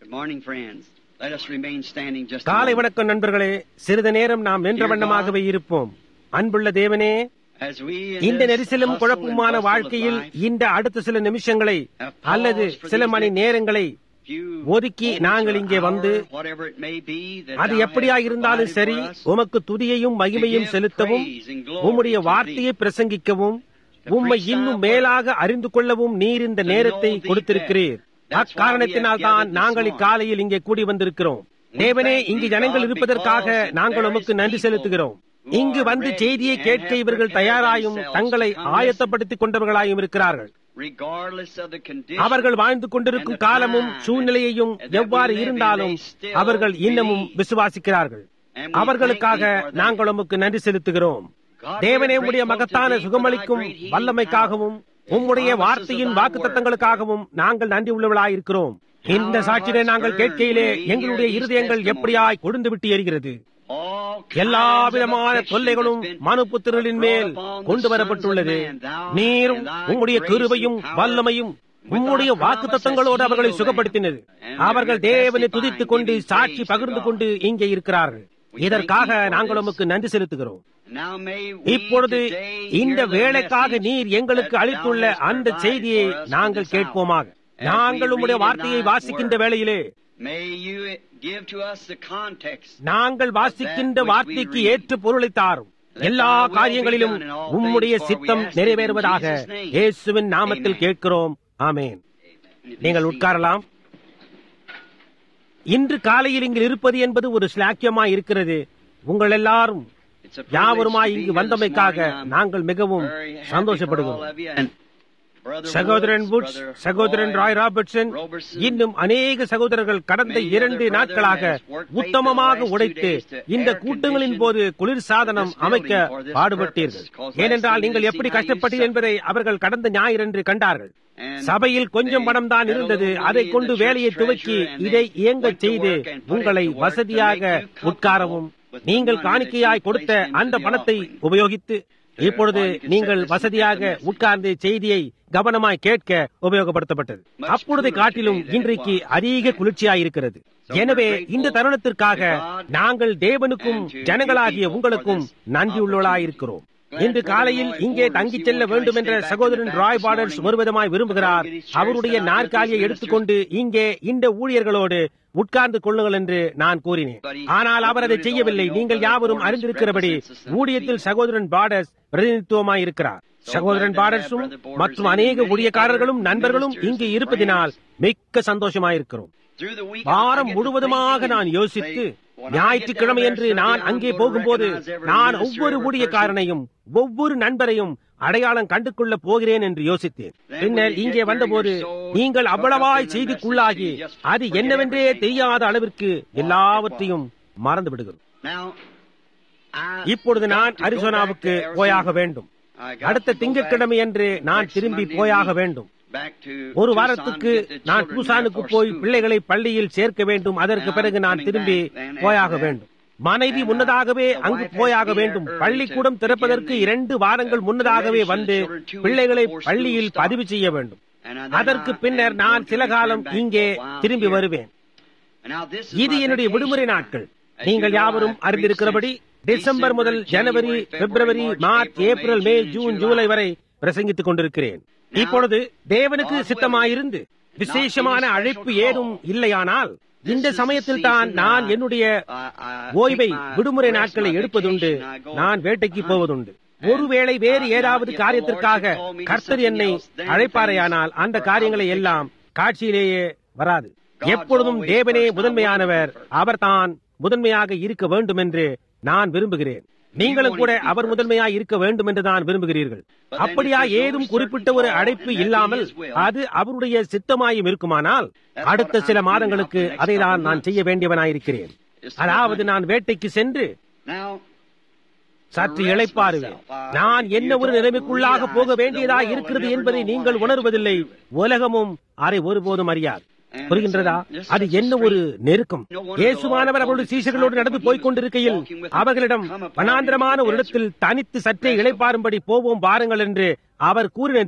Good morning, friends. Let us remain standing just a காலை moment. வணக்கம் நண்பர்களே சிறிது நேரம் நாம் நின்ற வண்ணமாகவே இருப்போம் அன்புள்ள தேவனே As we in இந்த this நெரிசலும் hustle and குழப்பமான bustle of வாழ்க்கையில் life இந்த அடுத்த சில நிமிஷங்களை have அல்லது paused for சில these மணி next நேரங்களை few ஒதுக்கி moments நாங்கள் or இங்கே hour, வந்து whatever it may be that அது thou hast எப்படியா இருந்தாலும் provided சரி for us, உமக்கு துதியையும் மகிமையும் to give செலுத்தவும் praise and glory உம்முடைய to வார்த்தையை thee. பிரசங்கிக்கவும் To உம்மை preach இன்னும் thy மேலாக அறிந்து கொள்ளவும் நீர் இந்த To நேரத்தை know thee கொடுத்திருக்கிறீர் better. That's why we have அக்காரணத்தினால் தான் gathered this நாங்கள் morning. இக்காலையில் இங்கே கூடி வந்திருக்கிறோம் We தேவனே thank இங்கு thee, ஜனங்கள் God, இருப்பதற்காக because நாங்கள் there உமக்கு is நன்றி people செலுத்துகிறோம் who இங்கு are வந்து ready செய்தியை and கேட்க have இவர்கள் prepared தயாராயும் themselves தங்களை to come listen. ஆயத்தப்படுத்திக் கொண்டவர்களாயும் இருக்கிறார்கள் regardless of the condition அவர்கள் வாழ்ந்து கொண்டிருக்கும் காலமும் சூழ்நிலையையும் எவ்வாறு இருந்தாலும் அவர்கள் இன்னமும் விசுவாசிக்கிறார்கள் அவர்களுக்காக நாங்கள் உமக்கு நன்றி செலுத்துகிறோம் தேவனே உம்முடைய மகத்தான சுகமளிக்கும் வல்லமைக்காகவும் உம்முடைய வார்த்தையின் வாக்குத்தத்தங்களுக்காகவும் நாங்கள் நன்றி உள்ளவர்களாயிருக்கிறோம் இந்த சாட்சியை நாங்கள் கேட்கையிலே எங்களுடைய இருதயங்கள் எப்படியாய் கொழுந்து விட்டு எரிகிறது all எல்லா kinds of விதமான afflictions தொல்லைகளும் has been மனுப்புத்திரளின் மேல் brought upon the கொண்டு sons of வரப்பட்டுள்ளது man. Thou நீரும் and thy உம்முடைய grace கிருபையும் and power வல்லமையும் with உம்முடைய thy வாக்கு promise தத்தங்களோடு has அவர்களை healed சுகப்படுத்தினது them. And அவர்கள் they're தேவனை testifying, துதித்துக் கொண்டு giving சாட்சி praise to பகிர்ந்து God. கொண்டு இங்கே இருக்கிறார்கள் We thank இதற்காக you for நாங்கள் this. உமக்கு நன்றி செலுத்துகிறோம் Now may we இப்பொழுது today இந்த hear the வேலைக்காக message நீர் எங்களுக்கு that thou அளித்துள்ள hast அந்த provided செய்தியை for us for நாங்கள் this கேட்போமாக hour. As we நாங்கள் உம்முடைய read in வார்த்தையை thy வாசிக்கின்ற word. வேளையிலே May you give to us the context நாங்கள் வாசிக்கின்ற which we வார்த்தைக்கு read. ஏற்ற பொருளை தாரும் Let எல்லா thy will be காரியங்களிலும் done in all உம்முடைய things, for we சித்தம் ask it in நிறைவேறுவதாக Jesus' name. இயேசுவின் நாமத்தில் Amen. கேட்கிறோம் ஆமென் நீங்கள் உட்காரலாம் இன்று காலையில் இங்கு இருப்பது என்பது ஒரு ஸ்லாக்கியமாய் இருக்கிறது உங்கள் எல்லாரும் It's a privilege யாவருமாய் to be இங்கு here this வந்தமைக்காக morning. I'm நாங்கள் மிகவும் very happy for சந்தோஷப்படுகிறோம் all of you. And Brother சகோதரன் Woods, வுட்ஸ் Brother சகோதரன் Roy, ராய் ராபர்ட்சன் Robertson, இன்னும் அநேக சகோதரர்கள் கடந்த many இரண்டு other brethren நாட்களாக has worked உத்தமமாக faithfully the last உடைத்து two days to இந்த air கூட்டங்களின் condition போது குளிர் சாதனம் this building அமைக்க for this பாடுபட்டீர்கள் purpose, 'cause last ஏனென்றால் evening நீங்கள் they எப்படி see how you கஷ்டப்பட்டீர்கள் suffer. என்பதை அவர்கள் கடந்த ஞாயிறன்று கண்டார்கள் And சபையில் கொஞ்சம் they பணம் தான் had a இருந்தது little அதை money in கொண்டு the church வேலையை துவக்கி treasurer, and இதை they இயங்கச் went to செய்து work and put it உங்களை to work to வசதியாக make you comfortable உட்காரவும் with the நீங்கள் money that காணிக்கையாய் you கொடுத்த placed into அந்த the பணத்தை offering. உபயோகித்து இப்பொழுது while you could நீங்கள் sit listening to வசதியாக the message. உட்கார்ந்து செய்தியை கவனமாய் கேட்க உபயோகப்படுத்தப்பட்டது Much அப்பொழுதை cooler காட்டிலும் today than it இன்றைக்கு was. அதிக குளிர்ச்சியாயிருக்கிறது So எனவே we're grateful இந்த தருணத்திற்காக to God நாங்கள் தேவனுக்கும் and to you ஜனங்களாகிய people உங்களுக்கும் for this நன்றி உள்ளவர்களாயிருக்கிறோம் Glad இன்று Brother காலையில் Roy இங்கே Borders, தங்கிச் he செல்ல won't வேண்டும் try to என்ற stay back in சகோதரன் the back Roy this Borders morning. வருவதமாய் விரும்புகிறார் Get his chairs அவருடைய set out with நாற்காலியை these எடுத்துக்கொண்டு இங்கே இந்த ஊழியர்களோடு உட்கார்ந்து கொள்ளுங்கள் என்று நான் கூறினேன் ஆனால் அவர் அதை செய்யவில்லை நீங்கள் யாவரும் அறிந்திருக்கிறபடி ஊழியத்தில் சகோதரன் பார்டர்ஸ் பிரதிநிதித்துவமாய் இருக்கிறார் சகோதரன் பார்டர்ஸும் மற்றும் அநேக ஊழியக்காரர்களும் நண்பர்களும் இங்கு இருப்பதினால் மிக்க சந்தோஷமாயிருக்கிறோம் Through the week, I வாரம் get to முழுவதுமாக thinking நான் and யோசித்து say, when I get ஞாயிற்றுக்கிழமை down என்று there நான் Sunday, I'm அங்கே going to போகும்போது recognize every நான் minister, ஒவ்வொரு every ஊழியக்காரனையும் ஒவ்வொரு நண்பரையும் அடையாளம் கண்டு கொள்ள போகிறேன் என்று யோசித்தேன் பின்னர் இங்கே வந்தபோது நீங்கள் அவ்வளவாய் செய்திக்குள்ளாகி அது என்னவென்றே தெரியாத அளவிற்கு எல்லாவற்றையும் மறந்து விடுகிறோம் Now, I இப்பொழுது நான் got to go அரிசோனாவுக்கு back to Arizona. போயாக வேண்டும் I got அடுத்த to go திங்கட்கிழமை back அன்று நான் next திரும்பி Monday போயாக week வேண்டும் back to ஒரு Tucson, வாரத்துக்கு get the நான் children பூசானுக்கு there for போய் school. பிள்ளைகளை பள்ளியில் சேர்க்க வேண்டும் அதற்கு And I'm பிறகு நான் coming திரும்பி back then போயாக after that. வேண்டும் மனைவி And, uh, முன்னதாகவே the அங்கு wife has போயாக to be வேண்டும் there early பள்ளிக்கூடம் to திறப்பதற்கு begin the, இரண்டு வாரங்கள் uh, முன்னதாகவே register வந்து children two weeks பிள்ளைகளை before school பள்ளியில் starts. பதிவு செய்ய வேண்டும் And then அதற்கு I பின்னர் am நான் going to சில return காலம் back இங்கே for a while திரும்பி here. வருவேன் And now this is இது my என்னுடைய vacation விடுமுறை time. நாட்கள் As நீங்கள் you know, யாவரும் I've அறிந்திருக்கிறபடி preached since டிசம்பர் முதல் December, ஜனவரி January, பிப்ரவரி February, மார்ச் March, ஏப்ரல் April, மே May, ஜூன் June, ஜூலை July. வரை பிரசங்கித்துக் கொண்டிருக்கிறேன் Now, இப்பொழுது தேவனுக்கு God சித்தமாயிருந்து willing, விசேஷமான not any அழைப்பு special ஏதும் call. இல்லையானால் This இந்த is the சமயத்தில் தான் season நான் that I- என்னுடைய I- I ஓய்வை take my விடுமுறை rest, நாட்களை my எடுப்பதுண்டு vacation, I go நான் வேட்டைக்கு hunting. போவதுண்டு And, ஒருவேளை வேறு uh, ஏதாவது now, if the காரியத்திற்காக Lord should call me to கர்த்தர் something என்னை else, then அழைப்பாரையானால் things அந்த are காரியங்களை out of the எல்லாம் காட்சியிலேயே வராது God's எப்பொழுதும் always தேவனே first. I முதன்மையானவர் want to be first. அவர்தான் முதன்மையாக இருக்க வேண்டும் என்று நான் விரும்புகிறேன் நீங்களும் கூட அவர் முதன்மையாய் இருக்க வேண்டும் என்று தான் விரும்புகிறீர்கள் அப்படியா ஏதும் குறிப்பிட்ட ஒரு அழைப்பு இல்லாமல் அது அவருடைய சித்தமாயும் இருக்குமானால் அடுத்த சில மாதங்களுக்கு அதை தான் நான் செய்ய வேண்டியவனாயிருக்கிறேன் அதாவது நான் வேட்டைக்கு சென்று Now, சற்று இளைப்பாருவேன் நான் என்ன ஒரு நிலைமைக்குள்ளாக போக வேண்டியதாக இருக்கிறது என்பதை நீங்கள் உணர்வதில்லை உலகமும் அதை ஒருபோதும் அறியாது புரிகின்றதா அது என்ன ஒரு நெருக்கம் இயேசுவானவர் அவருடைய சீசர்களோடு நடந்து போய்க் கொண்டிருக்கையில் அவர்களிடம் வனாந்திரமான ஒரு இடத்தில் தனித்து சற்றே இளைப்பாரும்படி போவோம் வாருங்கள் என்று அவர் கூறினதில்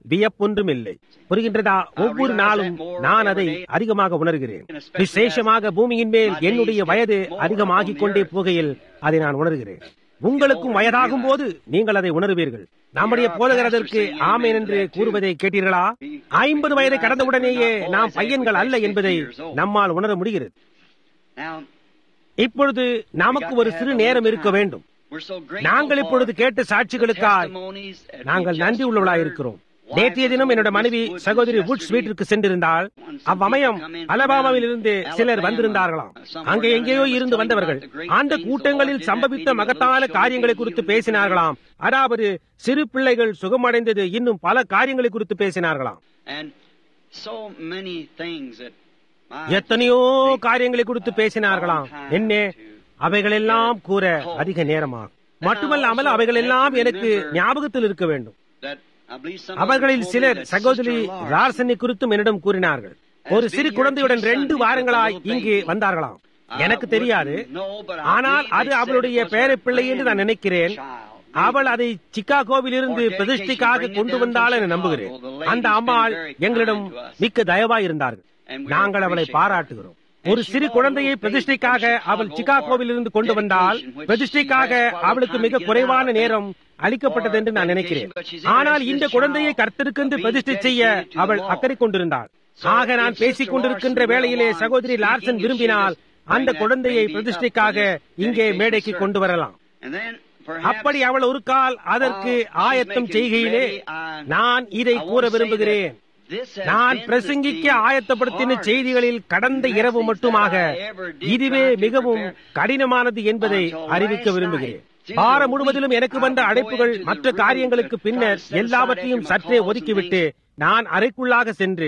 வியப்பொன்றும் இல்லை புரிகின்றதா ஒவ்வொரு நாளும் நான் அதை அதிகமாக உணர்கிறேன் விசேஷமாக பூமியின் மேல் என்னுடைய வயது அதிகமாகிக் கொண்டே போகையில் அதை நான் உணர்கிறேன் உங்களுக்கும் வயதாகும் போது நீங்கள் அதை உணர்வீர்கள் நம்முடைய போதகரதற்கு ஆமேன் என்று கூறுவதை கேட்டீர்களா ஐம்பது வயதை கடந்தவுடனேயே நாம் பையன்கள் அல்ல என்பதை நம்மால் உணர முடிகிறது Now, இப்பொழுது நமக்கு ஒரு சிறு நேரம் இருக்க வேண்டும் we're so grateful நாங்கள் இப்பொழுது for கேட்ட the சாட்சிகளுக்காய் testimonies that we நாங்கள் just நன்றி உள்ளவர்களாய் heard. இருக்கிறோம் Wife நேற்றைய was தினம் என்னோட over மனைவி Miss Woods சகோதரி yesterday. வுட்ஸ் வீட்டிற்கு சென்றிருந்தால் அவ்வமயம் அலபாமாவில் இருந்து சிலர் வந்திருந்தார்களாம் அங்கே எங்கேயோ இருந்து வந்தவர்கள் அந்த கூட்டங்களில் சம்பவித்த மகத்தான காரியங்களை குறித்து பேசினார்களாம் அதாவது சிறு பிள்ளைகள் சுகமடைந்தது இன்னும் பல காரியங்களை குறித்து பேசினார்களாம் And so many things that my எத்தனையோ காரியங்களை குறித்து பேசினார்களாம் என்ன அவைகளெல்லாம் கூற அதிக நேரமாகும் மட்டுமல்லாமல் அவைகளெல்லாம் எனக்கு ஞாபகத்தில் இருக்க வேண்டும் that I believe some அவர்களில் of them சிலர் told me that சகோதரி Sister Larson ரார்சனை குறித்தும் என்னிடம் கூறினார்கள் ஒரு சிறு குழந்தையுடன் ரெண்டு வாரங்களாய் இங்கு வந்தார்களாம் எனக்கு தெரியாது ஆனால் அது அவளுடைய பேர பிள்ளை என்று நான் நினைக்கிறேன் அவள் அதை சிக்காகோவில் இருந்து பிரதிஷ்டைக்காக கொண்டு வந்தாள் என நம்புகிறேன் அந்த அம்மாள் எங்களிடம் மிக்க தயவாய் இருந்தார்கள் நாங்கள் அவளை பாராட்டுகிறோம் ஒரு சிறு குழந்தையை பிரதிஷ்டைக்காக அவள் சிகாகோவில் இருந்து கொண்டு வந்தால் பிரதிஷ்டைக்காக அவளுக்கு மிக குறைவான நேரம் அளிக்கப்பட்டது என்று நான் நினைக்கிறேன் ஆனால் இந்த குழந்தையை கர்த்தருக்கென்று பிரதிஷ்டை செய்ய அவள் அக்கறை கொண்டிருந்தாள் ஆக நான் பேசிக் கொண்டிருக்கின்ற வேளையிலே சகோதரி லார்சன் விரும்பினால் அந்த குழந்தையை பிரதிஷ்டைக்காக இங்கே மேடைக்கு கொண்டு வரலாம் And then அப்படி அவள் ஒரு கால் அதற்கு ஆயத்தம் செய்கையிலே நான் இதை கூற விரும்புகிறேன் நான் பிரசங்கிக்க ஆயத்தப்படுத்தின செய்திகளில் கடந்த இரவு மட்டுமாக இதுவே மிகவும் கடினமானது என்பதை அறிவிக்க விரும்புகிறேன் வாரம் முழுவதிலும் எனக்கு வந்த அழைப்புகள் மற்ற காரியங்களுக்கு பின்னர் எல்லாவற்றையும் சற்றே ஒதுக்கிவிட்டு நான் அறைக்குள்ளாக சென்று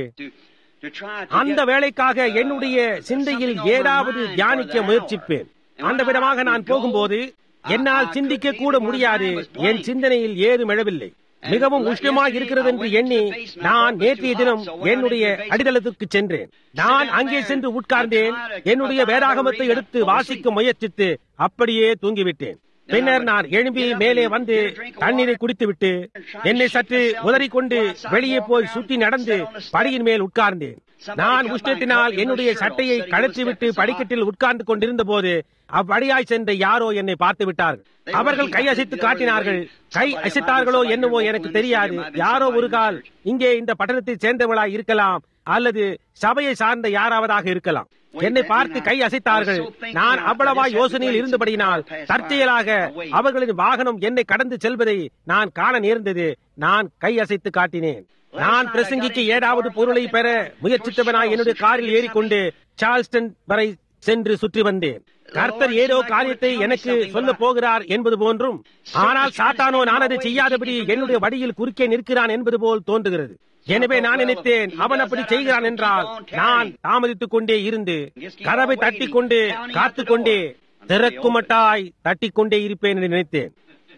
அந்த வேலைக்காக என்னுடைய சிந்தையில் ஏதாவது தியானிக்க முயற்சிப்பேன் அந்த விதமாக நான் போகும்போது என்னால் சிந்திக்க கூட முடியாது என் சிந்தனையில் ஏதும் எழவில்லை மிகவும் உஷ்ணமாக இருக்கிறது என்று எண்ணி நான் நேற்றைய தினம் என்னுடைய அடித்தளத்திற்கு சென்றேன் நான் அங்கே சென்று உட்கார்ந்தேன் என்னுடைய வேதாகமத்தை எடுத்து வாசிக்க முயற்சித்து அப்படியே தூங்கிவிட்டேன் பின்னர் நான் எழும்பி மேலே வந்து தண்ணீரை குடித்துவிட்டு என்னை சற்று உதறிக்கொண்டு வெளியே போய் சுற்றி நடந்து படியின் மேல் உட்கார்ந்தேன் நான் உஷ்ணத்தினால் என்னுடைய சட்டையை கழற்றிவிட்டு படிக்கட்டில் உட்கார்ந்து கொண்டிருந்த போது அவ்வழியாய் சென்ற யாரோ என்னை பார்த்து விட்டார்கள் அவர்கள் கை அசைத்து காட்டினார்கள் கை அசைத்தார்களோ என்னவோ எனக்கு தெரியாது யாரோ ஒரு கால் இங்கே இந்த பட்டணத்தை சேர்ந்தவளாய் இருக்கலாம் அல்லது சபையை சார்ந்த யாராவதாக இருக்கலாம் என்னை பார்த்து கை அசைத்தார்கள் நான் அவ்வளவா யோசனையில் இருந்தபடியினால் தற்செயலாக அவர்களின் வாகனம் என்னை கடந்து செல்வதை நான் காண நேர்ந்தது நான் கை அசைத்து காட்டினேன் நான் பிரசங்கிக்க ஏதாவது பொருளை பெற முயற்சித்தவனாய் என்னுடைய காரில் ஏறிக்கொண்டு சார்ல்ஸ்டன் வரை சென்று சுற்றி வந்தேன் கர்த்தர் ஏதோ காரியத்தை எனக்கு சொல்ல போகிறார் என்பது போன்றும் ஆனால் சாத்தானோ நான் அதை செய்யாதபடி என்னுடைய வழியில் குறுக்கே நிற்கிறான் என்பது போல் தோன்றுகிறது எனவே நான் நினைத்தேன் அவன் அப்படி செய்கிறான் என்றால் நான் தாமதித்துக் கொண்டே இருந்து கதவை தட்டிக் கொண்டு காத்துக் கொண்டே திறக்குமட்டாய் தட்டிக் கொண்டே இருப்பேன் என்று நினைத்தேன்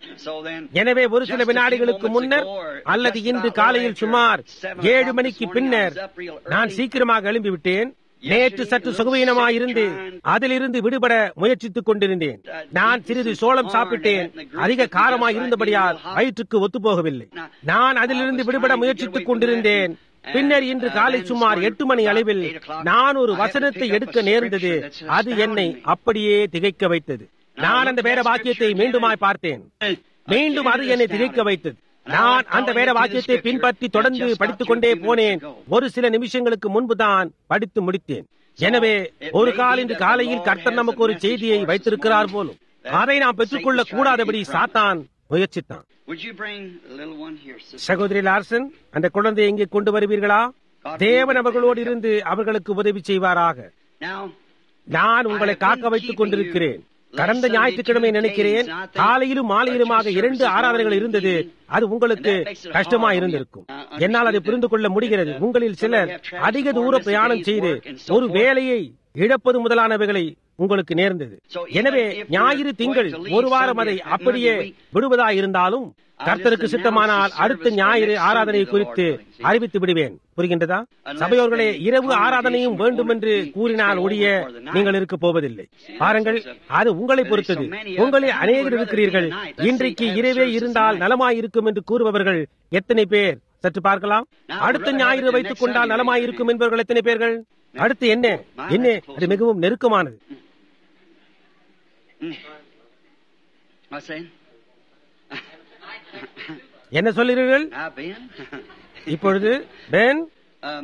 எனவே ஒரு சில வினாடிகளுக்கு முன்னர் அல்லது இன்று காலையில் சுமார் ஏழு மணிக்கு பின்னர் நான் சீக்கிரமாக எழும்பிவிட்டேன் நேற்று சற்று சுகவீனமாய் இருந்து அதிலிருந்து விடுபட முயற்சித்துக் கொண்டிருந்தேன் நான் சிறிது சோளம் சாப்பிட்டேன் அதிக காரமாய் இருந்தபடியால் வயிற்றுக்கு ஒத்துப்போகவில்லை நான் அதிலிருந்து விடுபட முயற்சித்துக் கொண்டிருந்தேன் பின்னர் இன்று காலை சுமார் எட்டு மணி அளவில் நான் ஒரு வசனத்தை எடுக்க நேர்ந்தது அது என்னை அப்படியே திகைக்க வைத்தது நான் அந்த வேற வாக்கியத்தை மீண்டுமாய் பார்த்தேன் மீண்டும் அது என்னை திகைக்க வைத்தது நான் அந்த வேத வாக்கியத்தை பின்பற்றி தொடர்ந்து படித்துக் கொண்டே போனேன் ஒரு சில நிமிஷங்களுக்கு முன்புதான் படித்து முடித்தேன் எனவே ஒரு கால் இன்று காலையில் கர்த்தர் நமக்கு ஒரு செய்தியை வைத்திருக்கிறார் போலும் அதை நாம் பெற்றுக்கொள்ள கூடாதபடி சாத்தான் முயற்சித்தான் சகோதரி லார்சன் அந்த குழந்தையை இங்கே கொண்டு வருவீர்களா தேவன் அவர்களோடு இருந்து அவர்களுக்கு உதவி செய்வாராக நான் உங்களை காக்க வைத்துக் கொண்டிருக்கிறேன் கடந்த ஞாயிற்றுக்கிழமை நினைக்கிறேன் காலையிலும் மாலையிலுமாக இரண்டு ஆராதனைகள் இருந்தது அது உங்களுக்கு கஷ்டமா இருந்திருக்கும் என்னால் அதை புரிந்து கொள்ள முடிகிறது உங்களில் சிலர் அதிக தூர பிரயாணம் செய்து ஒரு வேலையை இழப்பது முதலானவைகளை உங்களுக்கு நேர்ந்தது எனவே ஞாயிறு திங்கள் ஒரு வாரம் அதை அப்படியே விடுவதாயிருந்தாலும் கர்த்தருக்கு சித்தமானால் அடுத்த ஞாயிறு ஆராதனை குறித்து அறிவித்து விடுவேன் புரிகின்றதா சபையோர்களே இரவு ஆராதனையும் வேண்டும் என்று கூறினால் ஒழிய நீங்கள் இருக்க போவதில்லை பாருங்கள் அது உங்களை பொறுத்தது உங்களில் அநேகர் இருக்கிறீர்கள் இன்றைக்கு இரவே இருந்தால் நலமாயிருக்கும் என்று கூறுபவர்கள் எத்தனை பேர் சற்று பார்க்கலாம் அடுத்த ஞாயிறு வைத்துக் கொண்டால் நலமாயிருக்கும் என்பவர்கள் எத்தனை பேர்கள் அடுத்து என்ன என்ன அது மிகவும் நெருக்கமானது What's saying? என்ன சொல்கிறீர்கள் I've been. இப்பொழுது பென் um,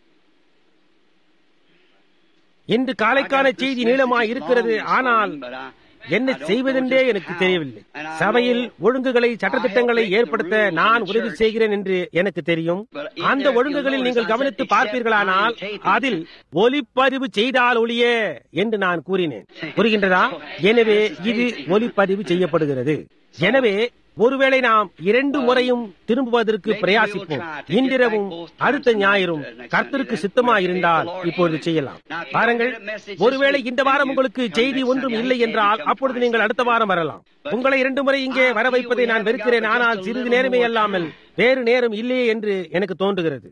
இன்று காலைக்கான செய்தி நீளமாய் இருக்கிறது ஆனால் என்ன செய்வதென்றே எனக்கு தெரியவில்லை சபையில் ஒழுங்குகளை சட்டத்திட்டங்களை ஏற்படுத்த நான் உதவி செய்கிறேன் என்று எனக்கு தெரியும் அந்த ஒழுங்குகளில் நீங்கள் கவனித்து பார்ப்பீர்களானால் அதில் ஒலிப்பதிவு செய்தால் ஒழிய என்று நான் கூறினேன் புரிகின்றதா எனவே இது ஒலிப்பதிவு செய்யப்படுகிறது எனவே ஒருவேளை நாம் இரண்டு முறையும் திரும்புவதற்கு பிரயாசிப்போம் இன்றிரவும் அடுத்த ஞாயிறும் கர்த்தருக்கு சித்தமாயிருந்தால் இப்பொழுது செய்யலாம் பாருங்கள் ஒருவேளை இந்த வாரம் உங்களுக்கு செய்தி ஒன்றும் இல்லை என்றால் அப்பொழுது நீங்கள் அடுத்த வாரம் வரலாம் உங்களை இரண்டு முறை இங்கே வர வைப்பதை நான் வெறுக்கிறேன் ஆனால் சிறிது நேரமே அல்லாமல் வேறு நேரம் இல்லையே என்று எனக்கு தோன்றுகிறது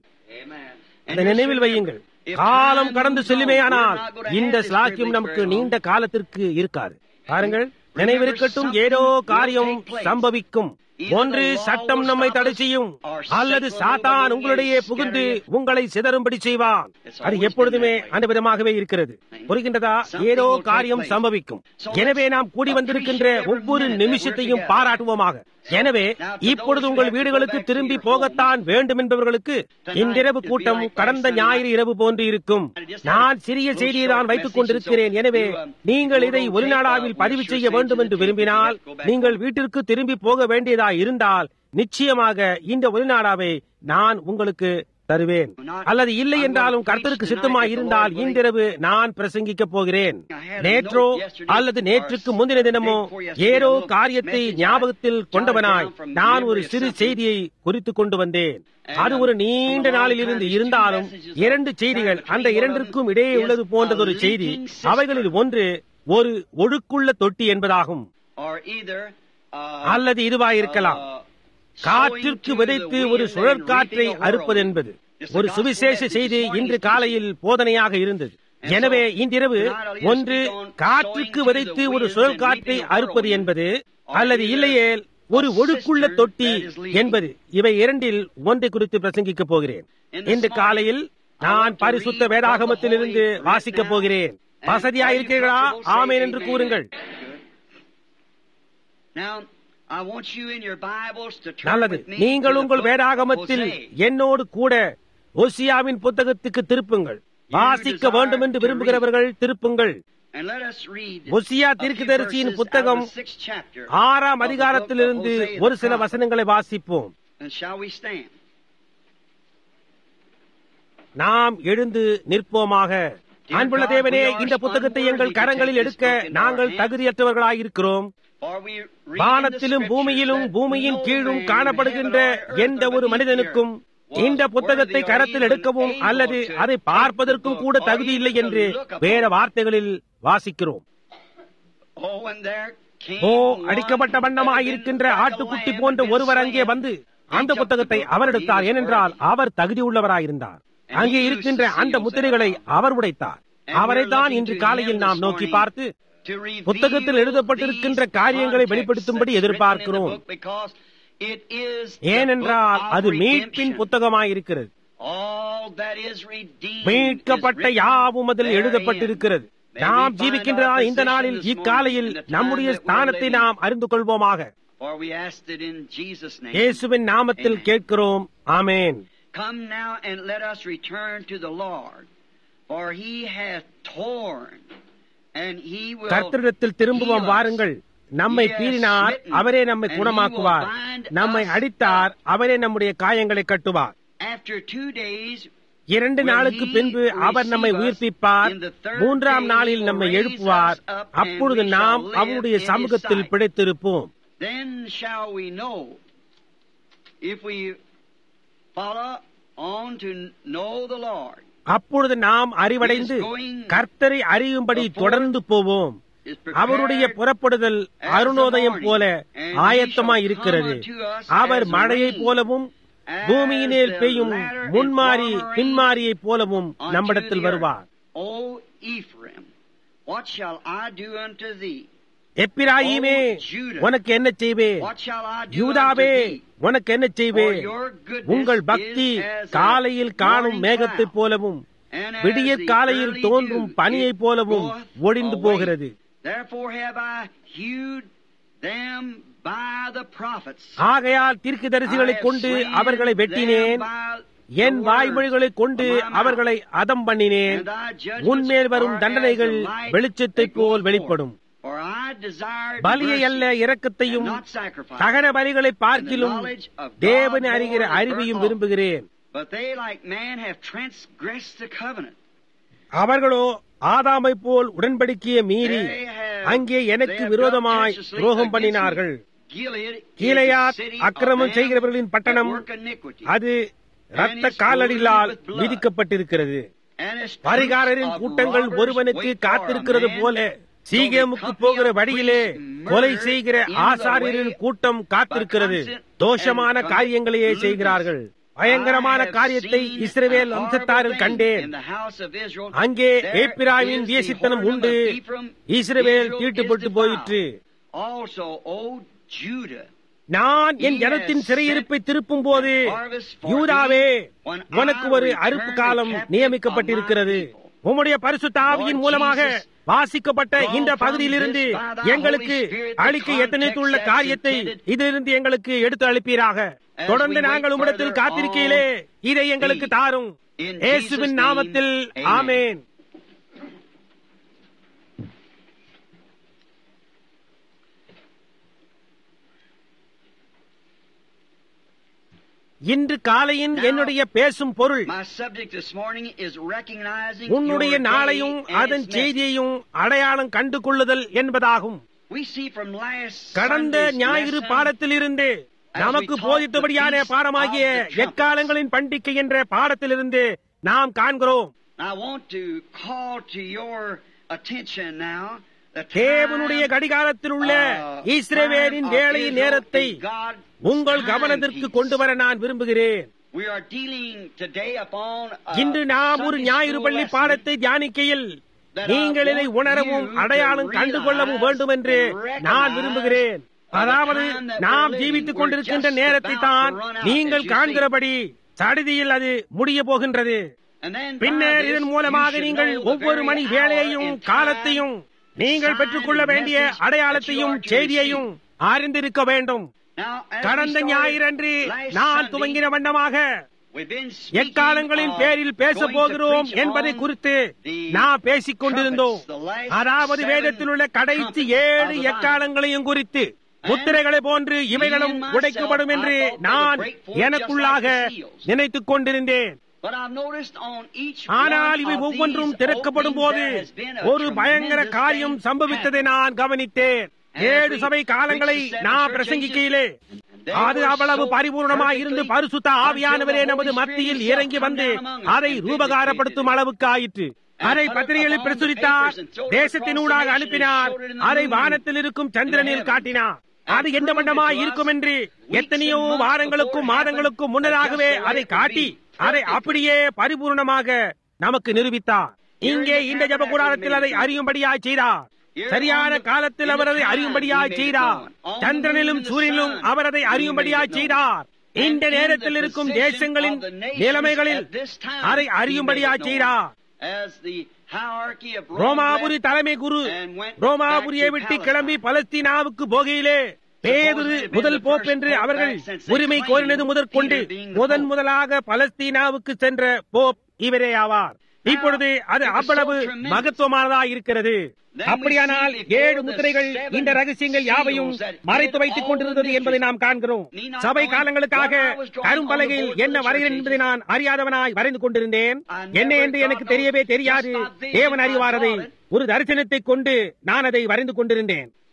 அதை நினைவில் வையுங்கள் காலம் கடந்து செல்லுமேயானால் இந்த ஸ்லாக்கியம் நமக்கு நீண்ட காலத்திற்கு இருக்காது பாருங்கள் நினைவிருக்கட்டும் ஏதோ காரியம் சம்பவிக்கும் ஒன்று சட்டம் நம்மை தடை செய்யும் அல்லது சாத்தான் உங்களிடையே புகுந்து உங்களை சிதறும்படி செய்வான் அது எப்பொழுதுமே அந்த விதமாகவே இருக்கிறது புரிகின்றதா ஏதோ காரியம் சம்பவிக்கும் எனவே நாம் கூடி வந்திருக்கின்ற ஒவ்வொரு நிமிஷத்தையும் பாராட்டுவோமாக எனவே இப்பொழுது உங்கள் வீடுகளுக்கு திரும்பி போகத்தான் வேண்டும் என்பவர்களுக்கு இன்றிரவு கூட்டம் கடந்த ஞாயிறு இரவு போன்று இருக்கும் நான் சிறிய செய்தியை தான் வைத்துக் கொண்டிருக்கிறேன் எனவே நீங்கள் இதை ஒலிநாடாவில் பதிவு செய்ய வேண்டும் என்று விரும்பினால் நீங்கள் வீட்டிற்கு திரும்பி போக வேண்டியதா இருந்தால் நிச்சயமாக இந்த ஒலிநாடாவை நான் உங்களுக்கு தருவேன் அல்லது இல்லை என்றாலும் கர்த்தருக்கு சித்தமாய் இருந்தால் இன்றிரவு நான் பிரசங்கிக்க போகிறேன் நேற்றோ அல்லது நேற்றுக்கு முந்தின தினமோ ஏதோ காரியத்தை ஞாபகத்தில் கொண்டவனாய் நான் ஒரு சிறு செய்தியை குறித்துக் கொண்டு வந்தேன் அது ஒரு நீண்ட நாளில் இருந்து இருந்தாலும் இரண்டு செய்திகள் அந்த இரண்டிற்கும் இடையே உள்ளது போன்றதொரு செய்தி அவைகளில் ஒன்று ஒரு ஒழுக்குள்ள தொட்டி என்பதாகும் or either uh, அல்லது இதுவாயிருக்கலாம் uh, காற்றிற்கு விதைத்து ஒரு சுழற்காற்றை அறுப்பது என்பது ஒரு சுவிசேஷ செய்தி இன்று காலையில் போதனையாக இருந்தது எனவே இன்றிரவு ஒன்று காற்றுக்கு விதைத்து ஒரு சுழற்காற்றை அறுப்பது என்பது அல்லது இல்லையே ஒரு ஒழுக்குள்ள தொட்டி என்பது இவை இரண்டில் ஒன்றை குறித்து பிரசங்கிக்கப் போகிறேன் இன்று காலையில் நான் பரிசுத்த வேதாகமத்திலிருந்து வாசிக்கப் போகிறேன் வசதியா இருக்கிறீர்களா ஆமேன் என்று கூறுங்கள் Now, I want you in your Bibles to turn நல்லது with me நீங்கள் to the உங்கள் book வேதாகமத்தில் of Hosea. என்னோடு கூட ஒசியாவின் புத்தகத்துக்கு திருப்புங்கள் வாசிக்க வேண்டும் என்று விரும்புகிறவர்கள் திருப்புங்கள் And let us read ஒசியா a few தீர்க்கதரிசியின் verses புத்தகம் out of the sixth chapter ஆறாம் of the அதிகாரத்திலிருந்து book of Hosea ஒரு the சில prophet. வசனங்களை வாசிப்போம் And shall we stand? நாம் எழுந்து நிற்போமாக அன்புள்ள தேவனே இந்த புத்தகத்தை எங்கள் கரங்களில் எடுக்க நாங்கள் தகுதியற்றவர்களாயிருக்கிறோம் For we read in the வானத்திலும் scriptures பூமியிலும் that பூமியின் no கீழும் man காணப்படுகின்ற in heaven or earth எந்த or ஒரு beneath மனிதனுக்கும் the earth இந்த was புத்தகத்தை worthy or கரத்தில் even எடுக்கவும் able அல்லது to அதை take the பார்ப்பதற்கும் book கூட or தகுதி இல்லை even to என்று look upon வேற it. வார்த்தைகளில் வாசிக்கிறோம் Oh, when there came O one அடிக்கப்பட்ட வண்ணமாயிருக்கின்ற like a ஆட்டுக்குட்டி lamb போன்ற had been ஒருவர் அங்கே slain. வந்து He அந்த took the புத்தகத்தை book, அவர் for he எடுத்தார் was ஏனென்றால் worthy. அவர் தகுதி உள்ளவராயிருந்தார் And அங்கே he இருக்கின்ற used the அந்த seals முத்திரைகளை thereof. அவர் உடைத்தார் And அவரை we're தான் looking இன்று to காலையில் him நாம் this நோக்கி morning பார்த்து to reveal புத்தகத்தில் எழுதப்பட்டிருக்கின்ற these காரியங்களை contexts வெளிப்படுத்தும்படி that's written in the எதிர்பார்க்கிறோம். book because it is the ஏனென்றால் book of அது மீட்பின் redemption. புத்தகமாயிருக்கிறது All that is redeemed மீட்கப்பட்ட is written யாவும் அதில் therein. எழுதப்பட்டிருக்கிறது May நாம் we ஜீவிக்கின்ற find our இந்த நாளில் position this இக்காலையில் morning in the time நம்முடைய that we're ஸ்தானத்தை living. நாம் அறிந்து கொள்வோமாக For we asked it in Jesus' name. இயேசுவின் நாமத்தில் Amen. கேட்கிறோம் ஆமென் Come now and let us return to the Lord, for he hath torn, and he will கர்த்தரிடத்தில் திரும்புவோம் heal us. வாருங்கள் நம்மை He has பீறினார் smitten, அவரே நம்மை and he குணமாக்குவார் will bind நம்மை us அடித்தார் up. அவரே நம்முடைய காயங்களை கட்டுவார் After two days, இரண்டு Will நாளுக்கு he பின்பு அவர் நம்மை receive us உயிர்ப்பிப்பார் in the third மூன்றாம் day நாளில் will நம்மை raise எழுப்புவார் us up, and அப்பொழுது we நாம் shall live அவருடைய in his சமூகத்தில் sight. பிழைத்திருப்போம் then shall we know if we follow on to know the Lord. அப்பொழுது நாம் அறிவடைந்து கர்த்தரை அறியும்படி தொடர்ந்து போவோம் அவருடைய புறப்படுதல் அருணோதயம் போல ஆயத்தமாய் இருக்கிறது அவர் மழையைப் போலவும் பூமியினேல் பெய்யும் முன்மாறி பின்மாரியைப் போலவும் நம்மிடத்தில் வருவார் O Ephraim, what shall I do unto thee? எப்பிராயிமே உனக்கு என்ன செய்வேன் What shall I do யூதாவே unto thee? உனக்கு என்ன For செய்வேன் your goodness உங்கள் பக்தி is as a காலையில் காணும் morning மேகத்தைப் cloud, போலவும் and as விடியற் the காலையில் early தோன்றும் dew, பனியைப் it போலவும் goeth ஒடிந்து away. போகிறது Therefore have I hewed them by the prophets. ஆகையால் தீர்க்கதரிசிகளைக் கொண்டு அவர்களை வெட்டினேன் என் வாய்மொழிகளைக் கொண்டு அவர்களை அதம் பண்ணினேன் உன்மேல் வரும் தண்டனைகள் வெளிச்சத்தைப் போல் வெளிப்படும் பலியை அல்ல இரக்கத்தையும் தகன பலிகளை பார்க்கிலும் தேவன் அறிகிற அறிவையும் விரும்புகிறேன் But they like man have transgressed the covenant. அவர்களோ ஆதாமை போல் உடன்படிக்கையை மீறி They have- அங்கே எனக்கு they have விரோதமாய் done treacherously துரோகம் against பண்ணினார்கள் me. Gilead is Gilead the city அக்கிரமம் of them செய்கிறவர்களின் பட்டணம் that work iniquity. அது இரத்த காலடிகளால் விதிக்கப்பட்டிருக்கிறது And its பரிகாரரின் troops of கூட்டங்கள் robbers ஒருவனுக்கு wait for a காத்திருக்கிறது man, போல சீகேமுக்கு போகிற வழியிலே கொலை செய்கிற ஆசாரியரின் கூட்டம் காத்திருக்கிறது தோஷமான காரியங்களையே செய்கிறார்கள் பயங்கரமான காரியத்தை இஸ்ரவேல் வம்சத்தாரில் கண்டேன் அங்கே ஏப்பிராவின் தேசித்தனம் உண்டு இஸ்ரவேல் தீட்டுப்பட்டு போயிற்று Also, O Judah, நான் என் ஜனத்தின் சிறையிருப்பை திருப்பும் போது யூதாவே உனக்கு ஒரு அறுப்பு காலம் நியமிக்கப்பட்டிருக்கிறது உம்முடைய பரிசுத்த ஆவியின் மூலமாக வாசிக்கப்பட்ட இந்த பகுதியிலிருந்து எங்களுக்கு அளிக்க எத்தனைத்துள்ள காரியத்தை இதிலிருந்து எங்களுக்கு எடுத்து அளிப்பீராக தொடர்ந்து நாங்கள் உம்மிடத்தில் காத்திருக்கையிலே இதை எங்களுக்கு தாரும் இயேசுவின் நாமத்தில் ஆமேன் இன்று காலையின் என்னுடைய பேசும் பொருள் my subject this morning is recognizing உன்னுடைய your day நாளையும் and அதன் its message. செய்தியையும் அடையாளம் கண்டு கொள்ளுதல் என்பதாகும் We see from last கடந்த Sunday's ஞாயிறு lesson பாடத்திலிருந்து நமக்கு போதித்தபடியான பாடமாகிய எக்காலங்களின் பண்டிகை என்ற பாடத்திலிருந்து நாம் காண்கிறோம் I want to call to your attention now the தேவனுடைய time, கடிகாரத்தில் உள்ள uh, இஸ்ரவேலின் time of வேலை Israel நேரத்தை in God's உங்கள் time கவனத்திற்கு piece. கொண்டு வர நான் விரும்புகிறேன் We are dealing today upon a இன்று நாம் ஒரு Sunday ஞாயிறு school பள்ளி lesson பாடத்தை தியானிக்கையில் that I நீங்கள் இதை want உணரவும் you to அடையாளம் கண்டு கொள்ளவும் realize வேண்டும் என்று and recognize நான் விரும்புகிறேன் by the அதாவது time that நாம் we're ஜீவித்துக் living, கொண்டிருக்கின்ற we're just நேரத்தை about to தான் run out, நீங்கள் as you காண்கிறபடி சடிதியில் அது முடிய போகின்றது And then by பின்னர் this, இதன் you மூலமாக should நீங்கள் know the ஒவ்வொரு very மணி hour வேலையையும் and time, காலத்தையும் நீங்கள் sign பெற்றுக்கொள்ள and வேண்டிய message that you அடையாளத்தையும் are to செய்தியையும் அறிந்திருக்க வேண்டும் Now, as we கடந்த started ஞாயிறன்று last நான் Sunday, துவங்கின வண்ணமாக we've been speaking எக்காலங்களின் of பேரில் பேச going to போகிறோம் preach என்பதை on குறித்து the நாம் பேசிக் கொண்டிருந்தோம் trumpets, the last அதாவது seven வேதத்தில் உள்ள கடைசி trumpets ஏழு of the Bible. எக்காலங்களையும் குறித்து முத்திரைகளை போன்று இவைகளும் me and myself, உடைக்கப்படும் என்று I thought they would நான் break forth எனக்குள்ளாக just like the seals. நினைத்துக் கொண்டிருந்தேன் But I've noticed on each ஆனால் one இவை of ஒவ்வொன்றும் these திறக்கப்படும் போது openings there has been a ஒரு பயங்கர tremendous காரியம் thing சம்பவித்ததை happening. நான் கவனித்தேன் As ஏழு we சபை காலங்களை preached the seven நான் church பிரசங்கிக்கையிலே They அது were அவ்வளவு so பரிபூர்ணமாய் இருந்து perfectly பரிசுத்த ஆவியானவரே until the நமது Holy மத்தியில் Spirit இறங்கி himself வந்து come down among us அதை and ரூபகாரப்படுத்தும் அளவுக்கு ஆயிற்று And அதை put it பத்திரிகைகளில் upon the பிரசுரித்தார் papers and throw it தேசத்தினூடாக across the nation அனுப்பினார் and showed it in the அதை moon வானத்தில் இருக்கும் சந்திரனில் heaven. காட்டினார் And அது எந்த proved it மண்டமாய் to us இருக்கும் என்று weeks எத்தனையோ and months வாரங்களுக்கும் before it மாதங்களுக்கும் happened, முன்னதாகவே just the way அதை it would காட்டி be. அதை Perfectly. அப்படியே பரிபூர்ணமாக நமக்கு நிரூபித்தார் இங்கே இந்த ஜப கூடாரத்தில் அதை அறியும்படியாய் செய்தார் சரியான காலத்தில் அவர் அதை அறியும்படியாய் செய்தார் சந்திரனிலும் சூரியனிலும் அவர் அதை அறியும்படியாய் செய்தார் இந்த நேரத்தில் இருக்கும் தேசங்களின் நிலைமைகளில் அதை அறியும்படியாய் செய்தார் As the hierarchy of Rome ரோமாபுரி left தலைமை குரு and went ரோமாபுரியை back to விட்டு Palestine. கிளம்பி பலஸ்தீனாவுக்கு போகையிலே பேதுரு முதல் போப் என்று அவர்கள் உரிமை கோரினது முதற்கொண்டு முதன் முதலாக பலஸ்தீனாவுக்கு சென்ற போப் இவரே ஆவார் இப்பொழுது அது அவ்வளவு மகத்துவமானதா இருக்கிறது அப்படியானால் ஏழு முத்திரைகள் இந்த ரகசியங்கள் யாவையும் மறைத்து வைத்துக் கொண்டிருந்தது என்பதை நாம் காண்கிறோம் சபை காலங்களுக்காக கரும்பலகையில் என்ன வரைகிறேன் என்பதை நான் அறியாதவனாய் வரைந்து கொண்டிருந்தேன் என்ன என்று எனக்கு தெரியவே தெரியாது தேவன் அறிவாரதை ஒரு தரிசனத்தை கொண்டு நான் அதை வரைந்து கொண்டிருந்தேன்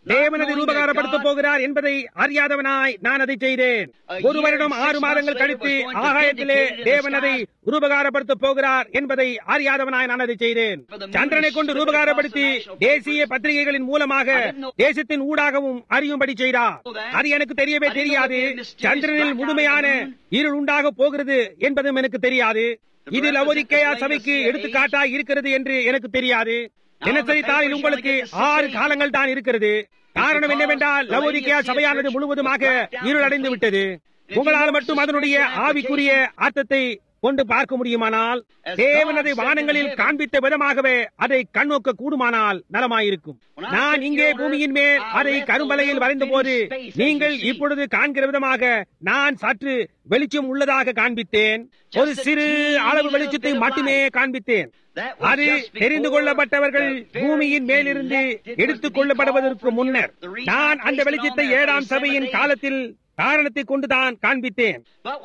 தேவனதை ரூபகாரப்படுத்த போகிறார் என்பதை அறியாதவனாய் நான் அதை செய்தேன் ஒரு வருடம் ஆறு மாதங்கள் கழித்து ஆகாயத்திலே தேவனதை ரூபகாரப்படுத்த போகிறார் என்பதை அறியாதவனாய் நான் அதை செய்தேன் சந்திரனை கொண்டு ரூபகாரப்படுத்தி தேசிய பத்திரிகைகளின் மூலமாக தேசத்தின் ஊடாகவும் அறியும்படி செய்தார் அது எனக்கு தெரியவே தெரியாது சந்திரனில் முழுமையான இருள் உண்டாக போகிறது என்பதும் எனக்கு தெரியாது இது லவோதிக்கேயா சபைக்கு எடுத்துக்காட்டாய் இருக்கிறது என்று எனக்கு தெரியாது தினசரி தாளில் உங்களுக்கு ஆறு காலங்கள் தான் இருக்கிறது காரணம் என்னவென்றால் லவோதிக்கேயா சபையானது முழுவதுமாக இருளடைந்து விட்டது உங்களால் மட்டும் அதனுடைய ஆவிக்குரிய அர்த்தத்தை கொண்டு பார்க்க முடியுமானால் தேவன் அதை வானங்களில் காண்பித்த விதமாகவே அதை கண்ணோக்க கூடுமானால் நலமாயிருக்கும் நான் இங்கே பூமியின் மேல் அதை கரும்பலையில் வரைந்த போது நீங்கள் இப்பொழுது காண்கிற விதமாக நான் சற்று வெளிச்சம் உள்ளதாக காண்பித்தேன் ஒரு சிறு அளவு வெளிச்சத்தை மட்டுமே காண்பித்தேன் அது தெரிந்து கொள்ளப்பட்டவர்கள் பூமியின் மேலிருந்து எடுத்துக் கொள்ளப்படுவதற்கு முன்னர் நான் அந்த வெளிச்சத்தை ஏழாம் சபையின் காலத்தில் காரணத்தை கொண்டுதான் காண்பித்தேன்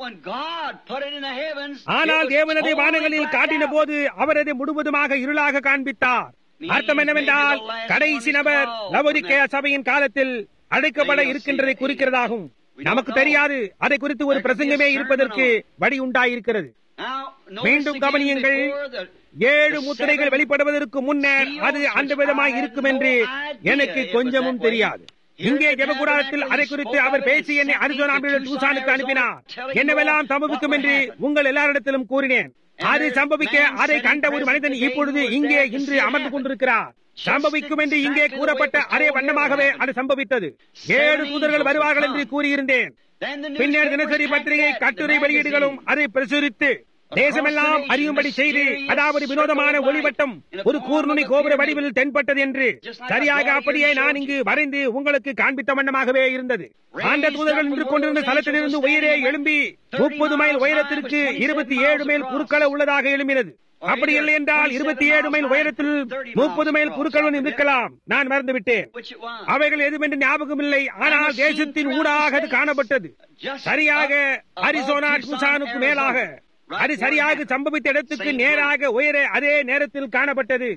ஆனால் தேவனதை வானங்களில் காட்டின போது அவர் அதை முழுவதுமாக இருளாக காண்பித்தார் அர்த்தம் என்னவென்றால் கடைசி நபர் லவோதிக்கேய சபையின் காலத்தில் அழைக்கப்பட இருக்கின்றதை குறிக்கிறதாகும் நமக்கு தெரியாது அதை குறித்து ஒரு பிரசங்கமே இருப்பதற்கு வழி உண்டாயிருக்கிறது மீண்டும் கவனியுங்கள் ஏழு முத்திரைகள் வெளிப்படுவதற்கு முன்னர் அது அந்த விதமாய் இருக்கும் என்று எனக்கு கொஞ்சமும் தெரியாது இங்கே ஜெபகுடாரத்தில் அதை குறித்து அவர் பேசி என்னை அரிசோனாமியுடன் டூசானுக்கு அனுப்பினார் என்னவெல்லாம் சம்பவிக்கும் என்று உங்கள் எல்லாரிடத்திலும் கூறினேன் அது சம்பவிக்க அதை கண்ட ஒரு மனிதன் இப்பொழுது இங்கே இன்று அமர்ந்து கொண்டிருக்கிறார் சம்பவிக்கும் என்று இங்கே கூறப்பட்ட அதே வண்ணமாகவே அது சம்பவித்தது ஏழு தூதர்கள் வருவார்கள் என்று கூறியிருந்தேன் பின்னர் தினசரி பத்திரிகை கட்டுரை வெளியீடுகளும் அதை பிரசுரித்து தேசமெல்லாம் அறியும்படி செய்து அதாவது வினோதமான ஒளிவட்டம் ஒரு கூர்நுனி கோபுர வடிவில் தென்பட்டது என்று சரியாக அப்படியே நான் இங்கு வரைந்து உங்களுக்கு காண்பித்த வண்ணமாகவே இருந்தது அந்த தூதர்கள் நின்று கொண்டிருந்த தளத்திலிருந்து உயரே எழும்பி முப்பது மைல் உயரத்திற்கு இருபத்தி ஏழு மைல் குறுக்கள உள்ளதாக எழும்பினது அப்படி இல்லை என்றால் இருபத்தி ஏழு மைல் உயரத்தில் முப்பது மைல் குறுக்கள் இருக்கலாம் நான் மறந்து விட்டேன் அவைகள் எதுவென்று ஞாபகம் இல்லை ஆனால் தேசத்தின் ஊடாக அது காணப்பட்டது சரியாக அரிசோனா டூசானுக்கு மேலாக அது சரியாக சம்பவித்த இடத்துக்கு நேராக உயர அதே நேரத்தில் காணப்பட்டது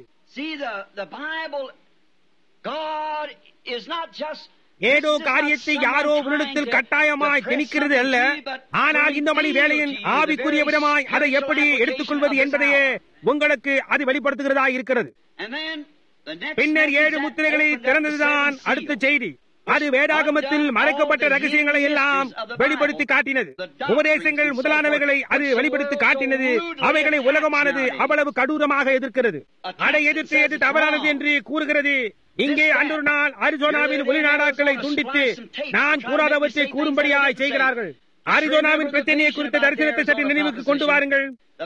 ஏதோ காரியத்தை யாரோ உன்னிடத்தில் கட்டாயமாய் திணிக்கிறது அல்ல ஆனால் இந்த மணி வேலையின் ஆவிக்குரிய விதமாய் அதை எப்படி எடுத்துக்கொள்வது என்பதையே உங்களுக்கு அது வெளிப்படுத்துகிறதா இருக்கிறது பின்னர் ஏழு முத்திரைகளை திறந்ததுதான் அடுத்த செய்தி அது வேதாகமத்தில் மறைக்கப்பட்ட ரகசியங்களை எல்லாம் வெளிப்படுத்தி காட்டினது உபதேசங்கள் முதலானவைகளை அது வெளிப்படுத்தி காட்டினது அவைகளை உலகமானது அவ்வளவு கடூரமாக எதிர்க்கிறது அதை எதிர்த்து எது தவறானது என்று கூறுகிறது இங்கே அன்றொரு நாள் அரிசோனாவின் ஒளிநாடாக்களை துண்டித்து நான் கூறாதவற்றை கூறும்படியாய் செய்கிறார்கள் அரிசோனாவின் பிரச்சனையை குறித்த தரிசனத்தை சற்று நினைவுக்கு கொண்டு வாருங்கள்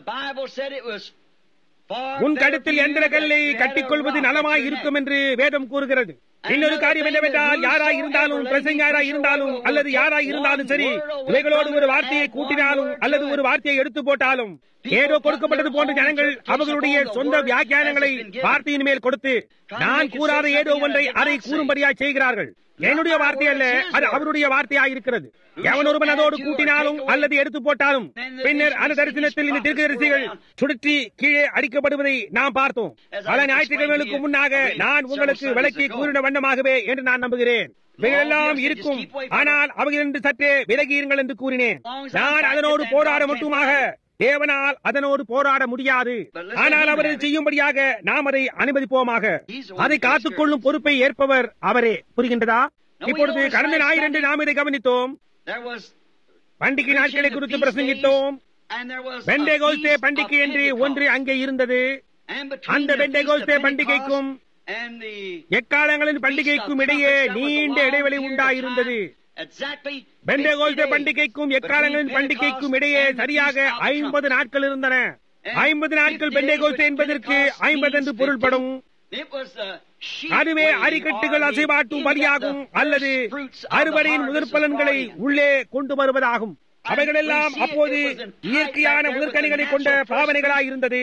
உன் கழுத்தில் எந்திர கல்லை கட்டிக்கொள்வது நலமாய் இருக்கும் என்று வேதம் கூறுகிறது இன்னொரு காரியம் என்னவென்றால் யாராய் இருந்தாலும் பிரசங்காராய் இருந்தாலும் அல்லது யாராய் இருந்தாலும் சரி இவைகளோடு ஒரு வார்த்தையை கூட்டினாலும் அல்லது ஒரு வார்த்தையை எடுத்து போட்டாலும் ஏதோ கொடுக்கப்பட்டது போன்ற ஜனங்கள் அவர்களுடைய சொந்த வியாக்கியானங்களை வார்த்தையின் மேல் கொடுத்து நான் கூறாத ஏதோ ஒன்றை அதை கூறும்படியாய் செய்கிறார்கள் என்னுடைய வார்த்தை அல்ல அது அவருடைய வார்த்தையாய் இருக்கிறது எவன் ஒருவன் அதோடு கூட்டினாலும் அல்லது எடுத்து போட்டாலும் பின்னர் அந்த தரிசனத்தில் இந்த தீர்க்கதரிசிகள் சுழற்றி கீழே அடிக்கப்படுவதை நாம் பார்த்தோம் பல ஞாயிற்றுக்கிழமைகளுக்கு முன்னாக நான் உங்களுக்கு விளக்கி கூறின வண்ணமாகவே என்று நான் நம்புகிறேன் இவைகளெல்லாம் இருக்கும் ஆனால் அவைகளிருந்து சற்றே விலகியிருங்கள் என்று கூறினேன் நான் அதனோடு போராட மட்டுமாக தேவனால் அதனோடு போராட முடியாது ஆனால் அவர் செய்யும்படியாக நாம் அதை அனுமதிப்போமாக அதை காத்துக்கொள்ளும் பொறுப்பை ஏற்பவர் அவரே புரிகின்றதா இப்பொழுது கடந்த ஞாயிறன்று நாம் இதை கவனித்தோம் பண்டிகை நாட்களை குறித்து பிரசங்கித்தோம் பெண்டேகோல்தே பண்டிகை என்று ஒன்று அங்கே இருந்தது அந்த பெண்டேகோல்தே பண்டிகைக்கும் எக்காலங்களின் பண்டிகைக்கும் இடையே நீண்ட இடைவெளி உண்டாயிருந்தது பெண்டகோல்த பண்டிகைக்கும் எக்காலங்களின் பண்டிகைக்கும் இடையே சரியாக ஐம்பது நாட்கள் இருந்தன ஐம்பது நாட்கள் பெண்டகோல்த என்பதற்கு ஐம்பது என்று பொருள்படும் அதுவே அரிக்கட்டுகள் அசைவாட்டும் பலியாகும் அல்லது அறுவடையின் முதற் பலன்களை உள்ளே கொண்டு வருவதாகும் அவைகளெல்லாம் அப்போது இயற்கையான முதற்கனிகளை கொண்ட பாவனைகளாய் இருந்தது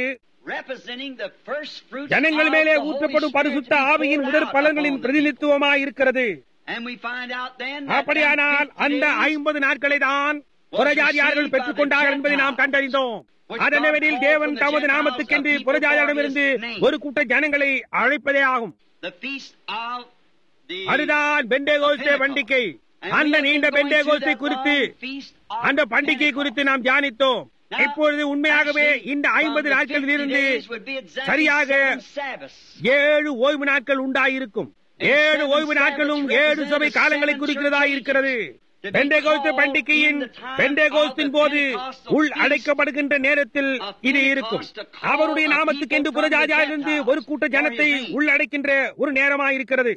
ஜனங்கள் மேலே ஊற்றப்படும் பரிசுத்த ஆவியின் முதற் பலன்களின் பிரதிநிதித்துவமாய் இருக்கிறது அப்படியானால் அந்த ஐம்பது நாட்களை தான் புறஜாதியார்கள் பெற்றுக் கொண்டார்கள் என்பதை நாம் கண்டறிந்தோம் அதனவரில் தேவன் தமது நாமத்துக்கென்று புறஜாதியாரிடமிருந்து ஒரு கூட்ட ஜனங்களை அழைப்பதே ஆகும் அதுதான் பெண்டேகோஸ்தே பண்டிகை அந்த நீண்ட பெண்டேகோஸ்தை குறித்து அந்த பண்டிகை குறித்து நாம் தியானித்தோம் இப்பொழுது உண்மையாகவே இந்த ஐம்பது நாட்களில் இருந்து சரியாக ஏழு ஓய்வு நாட்கள் உண்டாயிருக்கும் ஏழு ஓய்வு நாட்களும் ஏழு சபை காலங்களை குறிக்கிறதா இருக்கிறது பெண்டேகோஸ்து பண்டிகையின் பெண்டேகோஸ்தின் போது உள் அடைக்கப்படுகின்ற நேரத்தில் இது இருக்கும் அவருடைய நாமத்துக்கு என்று புறஜாதியிலிருந்து ஒரு கூட்ட ஜனத்தை உள்ளடைக்கின்ற ஒரு நேரமாயிருக்கிறது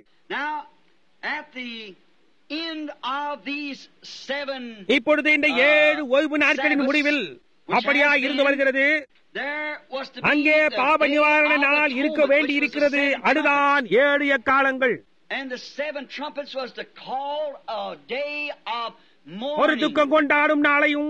இப்பொழுது இந்த ஏழு ஓய்வு நாட்களின் முடிவில் அப்படியா இருந்து வருகிறது அங்கே பாப நிவாரண நாள் இருக்க வேண்டி இருக்கிறது அதுதான் ஏழு எக்காலங்கள் ஒரு துக்கம் கொண்டாடும் நாளையும்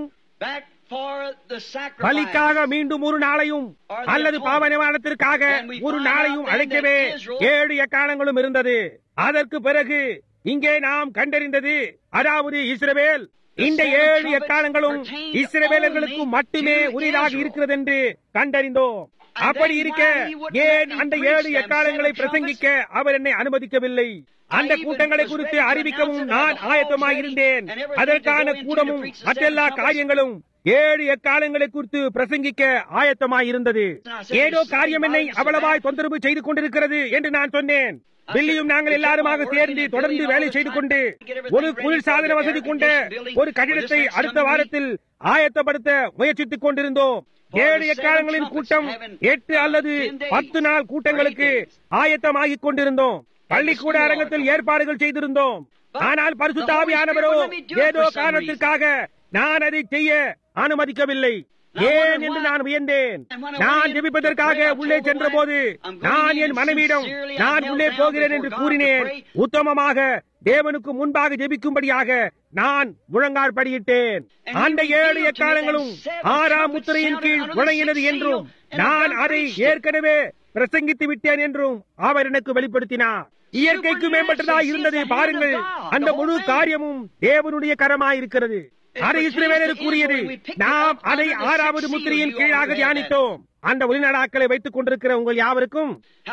பலிக்காக மீண்டும் ஒரு நாளையும் அல்லது பாவ நிவாரணத்திற்காக ஒரு நாளையும் அழைக்கவே ஏழு எக்காலங்களும் இருந்தது அதற்கு பிறகு இங்கே நாம் கண்டறிந்தது அதாவது இஸ்ரவேல் இந்த ஏழு எக்காலங்களும் இஸ்ரவேலர்களுக்கு மட்டுமே உரியதாக இருக்கிறது என்று கண்டறிந்தோம் அப்படி இருக்க ஏன் அந்த ஏழு எக்காலங்களை பிரசங்கிக்க அவர் என்னை அனுமதிக்கவில்லை அந்த கூட்டங்களை குறித்து அறிவிக்கவும் நான் ஆயத்தமாக இருந்தேன் அதற்கான கூடமும் மற்றெல்லா காரியங்களும் ஏழு எக்காலங்களை குறித்து பிரசங்கிக்க ஆயத்தமாய் இருந்தது ஏதோ காரியம் என்னை அவ்வளவாய் தொந்தரவு செய்து கொண்டிருக்கிறது என்று நான் சொன்னேன் பில்லியும் நாங்கள் எல்லாருமாக சேர்ந்து தொடர்ந்து வேலை செய்து கொண்டு ஒரு குளிர்சாதன வசதி கொண்ட ஒரு கட்டிடத்தை அடுத்த வாரத்தில் ஆயத்தப்படுத்த முயற்சித்துக் கொண்டிருந்தோம் ஏழு எக்காலங்களின் கூட்டம் எட்டு அல்லது பத்து நாள் கூட்டங்களுக்கு ஆயத்தமாகிக் கொண்டிருந்தோம் பள்ளிக்கூட அரங்கத்தில் ஏற்பாடுகள் செய்திருந்தோம் ஆனால் பரிசுத்தாவியானவரோ ஏதோ காரணத்திற்காக நான் அதை செய்ய அனுமதிக்கவில்லை ஏன் என்று நான் வியந்தேன் நான் ஜெபிப்பதற்காக உள்ளே சென்ற போது நான் என் மனைவியிடம் நான் உள்ளே போகிறேன் என்று கூறினேன் உத்தமமாக தேவனுக்கு முன்பாக ஜெபிக்கும்படியாக நான் முழங்கால் படியிட்டேன் அந்த ஏழு எக்காலங்களும் ஆறாம் முத்திரையின் கீழ் முழங்கினது என்றும் நான் அதை ஏற்கனவே பிரசங்கித்து விட்டேன் என்றும் அவர் எனக்கு வெளிப்படுத்தினார் இயற்கைக்கு மேம்பட்டதா இருந்தது பாருங்கள் அந்த முழு காரியமும் தேவனுடைய கரமாயிருக்கிறது அது இஸ்ரவேலர் கூறியது நாம் அதை ஆறாவது முத்திரையின் கீழாக தியானித்தோம் அந்த ஒளிநடாக்களை வைத்துக் கொண்டிருக்கிற உங்கள் யாவருக்கும்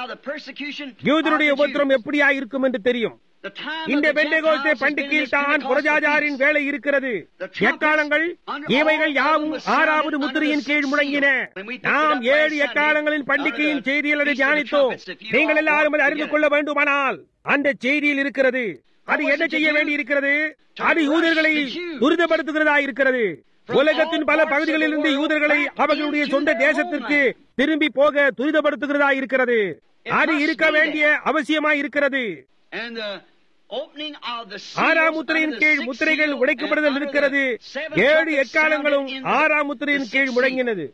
யூதனுடைய உபத்திரம் எப்படியா இருக்கும் என்று தெரியும் இந்த பெண்டகோஸ்தே பண்டிகையில் தான் புரஜாஜாரின் வேலை இருக்கிறது எக்காலங்கள் இவைகள் யாவும் ஆறாவது முத்திரையின் கீழ் முழங்கின நாம் ஏழு எக்காலங்களின் பண்டிகையின் செய்தியில் அதை தியானித்தோம் நீங்கள் எல்லாரும் அதை அறிந்து கொள்ள வேண்டுமானால் அந்த செய்தியில் இருக்கிறது அது என்ன செய்ய வேண்டி இருக்கிறது அது யூதர்களை துரிதப்படுத்துகிறதா இருக்கிறது உலகத்தின் பல பகுதிகளிலிருந்து யூதர்களை அவர்களுடைய சொந்த தேசத்திற்கு திரும்பி போக துரிதப்படுத்துகிறதா இருக்கிறது அது இருக்க வேண்டிய அவசியமாய் இருக்கிறது ஆறாம் முத்திரையின் கீழ் முத்திரைகள் உடைக்கப்படுதல் இருக்கிறது ஏழு எக்காலங்களும் ஆறாம் முத்திரையின் கீழ் முழங்கினது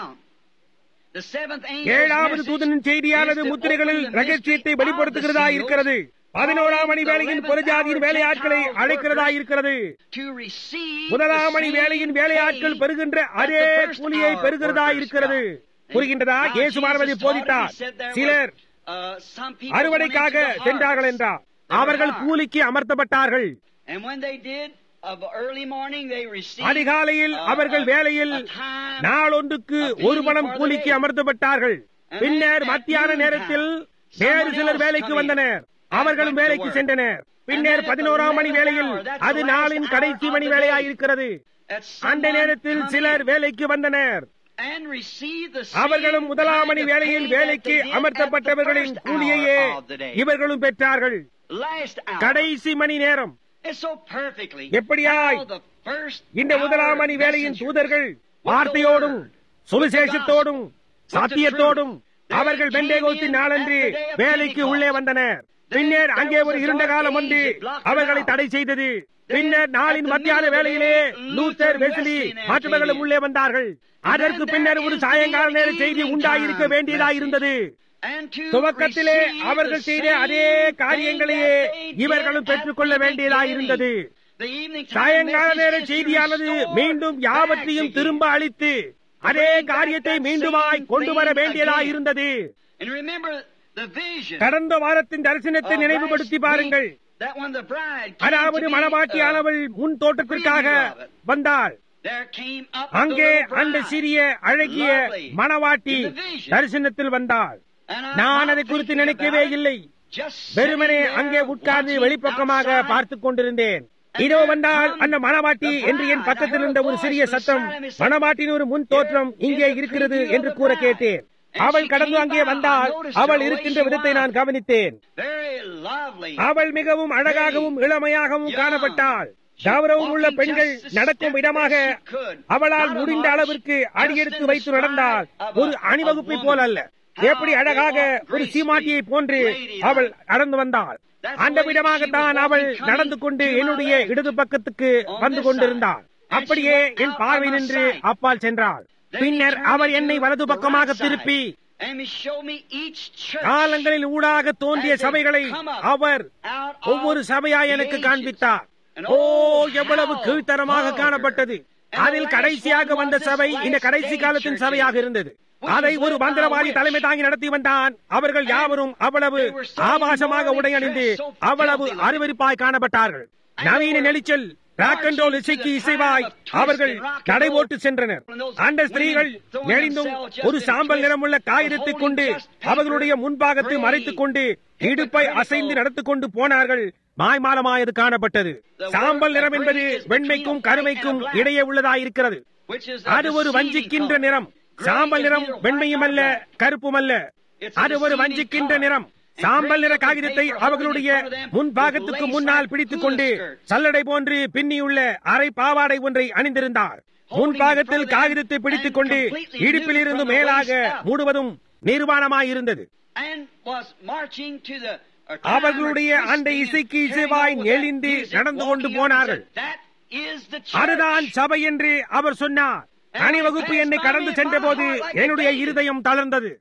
ஏழாவது தூதனின் செய்தியானது முத்திரைகளில் ரகசியத்தை வெளிப்படுத்துகிறதா இருக்கிறது பதினோராம் மணி வேலையின் புறஜாதியின் வேலையாட்களை அழைக்கிறதா இருக்கிறது முதலாம் மணி வேலையின் வேலையாட்கள் பெறுகின்ற அதே கூலியை பெறுகிறதா இருக்கிறது புரிகின்றதா இயேசு மாணவதை போதித்தார் சிலர் அறுவடைக்காக சென்றார்கள் என்றார் அவர்கள் கூலிக்கு அமர்த்தப்பட்டார்கள் அதிகாலையில் அவர்கள் வேலையில் நாளொன்றுக்கு ஒரு பணம் கூலிக்கு அமர்த்தப்பட்டார்கள் பின்னர் மத்தியான நேரத்தில் வேறு சிலர் வேலைக்கு வந்தனர் அவர்களும் வேலைக்கு சென்றனர் பின்னர் பதினோராம் மணி வேளையில் அது நாளின் கடைசி மணி வேலையாயிருக்கிறது அந்த நேரத்தில் சிலர் வேலைக்கு வந்தனர் அவர்களும் முதலாம் மணி வேளையில் வேலைக்கு அமர்த்தப்பட்டவர்களின் கூலியையே இவர்களும் பெற்றார்கள் கடைசி மணி நேரம் எப்படியாய் இந்த முதலாம் மணி வேலையின் தூதர்கள் வார்த்தையோடும் சுவிசேஷத்தோடும் சத்தியத்தோடும் அவர்கள் பெண்டேகோத்தின் நாளன்று வேலைக்கு உள்ளே வந்தனர் பின்னர் அங்கே ஒரு இருண்ட காலம் வந்து அவர்களை தடை செய்தது பின்னர் நாளின் மத்தியான வேளையிலே லூத்தர் வெஸ்லி மற்றவர்களும் உள்ளே வந்தார்கள் அதற்கு பின்னர் ஒரு சாயங்கால நேர செய்தி உண்டாயிருக்க வேண்டியதா இருந்தது துவக்கத்திலே அவர்கள் செய்த அதே காரியங்களையே இவர்களும் பெற்றுக்கொள்ள வேண்டியதா இருந்தது சாயங்கால நேர செய்தியானது மீண்டும் யாவற்றையும் திரும்ப அளித்து அதே காரியத்தை மீண்டுமாய் கொண்டு வர வேண்டியதா இருந்தது கடந்த வாரத்தின் தரிசனத்தை நினைவுபடுத்தி பாருங்கள் அதாவது மணவாட்டியானவள் முன் தோட்டத்திற்காக வந்தாள் அங்கே அந்த சிறிய அழகிய மணவாட்டி தரிசனத்தில் வந்தாள் நான் அதை குறித்து நினைக்கவே இல்லை வெறுமனே அங்கே உட்கார்ந்து வெளிப்பக்கமாக பார்த்துக் கொண்டிருந்தேன் இதோ வந்தால் அந்த மணவாட்டி என்று என் பக்கத்தில் இருந்த ஒரு சிறிய சத்தம் மணவாட்டின் ஒரு முன் தோற்றம் இங்கே இருக்கிறது என்று கூற கேட்டேன் அவள் கடந்து அங்கே வந்தால் அவள் இருக்கின்ற விதத்தை நான் கவனித்தேன் அவள் மிகவும் அழகாகவும் இளமையாகவும் காணப்பட்டாள் கௌரவம் உள்ள பெண்கள் நடக்கும் இடமாக அவளால் முடிந்த அளவிற்கு அடியெடுத்து வைத்து நடந்தால் ஒரு அணிவகுப்பை போல அல்ல எப்படி அழகாக ஒரு சீமாட்டியை போன்று அவள் நடந்து வந்தாள் அந்த விதமாகத்தான் அவள் நடந்து கொண்டு என்னுடைய இடது பக்கத்துக்கு வந்து கொண்டிருந்தாள் அப்படியே என் பார்வை நின்று அப்பால் சென்றாள் பின்னர் அவர் என்னை வலது பக்கமாக திருப்பி காலங்களில் ஊடாக தோன்றிய சபைகளை அவர் ஒவ்வொரு சபையா எனக்கு காண்பித்தார் ஓ எவ்வளவு கீழ்த்தரமாக காணப்பட்டது அதில் கடைசியாக வந்த சபை இந்த கடைசி காலத்தின் சபையாக இருந்தது அதை ஒரு மந்திரவாதி தலைமை தாங்கி நடத்தி வந்தான் அவர்கள் யாவரும் அவ்வளவு ஆபாசமாக உடையணிந்து அவ்வளவு அருவருப்பாய் காணப்பட்டார்கள் நவீன நெளிச்சல் ராக் அண்ட் ரோல் இசைக்கு இசைவாய் அவர்கள் நடை ஓட்டு சென்றனர் அந்த ஸ்திரீகள் நெளிந்தும் ஒரு சாம்பல் நிறமுள்ள காகிதத்தை கொண்டு அவர்களுடைய முன்பாகத்தை மறைத்துக் கொண்டு இடுப்பை அசைந்து நடத்திக் கொண்டு போனார்கள் மாய்மாலமாயது காணப்பட்டது சாம்பல் நிறம் என்பது வெண்மைக்கும் கருமைக்கும் இடையே உள்ளதாயிருக்கிறது அது ஒரு வஞ்சிக்கின்ற நிறம் சாம்பல் நிறம் வெண்மையும் அல்ல கருப்பும் அல்ல அது ஒரு வஞ்சிக்கின்ற நிறம் சாம்பல் நிற காகிதத்தை அவர்களுடைய முன்பாகத்துக்கு முன்னால் பிடித்துக் கொண்டு சல்லடை போன்று பின்னியுள்ள அரை பாவாடை ஒன்றை அணிந்திருந்தார் முன்பாகத்தில் காகிதத்தை பிடித்துக் கொண்டு இடுப்பில் இருந்து மேலாக மூடுவதும் நிர்வாணமாயிருந்தது அவர்களுடைய அந்த இசைக்கு இசைவாய் நெளிந்து நடந்து கொண்டு போனார்கள் அதுதான் சபை என்று அவர் சொன்னார் அணிவகுப்பு என்னை கடந்து சென்ற போது என்னுடைய இருதயம் தளர்ந்தது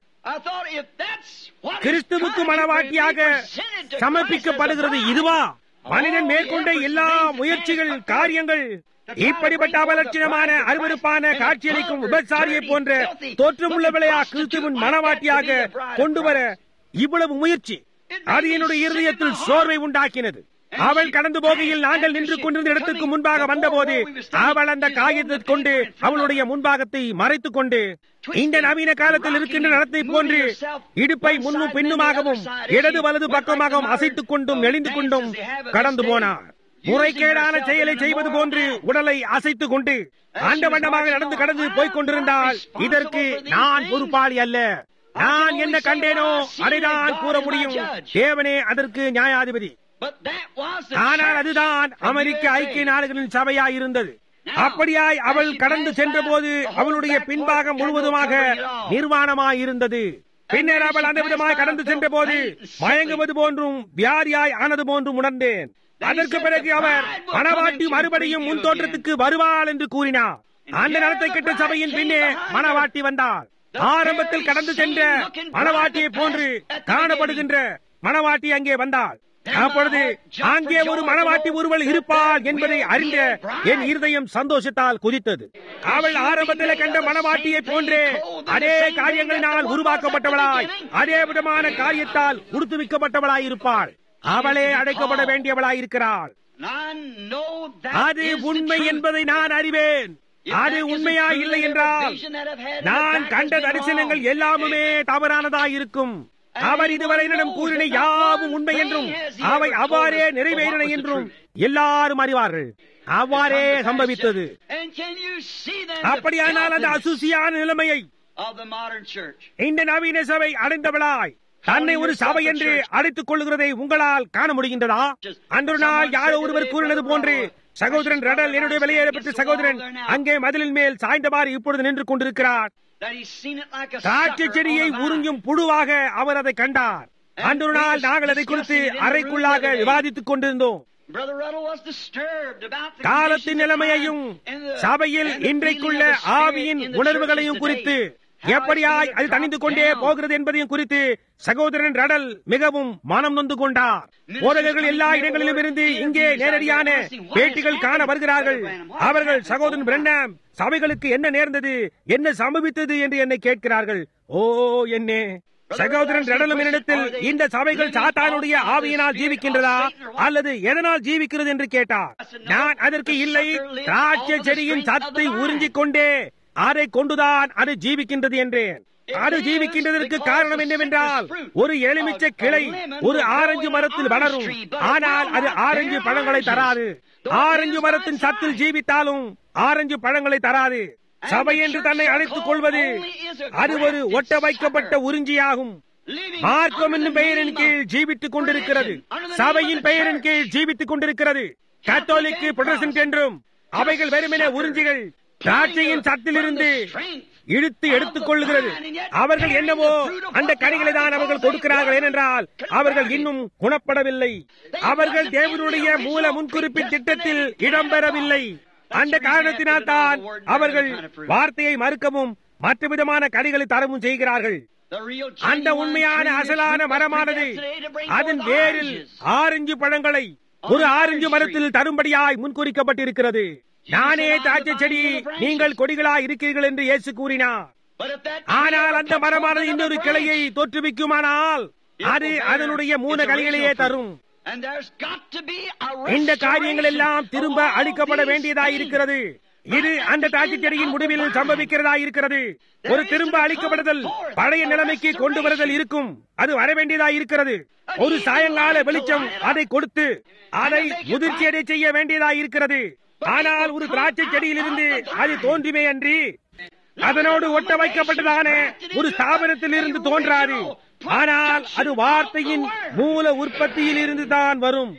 கிறிஸ்துவுக்கு மனவாட்டியாக சமர்ப்பிக்கப்படுகிறது இதுவா மனிதன் மேற்கொண்ட எல்லா முயற்சிகள் காரியங்கள் இப்படிப்பட்ட அபலட்சணமான அருவருப்பான காட்சியளிக்கும் விபச்சாரியை போன்ற தோற்றமுள்ளவளையா கிறிஸ்துவின் மனவாட்டியாக கொண்டு வர இவ்வளவு முயற்சி அது என்னுடைய இருதயத்தில் சோர்வை உண்டாக்கினது அவள் கடந்து போகையில் நாங்கள் நின்று கொண்டிருந்த இடத்துக்கு முன்பாக வந்தபோது அவள் அந்த காகிதத்தை கொண்டு அவளுடைய முன்பாகத்தை மறைத்துக் கொண்டு இந்த நவீன காலத்தில் இருக்கின்ற நடத்தை போன்று இடுப்பை முன்னும் பின்னுமாகவும் இடது வலது பக்கமாகவும் அசைத்துக் கொண்டும் நெளிந்து கொண்டும் கடந்து போனார் முறைகேடான செயலை செய்வது போன்று உடலை அசைத்துக் கொண்டு ஆண்ட வண்ணமாக நடந்து கடந்து போய்க் கொண்டிருந்தால் இதற்கு நான் பொறுப்பாளி அல்ல நான் என்ன கண்டேனோ அதைதான் கூற முடியும் தேவனே அதற்கு நியாயாதிபதி ஆனால் அதுதான் அமெரிக்க ஐக்கிய நாடுகளின் சபையாய் இருந்தது அப்படியாய் அவள் கடந்து சென்ற போது அவளுடைய பின்பாகம் முழுவதுமாக நிர்வாணமாய் இருந்தது பின்னர் அவள் அந்த விதமாய் கடந்து சென்ற போது மயங்குவது போன்றும் வியாதியாய் ஆனது போன்றும் உணர்ந்தேன் அதற்கு பிறகு அவர் மனவாட்டி மறுபடியும் முன் தோற்றத்துக்கு வருவாள் என்று கூறினார் அந்த நடத்தை கெட்ட சபையின் பின்னே மனவாட்டி வந்தாள் ஆரம்பத்தில் கடந்து சென்ற மனவாட்டியை போன்று காணப்படுகின்ற மனவாட்டி அங்கே வந்தாள் அப்பொழுது அங்கே ஒரு மனவாட்டி ஒருவள் இருப்பாள் என்பதை அறிந்த என் இருதயம் சந்தோஷத்தால் குதித்தது அவள் ஆரம்பத்தில் கண்ட மனவாட்டியை போன்றே அதே காரியங்களினால் உருவாக்கப்பட்டவளாய் அதே விதமான காரியத்தால் உடுத்துவிக்கப்பட்டவளாய் இருப்பாள் அவளே அழைக்கப்பட வேண்டியவளாய் இருக்கிறாள் அது உண்மை என்பதை நான் அறிவேன் அது உண்மையா இல்லை என்றால் நான் கண்ட தரிசனங்கள் எல்லாமுமே தவறானதா இருக்கும் அவர் இதுவரை என்னிடம் கூறின யாவும் உண்மை என்றும் அவை அவ்வாறே நிறைவேறின என்றும் எல்லாரும் அறிவார்கள் அவ்வாறே சம்பவித்தது அப்படியானால் அந்த அசுசியான நிலைமையை இந்த நவீன சபை அடைந்தவளாய் தன்னை ஒரு சபை என்று அழைத்துக் கொள்கிறதை உங்களால் காண முடிகின்றதா அன்று நாள் யாரோ ஒருவர் கூறினது போன்று சகோதரன் ரடல் என்னுடைய வெளியேறப்பட்ட சகோதரன் அங்கே மதிலின் மேல் சாய்ந்தவாறு இப்பொழுது நின்று கொண்டிருக்கிறார் திராட்சை செடியை உறிஞ்சும் புழுவாக அவர் அதை கண்டார் அன்று நாள் நாங்கள் அதை குறித்து அறைக்குள்ளாக விவாதித்துக் கொண்டிருந்தோம் காலத்தின் நிலைமையையும் சபையில் இன்றைக்குள்ள ஆவியின் உணர்வுகளையும் குறித்து எப்படியாய் அது தணிந்து கொண்டே போகிறது என்பதையும் குறித்து சகோதரன் ரடல் மிகவும் மனம் நொந்து கொண்டார் போதகர்கள் எல்லா இடங்களிலும் இருந்து இங்கே நேரடியான பேட்டிகள் காண வருகிறார்கள் அவர்கள் சகோதரன் பிரண்ணாம் சபைகளுக்கு என்ன நேர்ந்தது என்ன சம்பவித்தது என்று என்னை கேட்கிறார்கள் ஓ என்னே சகோதரன் ரடலும் என்னிடத்தில் இந்த சபைகள் சாத்தானுடைய ஆவியினால் ஜீவிக்கின்றதா அல்லது எதனால் ஜீவிக்கிறது என்று கேட்டார் நான் அதற்கு இல்லை திராட்சை செடியின் சத்தை உறிஞ்சிக் கொண்டே அதை கொண்டுதான் அது ஜீவிக்கின்றது என்றேன் அது ஜீவிக்கின்றதற்கு காரணம் என்னவென்றால் ஒரு எலுமிச்சை கிளை ஒரு ஆரஞ்சு மரத்தில் வளரும் ஆனால் அது ஆரஞ்சு பழங்களை தராது ஆரஞ்சு மரத்தின் சத்தில் ஜீவித்தாலும் ஆரஞ்சு பழங்களை தராது சபை என்று தன்னை அழைத்துக் கொள்வது அது ஒரு ஒட்ட வைக்கப்பட்ட உறிஞ்சியாகும் மார்க்கம் என்னும் பெயரின் கீழ் ஜீவித்துக் கொண்டிருக்கிறது சபையின் பெயரின் கீழ் ஜீவித்துக் கொண்டிருக்கிறது கத்தோலிக்கு புரொடெஸ்டன்ட் என்றும் அவைகள் வெறுமென உறிஞ்சிகள் திராட்சையின் சத்திலிருந்து இழுத்து எடுத்துக் கொள்ளுகிறது அவர்கள் என்னவோ அந்த கனிகளை தான் அவர்கள் கொடுக்கிறார்கள் ஏனென்றால் அவர்கள் இன்னும் குணப்படவில்லை அவர்கள் தேவனுடைய மூல முன்குறிப்பின் திட்டத்தில் இடம்பெறவில்லை அந்த காரணத்தினால் தான் அவர்கள் வார்த்தையை மறுக்கவும் மற்ற விதமான கனிகளை தரவும் செய்கிறார்கள் அந்த உண்மையான அசலான மரமானது அதன் வேரில் ஆரஞ்சு பழங்களை ஒரு ஆரஞ்சு மரத்தில் தரும்படியாய் முன்குறிக்கப்பட்டிருக்கிறது நானே திராட்சை செடி நீங்கள் கொடிகளாய் இருக்கிறீர்கள் என்று இயேசு கூறினார் ஆனால் அந்த மரமானது இன்னொரு கிளையை தோற்றுவிக்குமானால் அது அதனுடைய மூல கனிகளையே தரும் இந்த காரியங்கள் எல்லாம் திரும்ப அளிக்கப்பட வேண்டியதாய் இருக்கிறது இது அந்த திராட்சை செடியின் முடிவில் சம்பவிக்கிறதா இருக்கிறது ஒரு திரும்ப அளிக்கப்படுதல் பழைய நிலைமைக்கு கொண்டு வருதல் இருக்கும் அது வர வேண்டியதா இருக்கிறது ஒரு சாயங்கால வெளிச்சம் அதை கொடுத்து அதை முதிர்ச்சியடை செய்ய வேண்டியதா இருக்கிறது ஆனால் ஒரு திராட்சை செடியிலிருந்து அது தோன்றுமே அன்றி அதனோடு ஒட்ட வைக்கப்பட்டதான ஒரு ஸ்தாபனத்தில் இருந்து தோன்றாது ஆனால் அது வார்த்தையின் மூல உற்பத்தியில் இருந்து தான் வரும்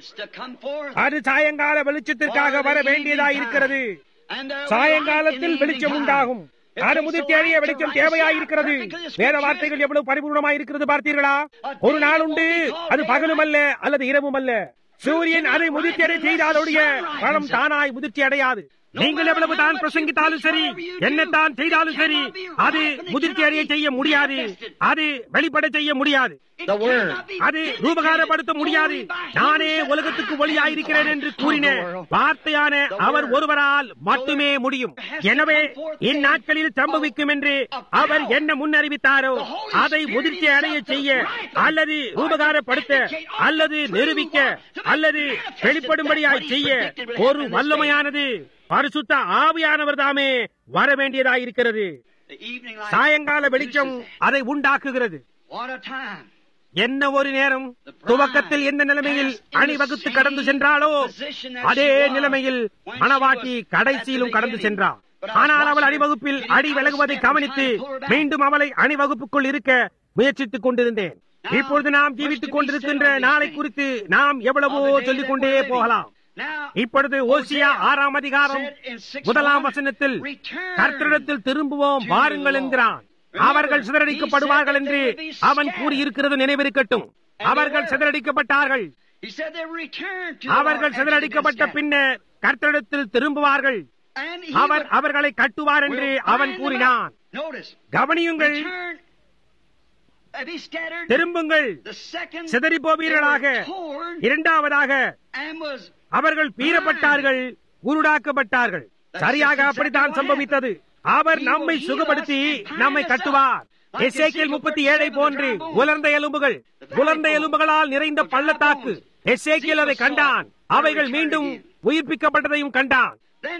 அது சாயங்கால வெளிச்சத்திற்காக வர வேண்டியதா இருக்கிறது சாயங்காலத்தில் வெளிச்சம் உண்டாகும் அது முதிர்ச்சி அழிய வெளிச்சம் தேவையாயிருக்கிறது வேத வார்த்தைகள் எவ்வளவு பரிபூர்ணமாயிருக்கிறது பார்த்தீர்களா ஒரு நாள் உண்டு அது பகலும் அல்ல அல்லது இரவும் அல்ல சூரியன் அதை முதிர்ச்சி அடை செய்தாலுடைய பழம் தானாய் முதிர்ச்சி அடையாது நீங்கள் எவ்வளவு தான் பிரசங்கித்தாலும் சரி என்னத்தான் செய்தாலும் சரி அது முதிர்ச்சி அடைய செய்ய முடியாது அது வெளிப்பட செய்ய முடியாது அது ரூபகாரப்படுத்த முடியாது நானே உலகத்துக்கு ஒளியாயிருக்கிறேன் என்று கூறினேன் வார்த்தையான அவர் ஒருவரால் மட்டுமே முடியும் எனவே இந்நாட்களில் சம்பவிக்கும் என்று அவர் என்ன முன்னறிவித்தாரோ அதை முதிர்ச்சி அடைய செய்ய அல்லது ரூபகாரப்படுத்த அல்லது நிரூபிக்க அல்லது வெளிப்படும்படியாய் செய்ய ஒரு வல்லமையானது பரிசுத்த ஆவியானவர் தாமே வர வேண்டியதாயிருக்கிறது சாயங்கால வெளிச்சம் அதை உண்டாக்குகிறது என்ன ஒரு நேரம் துவக்கத்தில் எந்த நிலைமையில் அணிவகுத்து கடந்து சென்றாலோ அதே நிலைமையில் மணவாட்டி கடைசியிலும் கடந்து சென்றார் ஆனால் அவள் அணிவகுப்பில் அடி விலகுவதை கவனித்து மீண்டும் அவளை அணிவகுப்புக்குள் இருக்க முயற்சித்துக் கொண்டிருந்தேன் இப்பொழுது நாம் ஜீவித்துக் கொண்டிருக்கின்ற நாளை குறித்து நாம் எவ்வளவோ சொல்லிக் கொண்டே போகலாம் இப்பொழுது ஓசியா ஆறாம் அதிகாரம் முதலாம் வசனத்தில் கர்த்தரிடத்தில் திரும்புவோம் வாருங்கள் என்கிறான் அவர்கள் சிதறடிக்கப்படுவார்கள் என்று அவன் கூறியிருக்கிறது நினைவிருக்கட்டும் அவர்கள் சிதறடிக்கப்பட்டார்கள் அவர்கள் சிதறடிக்கப்பட்ட பின்னர் கர்த்தரிடத்தில் திரும்புவார்கள் அவர் அவர்களை கட்டுவார் என்று அவன் கூறினான் கவனியுங்கள் திரும்புங்கள் சிதறி போவீர்களாக இரண்டாவதாக அவர்கள் பீறப்பட்டார்கள் உருடாக்கப்பட்டார்கள் சரியாக அப்படித்தான் சம்பவித்தது அவர் நம்மை சுகப்படுத்தி நம்மை கட்டுவார் எஸ்ஏக்கில் முப்பத்தி ஏழை போன்று உலர்ந்த எலும்புகள் உலர்ந்த எலும்புகளால் நிறைந்த பள்ளத்தாக்கு எஸ்ஏக்கில் அதை கண்டான் அவைகள் மீண்டும் உயிர்ப்பிக்கப்பட்டதையும் கண்டான்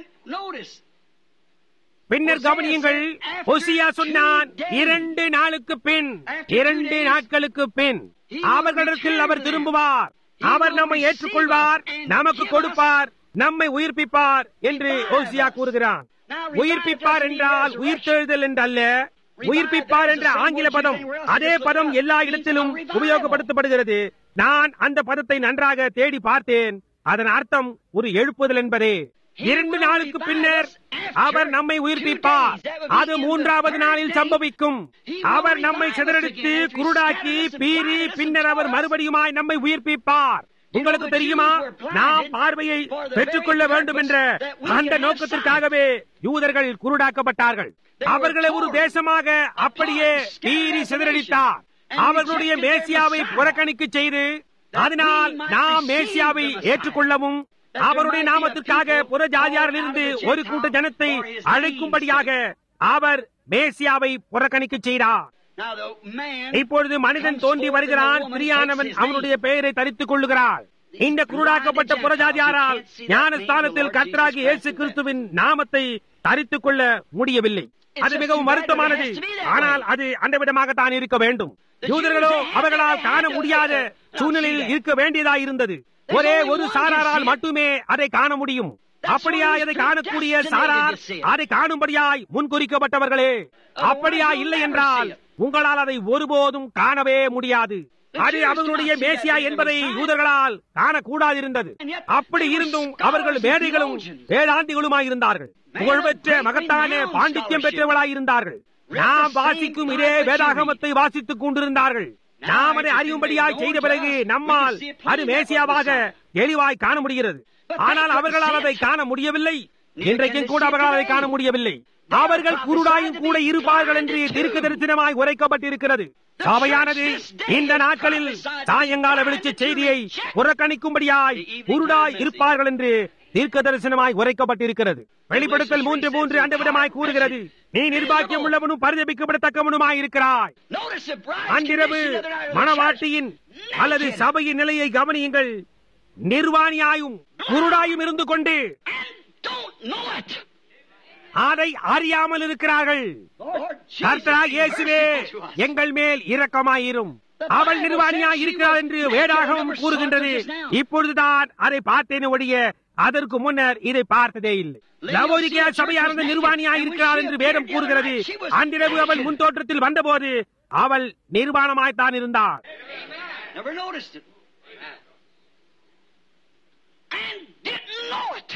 பின்னர் கவனியுங்கள் ஒசியா சொன்னான் இரண்டு நாளுக்கு பின் இரண்டு நாட்களுக்கு பின் அவர்களிடத்தில் அவர் திரும்புவார் அவர் நம்மை ஏற்றுக்கொள்வார் நமக்கு கொடுப்பார் நம்மை உயிர்ப்பிப்பார் என்று ஓசியா கூறுகிறான் உயிர்ப்பிப்பார் என்றால் உயிர்த்தெழுதல் என்றல்ல உயிர்ப்பிப்பார் என்ற ஆங்கில பதம் அதே பதம் எல்லா இடத்திலும் உபயோகப்படுத்தப்படுகிறது நான் அந்த பதத்தை நன்றாக தேடி பார்த்தேன் அதன் அர்த்தம் ஒரு எழுப்புதல் என்பதே இரண்டு நாளுக்கு பின்னர் அவர் நம்மை உயிர்ப்பிப்பார் அது மூன்றாவது நாளில் சம்பவிக்கும் அவர் நம்மை சிதறடித்து குருடாக்கி பீறி பின்னர் அவர் மறுபடியுமாய் நம்மை உயிர்ப்பிப்பார் உங்களுக்கு தெரியுமா நாம் பார்வையை பெற்றுக்கொள்ள வேண்டும் என்ற அந்த நோக்கத்திற்காகவே யூதர்கள் குருடாக்கப்பட்டார்கள் அவர்களை ஒரு தேசமாக அப்படியே பீறி சிதறடித்தார் அவர்களுடைய மேசியாவை புறக்கணிக்க செய்து அதனால் நாம் மேசியாவை ஏற்றுக்கொள்ளவும் அவருடைய நாமத்திற்காக புற ஜாதியாரிலிருந்து ஒரு கூட்ட ஜனத்தை அழைக்கும்படியாக அவர் மேசியாவை புறக்கணிக்க செய்தார் இப்பொழுது மனிதன் தோன்றி வருகிறான் பிரியானவன் அவனுடைய பெயரை தரித்துக் கொள்ளுகிறார் இந்த குருடாக்கப்பட்ட புறஜாதியாரால் ஞானஸ்தானத்தில் கத்ராகி இயேசு கிறிஸ்துவின் நாமத்தை தரித்துக் கொள்ள முடியவில்லை அது மிகவும் வருத்தமானது ஆனால் அது அந்த விதமாகத்தான் இருக்க வேண்டும் யூதர்களோ அவர்களால் காண முடியாத சூழ்நிலையில் இருக்க வேண்டியதா இருந்தது ஒரே ஒரு சாராரால் மட்டுமே அதை காண முடியும் அப்படியா அதை காணக்கூடிய சாரார் அதை காணும்படியாய் முன்குறிக்கப்பட்டவர்களே அப்படியா இல்லை என்றால் உங்களால் அதை ஒருபோதும் காணவே முடியாது அது அவர்களுடைய மேசியா என்பதை யூதர்களால் காணக்கூடாதிருந்தது அப்படி இருந்தும் அவர்கள் வேதைகளும் வேதாந்திகளுமாய் இருந்தார்கள் புகழ்பெற்ற மகத்தான பாண்டித்யம் பெற்றவர்களாய் இருந்தார்கள் நாம் வாசிக்கும் இதே வேதாகமத்தை வாசித்துக் கொண்டிருந்தார்கள் நாம் அதை அறியும்படியாய் செய்த பிறகு நம்மால் அது மேசியாவாக எளிவாய் காண முடிகிறது ஆனால் அவர்களால் அதை காண முடியவில்லை இன்றைக்கும் கூட அவர்களால் அதை காண முடியவில்லை அவர்கள் குருடாயும் கூட இருப்பார்கள் என்று தீர்க்க தரிசனமாய் உரைக்கப்பட்டிருக்கிறது சபையானது இந்த நாட்களில் சாயங்கால வெளிச்ச செய்தியை புறக்கணிக்கும்படியாய் குருடாய் இருப்பார்கள் என்று தீர்க்க தரிசனமாய் உரைக்கப்பட்டிருக்கிறது வெளிப்படுத்தல் மூன்று மூன்று அந்த விதமாய் கூறுகிறது நீ நிர்வாக்கியம் உள்ளவனும் பரிதபிக்கப்படத்தக்கவனுமாய் இருக்கிறாய் அன்றிரவு மணவாட்டியின் அல்லது சபையின் நிலையை கவனியுங்கள் நிர்வாணியாயும் குருடாயும் இருந்து கொண்டு அதை அறியாமல் இருக்கிறார்கள் கர்த்தராக இயேசுவே எங்கள் மேல் இரக்கமாயிரும் அவள் நிர்வாணியாய் இருக்கிறாள் என்று வேதாகவும் கூறுகின்றது இப்பொழுதுதான் அதை பார்த்தேன் ஒழிய அதற்கு முன்னர் இதை பார்த்ததே இல்லை லவோதிகா சபையானது நிர்வாணியாய் இருக்கிறாள் என்று வேதம் கூறுகிறது அன்றிரவு அவள் முன் தோற்றத்தில் வந்தபோது அவள் நிர்வாணமாய்த்தான் இருந்தாள் Never noticed it. And didn't know it.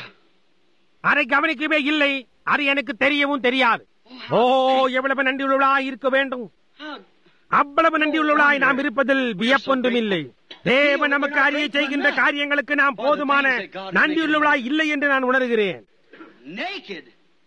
அதை கவனிக்கவே இல்லை அது எனக்கு தெரியவும் தெரியாது ஓ எவ்வளவு நன்றியுள்ளவளாய் இருக்க வேண்டும் How அவ்வளவு நன்றியுள்ளவளாய் நாம் இருப்பதில் வியப்பொன்றும் இல்லை தேவன் நமக்கு அறிய செய்கின்ற காரியங்களுக்கு நாம் போதுமான நன்றியுள்ளவளாய் இல்லை என்று நான் உணர்கிறேன் naked.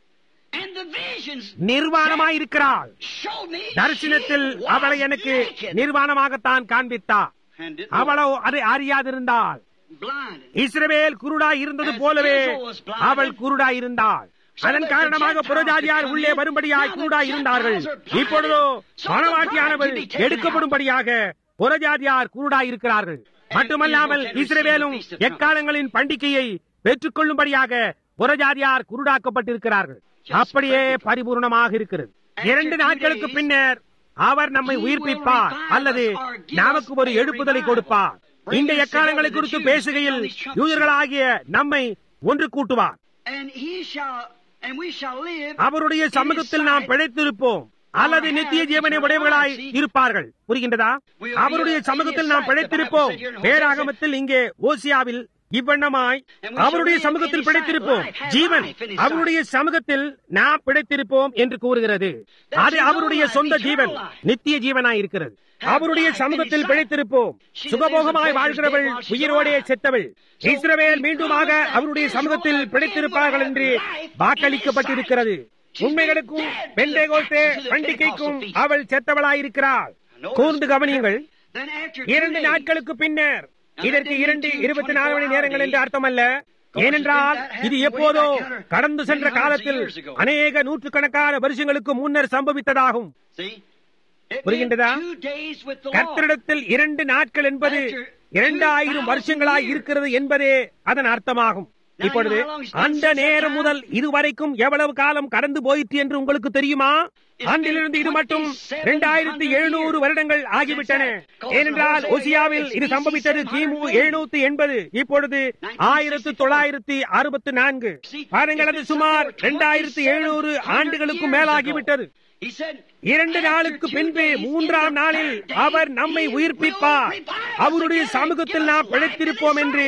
And the visions நிர்வாணமாய் இருக்கிறாள் showed me தரிசனத்தில் she was அவளை எனக்கு naked. நிர்வாணமாகத்தான் காண்பித்தார் And didn't know அவளோ அதை அறியாதிருந்தாள் it. blinded. இஸ்ரவேல் குருடாய் இருந்தது போலவே அவள் குருடாய் இருந்தாள் அதன் காரணமாக புறஜாதியார் உள்ளே வரும்படியாய் குருடாய் இருந்தார்கள் இப்பொழுதோ மணவாட்டியானவள் எடுக்கப்படும்படியாக புறஜாதியார் குருடாய் இருக்கிறார்கள் மட்டுமல்லாமல் இஸ்ரவேலும் எக்காலங்களின் பண்டிகையை பெற்றுக் கொள்ளும்படியாக புறஜாதியார் குருடாக்கப்பட்டிருக்கிறார்கள் அப்படியே பரிபூர்ணமாக இருக்கிறது இரண்டு நாட்களுக்கு பின்னர் அவர் நம்மை உயிர்ப்பிப்பார் அல்லது நமக்கு ஒரு எழுப்புதலை கொடுப்பார் இந்த எக்காலங்களை குறித்து பேசுகையில் யூதர்களாகிய நம்மை ஒன்று கூட்டுவார் And he shall, and we shall live. அவருடைய சமூகத்தில் நாம் பிழைத்திருப்போம் அல்லது நித்திய ஜீவனை உடையவர்களாய் இருப்பார்கள் புரிகின்றதா அவருடைய சமூகத்தில் நாம் பிழைத்திருப்போம் வேறாகமத்தில் இங்கே ஓசியாவில் இவ்வண்ணமாய் அவருடைய சமூகத்தில் பிழைத்திருப்போம் ஜீவன் அவருடைய சமூகத்தில் நாம் பிழைத்திருப்போம் என்று கூறுகிறது அது அவருடைய சொந்த ஜீவன் நித்திய ஜீவனாய் இருக்கிறது அவருடைய சமூகத்தில் பிழைத்திருப்போம் சுகபோகமாய் வாழ்கிறவள் உயிரோடே செத்தவள் இஸ்ரவேல் மீண்டுமாக அவருடைய சமூகத்தில் பிழைத்திருப்பார்கள் என்று வாக்களிக்கப்பட்டிருக்கிறது உண்மைகளுக்கும் பெண்டேகோஸ்தே பண்டிகைக்கும் அவள் செத்தவளாயிருக்கிறாள் கூர்ந்து கவனியுங்கள் Then after இரண்டு நாட்களுக்கு பின்னர் இதற்கு இரண்டு இருபத்தி நாலு மணி நேரங்கள் என்று அர்த்தமல்ல ஏனென்றால் இது எப்போதோ கடந்து சென்ற காலத்தில் அநேக நூற்றுக்கணக்கான வருஷங்களுக்கு முன்னர் சம்பவித்ததாகும் See? It புரிகின்றதா? means two days with the Lord. கர்த்தரிடத்தில் இரண்டு நாட்கள் என்பது இரண்டாயிரம் வருஷங்களாய் இருக்கிறது என்பதே அதன் அர்த்தமாகும் இப்பொழுது அந்த நேரம் முதல் இதுவரைக்கும் எவ்வளவு காலம் கடந்து போயிற்று என்று உங்களுக்கு தெரியுமா அன்றிலிருந்து இது மட்டும் இரண்டாயிரத்தி எழுநூறு வருடங்கள் ஆகிவிட்டன ஏனென்றால் ஒசியாவில் இது சம்பவித்தது கிமு எழுநூத்தி எண்பது இப்பொழுது ஆயிரத்து தொள்ளாயிரத்தி அறுபத்தி நான்கு பாருங்கள் அது சுமார் இரண்டாயிரத்தி எழுநூறு ஆண்டுகளுக்கும் மேலாகிவிட்டது He said, இரண்டு நாளுக்கு பின்பு மூன்றாம் நாளில் அவர் நம்மை உயிர்ப்பிப்பார் அவருடைய சமூகத்தில் நாம் பிழைத்திருப்போம் என்று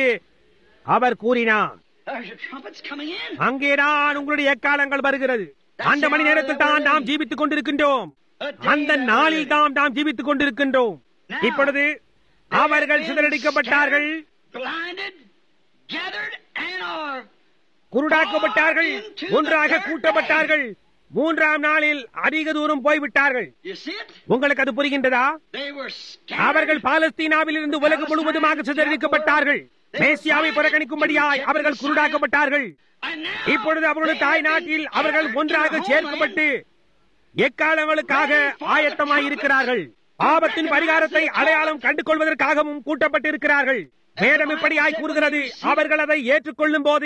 அவர் கூறினார் There's your trumpets coming in. அங்கேதான் உங்களுடைய எக்காலங்கள் வருகிறது அந்த மணி நேரத்தில் தான் நாம் ஜீவித்துக் கொண்டிருக்கின்றோம் அந்த நாளில் தான் நாம் ஜீவித்துக் கொண்டிருக்கின்றோம் இப்பொழுது அவர்கள் சிதறடிக்கப்பட்டார்கள் Blinded, gathered, and are குருடாக்கப்பட்டார்கள் ஒன்றாக கூட்டப்பட்டார்கள் மூன்றாம் நாளில் அதிக தூரம் போய்விட்டார்கள் You see it? உங்களுக்கு அது புரிகின்றதா They were அவர்கள் scattered. பாலஸ்தீனாவில் இருந்து உலகம் முழுவதுமாக சிதறடிக்கப்பட்டார்கள் மேசியாவை புறக்கணிக்கும்படியாய் அவர்கள் குருடாக்கப்பட்டார்கள் And now இப்பொழுது அவருடைய தாய் நாட்டில் அவர்கள் ஒன்றாக சேர்க்கப்பட்டு எக்காலங்களுக்காக ஆயத்தமாய் இருக்கிறார்கள் ஆபத்தின் பரிகாரத்தை அடையாளம் கண்டு கொள்வதற்காகவும் கூட்டப்பட்டிருக்கிறார்கள் வேதம் இப்படியாய் கூறுகிறது அவர்கள் அதை ஏற்றுக்கொள்ளும் போது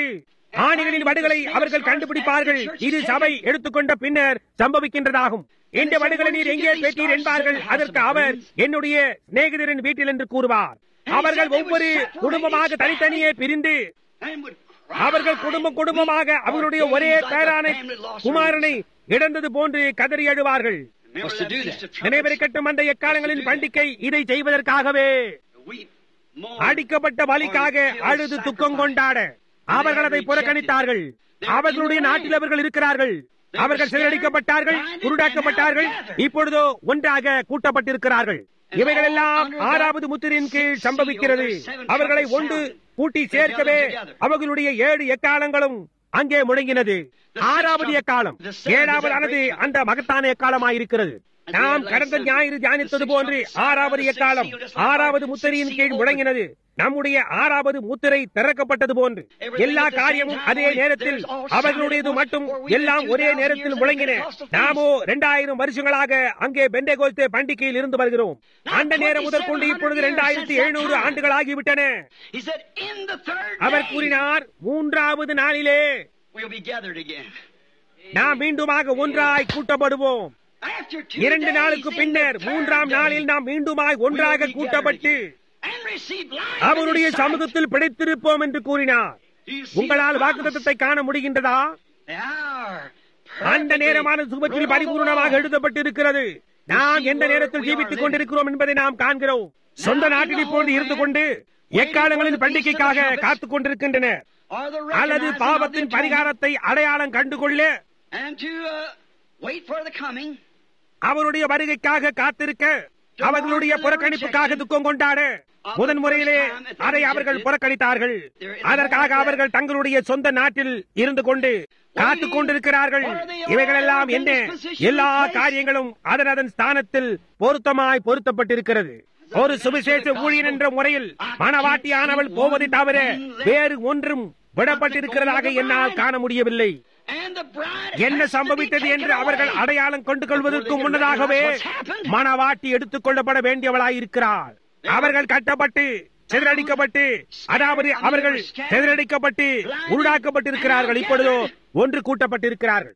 ஆணிகளின் வடுகளை அவர்கள் கண்டுபிடிப்பார்கள் இது சபை எடுத்துக்கொண்ட பின்னர் சம்பவிக்கின்றதாகும் இந்த வடுகளை நீர் எங்கே பெற்றீர் என்பார்கள் அதற்கு அவர் என்னுடைய சிநேகிதரின் வீட்டில் என்று கூறுவார் அவர்கள் ஒவ்வொரு குடும்பமாக தனித்தனியே பிரிந்து அவர்கள் குடும்பம் குடும்பமாக அவர்களுடைய ஒரே பேரானை குமாரனை இழந்தது போன்று கதறி எழுவார்கள் நினைவிருக்கட்டும் அந்த எக்காலங்களின் பண்டிகை இதை செய்வதற்காகவே அடிக்கப்பட்ட வலிக்காக அழுது துக்கம் கொண்டாட அவர்கள் அதை புறக்கணித்தார்கள் அவர்களுடைய நாட்டில் அவர்கள் இருக்கிறார்கள் அவர்கள் சிதறடிக்கப்பட்டார்கள் குருடாக்கப்பட்டார்கள் இப்பொழுதோ ஒன்றாக கூட்டப்பட்டிருக்கிறார்கள் இவைகள் எல்லாம் ஆறாவது முத்திரின் கீழ் சம்பவிக்கிறது அவர்களை ஒன்று கூட்டி சேர்க்கவே அவர்களுடைய ஏழு எக்காலங்களும் அங்கே முழங்கினது ஆறாவது எக்காலம் ஏழாவது ஆனது அந்த மகத்தான எக்காலமாயிருக்கிறது நாம் கடந்த ஞாயிறு தியானித்தது போன்று ஆறாவது எக்காலம் ஆறாவது முத்திரையின் கீழ் முழங்கினது நம்முடைய ஆறாவது முத்திரை திறக்கப்பட்டது போன்று எல்லா காரியமும் அதே நேரத்தில் அவர்களுடையது மட்டும் எல்லாம் ஒரே நேரத்தில் முழங்கின நாமோ இரண்டாயிரம் வருஷங்களாக அங்கே பெண்டேகோஸ்தே பண்டிகையில் இருந்து வருகிறோம் அந்த நேரம் முதற்கொண்டு இப்பொழுது இரண்டாயிரத்தி எழுநூறு ஆண்டுகள் ஆகிவிட்டன அவர் கூறினார் மூன்றாவது நாளிலே நாம் மீண்டுமாக ஒன்றாய் கூட்டப்படுவோம் இரண்டு நாளுக்கு பின்னர் மூன்றாம் நாளில் நாம் மீண்டுமாய் ஒன்றாக கூட்டப்பட்டு அவருடைய சமூகத்தில் பிடித்திருப்போம் என்று கூறினார் உங்களால் வாக்குத்தத்தை காண முடிகின்றதா அந்த நேரமான சுபத்தில் பரிபூர்ணமாக எழுதப்பட்டிருக்கிறது நாம் எந்த நேரத்தில் ஜீவித்துக் கொண்டிருக்கிறோம் என்பதை நாம் காண்கிறோம் சொந்த நாட்டில் இப்பொழுது இருந்து கொண்டு எக்காலங்களின் பண்டிகைக்காக காத்துக் கொண்டிருக்கின்றனர் அல்லது பாவத்தின் பரிகாரத்தை அடையாளம் கண்டுகொள்ள அவருடைய வருகைக்காக காத்திருக்க அவர்களுடைய புறக்கணிப்புக்காக துக்கம் கொண்டாட முதன் முறையிலே அதை அவர்கள் புறக்கணித்தார்கள் அதற்காக அவர்கள் தங்களுடைய சொந்த நாட்டில் இருந்து கொண்டு காத்துக் கொண்டிருக்கிறார்கள் இவைகளெல்லாம் என்ன எல்லா காரியங்களும் அதன் அதன் ஸ்தானத்தில் பொருத்தமாய் பொருத்தப்பட்டிருக்கிறது ஒரு சுவிசேஷ ஊழியன் என்ற முறையில் மனவாட்டியானவள் போவதை தவிர வேறு ஒன்றும் விடப்பட்டிருக்கிறதாக என்னால் காண முடியவில்லை என்ன சம்பவித்தது என்று அவர்கள் அடையாளம் கொண்டு கொள்வதற்கு முன்னதாகவே மனவாட்டி எடுத்துக் கொள்ளப்பட வேண்டியவளாயிருக்கிறார் அவர்கள் கட்டப்பட்டு சிதறடிக்கப்பட்டு அதாவது அவர்கள் சிதறடிக்கப்பட்டு உருடாக்கப்பட்டிருக்கிறார்கள் இப்பொழுதோ ஒன்று கூட்டப்பட்டிருக்கிறார்கள்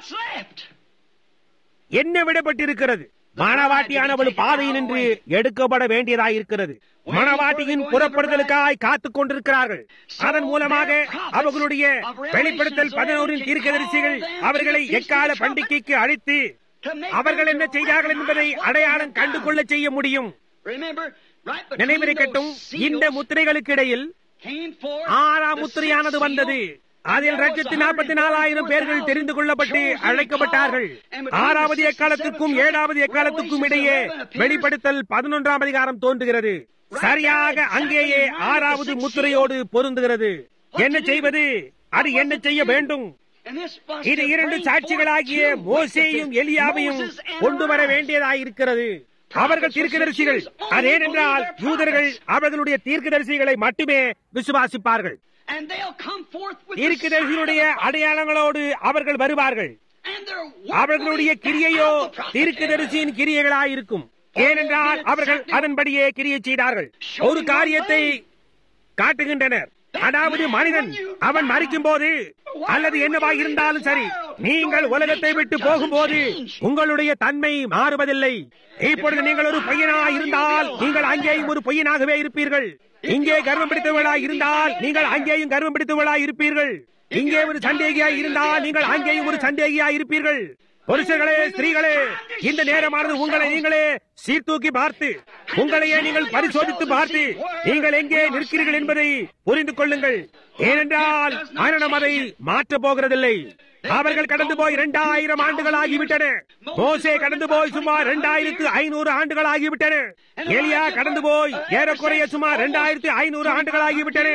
என்ன விடப்பட்டிருக்கிறது மணவாட்டியானவள் பாதையில் நின்று எடுக்கப்பட வேண்டியதாயிருக்கிறது மணவாட்டியின் புறப்படுதலுக்காய் காத்துக் கொண்டிருக்கிறார்கள் அதன் மூலமாக அவர்களுடைய வெளிப்படுத்தல் பதினோரின் தீர்க்கதரிசிகள் அவர்களை எக்கால பண்டிகைக்கு அழைத்து அவர்கள் என்ன செய்தார்கள் என்பதை அடையாளம் கண்டுகொள்ள செய்ய முடியும் நினைவிருக்கட்டும் இந்த முத்திரைகளுக்கு இடையில் ஆறாம் முத்திரையானது வந்தது அதில் லட்சத்தி நாற்பத்தி நாலாயிரம் பேர்கள் தெரிந்து கொள்ளப்பட்டு அழைக்கப்பட்டார்கள் ஆறாவது எக்காலத்துக்கும் ஏழாவது எக்காலத்துக்கும் இடையே வெளிப்படுத்தல் பதினொன்றாம் அதிகாரம் தோன்றுகிறது சரியாக அங்கேயே ஆறாவது முத்திரையோடு பொருந்துகிறது என்ன செய்வது அது என்ன செய்ய வேண்டும் இது இரண்டு சாட்சிகளாகிய மோசேயும் எலியாவையும் கொண்டு வர வேண்டியதாயிருக்கிறது அவர்கள் தீர்க்கதரிசிகள் அதேனென்றால் யூதர்கள் அவர்களுடைய தீர்க்கதரிசிகளை மட்டுமே விசுவாசிப்பார்கள் தீர்க்கதரிசியுடைய அடையாளங்களோடு அவர்கள் வருவார்கள் அவர்களுடைய கிரியையோ தீர்க்கதரிசியின் கிரியைகளாயிருக்கும் ஏனென்றால் அவர்கள் அதன்படியே கிரியை செய்தார்கள் ஒரு காரியத்தை காட்டுகின்றனர் அதாவது மனிதன் அவன் மறிக்கும் போது அல்லது என்னவா இருந்தாலும் சரி நீங்கள் உலகத்தை விட்டு போகும்போது உங்களுடைய தன்மை மாறுவதில்லை இப்பொழுது நீங்கள் ஒரு பையனா இருந்தால் நீங்கள் அங்கேயும் ஒரு பையனாகவே இருப்பீர்கள் இங்கே கர்வம் பிடித்தவர்களா இருந்தால் நீங்கள் அங்கேயும் கர்வம் பிடித்தவர்களா இருப்பீர்கள் இங்கே ஒரு சந்தேகியா இருந்தால் நீங்கள் அங்கேயும் ஒரு சந்தேகியா இருப்பீர்கள் புருஷர்களே ஸ்திரீகளே இந்த நேரமானது உங்களை நீங்களே சீர்தூக்கி பார்த்து உங்களையே நீங்கள் பரிசோதித்து பார்த்து நீங்கள் எங்கே நிற்கிறீர்கள் என்பதை புரிந்து கொள்ளுங்கள் ஏனென்றால் மரணம் அதை மாற்றப் போகிறதில்லை அவர்கள் கடந்து போய் இரண்டாயிரம் ஆண்டுகள் ஆகிவிட்டன மோசே கடந்து போய் சுமார் இரண்டாயிரத்து ஐநூறு ஆண்டுகள் ஆகிவிட்டன எலியா கடந்து போய் ஏறக்குறைய சுமார் இரண்டாயிரத்து ஐநூறு ஆண்டுகள் ஆகிவிட்டன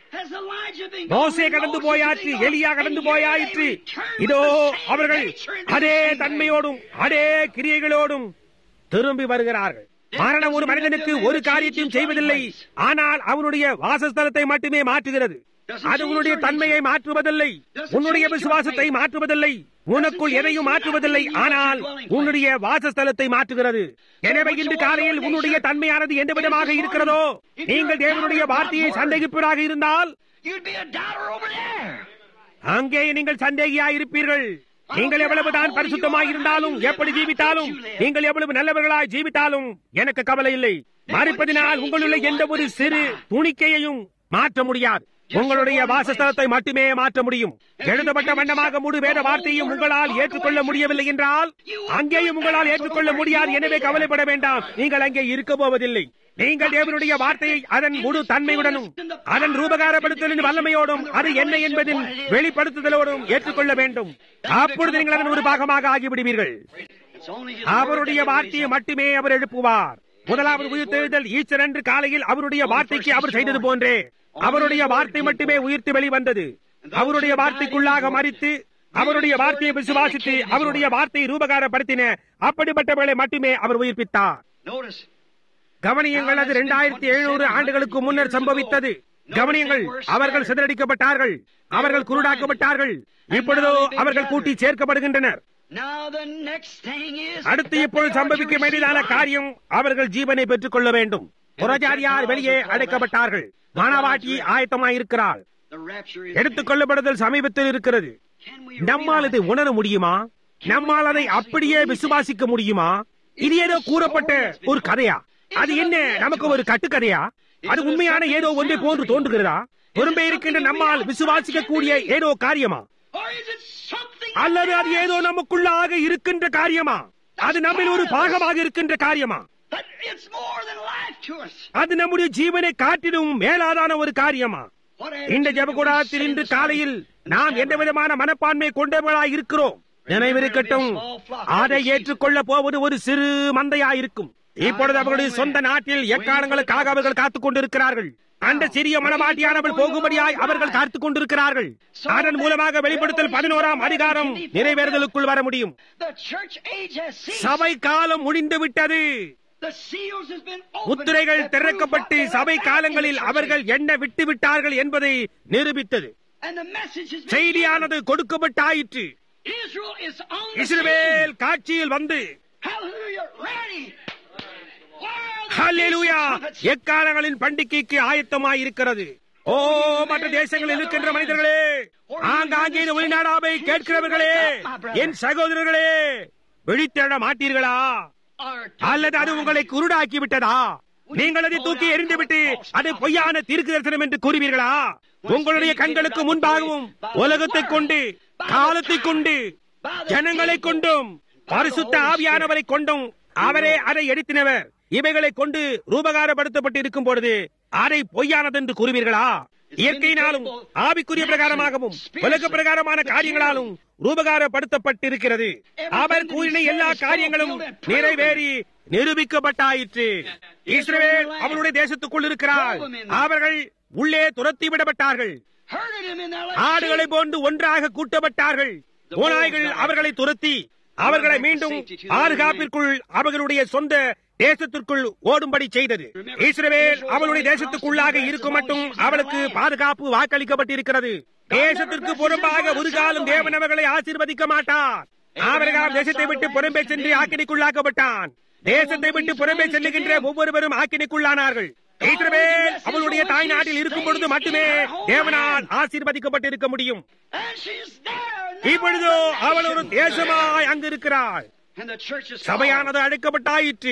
மோசே கடந்து போயாற்று எலியா கடந்து போயாயிற்று இதோ அவர்கள் அதே தன்மையோடும் அதே கிரியைகளோடும் திரும்பி வருகிறார்கள் மரணம் ஒரு மனிதனுக்கு ஒரு காரியத்தையும் செய்வதில்லை ஆனால் அவனுடைய வாசஸ்தலத்தை மட்டுமே மாற்றுகிறது அது உன்னுடைய தன்மையை மாற்றுவதில்லை உன்னுடைய விசுவாசத்தை மாற்றுவதில்லை உனக்குள் எதையும் மாற்றுவதில்லை ஆனால் உன்னுடைய வாசஸ்தலத்தை மாற்றுகிறது எனவே இன்று காலையில் உன்னுடைய தன்மையானது எந்த விதமாக இருக்கிறதோ நீங்கள் தேவனுடைய வார்த்தையை சந்தேகிப்பதாக இருந்தால் அங்கே நீங்கள் சந்தேகியாய் இருப்பீர்கள் நீங்கள் எவ்வளவுதான் பரிசுத்தமாய் இருந்தாலும் எப்படி ஜீவித்தாலும் நீங்கள் எவ்வளவு நல்லவர்களாய் ஜீவித்தாலும் எனக்கு கவலை இல்லை மறிப்பதினால் உங்களுள்ள எந்த ஒரு சிறு துணிக்கையையும் மாற்ற முடியாது உங்களுடைய வாசஸ்தலத்தை மட்டுமே மாற்ற முடியும் எழுதப்பட்ட வண்ணமாக முழு வேத வார்த்தையும் உங்களால் ஏற்றுக்கொள்ள முடியவில்லை என்றால் அங்கேயும் உங்களால் ஏற்றுக்கொள்ள முடியாது எனவே கவலைப்பட வேண்டாம் நீங்கள் அங்கே இருக்க போவதில்லை நீங்கள் தேவனுடைய வார்த்தையை அதன் முழு தன்மையுடனும் அதன் ரூபகாரப்படுத்தலின் வல்லமையோடும் அது என்ன என்பதின் வெளிப்படுத்துதலோடும் ஏற்றுக்கொள்ள வேண்டும் அப்பொழுது நீங்கள் அதன் ஒரு பாகமாக ஆகிவிடுவீர்கள் அவருடைய வார்த்தையை மட்டுமே அவர் எழுப்புவார் முதலாவது உயிர்த்தெழுதல் ஈஸ்டர் அன்று காலையில் அவருடைய வார்த்தைக்கு அவர் செய்தது போன்றே அவருடைய வார்த்தை மட்டுமே உயிர்த்து வெளிவந்தது அவருடைய வார்த்தைக்குள்ளாக மறித்து அவருடைய வார்த்தையை விசுவாசித்து அவருடைய வார்த்தையை ரூபகாரப்படுத்தின அப்படிப்பட்டவர்களை மட்டுமே அவர் உயிர்ப்பித்தார் கவனியங்கள் அது இரண்டாயிரத்தி எழுநூறு ஆண்டுகளுக்கு முன்னர் சம்பவித்தது கவனியங்கள் அவர்கள் சிதறடிக்கப்பட்டார்கள் அவர்கள் குருடாக்கப்பட்டார்கள் இப்பொழுதோ அவர்கள் கூட்டி சேர்க்கப்படுகின்றனர் அடுத்து இப்பொழுது சம்பவிக்க வேண்டியதான காரியம் அவர்கள் ஜீவனை பெற்றுக் கொள்ள வேண்டும் புறஜாரியார் வெளியே அடைக்கப்பட்டார்கள் மானவாட்டி ஆயத்தமாயிருக்கிறாள் எடுத்துக் கொள்ளப்படுதல் சமீபத்தில் இருக்கிறது நம்மால் இதை உணர முடியுமா நம்மால் அதை அப்படியே விசுவாசிக்க முடியுமா இது ஏதோ கூறப்பட்ட ஒரு கதையா அது என்ன நமக்கு ஒரு கட்டுக்கதையா அது உண்மையான ஏதோ ஒன்றை போன்று தோன்றுகிறதா பொறுமை இருக்கின்ற நம்மால் விசுவாசிக்க கூடிய ஏதோ காரியமா அல்லது அது ஏதோ நமக்குள்ளாக இருக்கின்ற காரியமா அது நம்மில் ஒரு பாகமாக இருக்கின்ற காரியமா அது நம்முடைய ஜீவனை காட்டிலும் மேலாதான ஒரு காரியமா இந்த ஜபகுடாத்தில் இன்று காலையில் நாம் எந்த விதமான மனப்பான்மை கொண்டவர்களாய் இருக்கிறோம் நினைவிருக்கட்டும் அதை ஏற்றுக்கொள்ள போவது ஒரு சிறு மந்தையாயிருக்கும் இப்பொழுது அவர்களுடைய சொந்த நாட்டில் எக்காலங்களுக்காக அவர்கள் காத்துக் கொண்டிருக்கிறார்கள் அந்த சிறிய மனவாட்டியானவள் போகும்படியாய் அவர்கள் காத்துக் கொண்டிருக்கிறார்கள் அதன் மூலமாக வெளிப்படுத்தல் பதினோராம் அதிகாரம் நிறைவேறுதலுக்குள் வர முடியும் சபை காலம் முடிந்து விட்டது முத்திரைகள் திறக்கப்பட்டு சபை காலங்களில் அவர்கள் என்ன விட்டு விட்டார்கள் என்பதை நிரூபித்தது செய்தியானது கொடுக்கப்பட்டாயிற்று இஸ்ரவேல் காட்சியில் வந்து எக்காலங்களின் பண்டிகைக்கு ஆயத்தமாயிருக்கிறது ஓ மற்ற தேசங்களில் இருக்கின்ற மனிதர்களே ஆங்காங்கே வெளிநாடாவை கேட்கிறவர்களே என் சகோதரர்களே விழித்தெழ மாட்டீர்களா அல்லது அது உங்களை குருடாக்கி விட்டதா நீங்கள் அதை தூக்கி எறிந்துவிட்டு அது பொய்யான தீர்க்கு தரிசனம் என்று கூறுவீர்களா உங்களுடைய கண்களுக்கு முன்பாகவும் உலகத்தை கொண்டு காலத்தை கொண்டு ஜனங்களை கொண்டும் பரிசுத்த ஆவியானவரை கொண்டும் அவரே அதை எடுத்தினவர் இவைகளை கொண்டு ரூபகாரப்படுத்தப்பட்டு இருக்கும் பொழுது அதை பொய்யானது என்று கூறுவீர்களா இயற்கையினாலும் ஆவிக்குரிய பிரகாரமாகவும் உலக பிரகாரமான காரியங்களாலும் ரூபகாரப்படுத்தப்பட்டிருக்கிறது அவர் கூறின எல்லா காரியங்களும் நிறைவேறி நிரூபிக்கப்பட்டாயிற்று இஸ்ரேல் அவருடைய தேசத்துக்குள் இருக்கிறார் அவர்கள் உள்ளே துரத்தி விடப்பட்டார்கள் ஆடுகளை போன்று ஒன்றாக கூட்டப்பட்டார்கள் ஓநாய்கள் அவர்களை துரத்தி அவர்களை மீண்டும் பாதுகாப்பிற்குள் அவர்களுடைய சொந்த தேசத்திற்குள் ஓடும்படி செய்தது இஸ்ரவேல் அவளுடைய தேசத்துக்குள்ளாக இருக்கும் மட்டும் அவளுக்கு பாதுகாப்பு வாக்களிக்கப்பட்டிருக்கிறது தேசத்திற்கு புறம்பாக ஒரு காலம் தேவன் அவர்களை ஆசீர்வதிக்க மாட்டார் ஆபரகாம் தேசத்தை விட்டு புறம்பே சென்று ஆக்கினிக்குள்ளாக்கப்பட்டான் தேசத்தை விட்டு புறம்பே செல்லுகின்ற ஒவ்வொருவரும் ஆக்கினிக்குள்ளானார்கள் இஸ்ரவேல் அவளுடைய தாய் நாட்டில் இருக்கும் பொழுது மட்டுமே தேவனால் ஆசீர்வதிக்கப்பட்டிருக்க முடியும் இப்பொழுதோ அவள் ஒரு தேசமாய் அங்கு இருக்கிறாள் சபையானது அழைக்கப்பட்டாயிற்று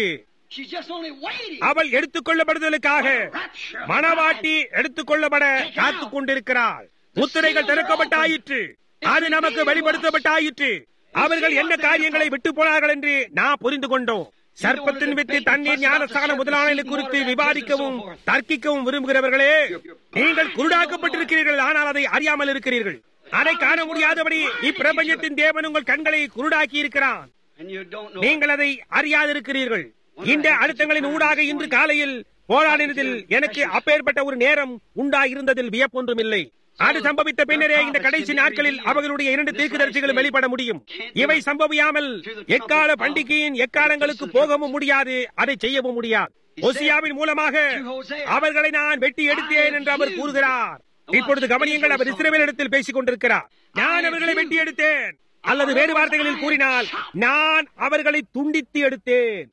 அவள் எடுத்துக் கொள்ளப்படுதலுக்காக மணவாட்டி எடுத்துக் கொள்ளப்பட காத்துக் கொண்டிருக்கிறாள் முத்திரைகள் திறக்கப்பட்டாயிற்று அது நமக்கு வெளிப்படுத்தப்பட்டாயிற்று அவர்கள் என்ன காரியங்களை விட்டு போனார்கள் என்று நான் புரிந்து கொண்டோம் சர்ப்பத்தின் விட்டு தண்ணீர் ஞானஸ்தான முதலான குறித்து விவாதிக்கவும் தர்க்கிக்கவும் விரும்புகிறவர்களே நீங்கள் குருடாக்கப்பட்டிருக்கிறீர்கள் ஆனால் அதை அறியாமல் இருக்கிறீர்கள் அதை காண முடியாதபடி இப்பிரபஞ்சத்தின் தேவன் உங்கள் கண்களை குருடாக்கி இருக்கிறான் நீங்கள் அதை அறியாதிருக்கிறீர்கள் இந்த அழுத்தங்களின் ஊடாக இன்று காலையில் போராடினதில் எனக்கு அப்பேற்பட்ட ஒரு நேரம் உண்டாயிருந்ததில் வியப்பொன்றும் இல்லை அது சம்பவித்த பின்னரே இந்த கடைசி நாட்களில் அவர்களுடைய இரண்டு தீர்க்கதரிசிகளும் வெளிப்பட முடியும் இவை சம்பவியாமல் எக்கால பண்டிகையின் எக்காலங்களுக்கு போகவும் முடியாது அதை செய்யவும் முடியாது ஒசியாவின் மூலமாக அவர்களை நான் வெட்டி எடுத்தேன் என்று அவர் கூறுகிறார் இப்பொழுது கவனியங்கள் அவர் இஸ்ரேல் இடத்தில் பேசிக் கொண்டிருக்கிறார் நான் அவர்களை வெட்டி எடுத்தேன் அல்லது வேறு வார்த்தைகளில் கூறினால் நான் அவர்களை துண்டித்து எடுத்தேன்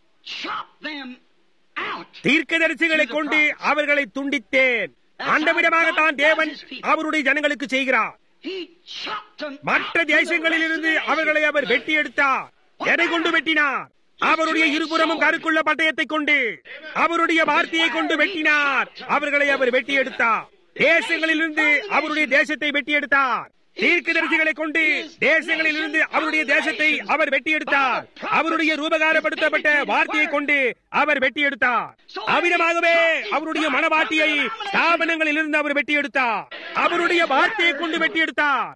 தீர்க்கதரிசிகளை கொண்டு அவர்களை துண்டித்தேன் அந்த விதமாகத்தான் தேவன் அவருடைய ஜனங்களுக்கு செய்கிறார் He chopped them மற்ற out of the தேசங்களில் rest of இருந்து the அவர்களை nations. அவர் வெட்டி எடுத்தார் எதை கொண்டு வெட்டினார் அவருடைய இருபுறமும் கருக்குள்ள பட்டயத்தை கொண்டு அவருடைய வார்த்தையை கொண்டு வெட்டினார் அவர்களை அவர் வெட்டி எடுத்தார் தேசங்களிலிருந்து அவருடைய தேசத்தை வெட்டி எடுத்தார் தீர்க்கதரிசிகளை கொண்டு தேசங்களில் இருந்து அவருடைய தேசத்தை அவர் வெட்டி எடுத்தார் அவருடைய ரூபகாரப்படுத்தப்பட்ட வார்த்தையை கொண்டு அவர் வெட்டி எடுத்தார் அவ்விதமாகவே அவருடைய மனவாட்டியை ஸ்தாபனங்களில் இருந்து அவர் வெட்டி எடுத்தார் அவருடைய வார்த்தையை கொண்டு வெட்டி எடுத்தார்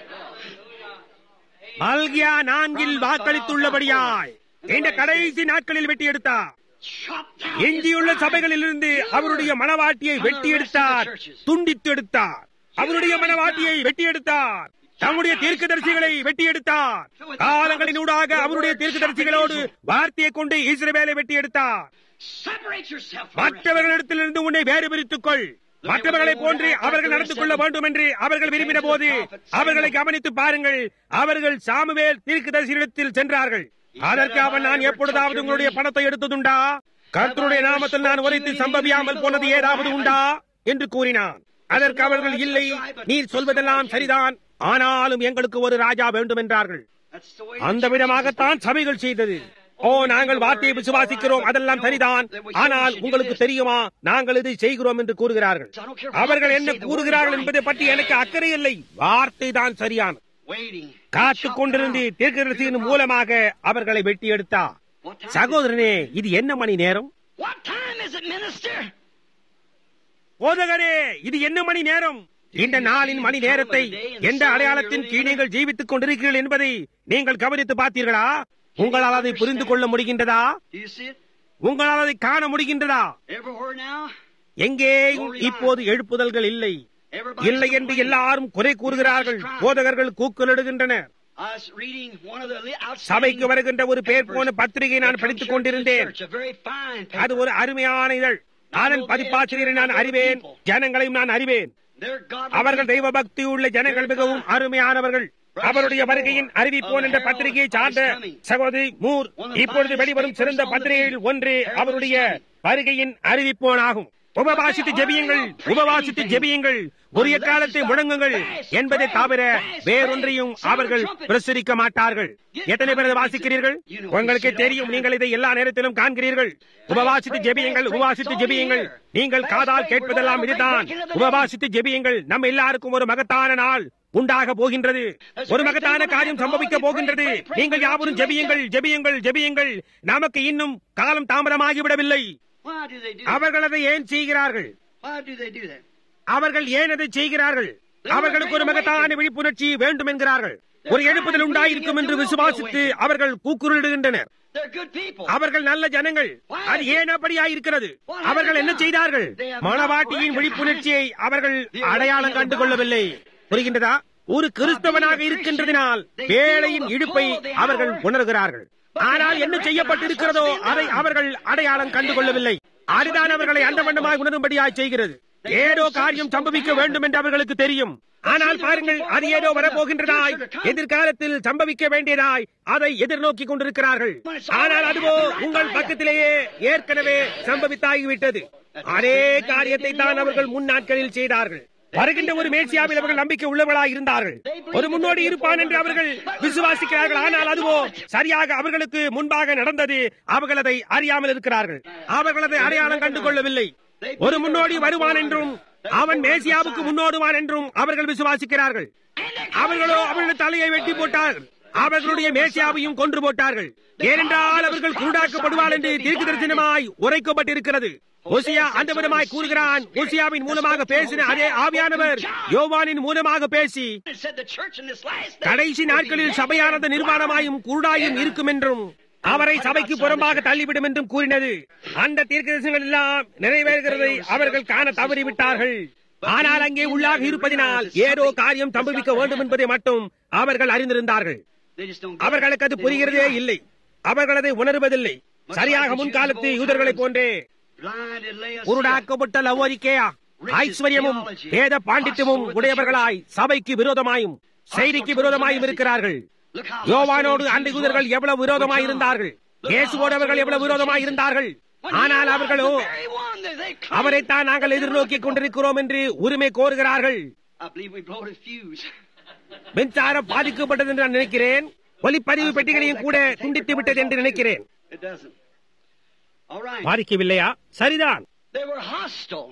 மல்கியா நான்கில் வாக்களித்துள்ளபடியாய் இந்த கடைசி நாட்களில் வெட்டி எடுத்தார் Chopped out எஞ்சியுள்ள சபைகளில் இருந்து அவருடைய மனவாட்டியை வெட்டி எடுத்தார் துண்டித்து எடுத்தார் அவருடைய மனவாட்டியை வெட்டி எடுத்தார் தம்முடைய தீர்க்கதரிசிகளை வெட்டி எடுத்தார் காலங்களினூடாக அவருடைய தீர்க்கதரிசிகளோடு வார்த்தையை கொண்டு இஸ்ரவேலை வெட்டி எடுத்தார் Separate yourself from the rest. மற்றவர்களிடத்திலிருந்து உன்னை வேறு பிரித்துக் கொள் மற்றவர்களைப் போன்று அவர்கள் நடந்து கொள்ள வேண்டும் என்று அவர்கள் விரும்பின போது அவர்களை கவனித்து பாருங்கள் அவர்கள் சாமுவேல் தீர்க்கதரிசியிடத்தில் சென்றார்கள் அதற்கு அவன் நான் எப்பொழுதாவது உங்களுடைய பணத்தை எடுத்ததுண்டா கர்த்தருடைய நாமத்தில் நான் உரைத்து சம்பவியாமல் போனது ஏதாவது உண்டா என்று கூறினான் அதற்கு அவர்கள் இல்லை நீர் சொல்வதெல்லாம் சரிதான் ஆனாலும் எங்களுக்கு ஒரு ராஜா வேண்டும் என்றார்கள் That's the way அந்த விதமாகத்தான் சபைகள் செய்தது ஓ நாங்கள் வார்த்தையை விசுவாசிக்கிறோம் அதெல்லாம் சரிதான் ஆனால் உங்களுக்கு தெரியுமா நாங்கள் இதை செய்கிறோம் என்று கூறுகிறார்கள் அவர்கள் என்ன கூறுகிறார்கள் என்பதை பற்றி எனக்கு அக்கறை இல்லை வார்த்தை தான் சரியானது waiting. காத்துக் கொண்டிருந்து தீர்க்கதரிசியின் மூலமாக அவர்களை வெட்டி எடுத்தார் What time? சகோதரனே இது என்ன மணி நேரம் What time is it, minister? போதகரே இது என்ன மணி நேரம் இந்த நாளின் மணி நேரத்தை எந்த அடையாளத்தின் கீழ் நீங்கள் ஜீவித்துக் கொண்டிருக்கிறீர்கள் என்பதை நீங்கள் கவனித்து பார்த்தீர்களா உங்களால் அதை புரிந்து கொள்ள முடிகின்றதா Do you see it? உங்களால் அதை காண முடிகின்றதா Everywhere now? எங்கேயும் இப்போது எழுப்புதல்கள் இல்லை Everybody இல்லை என்று எல்லாரும் குறை கூறுகிறார்கள் போதகர்கள் கூக்குலிடுகின்றனர் I was reading one of the li- outstanding சபைக்கு வருகின்ற ஒரு பேர் போன papers பத்திரிகை that நான் comes படித்துக் here to the கொண்டிருந்தேன் church, a very fine அது paper. ஒரு அருமையான இதழ் அதன் பதிப்பாசிரியரை நான் அறிவேன் ஜனங்களையும் நான் அறிவேன் They're godly அவர்கள் தெய்வ பக்தி உள்ள ஜனங்கள் மிகவும் அருமையானவர்கள் அவருடைய வருகையின் அறிவிப்போன் என்ற பத்திரிகையை சார்ந்த சகோதரி மூர் இப்பொழுது வெளிவரும் சிறந்த பத்திரிகையில் ஒன்று அவருடைய வருகையின் அறிவிப்போன் ஆகும் உபவாசித்து ஜெபியுங்கள் உபவாசித்து ஜெபியுங்கள் உரிய காலத்தை முழங்குங்கள் என்பதை தவிர வேறொன்றையும் அவர்கள் பிரசுரிக்க மாட்டார்கள் எத்தனை பேர் இதை வாசிக்கிறீர்கள் உங்களுக்கு தெரியும் நீங்கள் இதை எல்லா நேரத்திலும் காண்கிறீர்கள் உபவாசித்து ஜெபியுங்கள் உபவாசித்து ஜெபியுங்கள் நீங்கள் காதால் கேட்பதெல்லாம் இதுதான் உபவாசித்து ஜெபியுங்கள் நம்ம எல்லாருக்கும் ஒரு மகத்தான நாள் உண்டாக போகின்றது ஒரு மகத்தான காரியம் சம்பவிக்க போகின்றது நீங்கள் யாவரும் ஜெபியுங்கள் ஜெபியுங்கள் ஜெபியுங்கள் நமக்கு இன்னும் காலம் தாமதமாகிவிடவில்லை Why do they do that? அவர்கள் அதை ஏன் செய்கிறார்கள் Why do they do that? அவர்கள் ஏன் அதை செய்கிறார்கள் அவர்களுக்கு ஒரு மகத்தான விழிப்புணர்ச்சி வேண்டும் என்கிறார்கள் ஒரு எழுப்புதல் உண்டாயிருக்கும் என்று விசுவாசித்து அவர்கள் கூக்குரலிடுகின்றனர் They're good people. அவர்கள் நல்ல ஜனங்கள் அது ஏன் அப்படியாயிருக்கிறது அவர்கள் என்ன செய்தார்கள் மணவாட்டியின் விழிப்புணர்ச்சியை அவர்கள் அடையாளம் கண்டு கொள்ளவில்லை புரிகின்றதா ஒரு கிறிஸ்தவனாக இருக்கின்றதினால் வேலையின் இழுப்பை அவர்கள் உணர்கிறார்கள் ஆனால் என்ன செய்யப்பட்டிருக்கிறதோ அதை அவர்கள் அடையாளம் கண்டு கொள்ளவில்லை அதுதான் அவர்களை அந்த வண்ணமாய் உணரும்படியாய் செய்கிறது ஏதோ காரியம் சம்பவிக்க வேண்டும் என்று அவர்களுக்கு தெரியும் ஆனால் பாருங்கள் அது ஏதோ வரப்போகின்றதாய் எதிர்காலத்தில் சம்பவிக்க வேண்டியதாய் அதை எதிர்நோக்கி கொண்டிருக்கிறார்கள் ஆனால் அதுவோ உங்கள் பக்கத்திலேயே ஏற்கனவே சம்பவித்தாகிவிட்டது அதே காரியத்தை தான் அவர்கள் முன் நாட்களில் செய்தார்கள் வருகின்ற ஒரு மேசியாவில் அவர்கள் நம்பிக்கை உள்ளவர்களாய் இருந்தார்கள் ஒரு முன்னோடி இருப்பான் என்று அவர்கள் விசுவாசிக்கிறார்கள் ஆனால் அதுவோ சரியாக அவர்களுக்கு முன்பாக நடந்தது அவர்கள் அதை அறியாமல் இருக்கிறார்கள் அவர்கள் அதை அடையாளம் கண்டு கொள்ளவில்லை ஒரு முன்னோடி வருவான் என்றும் அவன் மேசியாவுக்கு முன்னோடுவான் என்றும் அவர்கள் விசுவாசிக்கிறார்கள் அவர்களோ அவர்களுடைய தலையை வெட்டி போட்டார்கள் அவர்களுடைய மேசியாவையும் கொன்று போட்டார்கள் ஏனென்றால் அவர்கள் குருடாக்கப்படுவார் என்று தீர்க்க தரிசனமாய் உரைக்கப்பட்டிருக்கிறது ஓசியா அந்த விதமாய் கூறுகிறான் ஓசியாவின் மூலமாக பேசின அதே ஆவியானவர் யோவானின் மூலமாக பேசி It said the church in this last day கடைசி நாட்களில் சபையானது நிர்மாணமாயும் குருடாயும் இருக்கும் என்றும் அவரை சபைக்கு புறம்பாக தள்ளிவிடும் என்றும் கூறினது அந்த தீர்க்கதரிசனங்கள் எல்லாம் நிறைவேறுகிறதை அவர்கள் காண தவறிவிட்டார்கள் ஆனால் அங்கே உள்ளாக இருப்பதினால் ஏதோ காரியம் சம்பவிக்க வேண்டும் என்பதை மட்டும் அவர்கள் அறிந்திருந்தார்கள் They just don't get it. அவர்களுக்கு அது They don't புரிகிறதே realize. இல்லை அவர்கள் அதை உணர்வதில்லை சரியாக முன்காலத்து யூதர்களைப் போன்றே Blinded lay us குருடாக்கப்பட்ட லவோரிக்கேயா ஐஸ்வர்யமும் வேத பாண்டித்யமும் உடையவர்களாய் சபைக்கு விரோதமாயும் செய்திக்கு விரோதமாயும் இருக்கிறார்கள் Look how யோவானோடு hostile அண்டை Jesus யூதர்கள் was. எவ்வளவு விரோதமாய் இருந்தார்கள் இயேசுவோடு அவர்கள் எவ்வளவு விரோதமாய் இருந்தார்கள் When he ஆனால் was அவர்களோ the very one that they claimed அவரைத்தான் நாங்கள் எதிர்நோக்கிக் கொண்டிருக்கிறோம் என்று உரிமை கோருகிறார்கள் I believe we blowed a fuse. மின்சாரம் பாதிக்கப்பட்டது என்று நான் நினைக்கிறேன் ஒலிப்பதிவு பெட்டிகளையும் கூட துண்டித்து விட்டது என்று நினைக்கிறேன் It doesn't. All right. பாதிக்கவில்லையா சரிதான் They were hostile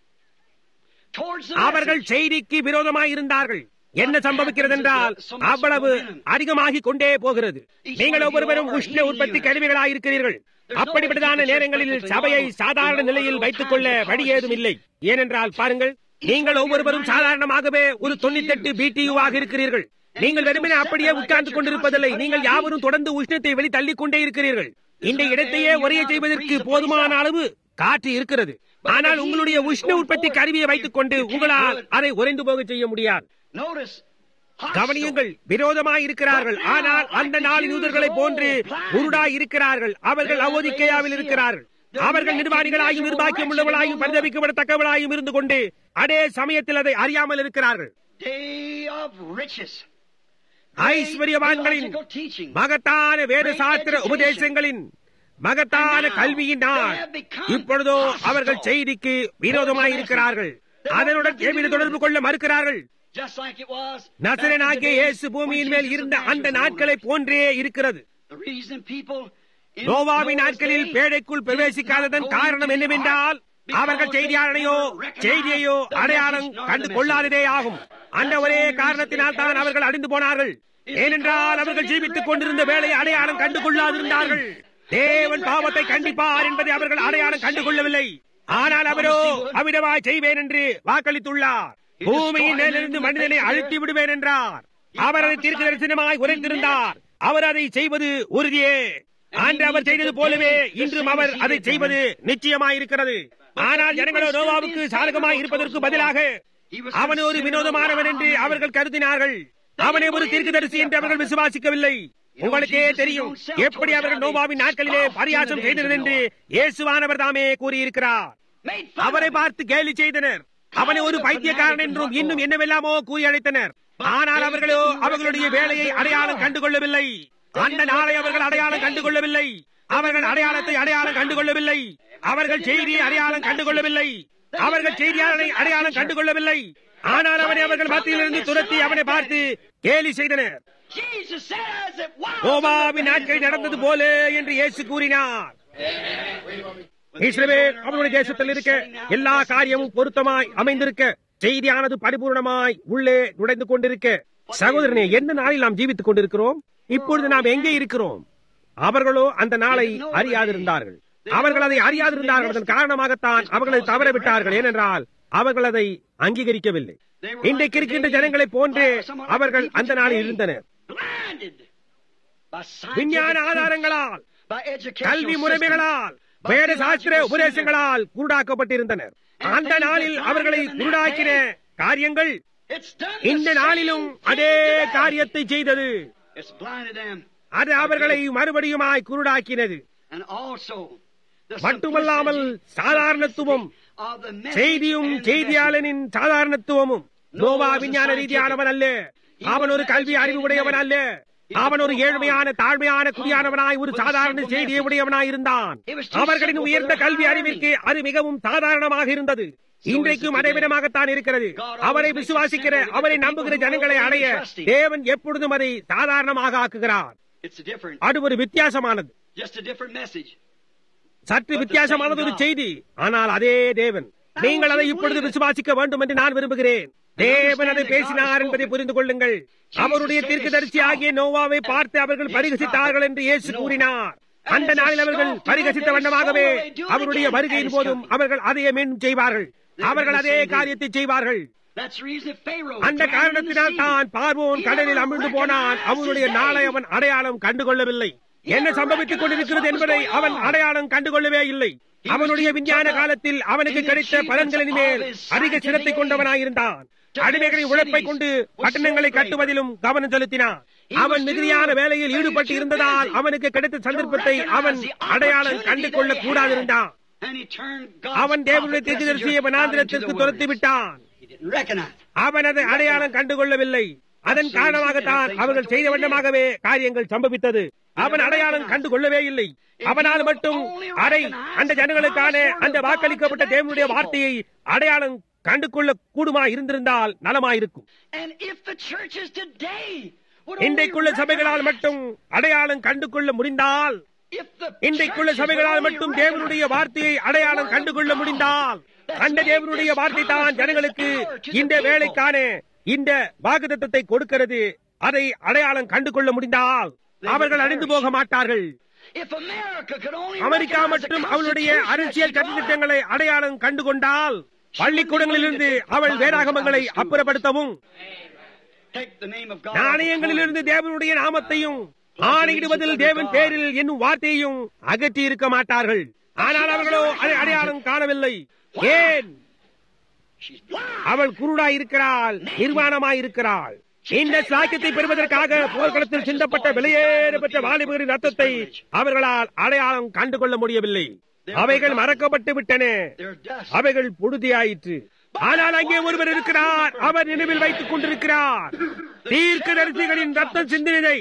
towards the அவர்கள் message. செய்திக்கு விரோதமாய் இருந்தார்கள் என்ன சம்பவிக்கிறது என்றால் அவ்வளவு அதிகமாகிக் கொண்டே போகிறது நீங்கள் ஒவ்வொருவரும் உஷ்ண உற்பத்தி கருவிகளாய் இருக்கிறீர்கள் அப்படிப்பட்டதான நேரங்களில் சபையை சாதாரண நிலையில் வைத்துக் கொள்ள வழி ஏதும் இல்லை ஏனென்றால் பாருங்கள் நீங்கள் ஒவ்வொருவரும் சாதாரணமாகவே ஒரு தொண்ணூத்தெட்டு பிடியூவாக இருக்கிறீர்கள் நீங்கள் வெறுமனே அப்படியே உட்கார்ந்து கொண்டிருப்பதில்லை நீங்கள் யாவரும் தொடர்ந்து உஷ்ணத்தை வெளி தள்ளிக் கொண்டே இருக்கிறீர்கள் இந்த இடத்தையே உரைய செய்வதற்கு போதுமான அளவு காற்று இருக்கிறது ஆனால் உங்களுடைய உஷ்ண உற்பத்தி கருவியை வைத்துக் கொண்டு உங்களால் அதை உறைந்து போக செய்ய முடியாது Notice. hostile. கவனியுங்கள் விரோதமாய் இருக்கிறார்கள் ஆனால் அந்த நாளின் யூதர்களை போன்று உருடாய் இருக்கிறார்கள் அவர்கள் அவதிக்கையாவில் இருக்கிறார்கள் அவர்கள் நிர்வாணிகளாயும் நிர்வாகியம் உள்ளவர்களாயும் பரிதவிக்கப்படத்தக்கவர்களாயும் இருந்து கொண்டு அதே சமயத்தில் அதை அறியாமல் இருக்கிறார்கள் Day of riches. ஐஸ்வர்யவான்களின் Theological teaching. மகத்தான வேத சாஸ்திர உபதேசங்களின் மகத்தான கல்வியின் நாள் இப்பொழுதோ அவர்கள் செய்திக்கு விரோதமாய் இருக்கிறார்கள் அதனுடன் எவ்வித தொடர்பு கொள்ள மறுக்கிறார்கள் Just like it was. நசரனாகிய இயேசு பூமியின் மேல் இருந்த அந்த நாட்களை போன்றே இருக்கிறது The reason people in நோவாவின் Noah's நாட்களில் day பேழைக்குள் பிரவேசிக்காததன் காரணம் என்னவென்றால் அவர்கள் செய்தியாளனையோ செய்தியையோ அடையாளம் கண்டு கொள்ளாததே ஆகும் அந்த ஒரே காரணத்தினால் தான் அவர்கள் அழிந்து போனார்கள் ஏனென்றால் அவர்கள் ஜீவித்துக் கொண்டிருந்த வேலை அடையாளம் கண்டு கொள்ளாதிருந்தார்கள் தேவன் பாவத்தை கண்டிப்பார் என்பதை அவர்கள் அடையாளம் கண்டு கொள்ளவில்லை ஆனால் அவரோ அவிடமாய் செய்வேன் என்று வாக்களித்துள்ளார் பூமியின் மேலிருந்து மனிதனை அழுத்தி விடுவேன் என்றார் அவர் அதை தீர்க்க தரிசனமாய் உரைத்திருந்தார் அவர் அதை செய்வது உறுதியே அன்று அவர் செய்தது போலவே இன்றும் அவர் அதை செய்வது நிச்சயமாயிருக்கிறது ஆனால் ஜனங்களோ நோவாவுக்கு சாதகமாய் இருப்பதற்கு பதிலாக அவன் ஒரு வினோதமானவன் என்று அவர்கள் கருதினார்கள் அவனை ஒரு தீர்க்கதரிசி என்று அவர்கள் விசுவாசிக்கவில்லை உங்களுக்கே தெரியும் எப்படி அவர்கள் நோவாவின் நாட்களிலே பரியாசம் செய்தனர் என்று இயேசுவானவர் தாமே கூறியிருக்கிறார் made fun அவரை of him. பார்த்து கேலி செய்தனர் அவனை ஒரு பைத்தியக்காரன் என்றும் இன்னும் என்னவெல்லாமோ கூறி அழைத்தனர் ஆனால் அவர்களோ அவர்களுடைய வேலையை அடையாளம் கண்டுகொள்ளவில்லை அந்த நாளை அவர்கள் அடையாளம் கண்டுகொள்ளவில்லை அவர்கள் அடையாளத்தை அடையாளம் கண்டுகொள்ளவில்லை அவர்கள் செய்தியை அடையாளம் கண்டுகொள்ளவில்லை அவர்கள் செய்தியாளனை அடையாளம் கண்டுகொள்ளவில்லை ஆனால் அவனை அவர்கள் மத்தியிலிருந்து துரத்தி அவனை பார்த்து கேலி செய்தனர் Jesus said as it was. நோவாவின் நாட்கள் நடந்தது போல என்று இயேசு கூறினார் இஸ்ரவேல் அவருடைய தேசத்தில் இருக்க எல்லா காரியமும் பொருத்தமாய் அமைந்திருக்க செய்தியானது பரிபூர்ணமாய் உள்ளே நுழைந்து கொண்டிருக்க சகோதரனே எந்த நாளில் நாம் ஜீவித்துக் கொண்டிருக்கிறோம் இப்பொழுது நாம் எங்கே இருக்கிறோம் அவர்களோ அந்த நாளை அறியாதிருந்தார்கள் அவர்கள் அதை அறியாதிருந்தார்கள் அதன் காரணமாகத்தான் அவர்களை தவறவிட்டார்கள் ஏனென்றால் அவர்கள் அதை அங்கீகரிக்கவில்லை இன்றைக்கு இருக்கின்ற ஜனங்களைப் போன்றே அவர்கள் அந்த நாளில் இருந்தனர் Blinded by scientific விஞ்ஞான truths, ஆதாரங்களால் by educational கல்வி systems, முறைமைகளால் by வேத சாஸ்திர theological உபதேசங்களால் குருடாக்கப்பட்டிருந்தனர் அந்த நாளில் அவர்களை குருடாக்கின காரியங்கள் It's done இந்த the நாளிலும் same அதே thing today. காரியத்தை செய்தது It's blinded them. அது அவர்களை மறுபடியுமாய் குருடாக்கினது And also the மட்டுமல்லாமல் simplicity, சாதாரணத்துவம் of the message செய்தியும் and the செய்தியாளனின் சாதாரணத்துவமும் நோவா விஞ்ஞான ரீதியானவன் அல்ல அவன் ஒரு கல்வி அறிவு உடையவன் அல்ல அவன் ஒரு ஏழ்மையான தாழ்மையான குடியானவனாய் ஒரு சாதாரண செய்தியை உடையவனாய் இருந்தான் அவர்களின் உயர்ந்த கல்வி அறிவிற்கு அது மிகவும் சாதாரணமாக இருந்தது இன்றைக்கும் அதேவிதமாகத்தான் இருக்கிறது அவரை விசுவாசிக்கிற அவரை நம்புகிற ஜனங்களை அடைய தேவன் எப்பொழுதும் அதை சாதாரணமாக ஆக்குகிறார் It's a different, அது ஒரு வித்தியாசமானது just a different message. சற்று வித்தியாசமானது ஒரு செய்தி ஆனால் அதே தேவன் நீங்கள் அதை இப்பொழுது விசுவாசிக்க வேண்டும் என்று நான் விரும்புகிறேன் தேவன் அதை பேசினார் என்பதை புரிந்து கொள்ளுங்கள் அவருடைய தீர்க்கதரிசி ஆகிய நோவாவை பார்த்து அவர்கள் பரிகசித்தார்கள் என்று இயேசு கூறினார் அந்த நாளில் அவர்கள் பரிகசித்த வண்ணமாகவே அவருடைய வருகையின் போதும் அவர்கள் அதையே மீண்டும் செய்வார்கள் அவர்கள் அதே காரியத்தை செய்வார்கள் That's the reason that Pharaoh அந்த drowned in the காரணத்தினால் sea. தான் பார்வோன் கடலில் அமிழ்ந்து போனான் அவனுடைய நாளை அவன் அடையாளம் கண்டுகொள்ளவில்லை என்ன சம்பவித்துக் கொண்டிருக்கிறது என்பதை அவன் அடையாளம் கண்டுகொள்ளவே இல்லை அவனுடைய விஞ்ஞான காலத்தில் அவனுக்கு கிடைத்த பலன்களின் மேல் அதிக சிரத்தை கொண்டவனாயிருந்தான் அடிமைகளின் உழைப்பை கொண்டு பட்டணங்களை கட்டுவதிலும் கவனம் செலுத்தினான் அவன் மிகுதியான வேலையில் ஈடுபட்டு இருந்ததால் அவனுக்கு கிடைத்த சந்தர்ப்பத்தை அவன் அடையாளம் கண்டு கொள்ள கூடாதிருந்தான் And he turned God's அவன் தேவனுடைய prophet தீர்க்கதரிசியை messenger out into வனாந்திரத்திற்கு the துரத்தி wilderness. விட்டான் He didn't recognize. அவன் அதை அடையாளம் கண்டுகொள்ளவில்லை அதன் காரணமாகத்தான் அவர்கள் செய்த வண்ணமாகவே காரியங்கள் சம்பவித்தது அவன் அடையாளம் கண்டு கொள்ளவே இல்லை அவனால் மட்டும் அதை அந்த ஜனங்களுக்கான அந்த வாக்களிக்கப்பட்ட தேவனுடைய வார்த்தையை அடையாளம் கண்டுகொள்ள கூடுமா இருந்திருந்தால் நலமாயிருக்கும் And if the churches today would இன்றைக்குள்ள only சபைகளால் recognize- மட்டும் அடையாளம் கண்டுகொள்ள முடிந்தால் if the இன்றைக்குள்ள churches சபைகளால் would only மட்டும் தேவனுடைய recognize வார்த்தையை அடையாளம் கண்டுகொள்ள முடிந்தால் அந்த தேவனுடைய வார்த்தை தான் ஜனங்களுக்கு இந்த வேலைக்கான இந்த வாக்குத்தத்தத்தை கொடுக்கிறது அதை அடையாளம் கண்டுகொள்ள முடிந்தால் அவர்கள் அழிந்து போக மாட்டார்கள் If America could only America recognize the மற்றும் அவளுடைய Constitution அரசியல் that she brought சட்டத்திட்டங்களை அடையாளம் கண்டுகொண்டால் பள்ளிக்கூடங்களிலிருந்து அவள் வேதாகமங்களை அப்புறப்படுத்தவும் Take the name of God நாணயங்களிலிருந்து தேவனுடைய நாமத்தையும் ஆணையிடுவதில் தேவன் பேரில் என்னும் வார்த்தையையும் அகற்றி இருக்க மாட்டார்கள் ஆனால் அவர்களோ அதை அடையாளம் காணவில்லை ஏன் She's blind. அவள் குருடாய் இருக்கிறாள் நிர்வாணமாய் இருக்கிறாள் இந்த சாக்கியத்தை பெறுவதற்காக போர்க்களத்தில் சிந்தப்பட்ட வெளியேறப்பட்ட வாலிபரின் ரத்தத்தை அவர்களால் அடையாளம் கண்டுகொள்ள முடியவில்லை அவைகள் மறக்கப்பட்டு விட்டன They're dust. அவைகள் புழுதியாயிற்று ஆனால் அங்கே ஒருவர் இருக்கிறார் அவர் நினைவில் வைத்துக் கொண்டிருக்கிறார் தீர்க்கதரிசிகளின் ரத்தம் சிந்தினதை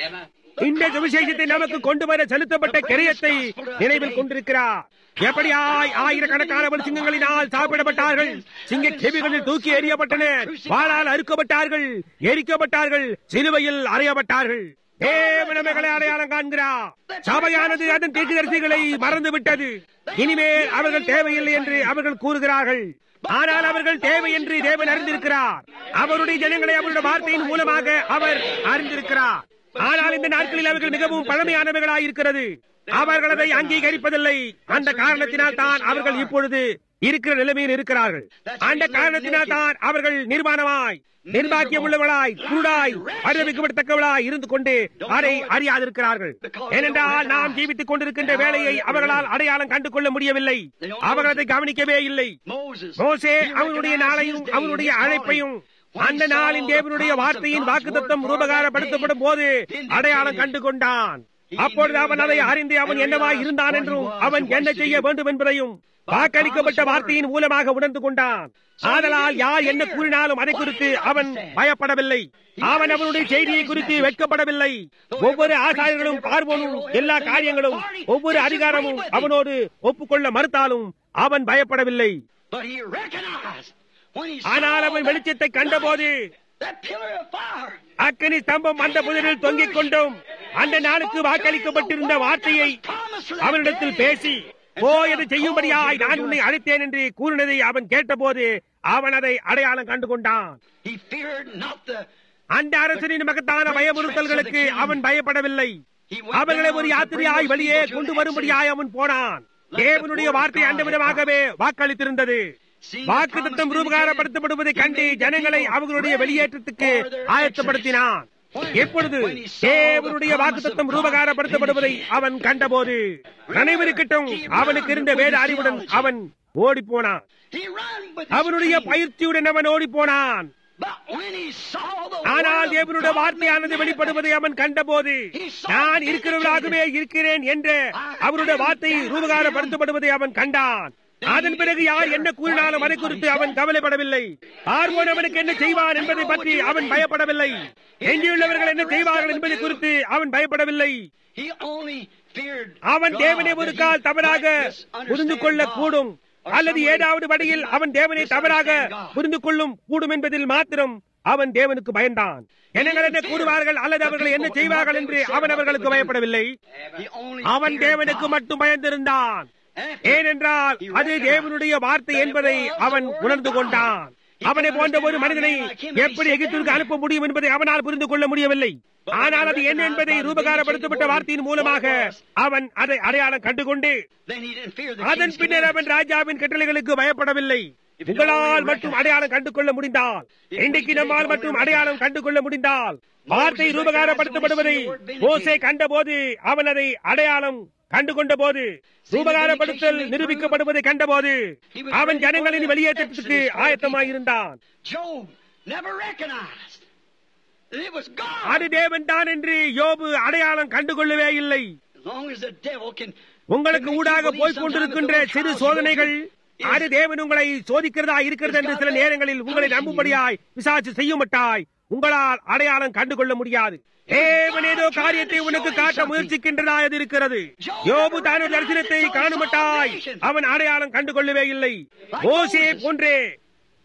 இந்த சுவிசேஷத்தை நமக்கு கொண்டு வர செலுத்தப்பட்ட கிரயத்தை நினைவில் கொண்டிருக்கிறார் எப்படியாய் ஆயிரக்கணக்கான சிங்கங்களினால் சாப்பிடப்பட்டார்கள் சிங்க செவிகளில் தூக்கி எறியப்பட்டனர் வாளால் அறுக்கப்பட்டார்கள் எரிக்கப்பட்டார்கள் சிலுவையில் அறையப்பட்டார்கள் தேவனமைகளை அடையாளம் காண்கிறார் சபையானது அதன் தீர்க்கதரிசிகளை மறந்து விட்டது இனிமேல் அவர்கள் தேவையில்லை என்று அவர்கள் கூறுகிறார்கள் ஆனால் அவர்கள் தேவை என்று தேவன் அறிந்திருக்கிறார் அவருடைய ஜனங்களை அவருடைய வார்த்தையின் மூலமாக அவர் அறிந்திருக்கிறார் ஆனால் இந்த நாட்களில் அவர்கள் மிகவும் பழமையானவர்களாய் இருக்கிறது அவர்கள் அதை அங்கீகரிப்பதில்லை அந்த காரணத்தினால் தான் அவர்கள் இப்பொழுது இருக்கிற நிலைமையில் இருக்கிறார்கள் அந்த காரணத்தினால் தான் அவர்கள் நிர்வாணமாய் நிர்வாக்கியம் உள்ளவளாய் குருடாய் அறிவிக்கப்படத்தக்கவளாய் இருந்து கொண்டு அதை அறியாதிருக்கிறார்கள் ஏனென்றால் நாம் ஜீவித்துக் கொண்டிருக்கின்ற வேலையை அவர்களால் அடையாளம் கண்டு கொள்ள முடியவில்லை அவர்கள் அதை கவனிக்கவே இல்லை Moses. மோசே அவனுடைய நாளையும் அவனுடைய அழைப்பையும் அந்த நாளின் தேவனுடைய வார்த்தையின் வாக்குத்தத்தம் ரூபகாரப்படுத்தப்படும் போது அடையாளம் கண்டு கொண்டான் அப்பொழுது அவன் அதை அறிந்து அவன் என்னவாய் இருந்தான் என்றும் அவன் என்ன செய்ய வேண்டும் என்பதையும் வாக்களிக்கப்பட்ட வார்த்தையின் மூலமாக உணர்ந்து கொண்டான் ஆதலால் யார் என்ன கூறினாலும் அதை குறித்து அவன் பயப்படவில்லை அவன் அவனுடைய செய்தியை குறித்து வெட்கப்படவில்லை ஒவ்வொரு ஆசாரியர்களும் பார்வோனும் எல்லா காரியங்களும் ஒவ்வொரு அதிகாரமும் அவனோடு ஒப்புக்கொள்ள மறுத்தாலும் அவன் பயப்படவில்லை But he recognized when he ஆனால் saw அவன் that, வெளிச்சத்தை கண்டபோது that pillar of fire. அக்கினி ஸ்தம்பம் அந்த புதரில் தொங்கிக் கொண்டும் அந்த நாளுக்கு வாக்களிக்கப்பட்டிருந்த வார்த்தையை அவனிடத்தில் பேசி ஓ எது செய்யும்படியாய் நான் உன்னை அழைத்தேன் என்று கூறினதை அவன் கேட்டபோது அவன் அதை அடையாளம் கண்டு கொண்டான் He feared not the. அந்த அரசனின் மகத்தான பயமுறுத்தல்களுக்கு அவன் பயப்படவில்லை அவர்களை ஒரு யாத்திரையாய் வெளியே கொண்டு வரும்படியாய் அவன் போனான் தேவனுடைய வார்த்தை அந்த விதமாகவே வாக்களித்திருந்தது வாக்கு திட்டம் ரூபகாரப்படுத்தப்படுவதை கண்டு ஜனங்களை அவர்களுடைய வெளியேற்றத்துக்கு ஆயத்தப்படுத்தினான் எப்பொழுது தேவனுடைய வாக்கு தத்துவம் ரூபகாரப்படுத்தப்படுவதை அவன் கண்டபோது நினைவிருக்கட்டும் அவனுக்கு இருந்த வேத அறிவுடன் அவன் ஓடி போனான் He ran with his அவனுடைய faith. பயிற்சியுடன் அவன் ஓடி போனான் But when he saw the ஆனால் word of தேவனுடைய God வார்த்தையானது made வெளிப்படுவதை அவன் கண்டபோது நான் இருக்கிறவராகவே இருக்கிறேன் என்ற அவருடைய வார்த்தை ரூபகாரப்படுத்தப்படுவதை அவன் கண்டான் அதன் பிறகு யார் என்ன கூறினாலும் அதை குறித்து அவன் கவலைப்படவில்லை பார்வோன் அவனுக்கு என்ன செய்வான் என்பதை பற்றி அவன் பயப்படவில்லை எஞ்சியுள்ளவர்கள் என்ன செய்வார்கள் என்பதை குறித்து அவன் பயப்படவில்லை He only feared அவன் God தேவனை ஒரு that he கால் தவறாக might misunderstand புரிந்து கொள்ள God. கூடும் Or அல்லது some way ஏதாவது வழியில் that he அவன் might தேவனை தவறாக misunderstand God. புரிந்து கொள்ளும் கூடும் என்பதில் மாத்திரம் அவன் தேவனுக்கு பயந்தான் ஜனங்கள் என்ன கூறுவார்கள் அல்லது அவர்கள் என்ன செய்வார்கள் என்று அவன் அவர்களுக்கு பயப்படவில்லை He only அவன் feared தேவனுக்கு God. மட்டும் பயந்திருந்தான் And ஏனென்றால் அது தேவனுடைய வார்த்தை என்பதை அவன் உணர்ந்து கொண்டான் அவனை போன்ற ஒரு மனிதனை எப்படி எகிப்திற்கு அனுப்ப முடியும் என்பதை அவனால் புரிந்து கொள்ள முடியவில்லை ஆனால் அது என்ன என்பதை ரூபகாரப்படுத்தப்பட்ட வார்த்தையின் மூலமாக அவன் அதை அடையாளம் கண்டுகொண்டு Then he didn't fear the அதன் king's பின்னர் அவன் ராஜாவின் கட்டளைகளுக்கு பயப்படவில்லை உங்களால் மட்டும் அடையாளம் கண்டு கொள்ள முடிந்தால் இன்றைக்கு நம்மால் மட்டும் அடையாளம் கண்டு கொள்ள முடிந்தால் வார்த்தை ரூபகாரப்படுத்தப்படுவதை மோசே கண்டபோது அவன் அதை அடையாளம் கண்டு கொண்ட போது ரூபகாரப்படுத்தல் நிரூபிக்கப்படுவதை கண்டபோது அவன் ஜனங்களின் வெளியேற்றத்துக்கு ஆயத்தமாயிருந்தான் Job never recognized that it was God. அது தேவன் தான் என்று யோபு அடையாளம் கண்டுகொள்ளவே இல்லை As long as the devil can உங்களுக்கு ஊடாக போய்க் கொண்டிருக்கின்ற சிறு சோதனைகள் அது தேவன் உங்களை சோதிக்கிறதா இருக்கிறது என்று சில நேரங்களில் உங்களை நம்பும்படியாய் விசாரிச்சு செய்யுமட்டாய் உங்களால் அடையாளம் கண்டுகொள்ள முடியாது தேவன் ஏதோ காரியத்தை உனக்கு காட்ட முயற்சிக்கின்றதா அது இருக்கிறது யோபு தான் ஒரு தரிசனத்தை காணுமட்டாய் அவன் அடையாளம் கண்டுகொள்ளவே இல்லை ஓசே போன்றே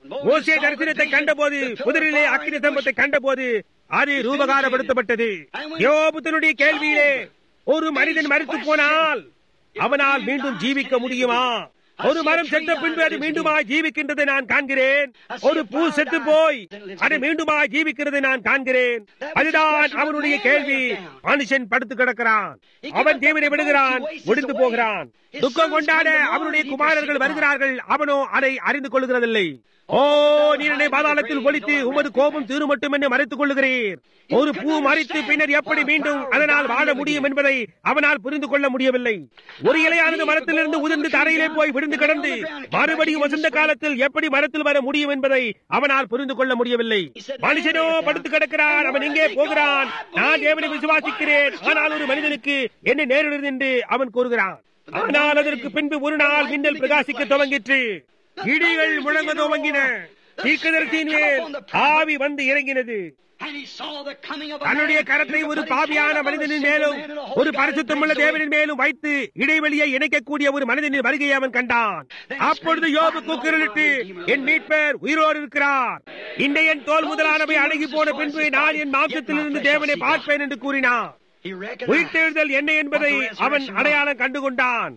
மோசே தரிசனத்தை கண்டபோது புதிரிலே அக்கினி தம்பத்தை கண்டபோது அது ரூபகாரப்படுத்தப்பட்டது யோபு தன்னுடைய கேள்வியிலே ஒரு மனிதன் மறித்து போனால் அவனால் மீண்டும் ஜீவிக்க முடியுமா ஒரு மரம் செத்த பின்பு அது மீண்டுமாய் ஜீவிக்கின்றதை நான் காண்கிறேன் ஒரு பூ செத்து போய் அது மீண்டுமாய் ஜீவிக்கிறதை நான் காண்கிறேன் அதுதான் அவனுடைய கேள்வி மனுஷன் படுத்து கிடக்கிறான் அவன் தேவனை விடுகிறான் முடிந்து போகிறான் துக்கம் கொண்டாட அவனுடைய குமாரர்கள் வருகிறார்கள் அவனோ அதை அறிந்து கொள்கிறதில்லை ஓ நீரனை பாதாளத்தில் ஒழித்து உமது கோபம் தீரு மட்டும் என்று மறைத்துக் கொள்ளுகிறீர் ஒரு பூ மறைத்து பின்னர் எப்படி மீண்டும் அதனால் வாழ முடியும் என்பதை அவனால் புரிந்து கொள்ள முடியவில்லை ஒரு இலையானது மரத்திலிருந்து உதிர்ந்து தரையிலே போய் விழுந்து கிடந்து மறுபடியும் வசந்த காலத்தில் எப்படி மரத்தில் வர முடியும் என்பதை அவனால் புரிந்து கொள்ள முடியவில்லை மனுஷனோ படுத்து கிடக்கிறான் அவன் எங்கே போகிறான் நான் தேவனை விசுவாசிக்கிறேன் ஆனால் ஒரு மனிதனுக்கு என்ன நேரிடுகிறது என்று அவன் கூறுகிறான் ஆனால் அதற்கு பின்பு ஒரு நாள் மின்னல் பிரகாசிக்க துவங்கிற்று இடிகள் முழங்க துவங்கின தீர்க்கதரிசியின் மேல் ஆவி வந்து இறங்கினது தன்னுடைய கரத்தை ஒரு பாவியான மனிதனின் மேலும் ஒரு பரிசுத்தமுள்ள தேவனின் மேலும் வைத்து இடைவெளியை இணைக்கக்கூடிய ஒரு மனிதனின் வருகையை அவன் கண்டான் அப்பொழுது யோபு கூக்குரலிட்டு என் மீட்பர் உயிரோடு இருக்கிறார் இந்த என் தோல் முதலானவை அடங்கி போன பின்பு நான் என் மாம்சத்திலிருந்து தேவனை பார்ப்பேன் என்று கூறினான் உயிர்த்தெழுதல் என்ன என்பதை அவன் அடையாளம் கண்டுகொண்டான்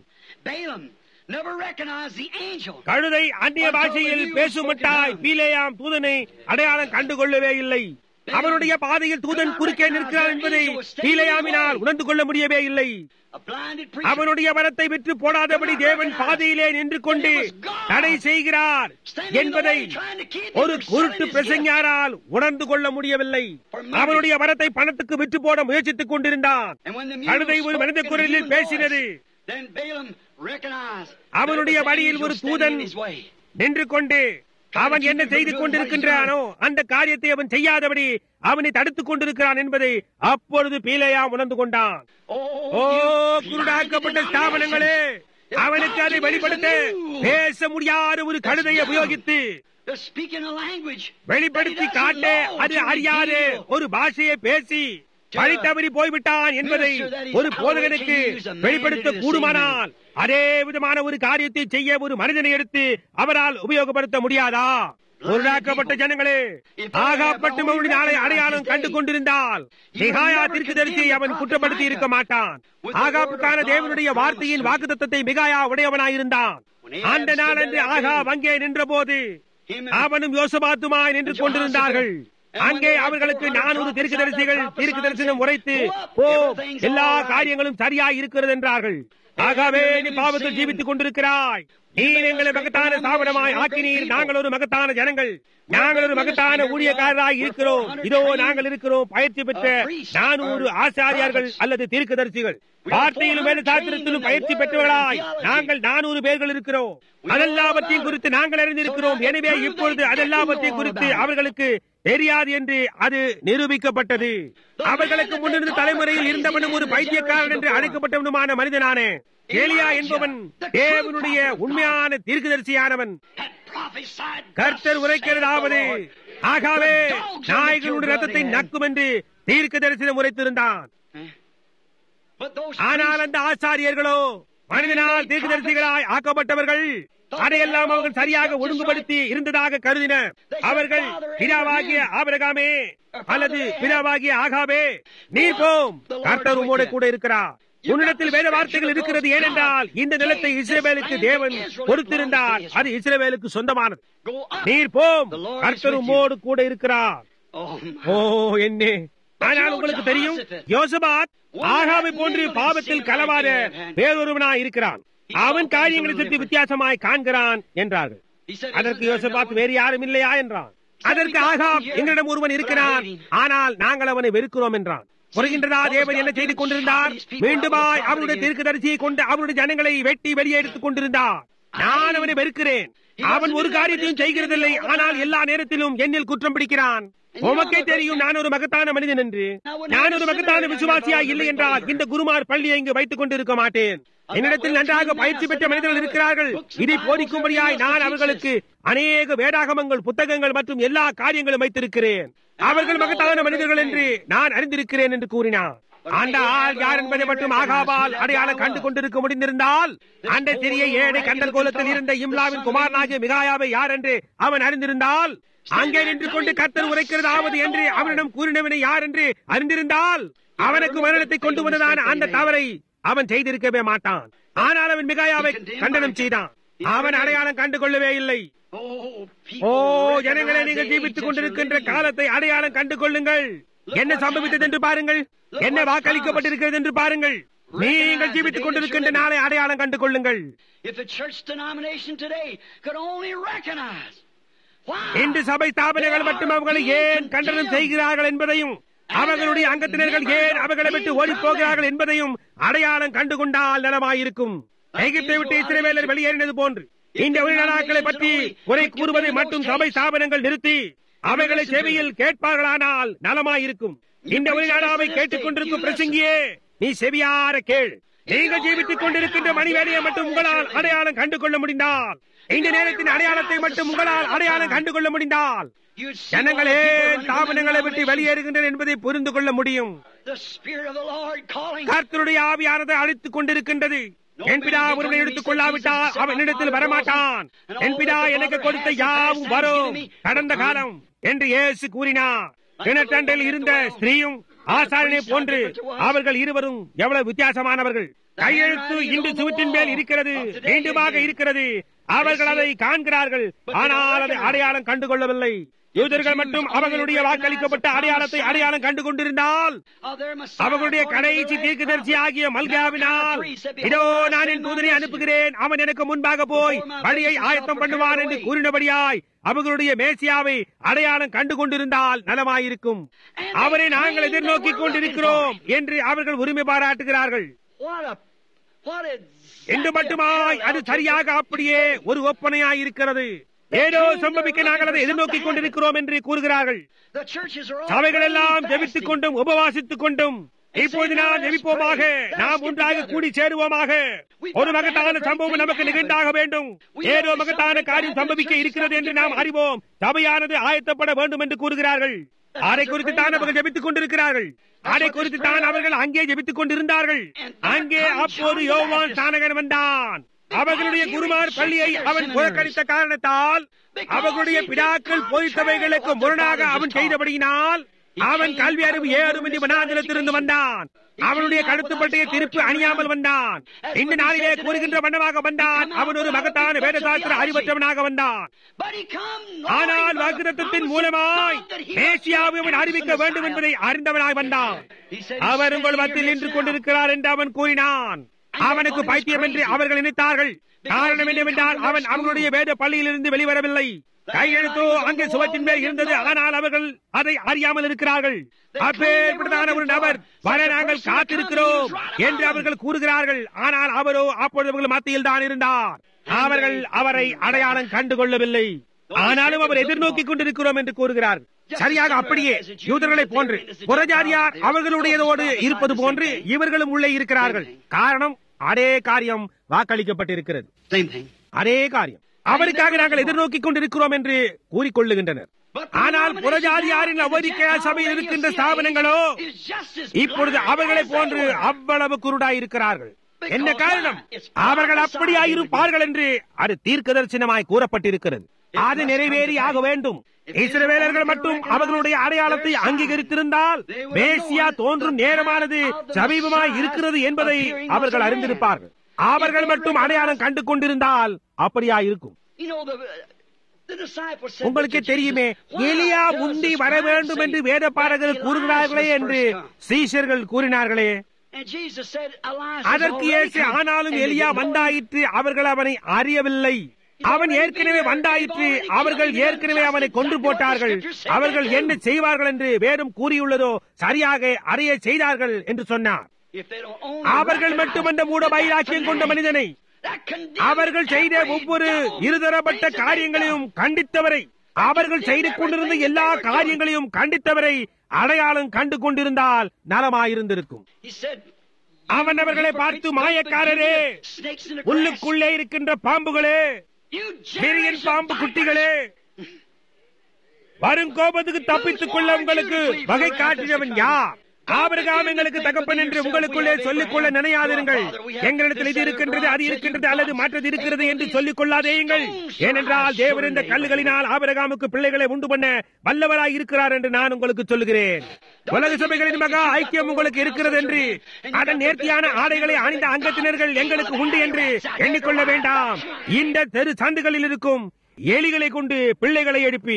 கழுதை அந்நிய பாஷையில் பேசுமட்டாய் பீலேயாம் தூதனை அடையாளம் கண்டுகொள்ளவே இல்லை அவனுடைய பாதையில் தூதன் குறுக்கே நிற்கிறான் என்பதை பீலையாமினால் உணர்ந்து கொள்ள முடியவே இல்லை அவனுடைய மரத்தை விற்று போடாதபடி தேவன் பாதையிலே நின்று கொண்டு தடை செய்கிறார் என்பதை ஒரு குருட்டு பிரசங்கியாரால் உணர்ந்து கொள்ள முடியவில்லை அவனுடைய மரத்தை பணத்துக்கு விற்று போட முயற்சித்துக் கொண்டிருந்தான் கழுதை ஒரு மனித குரலில் பேசினது அவனுடைய வழியில் ஒரு தூதன் நின்று கொண்டு அவன் என்ன செய்து கொண்டிருக்கின்றானோ அந்த காரியத்தை அவன் செய்யாதபடி அவனை தடுத்துக் கொண்டிருக்கிறான் என்பதை அப்பொழுது பீலையா உணர்ந்து கொண்டான் ஓ குருடாக்கப்பட்ட ஸ்தாபனங்களே அவனுக்கு அதை வெளிப்படுத்த பேச முடியாத ஒரு கழுதையை உபயோகித்து வெளிப்படுத்தி காட்ட அது அறியாத ஒரு பாஷையை பேசி வழி தவறி போய்விட்டான் என்பதை ஒரு போதகனுக்கு வெளிப்படுத்த கூடுமானால் அதே விதமான ஒரு காரியத்தை செய்ய ஒரு மனிதனை எடுத்து அவரால் உபயோகப்படுத்த முடியாதா பொருளாக்கப்பட்ட ஜனங்களே ஆகாப்பட்டு மவுடி நாளை அடையாளம் கண்டு கொண்டிருந்தால் மிகாயா தரிசி அவன் குற்றப்படுத்தி இருக்க மாட்டான் ஆகாப்புக்கான தேவனுடைய வார்த்தையின் வாக்குத்தத்தை மிகாயா உடையவனாயிருந்தான் அந்த நாளன்று ஆகா அங்கே நின்ற போது அவனும் யோசபாத்துமாய் நின்று கொண்டிருந்தார்கள் அங்கே அவர்களுக்கு நானூறு தெற்கு தரிசிகள் தீர்க்கு தரிசனம் உரைத்து ஓ எல்லா காரியங்களும் சரியாய் இருக்கிறது என்றார்கள் ஆகவே நீ பாவத்தில் ஜீவித்துக் கொண்டிருக்கிறாய் நீர் எங்களை மகத்தான ஸ்தாபனமாய் ஆக்கினீர் நாங்கள் ஒரு மகத்தான ஜனங்கள் நாங்கள் ஒரு மகத்தான ஊழியக்காரராய் இருக்கிறோம் இதோ நாங்கள் இருக்கிறோம் பயிற்சி பெற்ற நானூறு ஆசாரியார்கள் அல்லது தீர்க்கதரிசிகள் வார்த்தையிலும் வேத சாஸ்திரத்திலும் பயிற்சி பெற்றவர்களாய் நாங்கள் நானூறு பேர்கள் இருக்கிறோம் அதெல்லாவற்றையும் குறித்து நாங்கள் அறிந்திருக்கிறோம் எனவே இப்பொழுது அதெல்லாவற்றையும் குறித்து அவர்களுக்கு தெரியாது என்று அது நிரூபிக்கப்பட்டது அவர்களுக்கு முன்னிருந்த தலைமுறையில் இருந்தவனும் ஒரு பைத்தியக்காரன் என்று அழைக்கப்பட்டவனுமான மனிதனானே ஏலியா என்பவன் தேவனுடைய உண்மையான தீர்க்கதரிசியானவன் கர்த்தர் உரைக்கிறதாவது ஆகாவே நாய்களுடைய ரத்தத்தை நக்கும் என்று தீர்க்க தரிசனம் உரைத்திருந்தான் ஆனால் அந்த ஆச்சாரியர்களோ மனிதனால் தீர்க்கதரிசிகளாய் ஆக்கப்பட்டவர்கள் அதையெல்லாம் அவர்கள் சரியாக ஒழுங்குபடுத்தி இருந்ததாக கருதின அவர்கள் பிதாவாகிய ஆபரகாமே அல்லது பிதாவாகிய ஆகாவே நீ போம் கர்த்தர் உமோட கூட இருக்கிறார் உன்னிடத்தில் வேத வார்த்தைகள் இருக்கிறது ஏனென்றால் இந்த நிலத்தை இஸ்ரேவேலுக்கு தேவன் கொடுத்திருந்தார் அது இஸ்ரேவேலுக்கு சொந்தமானது நீர் போம் கர்த்தர் உமோடு கூட இருக்கிறார் ஓ என்ன ஆனால் உங்களுக்கு தெரியும் யோசபாத் ஆகாவை போன்று பாவத்தில் களவாத வேறொருவனா இருக்கிறான் அவன் காரியங்களை சுற்றி வித்தியாசமாய் காண்கிறான் என்றார்கள் அதற்கு யோசபாத் வேறு யாரும் இல்லையா என்றான் அதற்கு ஆகாப் எங்களிடம் ஒருவன் இருக்கிறான் ஆனால் நாங்கள் அவனை வெறுக்கிறோம் என்றான் புரிகின்றதா தேவன் என்ன செய்து கொண்டிருந்தார் மீண்டுமாய் அவருடைய தீர்க்கதரிசியை கொண்டு அவருடைய ஜனங்களை வெட்டி வெளியே எடுத்துக் கொண்டிருந்தார் நான் அவனை வெறுக்கிறேன் அவன் ஒரு காரியத்தையும் செய்கிறதில்லை ஆனால் எல்லா நேரத்திலும் என்னில் குற்றம் பிடிக்கிறான் உமக்கே தெரியும் நான் ஒரு மகத்தான மனிதன் என்று நான் ஒரு மகத்தான விசுவாசியா இல்லை என்றால் இந்த குருமார் பள்ளியை இங்கு வைத்துக் கொண்டிருக்க மாட்டேன் என்னிடத்தில் நன்றாக பயிற்சி பெற்ற மனிதர்கள் இருக்கிறார்கள் இதை போதிக்கும்படியாய் நான் அவர்களுக்கு அநேக வேதாகமங்கள் புத்தகங்கள் மற்றும் எல்லா காரியங்களும் வைத்திருக்கிறேன் அவர்கள் மகத்தான மனிதர்கள் என்று நான் அறிந்திருக்கிறேன் என்று கூறினார் அந்த ஆள் யார் என்பதை மட்டும் ஆகாபால் அடையாளம் கண்டு கொண்டிருக்க முடிந்திருந்தால் அந்த சிறிய ஏழை கண்டல் கோலத்தில் இருந்த இம்லாவின் குமாரனாகிய மிகாயாவை யார் என்று அவன் அறிந்திருந்தால் அங்கே நின்று கொண்டு கத்தர் உரைக்கிறதாவது என்று அவனிடம் கூறினவனை யார் என்று அறிந்திருந்தால் அவனுக்கு மரணத்தை கொண்டு வந்ததான அந்த தவறை அவன் செய்திருக்கவே மாட்டான் ஆனால் அவன் மிகாயாவை கண்டனம் செய்தான் அவன் அடையாளம் கண்டு கொள்ளவே இல்லை ஓ ஜனங்களை நீங்கள் ஜீவித்துக் கொண்டிருக்கின்ற காலத்தை அடையாளம் கண்டு கொள்ளுங்கள் என்ன சம்பவித்தது என்று பாருங்கள் என்ன வாக்களிக்கப்பட்டிருக்கிறது என்று பாருங்கள் நீங்கள் ஜீவித்துக் கொண்டிருக்கின்ற நாளை அடையாளம் கண்டு கொள்ளுங்கள் If the church denomination today could only recognize why இன்று சபை ஸ்தாபனங்கள் மட்டும் அவர்களை ஏன் கண்டனம் செய்கிறார்கள் என்பதையும் அவர்களுடைய அங்கத்தினர்கள் ஏன் அவர்களை விட்டு ஓடிப் போகிறார்கள் என்பதையும் அடையாளம் கண்டுகொண்டால் நலமாயிருக்கும் எகிப்தை விட்டு இஸ்ரவேலர் வெளியேறினது போன்று இந்த உயிரிழாக்களை பற்றி குறை கூறுவதை மட்டும் சபை ஸ்தாபனங்கள் நிறுத்தி அவைகளை செவியில் கேட்பார்களானால் நலமாயிருக்கும் இந்த உயிரிழாவை கேட்டுக் கொண்டிருக்கும் பிரசங்கியே நீ செவியார கேள் நீங்கள் ஜீவித்துக் கொண்டிருக்கின்ற மணிவேலையை மட்டும் உங்களால் அடையாளம் கண்டு கொள்ள முடிந்தால் இந்த நேரத்தின் அடையாளத்தை மட்டும் உங்களால் அடையாளம் கண்டு கொள்ள முடிந்தால் you'd see ஜனங்களே all the people in the தாபனங்களை விட்டு denomination, வெளியேறுகின்றனர் என்பதை புரிந்து கொள்ள முடியும் the Spirit of the Lord calling கர்த்தருடைய ஆவியானது அழைத்துக் கொண்டிருக்கின்றது என் பிதா ஒருவனை எடுத்துக் கொள்ளாவிட்டால் அவன் இடத்தில் வரமாட்டான் என் பிதா எனக்கு கொடுத்த யாவும் வரும் கடந்த காலம் என்று இயேசு கூறினார் கிணற்றண்டில் இருந்த ஸ்திரீயும் ஆசாரியனை போன்று அவர்கள் இருவரும் எவ்வளவு வித்தியாசமானவர்கள் கையெழுத்து இன்று சுவற்றின் மேல் இருக்கிறது மீண்டுமாக இருக்கிறது அவர்கள் அதை காண்கிறார்கள் ஆனால் அதை அடையாளம் கண்டுகொள்ளவில்லை யூதர்கள் மட்டும் அவர்களுடைய வாக்களிக்கப்பட்ட அடையாளத்தை அடையாளம் கண்டு கொண்டிருந்தால் of their Messiah. அவர்களுடைய according to கடைசி the தீர்க்கதரிசி ஆகிய மல்காவினால் Malachi 3 said, இதோ "Behold, I நான் send என் my தூதனை messenger." அனுப்புகிறேன் அவன் எனக்கு முன்பாக போய் Before my வழியை face shall ஆயத்தம் prepare பண்ணுவான் the என்று way. கூறினபடியாய் அவர்களுடைய மேசியாவை அடையாளம் கண்டு கொண்டிருந்தால் நலமாயிருக்கும் And அவரை they நாங்கள் claim எதிர்நோக்கிக் that we're கொண்டிருக்கிறோம் looking என்று அவர்கள் உரிமை பாராட்டுகிறார்கள் What a what a என்று மட்டுமாய் அது சரியாக அப்படியே ஒரு ஒப்பனையாய் இருக்கிறது ஏதோ சம்பவிக்க நாங்கள் அதை எதிர்நோக்கிக் கொண்டிருக்கிறோம் என்று கூறுகிறார்கள் The churches are all சபைகள் எல்லாம் praying, ஜெபித்துக் fasting. கொண்டும் உபவாசித்துக் கொண்டும் இப்போது நாம் ஜெபிப்போமாக நாம் ஒன்றாக கூடி சேருவோமாக ஒரு மகத்தான சம்பவம் நமக்கு நிகழ்ந்தாக வேண்டும் ஏதோ மகத்தான காரியம் சம்பவிக்க இருக்கிறது என்று நாம் அறிவோம் சபையானது ஆயத்தப்பட வேண்டும் என்று கூறுகிறார்கள் அதை குறித்து தான் அவர்கள் ஜெபித்துக் கொண்டிருக்கிறார்கள் அதை குறித்து தான் அவர்கள் அங்கே ஜெபித்துக் கொண்டிருந்தார்கள் அங்கே அப்போது யோவான் சானகன் வந்தான் அவர்களுடைய குருமார் பள்ளியை அவன் புறக்கணித்த காரணத்தால் அவர்களுடைய பிதாக்கள் போதித்தவைகளுக்கு முரணாக அவன் செய்தபடியினால் அவன் கல்வி அறிவு ஏறும் என்று வனாந்திரத்திலிருந்து வந்தான் அவனுடைய கழுத்துப்பட்டைய திருப்பு அணியாமல் வந்தான் இந்த நாளிலே கூறுகின்ற வண்ணமாக வந்தான் அவன் ஒரு மகத்தான வேதசாஸ்திர அறிவற்றவனாக வந்தான் But he come ஆனால் knowing by the வாக்குத்தத்தின் promise of மூலமாய் God that he மேசியாவை அவன் was அறிவிக்க the வேண்டும் Messiah. என்பதை அறிந்தவனாய் வந்தான் He said, அவர் "He's உங்கள் standing மத்தியில் here நின்று now." கொண்டிருக்கிறார் என்று அவன் கூறினான் அவனுக்கு பைத்தியம் என்று அவர்கள் நினைத்தார்கள் காரணம் என்னவென்றால் அவன் அவர்களுடைய வேத பள்ளியிலிருந்து வெளிவரவில்லை கையெழுத்தோ அங்கே சுவற்றின் மேல் இருந்தது ஆனால் அவர்கள் அதை அறியாமல் இருக்கிறார்கள் அப்பேற்பட்டதான ஒரு நபர் வர நாங்கள் காத்திருக்கிறோம் என்று அவர்கள் கூறுகிறார்கள் ஆனால் அவரோ அப்பொழுது அவர்கள் மத்தியில் தான் இருந்தார் அவர்கள் அவரை அடையாளம் கண்டு கொள்ளவில்லை ஆனாலும் அவர் எதிர்நோக்கிக் கொண்டிருக்கிறோம் என்று கூறுகிறார் சரியாக அப்படியே யூதர்களை போன்று புறஜாதியார் அவர்களுடையதோடு இருப்பது போன்று இவர்களும் உள்ளே இருக்கிறார்கள் காரணம் அதே காரியம் வாக்களிக்கப்பட்டிருக்கிறது Same thing. அதே காரியம் அவருக்காக நாங்கள் எதிர்நோக்கிக் கொண்டிருக்கிறோம் என்று கூறிக்கொள்ளுகின்றனர் ஆனால் புறஜாதியாரின் அவதிக்க சபையில் இருக்கின்ற ஸ்தாபனங்களோ இப்பொழுது அவர்களை போன்று அவ்வளவு குருடாய் இருக்கிறார்கள் என்ன காரணம் அவர்கள் அப்படியாயிருப்பார்கள் என்று அது தீர்க்க தரிசனமாய் கூறப்பட்டிருக்கிறது அது நிறைவேறி ஆக வேண்டும் இஸ்ரவேலர்கள் மட்டும் அவர்களுடைய அடையாளத்தை அங்கீகரித்திருந்தால் மேசியா தோன்றும் நேரமானது சமீபமாய் இருக்கிறது என்பதை அவர்கள் அறிந்திருப்பார்கள் அவர்கள் மட்டும் அடையாளம் கண்டு கொண்டிருந்தால் அப்படியா இருக்கும் You know, the, the disciples said உங்களுக்கு to Jesus, தெரியுமே "Why எலியா does முந்தி the வர scribe வேண்டும் say என்று that வேதப்பாரர்கள் Elijah கூறுகிறார்களே must என்று first come?" சீஷர்கள் கூறினார்களே And Jesus said, "Elijah அதற்கு has இயேசு already come." ஆனாலும் And they எலியா didn't know him. வந்தாயிற்று அவர்கள் அவனை அறியவில்லை அவன் ஏற்கனவே வந்தாயிற்று அவர்கள் ஏற்கனவே அவனை கொன்று போட்டார்கள் அவர்கள் என்ன செய்வார்கள் என்று வேதம் கூறியுள்ளதோ சரியாக அறிய செய்தார்கள் என்று சொன்னார் If they don't own அவர்கள் மட்டும் அந்த மூட வைராக்கியம் கொண்ட மனிதனை அவர்கள் செய்த ஒவ்வொரு இருதரப்பட்ட காரியங்களையும் கண்டித்தவரை அவர்கள் செய்து கொண்டிருந்த எல்லா காரியங்களையும் கண்டித்தவரை அடையாளம் கண்டு கொண்டிருந்தால் நலமாயிருந்திருக்கும் He said, அவன் அவர்களை பார்த்து மாயக்காரரே "Snakes in the grass. உள்ளுக்குள்ளே இருக்கின்ற பாம்புகளே You விரியன் generation பாம்பு of குட்டிகளே வரும் கோபத்துக்கு தப்பித்துக் கொள்ள உங்களுக்கு வகை காட்டினவன் யார் ஆபிரகாம் எங்களுக்கு தகப்பன் என்று உங்களுக்குள்ளே சொல்லிக் கொள்ள நினையாதிருங்கள் எங்களிடத்தில் இது இருக்கின்றது அது இருக்கின்றது அல்லது மற்றது இருக்கிறது என்று சொல்லிக் கொள்ளாதேயுங்கள் ஏனென்றால் தேவன் இந்த கல்லுகளினால் ஆபிரகாமுக்கு பிள்ளைகளை உண்டு பண்ண வல்லவராய் இருக்கிறார் என்று நான் உங்களுக்கு சொல்லுகிறேன் உலக சபைகளின் மகா ஐக்கியம் உங்களுக்கு இருக்கிறது என்று அதன் நேர்த்தியான ஆடைகளை அணிந்த அங்கத்தினர்கள் எங்களுக்கு உண்டு என்று எண்ணிக்கொள்ள வேண்டாம் இந்த தெரு சந்துகளில் இருக்கும் எலிகளை கொண்டு பிள்ளைகளை எழுப்பி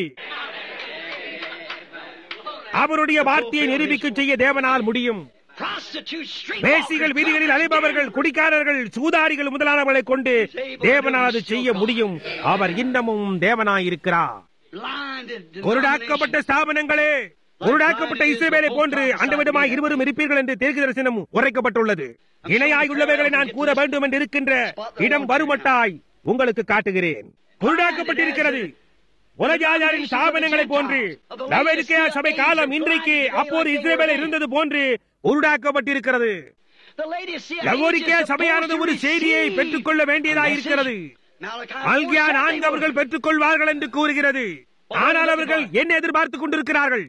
அவருடைய வார்த்தையை நிரூபிக்க செய்ய தேவனால் முடியும் வேசிகள் வீதிகளில் அலைபவர்கள் குடிக்காரர்கள் சூதாரிகள் முதலானவர்களை கொண்டு தேவனால் அது செய்ய முடியும் அவர் இன்னமும் தேவனாயிருக்கிறார் குருடாக்கப்பட்ட ஸ்தாபனங்களே குருடாக்கப்பட்ட இஸ்ரேலை போன்று அந்த விதமாய் இருவரும் இருப்பீர்கள் என்று தெற்கு தரிசனம் உரைக்கப்பட்டுள்ளது இணையாய் உள்ளவைகளை நான் கூற வேண்டும் என்று இருக்கின்ற இடம் வருமட்டாய் உங்களுக்கு காட்டுகிறேன் குருடாக்கப்பட்டிருக்கிறது உலகாச்சாரின் ஸ்தாபனங்களை போன்று லவோதிக்கேயா சபை காலம் இன்றைக்கு அப்போது இஸ்ரேவேல இருந்தது போன்று உருடாக்கப்பட்டிருக்கிறது லவோதிக்கேயா சபையானது ஒரு செய்தியை பெற்றுக் கொள்ள வேண்டியதாக இருக்கிறது மல்கியா நான்கு அவர்கள் பெற்றுக் கொள்வார்கள் என்று கூறுகிறது ஆனால் அவர்கள் என்ன எதிர்பார்த்துக் கொண்டிருக்கிறார்கள்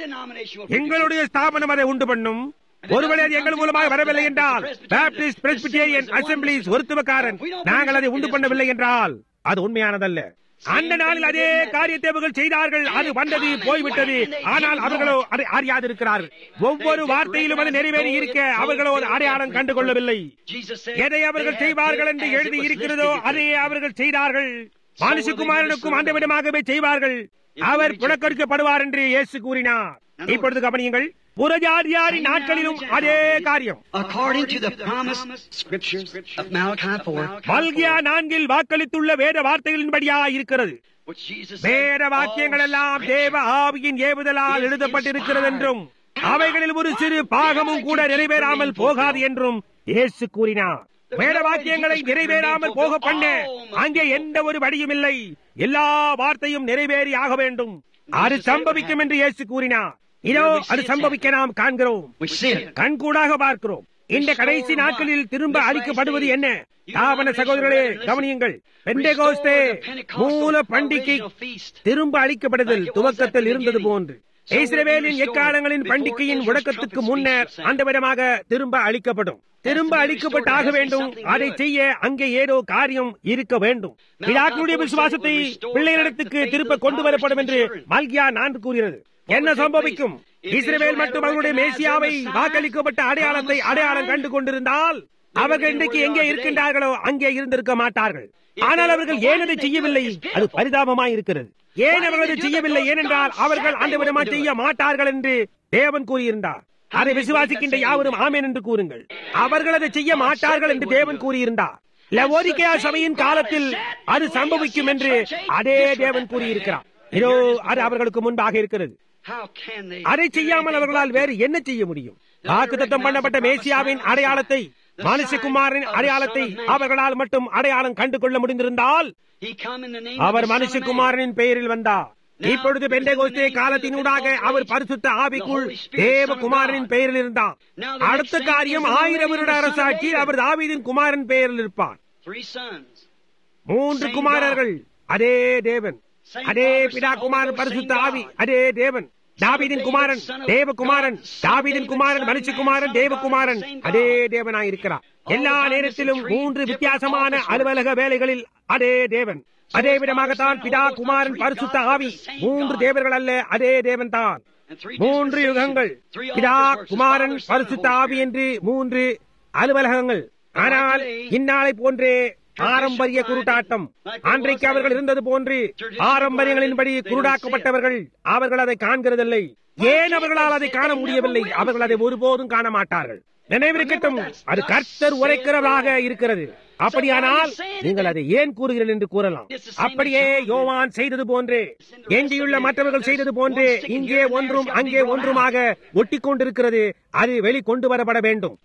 எங்களுடைய ஸ்தாபனம் அதை உண்டு பண்ணும் ஒருவேளை அது எங்கள் மூலமாக வரவில்லை என்றால் பேப்டிஸ்ட் பிரஸ்பிட்டேரியன் அசம்பிளிஸ் ஒருத்துவக்காரன் நாங்கள் அதை உண்டு பண்ணவில்லை என்றால் அது உண்மையானதல்ல அந்த நாளில் அதே காரியத்தை அவர்கள் செய்தார்கள் அது வந்தது போய்விட்டது ஆனால் அவர்களோ அதை அறியாதிருக்கிறார்கள் ஒவ்வொரு வார்த்தையிலும் அது நிறைவேறி இருக்க அவர்களோ அது அடையாளம் கண்டு கொள்ளவில்லை எதை அவர்கள் செய்வார்கள் என்று எழுதி இருக்கிறதோ அதையே அவர்கள் செய்தார்கள் மனுஷகுமாரனுக்கும் அந்த விதமாகவே செய்வார்கள் அவர் புறக்கணிக்கப்படுவார் என்று இயேசு கூறினார் இப்பொழுது கவனியுங்கள் புறஜாதியாரின் நாட்களிலும் அதே காரியம் According to the promised scriptures of Malachi 4, மல்கியா நான்கில் வாக்களித்துள்ள வேத வார்த்தைகளின்படியா இருக்கிறது which Jesus வேத said, வாக்கியங்கள் all எல்லாம் தேவ ஆவியின் ஏவுதலால் எழுதப்பட்டிருக்கிறது என்றும் அவைகளில் ஒரு சிறு பாகமும் கூட நிறைவேறாமல் போகாது என்றும் இயேசு கூறினார் வேத வாக்கியங்களை நிறைவேறாமல் போக பண்ண அங்கே எந்த ஒரு வழியும் இல்லை எல்லா வார்த்தையும் நிறைவேறி ஆக வேண்டும் அது சம்பவிக்கும் என்று இயேசு கூறினார் இதோ அது சம்பவிக்க நாம் காண்கிறோம் We see it. கண்கூடாக பார்க்கிறோம் இந்த கடைசி நாட்களில் திரும்ப அளிக்கப்படுவது என்ன தாவன சகோதரர்களே கவனியுங்கள் பெண்டேகோஸ்தே மூல பண்டிகை திரும்ப அளிக்கப்படுதல் துவக்கத்தில் இருந்தது போன்று இஸ்ரவேலின் எக்காலங்களின் பண்டிகையின் முடக்கத்துக்கு முன்னர் அந்த விதமாக திரும்ப அளிக்கப்படும் திரும்ப அளிக்கப்பட்டு ஆக வேண்டும் அதை செய்ய அங்கே ஏதோ காரியம் இருக்க வேண்டும் பிதாக்களுடைய விசுவாசத்தை பிள்ளைகளிடத்துக்கு திரும்ப கொண்டு வரப்படும் என்று மல்கியா நான்கு கூறுகிறது என்ன சம்பவிக்கும் இஸ்ரவேல் மட்டும் அவருடைய மேசியாவை வாக்களிக்கப்பட்ட அடையாளத்தை அடையாளம் கண்டு கொண்டிருந்தால் அவர்கள் இன்றைக்கு எங்கே இருக்கின்றார்களோ அங்கே இருந்திருக்க மாட்டார்கள் ஆனால் அவர்கள் ஏன் அதை செய்யவில்லை அது பரிதாபமாய் இருக்கிறது ஏன் அவர்கள் அதை செய்யவில்லை ஏனென்றால் அவர்கள் அந்த விதமா செய்ய மாட்டார்கள் என்று தேவன் கூறியிருந்தார் அதை விசுவாசிக்கின்ற யாவரும் ஆமேன் என்று கூறுங்கள் அவர்கள் அதை செய்ய மாட்டார்கள் என்று தேவன் கூறியிருந்தார் லவோதிகேயா சபையின் காலத்தில் அது சம்பவிக்கும் என்று அதே தேவன் கூறியிருக்கிறார் இதோ அது அவர்களுக்கு முன்பாக இருக்கிறது How can they? அதை செய்யாமல் அவர்களால் வேறு என்ன செய்ய முடியும் வாக்குத்தத்தம் பண்ணப்பட்ட மேசியாவின் அடையாளத்தை மனுஷகுமாரின் அடையாளத்தை அவர்களால் மட்டும் அடையாளம் கண்டு கொள்ள முடிந்திருந்தால் He come in the name our of the Son of Man. மனுஷகுமாரனின் பெயரில் வந்தார் இப்பொழுது பெண்டகோஸ்தே காலத்தினூடாக அவர் பரிசுத்த ஆவிக்குள் தேவகுமாரனின் பெயரில் இருந்தார் அடுத்த காரியம் ஆயிரம் வருட அரசாட்சி அவர் தாவீதின் குமாரன் பெயரில் இருப்பார் Three sons. மூன்று குமாரர்கள் அதே தேவன் அதே பிதா குமாரன் பரிசுத்த ஆவி அதே தேவன் தாவீதின் குமாரன் தேவகுமாரன் தாவீதின் குமாரன் மனுஷகுமாரன் தேவகுமாரன் அதே தேவனாய் இருக்கிறார் எல்லா நேரத்திலும் மூன்று வித்தியாசமான அலுவலக வேலைகளில் அதே தேவன் அதே விதமாகத்தான் பிதா குமாரன் பரிசுத்த ஆவி மூன்று தேவர்கள் அல்ல அதே தேவன் தான் And three மூன்று யுகங்கள் பிதா குமாரன் பரிசுத்த ஆவி என்று மூன்று அலுவலகங்கள் ஆனால் இந்நாளை போன்றே பாரம்பரிய குருட்டாட்டம் அன்றைக்கு அவர்கள் இருந்தது போன்று பாரம்பரியங்களின்படி குருடாக்கப்பட்டவர்கள் அவர்கள் அதை காண்கிறதில்லை ஏன் அவர்களால் அதை காண முடியவில்லை அவர்கள் அதை ஒருபோதும் காண மாட்டார்கள் நினைவிருக்கட்டும் அது கர்த்தர் உரைக்கிறதாக இருக்கிறது அப்படியானால் நீங்கள் அதை ஏன் கூறுகிறீர்கள் என்று கூறலாம் அப்படியே யோவான் செய்தது போன்றே எஞ்சியுள்ள மற்றவர்கள் செய்தது போன்றே இங்கே ஒன்றும் அங்கே ஒன்றுமாக ஒட்டி கொண்டிருக்கிறது அது வெளிக்கொண்டு வரப்பட வேண்டும்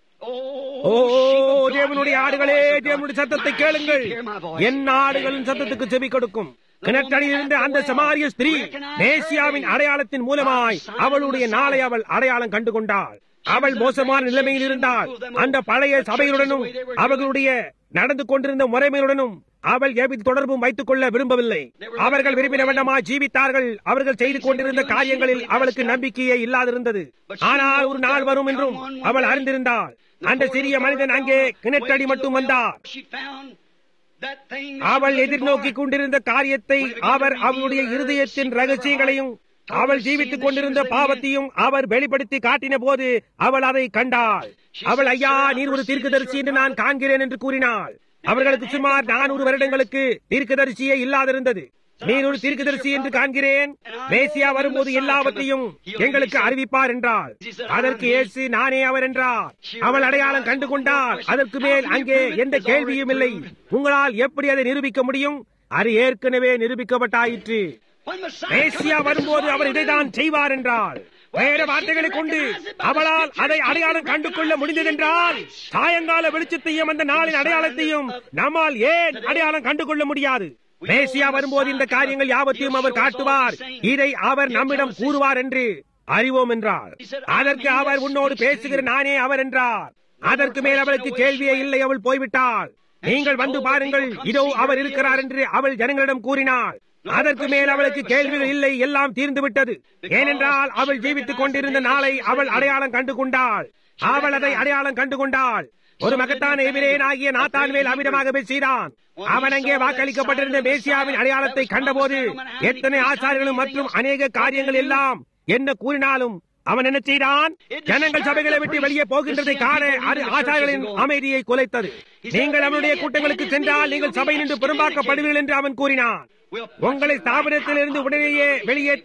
ஓ தேவனுடைய ஆடுகளே தேவனுடைய சத்தத்தை கேளுங்கள் என் ஆடுகளின் சத்தத்துக்கு செவி கொடுக்கும் கிணற்றடியில் இருந்த அந்த சமாரிய ஸ்திரீ மேசியாவின் அடையாளத்தின் மூலமாய் அவளுடைய நாளை அவள் அடையாளம் கண்டு கொண்டாள் அவள் மோசமான நிலைமையில் இருந்தால் அந்த பழைய சபையுடனும் அவர்களுடைய நடந்து கொண்டிருந்த முறைமையுடனும் அவள் எவ்வித தொடர்பும் வைத்துக் கொள்ள விரும்பவில்லை அவர்கள் விரும்பின வண்ணமா ஜீவித்தார்கள் அவர்கள் செய்து கொண்டிருந்த காரியங்களில் அவளுக்கு நம்பிக்கையே இல்லாதிருந்தது ஆனால் ஒரு நாள் வரும் என்றும் அவள் அறிந்திருந்தாள் அந்த சிறிய மனிதன் அங்கே கிணற்றடி மட்டும் வந்தார் அவள் எதிர்நோக்கி கொண்டிருந்த காரியத்தை அவர் அவளுடைய இருதயத்தின் ரகசியங்களையும் அவள் ஜீவித்துக் கொண்டிருந்த பாவத்தையும் அவர் வெளிப்படுத்தி காட்டின போது அவள் அதை கண்டாள் அவள் ஐயா நீர் ஒரு தீர்க்கதரிசி என்று நான் காண்கிறேன் என்று கூறினாள் அவர்களுக்கு சுமார் நானூறு வருடங்களுக்கு தீர்க்கதரிசியே இல்லாதிருந்தது நீர் ஒரு தீர்க்கதரிசி என்று காண்கிறேன் மேசியா வரும்போது எல்லாவற்றையும் எங்களுக்கு அறிவிப்பார் என்றாள் அதற்கு இயேசு நானே அவர் என்றார் அவள் அடையாளம் கண்டு கொண்டால் அதற்கு மேல் அங்கே எந்த கேள்வியும் இல்லை உங்களால் எப்படி அதை நிரூபிக்க முடியும் அது ஏற்கனவே நிரூபிக்கப்பட்டாயிற்று மேசியா வரும்போது அவர் இதைதான் செய்வார் என்றால் வேற வார்த்தைகளை கொண்டு அவளால் அதை அடையாளம் கண்டு கொள்ள முடிந்ததென்றால் சாயங்கால வெளிச்சத்தையும் அந்த நாளின் அடையாளத்தையும் நம்மால் ஏன் அடையாளம் கண்டு கொள்ள முடியாது மேசியா வரும்போது இந்த காரியங்கள் யாவத்தையும் அவர் காட்டுவார் இதை அவர் நம்மிடம் கூறுவார் என்று அறிவோம் என்றார் அதற்கு அவர் உன்னோடு பேசுகிற நானே அவர் என்றார் அதற்கு மேல் அவளுக்கு கேள்வியே இல்லை அவள் போய்விட்டாள் நீங்கள் வந்து பாருங்கள் இதோ அவர் இருக்கிறார் என்று அவள் ஜனங்களிடம் கூறினாள் அதற்கு மேல் அவளுக்கு கேள்விகள் இல்லை எல்லாம் தீர்ந்து விட்டது ஏனென்றால் அவள் ஜீவித்துக் கொண்டிருந்த நாளை அவள் அடையாளம் கண்டு கொண்டாள் அவள் அதை அடையாளம் கண்டு கொண்டாள் ஒரு மகத்தான எபிரேன் ஆகிய நாத்தான் மேல் அமிதமாக பேசினான் அவன் அங்கே வாக்களிக்கப்பட்டிருந்த மேசியாவின் அடையாளத்தை கண்டபோது எத்தனை ஆச்சாரியர்களும் மற்றும் அநேக காரியங்கள் எல்லாம் என்ன கூறினாலும் அவன் என்ன செய்தான் ஜனங்கள் சபைகளை விட்டு வெளியே போகின்றதை காண அது ஆச்சாரியர்களின் அமைதியை குலைத்தது நீங்கள் அவனுடைய கூட்டங்களுக்கு சென்றால் நீங்கள் சபை நின்று புறம்பாக்கப்படுவீர்கள் என்று அவன் கூறினான் உங்களை ஸ்தாபனத்திலிருந்து உடனேயே வெளியே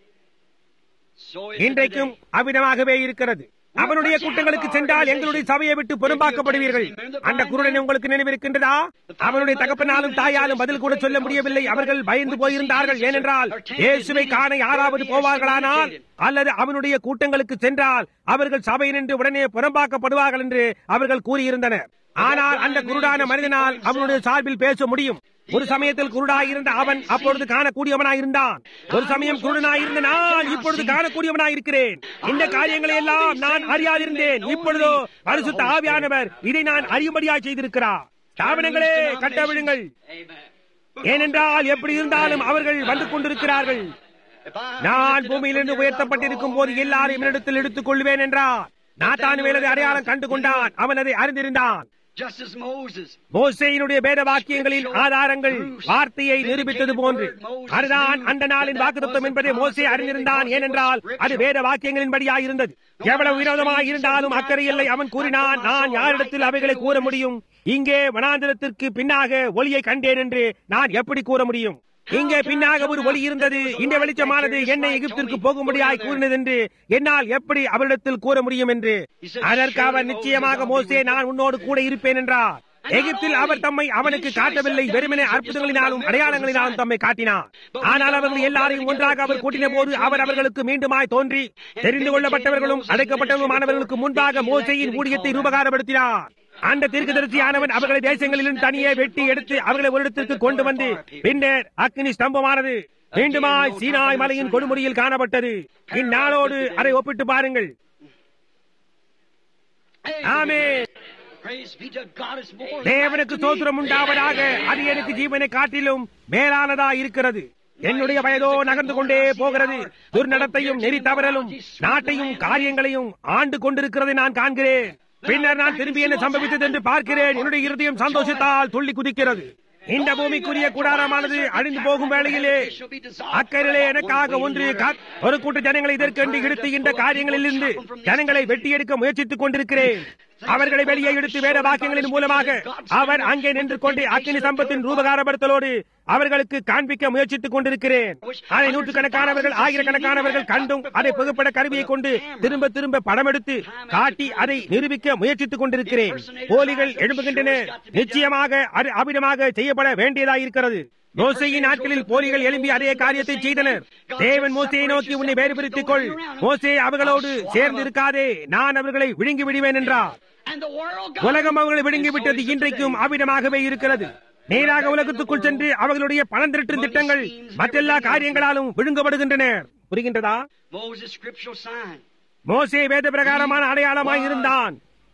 இன்றைக்கும் அவ்விதமாகவே இருக்கிறது அவனுடைய கூட்டங்களுக்கு சென்றால் எங்களுடைய சபையை விட்டு புறம்பாக்கப்படுவீர்கள் அந்த குருடன் உங்களுக்கு நினைவிருக்கின்றதா அவனுடைய தகப்பனாலும் தாயாலும் பதில் கூட சொல்ல முடியவில்லை அவர்கள் பயந்து போயிருந்தார்கள் ஏனென்றால் இயேசுவை காண யாராவது போவார்களானால் அல்லது அவனுடைய கூட்டங்களுக்கு சென்றால் அவர்கள் சபையினின்று உடனே புறம்பாக்கப்படுவார்கள் என்று அவர்கள் கூறியிருந்தனர் ஆனால் அந்த குருடான மனிதனால் அவனுடைய சார்பில் பேச முடியும் ஒரு சமயத்தில் குருடாய் இருந்த அவன் அப்பொழுது காணக்கூடியவனாய் இருந்தான் ஒரு சமயம் குருடனாய் இருந்த நான் இப்பொழுது காணக்கூடியவனாய் இருக்கிறேன் இந்த காரியங்களை எல்லாம் நான் அறியாதிருந்தேன் இப்பொழுதோ பரிசுத்த ஆவியானவர் இதை நான் அறியும்படியாய் செய்திருக்கிறார் ஸ்தாபனங்களே கட்டவிழுங்கள் ஏனென்றால் எப்படி இருந்தாலும் அவர்கள் வந்து கொண்டிருக்கிறார்கள் நான் பூமியிலிருந்து உயர்த்தப்பட்டிருக்கும் போது எல்லாரும் என்னிடத்தில் எடுத்துக் கொள்வேன் என்றார் நாத்தான் மேலது அடையாளம் கண்டு கொண்டான் அவன் அதை அறிந்திருந்தான் மோசையினுடைய வேத வாக்கியங்களின் ஆதாரங்கள் வார்த்தையை நிரூபித்தது போன்று அதுதான் அந்த நாளின் வாக்குத்தம் என்பதை மோசே அறிந்திருந்தான் ஏனென்றால் அது வேத வாக்கியங்களின்படியாயிருந்தது எவ்வளவு விரோதமாய் இருந்தாலும் அக்கறை இல்லை அவன் கூறினான் நான் யாரிடத்தில் அவைகளை கூற முடியும் இங்கே வனாந்திரத்திற்கு பின்னாக ஒளியை கண்டேன் என்று நான் எப்படி கூற முடியும் இங்கே பின்னாக ஒரு ஒளி இருந்தது இந்த வெளிச்சமானது என்னை எகிப்திற்கு போகும்படியாய் கூறினது என்று என்னால் எப்படி அவரிடத்தில் கூற முடியும் என்று அதற்கு அவர் நிச்சயமாக மோசே நான் உன்னோடு கூட இருப்பேன் என்றார் எகிப்தில் அவர் தம்மை அவனுக்கு காட்டவில்லை வெறுமனே அற்புதங்களினாலும் அடையாளங்களினாலும் தம்மை காட்டினார் ஆனால் அவர்கள் எல்லாரையும் ஒன்றாக அவர் கூட்டின போது அவர் அவர்களுக்கு மீண்டுமாய் தோன்றி தெரிந்து கொள்ளப்பட்டவர்களும் அடைக்கப்பட்டவருமானவர்களுக்கு முன்பாக மோசையின் ஊழியத்தை ரூபகாரப்படுத்தினார் அந்த தீர்க்கதரிசியானவன் அவர்களை தேசங்களிலும் தனியே வெட்டி எடுத்து அவர்களை ஒரு இடத்திற்கு கொண்டு வந்து பின்னர் அக்னி ஸ்தம்பமானது மீண்டுமாய் சீனாய் மலையின் கொடுமுடியில் காணப்பட்டது இந்நாளோடு அதை ஒப்பிட்டு பாருங்கள் ஆமே தேவனுக்கு சோத்திரம் உண்டாவதாக அது எனக்கு ஜீவனை காட்டிலும் மேலானதா இருக்கிறது என்னுடைய வயதோ நகர்ந்து கொண்டே போகிறது துர்நடத்தையும் நெறி தவறலும் நாட்டையும் காரியங்களையும் ஆண்டு கொண்டிருக்கிறதை நான் காண்கிறேன் பின்னர் நான் திரும்பி என்ன சம்பவித்தது என்று பார்க்கிறேன் என்னுடைய இருதயம் சந்தோஷத்தால் துள்ளி குதிக்கிறது இந்த பூமிக்குரிய கூடாரமானது அழிந்து போகும் வேளையிலே அக்கறையிலே எனக்காக ஒன்று ஒரு கூட்ட ஜனங்களை இதற்கென்று இழுத்து இந்த காரியங்களில் இருந்து ஜனங்களை வெட்டி எடுக்க முயற்சித்துக் கொண்டிருக்கிறேன் அவர்களை வெளியே எடுத்து வேற வாக்கியங்களின் மூலமாக அவர் அங்கே நின்று கொண்டு அக்கினி சம்பத்தின் ரூபகாரப்படுத்தலோடு அவர்களுக்கு காண்பிக்க முயற்சித்துக் கொண்டிருக்கிறேன் அதை நூற்றுக்கணக்கானவர்கள் ஆயிரக்கணக்கானவர்கள் கண்டும் அதை புகைப்பட கருவியை கொண்டு திரும்ப திரும்ப படம் எடுத்து காட்டி அதை நிரூபிக்க முயற்சித்துக் கொண்டிருக்கிறேன் போலிகள் எழும்புகின்றன நிச்சயமாக அது அபிடமாக செய்யப்பட வேண்டியதாயிருக்கிறது மோசையின் நாட்களில் போலிகள் எழும்பி அதே காரியத்தை செய்தனர் தேவன் மோசையை நோக்கி உன்னை வேறு பிரித்துக் கொள் மோசே அவர்களோடு சேர்ந்து இருக்காதே நான் அவர்களை விழுங்கி விடுவேன் என்றார் உலகம் அவர்களை விழுங்கி விட்டது இன்றைக்கும் அவ்விடமாகவே இருக்கிறது நேராக உலகத்துக்குள் சென்று அவர்களுடைய பணம் திரட்டும் திட்டங்கள் மற்றெல்லா காரியங்களாலும் விழுங்கப்படுகின்றன புரிகின்றதா மோசே வேத பிரகாரமான அடையாளமாய் இருந்தான்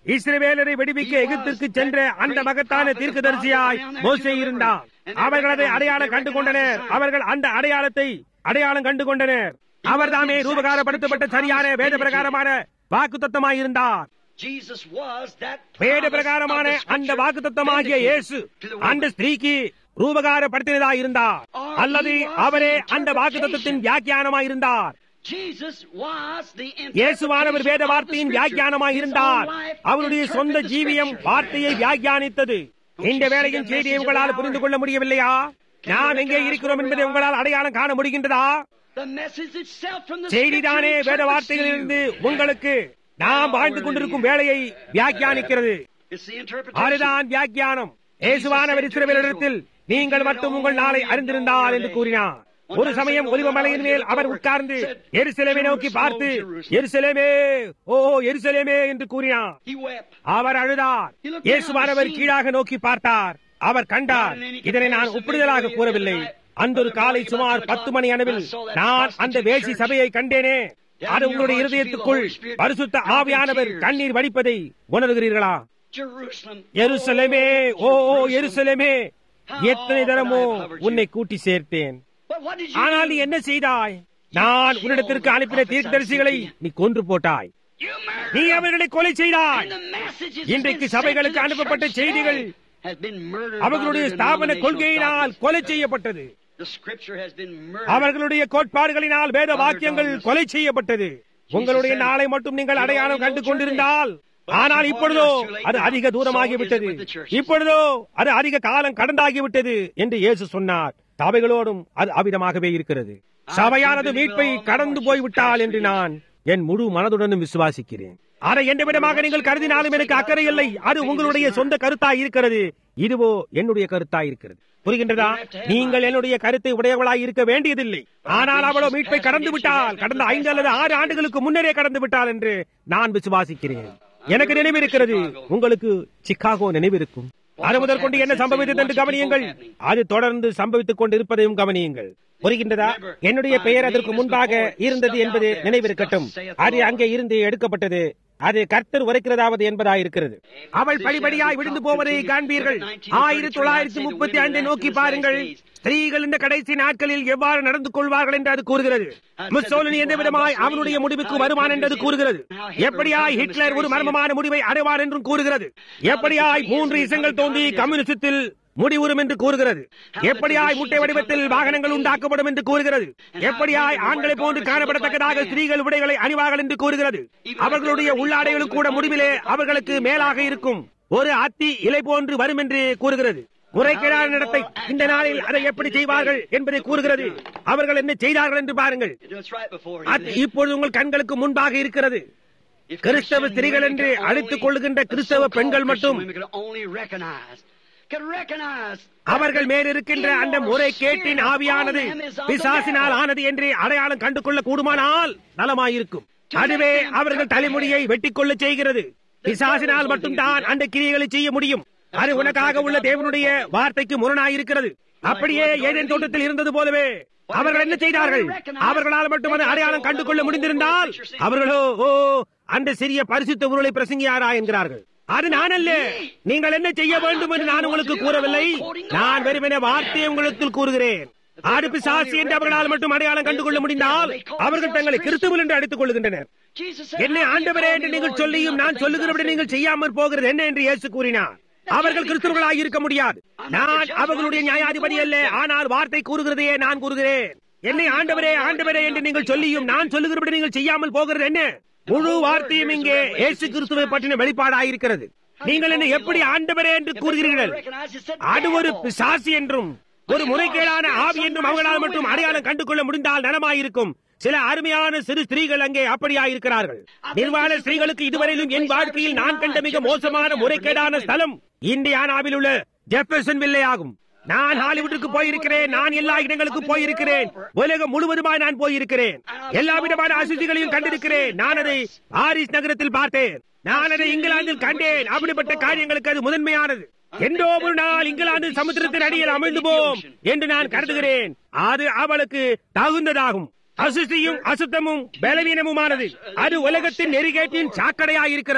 இஸ்ரவேலரை வெடிவிக்க எகிப்திற்கு சென்ற அந்த மகத்தான தீர்க்கதரிசியாய் மோசே இருந்தார் அவர்கள் அதை அடையாளம் கண்டு கொண்டனர் அவர்கள் அந்த அடையாளத்தை அடையாளம் கண்டு கொண்டனர் அவர் தாமே ரூபகாரப்படுத்தப்பட்ட சரியான வேத பிரகாரமான வாக்கு தத்தமாயிருந்தார் Jesus was that வேத promise பிரகாரமான of the Scripture அந்த வாக்கு தத்தமாகிய vindicated இயேசு to the woman. அந்த ஸ்திரீக்கு ரூபகாரப்படுத்தினதா இருந்தார் அல்லது அவரே அந்த வாக்கு தத்தத்தின் வியாக்கியானமாய் இருந்தார் Jesus was the இயேசுவானவர் வேத interpretation of the வார்த்தையின் Scripture. வியாக்கியானமாய் His இருந்தார் own life அவருடைய சொந்த interpreted the ஜீவியம் Scripture. வார்த்தையை வியாக்கியானித்தது இந்த வேளையின் செய்தியை உங்களால் புரிந்து கொள்ள முடியவில்லையா நாம் எங்கே இருக்கிறோம் என்பதை உங்களால் அடையாளம் காண முடிகின்றதா The message itself from the செய்திதானே Scripture வேத interprets வார்த்தைகளிலிருந்து you. உங்களுக்கு நாம் வாழ்ந்து கொண்டிருக்கும் வேலையை வியாக்கியானிக்கிறது It's the interpretation. அதுதான் வியாக்கியானம் இயேசுவானவர் இஸ்ரவேலரிடத்தில் நீங்கள் மட்டும் உங்கள் நாளை அறிந்திருந்தால் என்று கூறினார் ஒரு சமயம் ஒலிவமலையின் மேல் அவர் உட்கார்ந்து எருசலேமை நோக்கி பார்த்து எருசலேமே ஓ எருசலேமே என்று கூறினார் He wept. அவர் அழுதார் இயேசுவானவர் கீழாக நோக்கி பார்த்தார் அவர் கண்டார் இதனை நான் ஒப்பிடுதலாக கூறவில்லை அந்த ஒரு காலை சுமார் பத்து மணி அளவில் நான் அந்த வேசி சபையை கண்டேனே அது உங்களுடைய இருதயத்துக்குள் பரிசுத்த ஆவியானவர் கண்ணீர் வடிப்பதை உணர்கிறீர்களா Jerusalem. எருசலேமே ஓ ஓ, எருசலேமே எத்தனை தரமோ உன்னை கூட்டி சேர்த்தேன் But what did you ஆனால் do? நீ என்ன செய்தாய் நான் உன்னிடத்திற்கு அனுப்பின தீர்க்கதரிசிகளை நீ கொன்று போட்டாய் You murdered நீ them. அவர்களை கொலை செய்தாய் And the messages இன்றைக்கு that's been சபைகளுக்கு sent to the அனுப்பப்பட்ட church செய்திகள் today has been murdered அவர்களுடைய by their ஸ்தாபன denominational கொள்கையினால் dogmas. கொலை செய்யப்பட்டது The scripture has been murdered. அவர்களுடைய கோட்பாடுகளினால் வேத வாக்கியங்கள் கொலை செய்யப்பட்டது உங்களுடைய நாளை மட்டும் நீங்கள் அடையாளம் கண்டு கொண்டிருந்தால் ஆனால் இப்பொழுதோ அது அதிக தூரமாகிவிட்டது இப்பொழுதோ அது அதிக காலம் கடந்தாகிவிட்டது என்று இயேசு சொன்னார் சபைகளோடும் அது அவிதமாகவே இருக்கிறது சபையானது மீட்பை கடந்து போய்விட்டால் என்று நான் என் முழு மனதுடனும் விசுவாசிக்கிறேன் அதை எந்த விதமாக நீங்கள் கருதினாலும் எனக்கு அக்கறை இல்லை அது உங்களுடைய சொந்த கருத்தாய் இருக்கிறது இதுவோ என்னுடைய கருத்தாய் இருக்கிறது புரிகின்றதா நீங்கள் என்னுடைய கருத்தை உடையவளாய் இருக்க வேண்டியதில்லை ஆனால் அவளோ மீட்பை கடந்து விட்டால் கடந்த ஐந்து அல்லது ஆறு ஆண்டுகளுக்கு முன்னரே கடந்து விட்டால் என்று நான் விசுவாசிக்கிறேன் எனக்கு நினைவு இருக்கிறது உங்களுக்கு சிக்காகோ நினைவிருக்கும் அது முதல் கொண்டு என்ன சம்பவித்தது என்று கவனியுங்கள் அது தொடர்ந்து சம்பவித்துக் கொண்டிருப்பதையும் கவனியுங்கள் புரிகின்றதா என்னுடைய பெயர் அதற்கு முன்பாக இருந்தது என்பது நினைவிருக்கட்டும் அது அங்கே இருந்து எடுக்கப்பட்டது அது கர்த்தர் உரைக்கிறதாவது என்பதாயிருக்கிறது அவள் படிப்படியாய் விழுந்து போவதை காண்பீர்கள் ஆயிரத்தி தொள்ளாயிரத்தி முப்பத்தி ஐந்தை நோக்கி பாருங்கள் ஸ்திரீகள் இந்த கடைசி நாட்களில் எவ்வாறு நடந்து கொள்வார்கள் என்று அது கூறுகிறது முசோலினி எந்த விதமாய் அவனுடைய முடிவுக்கு வருவான் என்று அது கூறுகிறது எப்படியாய் ஹிட்லர் ஒரு மர்மமான முடிவை அடைவார் என்றும் கூறுகிறது எப்படியாய் மூன்று இசங்கள் தோன்றி கம்யூனிசத்தில் முடிவுறும் என்று கூறுகிறது எப்படியாய் முட்டை வடிவத்தில் வாகனங்கள் உண்டாக்கப்படும் என்று கூறுகிறது எப்படியாய் ஆண்களை போன்று காணப்படத்தக்கதாக ஸ்திரீகள் உடைகளை அணிவார்கள் என்று கூறுகிறது அவர்களுடைய உள்ளாடைகளும் கூட முடிவிலே அவர்களுக்கு மேலாக இருக்கும் ஒரு அத்தி இலை போன்று வரும் என்று கூறுகிறது முறைகேடான நடத்தை இந்த நாளில் அதை எப்படி செய்வார்கள் என்பதை கூறுகிறது அவர்கள் என்ன செய்தார்கள் என்று பாருங்கள் It's right before you. அது இப்பொழுது உங்கள் கண்களுக்கு முன்பாக இருக்கிறது If கிறிஸ்தவ Christian ஸ்திரீகள் women என்று could அழைத்துக் only- கொள்ளுகின்ற the கிறிஸ்தவ so-called பெண்கள் Christian மட்டும் women could only recognize- could recognize அவர்கள் மேல் இருக்கின்ற அந்த முறை கேட்டின் ஆவியானது பிசாசினால் ஆனது என்று அடையாளம் கண்டு கொள்ள கூடுமானால் நலமாயிருக்கும் அதுவே அவர்கள் தலைமுடியை வெட்டிக் கொள்ள செய்கிறது பிசாசினால் மட்டும்தான் அந்த கிரியைகளை செய்ய முடியும் அது உனக்காக உள்ள தேவனுடைய வார்த்தைக்கு முரணாயிருக்கிறது அப்படியே ஏதேன் தோட்டத்தில் இருந்தது போலவே அவர்கள் என்ன செய்தார்கள் அவர்களால் மட்டும் அது அடையாளம் கண்டு கொள்ள முடிந்திருந்தால் அவர்களோ ஓ அந்த சிறிய பரிசுத்த உருளை பிரசங்கியாரா என்கிறார்கள் அது நான் அல்ல நீங்கள் என்ன செய்ய வேண்டும் என்று நான் உங்களுக்கு கூறவில்லை நான் வெறுமனே வார்த்தையை உங்களுக்கு கூறுகிறேன் ஆடு பிசாசு என்று அவர்களால் மட்டும் அடையாளம் கண்டு கொள்ள முடிந்தால் அவர்கள் தங்களை கிறிஸ்துவல் என்று அழைத்துக் கொள்கின்றனர் Jesus said, என்னை "How can you ஆண்டவரே call என்று me நீங்கள் Lord, சொல்லியும் and do நான் not the சொல்லுகிறபடி things I நீங்கள் say?" செய்யாமல் போகிறது என்ன என்று இயேசு கூறினார் அவர்கள் கிறிஸ்தவர்களாக இருக்க முடியாது நான் அவர்களுடைய நியாயாதிபதி அல்ல ஆனால் வார்த்தை கூறுகிறதையே நான் கூறுகிறேன் என்னை ஆண்டவரே ஆண்டவரே என்று நீங்கள் சொல்லியும் நான் சொல்லுகிறபடி நீங்கள் செய்யாமல் போகிறது என்ன முழு வார்த்தையும் இங்கே இயேசு கிறிஸ்துவை பற்றின வெளிப்பாடாயிருக்கிறது நீங்கள் என்ன எப்படி ஆண்டவரே என்று கூறுகிறீர்கள் அது ஒரு பிசாசு என்றும் ஒரு முறைகேடான ஆவி என்றும் அவர்களால் மட்டும் அடையாளம் கண்டு கொள்ள முடிந்தால் நலமாயிருக்கும் சில அருமையான சிறு ஸ்திரீகள் அங்கே அப்படியாயிருக்கிறார்கள் நிர்வாண ஸ்திரீகளுக்கு இதுவரையிலும் என் வாழ்க்கையில் நான் கண்ட மிக மோசமான முறைகேடான ஸ்தலம் இந்தியானாவில் உள்ள ஜெப்பர்சன் வில்லே ஆகும் நான் ஹாலிவுட்டுக்கு போயிருக்கிறேன் நான் எல்லா இடங்களுக்கும் போயிருக்கிறேன் உலகம் முழுவதுமாய் நான் போயிருக்கிறேன் எல்லா விதமான அசுத்திகளையும் கண்டிருக்கிறேன் நான் அதை பாரிஸ் நகரத்தில் பார்த்தேன் நான் அதை இங்கிலாந்தில் கண்டேன் அப்படிப்பட்ட காரியங்களுக்கு அது முதன்மையானது என்றோ ஒரு நாள் இங்கிலாந்து சமுத்திரத்தின் அடியில் அமிழ்ந்து போம் என்று நான் கருதுகிறேன் அது அவளுக்கு தகுந்ததாகும் அசுசியும் அசுத்தமும் பலவீனமுமானது அது உலகத்தின் நெறிகேட்டின் சாக்கடையாயிருக்கிறது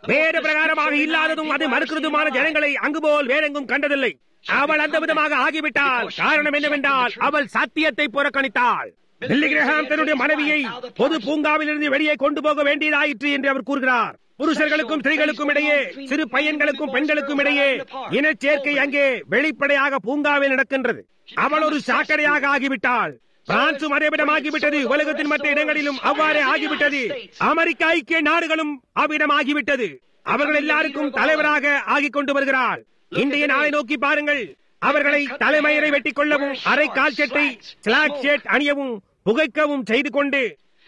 வேத பிரகாரமாக இல்லாததும் அது மறுக்கிறதுமான ஜனங்களை அங்கு போல் வேறெங்கும் கண்டதில்லை அவள் அந்த விதமாக ஆகிவிட்டாள் காரணம் என்னவென்றால் அவள் சத்தியத்தை புறக்கணித்தாள் பில்லி கிரஹாம் தன்னுடைய மனைவியை பொது பூங்காவில் இருந்து வெளியே கொண்டு போக வேண்டியதாயிற்று என்று அவர் கூறுகிறார் புருஷர்களுக்கும் ஸ்திரீகளுக்கும் இடையே சிறு பையன்களுக்கும் பெண்களுக்கும் இடையே இனச்சேர்க்கை அங்கே வெளிப்படையாக பூங்காவில் நடக்கின்றது அவள் ஒரு சாக்கடையாக ஆகிவிட்டாள் பிரான்சும் அதேவிடமாகிவிட்டது உலகத்தின் மற்ற இடங்களிலும் அவ்வாறே ஆகிவிட்டது அமெரிக்க ஐக்கிய நாடுகளும் அவ்விடம் ஆகிவிட்டது அவர்கள் எல்லாருக்கும் தலைவராக ஆகிக் கொண்டு வருகிறாள் இன்றைய நாளை நோக்கி பாருங்கள் அவர்களை தலைமயிரை வெட்டிக் கொள்ளவும் அரை கால் சட்டை ஸ்லாக் ஷர்ட் அணியவும் புகைக்கவும் செய்து கொண்டு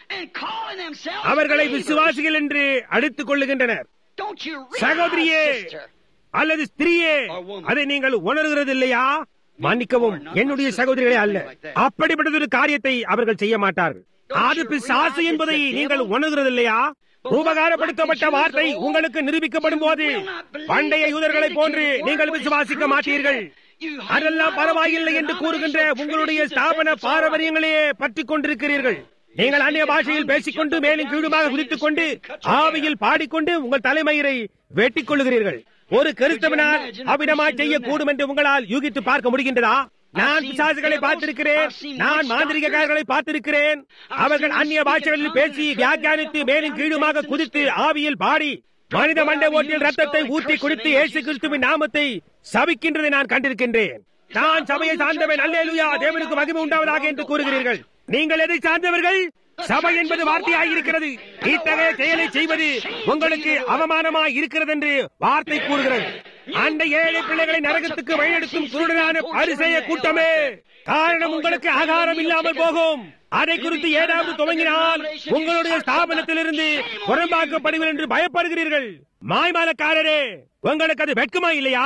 அவர்களை விசுவாசிகள் என்று அடித்துக் கொள்ளுகின்றனர் சகோதரியே அல்லது ஸ்திரீயே அதை நீங்கள் உணர்கிறது இல்லையா மன்னிக்கவும் என்னுடைய சகோதரிகளே அல்ல அப்படிப்பட்டதொரு காரியத்தை அவர்கள் செய்ய மாட்டார்கள் அது பிசாசு என்பதை நீங்கள் உணர்கிறது இல்லையா உபகாரப்படுத்தப்பட்ட வார்த்தை உங்களுக்கு நிரூபிக்கப்படும் போது பண்டைய யூதர்களைப் போன்று நீங்கள் விசுவாசிக்க மாட்டீர்கள் அதெல்லாம் பரவாயில்லை என்று கூறுகின்ற உங்களுடைய ஸ்தாபன பாரம்பரியங்களையே பற்றிக் கொண்டிருக்கிறீர்கள் நீங்கள் அந்நிய பாஷையில் பேசிக்கொண்டு மேலும் கீழுமாக குதித்துக் கொண்டு ஆவியில் பாடிக்கொண்டு உங்கள் தலைமயிரை வெட்டிக் கொள்ளுகிறீர்கள் ஒரு கிறிஸ்தவனால் அவ்விடமாய் செய்யக்கூடும் என்று உங்களால் யூகித்து பார்க்க முடிகின்றதா நான் பிசாசுகளை பார்த்திருக்கிறேன் நான் மாந்திரிகக்காரர்களை பார்த்திருக்கிறேன் அவர்கள் அந்நிய பாஷைகளில் பேசி வியாக்கியானித்து மேலும் கீழுமாக குதித்து ஆவியில் பாடி மனித மண்டை ஓட்டில் ரத்தத்தை ஊற்றி குடித்து இயேசு கிறிஸ்துவின் நாமத்தை சபிக்கின்றதை நான் கண்டிருக்கின்றேன் நான் சபையை சார்ந்தவன் அல்லேலுயா தேவனுக்கு மகிமை உண்டாவதாக என்று கூறுகிறீர்கள் நீங்கள் எதை சார்ந்தவர்கள் சபை என்பது வார்த்தையாய் இருக்கிறது இத்தகைய செயலை செய்வது உங்களுக்கு அவமானமாய் இருக்கிறது என்று வார்த்தை கூறுகிறது அந்த ஏழை பிள்ளைகளை நரகத்துக்கு வழிநடத்தும் குருடனான பரிசெய கூட்டமே காரணம் உங்களுக்கு ஆகாரம் இல்லாமல் போகும் அதை குறித்து ஏதாவது துவங்கினால் உங்களுடைய ஸ்தாபனத்திலிருந்து புறம்பாக்கப்படுவீர்கள் என்று பயப்படுகிறீர்கள் மாய்மாலக்காரரே உங்களுக்கு அது வெட்கமா இல்லையா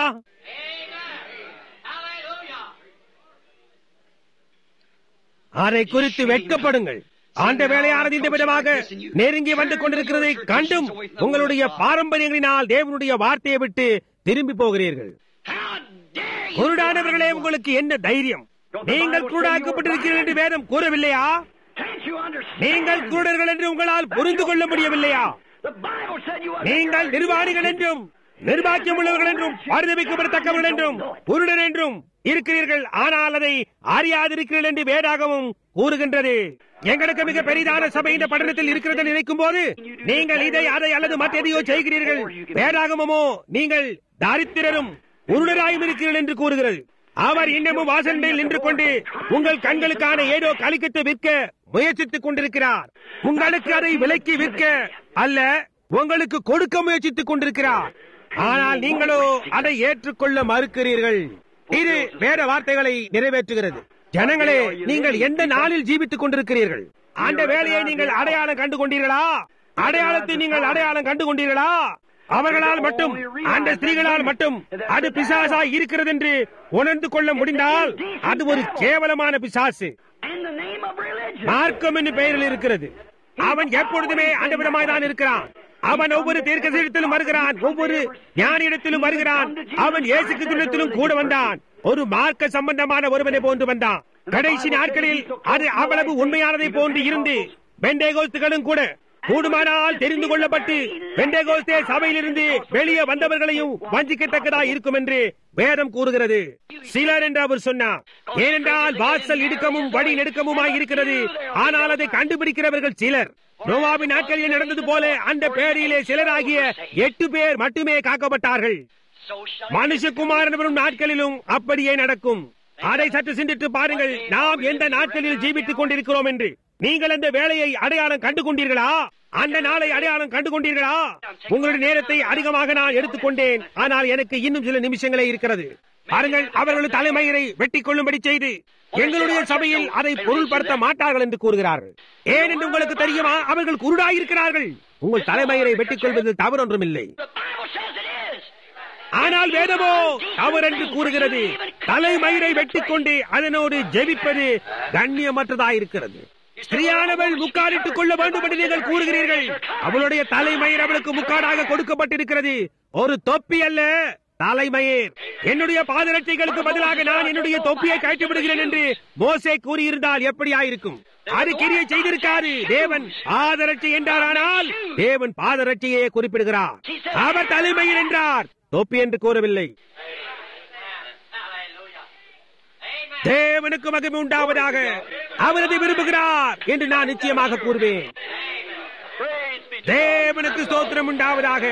அதை குறித்து வெட்கப்படுங்கள் அந்த வேலையானது இந்த விதமாக நெருங்கி வந்து கொண்டிருக்கிறதை கண்டும் உங்களுடைய பாரம்பரியங்களினால் தேவனுடைய வார்த்தையை விட்டு திரும்பி போகிறீர்கள் குருடானவர்களே உங்களுக்கு என்ன தைரியம் நீங்கள் குருடாக்கப்பட்டிருக்கிறீர்கள் என்று வேதம் கூறவில்லையா நீங்கள் குருடர்கள் என்று உங்களால் புரிந்து கொள்ள முடியவில்லையா நீங்கள் நிர்வாணிகள் என்றும் நிர்வாக்கியம் உள்ளவர்கள் என்றும் பரிதவிக்கப்படத்தக்கவர்கள் என்றும் குருடன் என்றும் இருக்கிறீர்கள் ஆனால் அதை அறியாதிருக்கிறீர்கள் என்று வேதாகவும் கூறுகின்றது எங்களுக்கு மிக பெரிதான சபை இந்த பட்டணத்தில் இருக்கிறது நினைக்கும் போது நீங்கள் இதை அதை அல்லது மற்றெதையோ செய்கிறீர்கள் வேதாகமோ நீங்கள் தாரித்திரரும் உருடராயும் இருக்கிறீர்கள் என்று கூறுகிறது அவர் இன்னமும் வாசனையில் நின்று கொண்டு உங்கள் கண்களுக்கான ஏதோ கலிக்கத்தை விற்க முயற்சித்துக் கொண்டிருக்கிறார் உங்களுக்கு அதை விலைக்கு விற்க அல்ல உங்களுக்கு கொடுக்க முயற்சித்துக் கொண்டிருக்கிறார் ஆனால் நீங்களோ அதை ஏற்றுக்கொள்ள மறுக்கிறீர்கள் இது வேற வார்த்தைகளை நிறைவேற்றுகிறது ஜனங்களே நீங்கள் எந்த நாளில் ஜீவித்துக் கொண்டிருக்கிறீர்கள் அந்த வேலையை நீங்கள் அடையாளம் கண்டு கொண்டீர்களா அடையாளத்தை நீங்கள் அடையாளம் கண்டு கொண்டீர்களா அவர்களால் மட்டும் அந்த ஸ்திரீகளால் மட்டும் அது பிசாசா இருக்கிறது என்று உணர்ந்து கொள்ள முடிந்தால் அது ஒரு கேவலமான பிசாசு மார்க்கம் என்று பெயரில் இருக்கிறது அவன் எப்பொழுதுமே அந்த விதமாய் தான் இருக்கிறான் அவன் ஒவ்வொரு தீர்க்கதரிசனத்திலும் வருகிறான் ஒவ்வொரு ஞானியிடத்திலும் வருகிறான் அவன் இயேசு கிறிஸ்துவிடத்திலும் கூட வந்தான் ஒரு மார்க்க சம்பந்தமான ஒருவனை போன்று வந்தான் கடைசி நாட்களில் அது அவ்வளவு உண்மையானதை போன்று இருந்து பெண்டேகோஸ்துகளும் கூட கூடுமானால் தெரிந்து கொள்ளப்பட்டு பெண்டேகோஸ்தே சபையிலிருந்து வெளியே வந்தவர்களையும் வஞ்சிக்கத்தக்கதா இருக்கும் என்று வேதம் கூறுகிறது சிலர் என்று அவர் சொன்னார் ஏனென்றால் வாசல் இடுக்கமும் வழி நெடுக்கமுமாய் இருக்கிறது ஆனால் அதை கண்டுபிடிக்கிறவர்கள் சிலர் நோவாவின் நாட்களில் நடந்தது போல அந்த பேரிலே சிலராகிய எட்டு பேர் மட்டுமே காக்கப்பட்டார்கள் மனுஷகுமாரன் வரும் நாட்களிலும் அப்படியே நடக்கும் அதை சற்று சிந்தித்து பாருங்கள் நாம் எந்த நாட்களில் ஜீவித்துக் கொண்டிருக்கிறோம் என்று நீங்கள் அந்த வேலையை அடையாளம் கண்டு கொண்டீர்களா அந்த நாளை அடையாளம் கண்டு கொண்டீர்களா உங்களுடைய நேரத்தை அதிகமாக நான் எடுத்துக்கொண்டேன் ஆனால் எனக்கு இன்னும் சில நிமிஷங்களே இருக்கிறது பாருங்கள் அவர்கள் தலைமயிரை வெட்டிக் கொள்ளும்படி செய்து எங்களுடைய சபையில் அதை பொருள்படுத்த மாட்டார்கள் என்று கூறுகிறார்கள் ஏன் என்று உங்களுக்கு தெரியுமா அவர்கள் குருடாயிருக்கிறார்கள் உங்கள் தலைமயிரை வெட்டிக் கொள்வதில் தவறு ஒன்றும் இல்லை ஆனால் வேதமோ தவறு என்று கூறுகிறது தலைமயிரை வெட்டிக் கொண்டு அதனோடு ஜெபிப்பது கண்ணியமற்றதாயிருக்கிறது ஸ்திரீயானவள் முக்காடிட்டுக் கொள்ள வேண்டும் என்று நீங்கள் கூறுகிறீர்கள் அவளுடைய தலைமயிர் அவளுக்கு முக்காடாக கொடுக்கப்பட்டிருக்கிறது ஒரு தொப்பி அல்ல தலைமையேர் என்னுடைய பாதரட்சைகளுக்கு பதிலாக நான் என்னுடைய தொப்பியை கழட்டி விடுகிறேன் என்று மோசே கூறியிருந்தால் எப்படியாயிருக்கும் அது கிரியை செய்திருக்காரு தேவன் பாதரட்சை என்றாரானால் தேவன் பாதரட்சையே குறிப்பிடுகிறார் அவர் தலைமையில் என்றார் தொப்பி என்று கூறவில்லை தேவனுக்கு மகிமை உண்டாவதாக அவர் அதை விரும்புகிறார் என்று நான் நிச்சயமாக கூறுவேன் தேவனுக்கு ஸ்தோத்திரம் உண்டாவதாக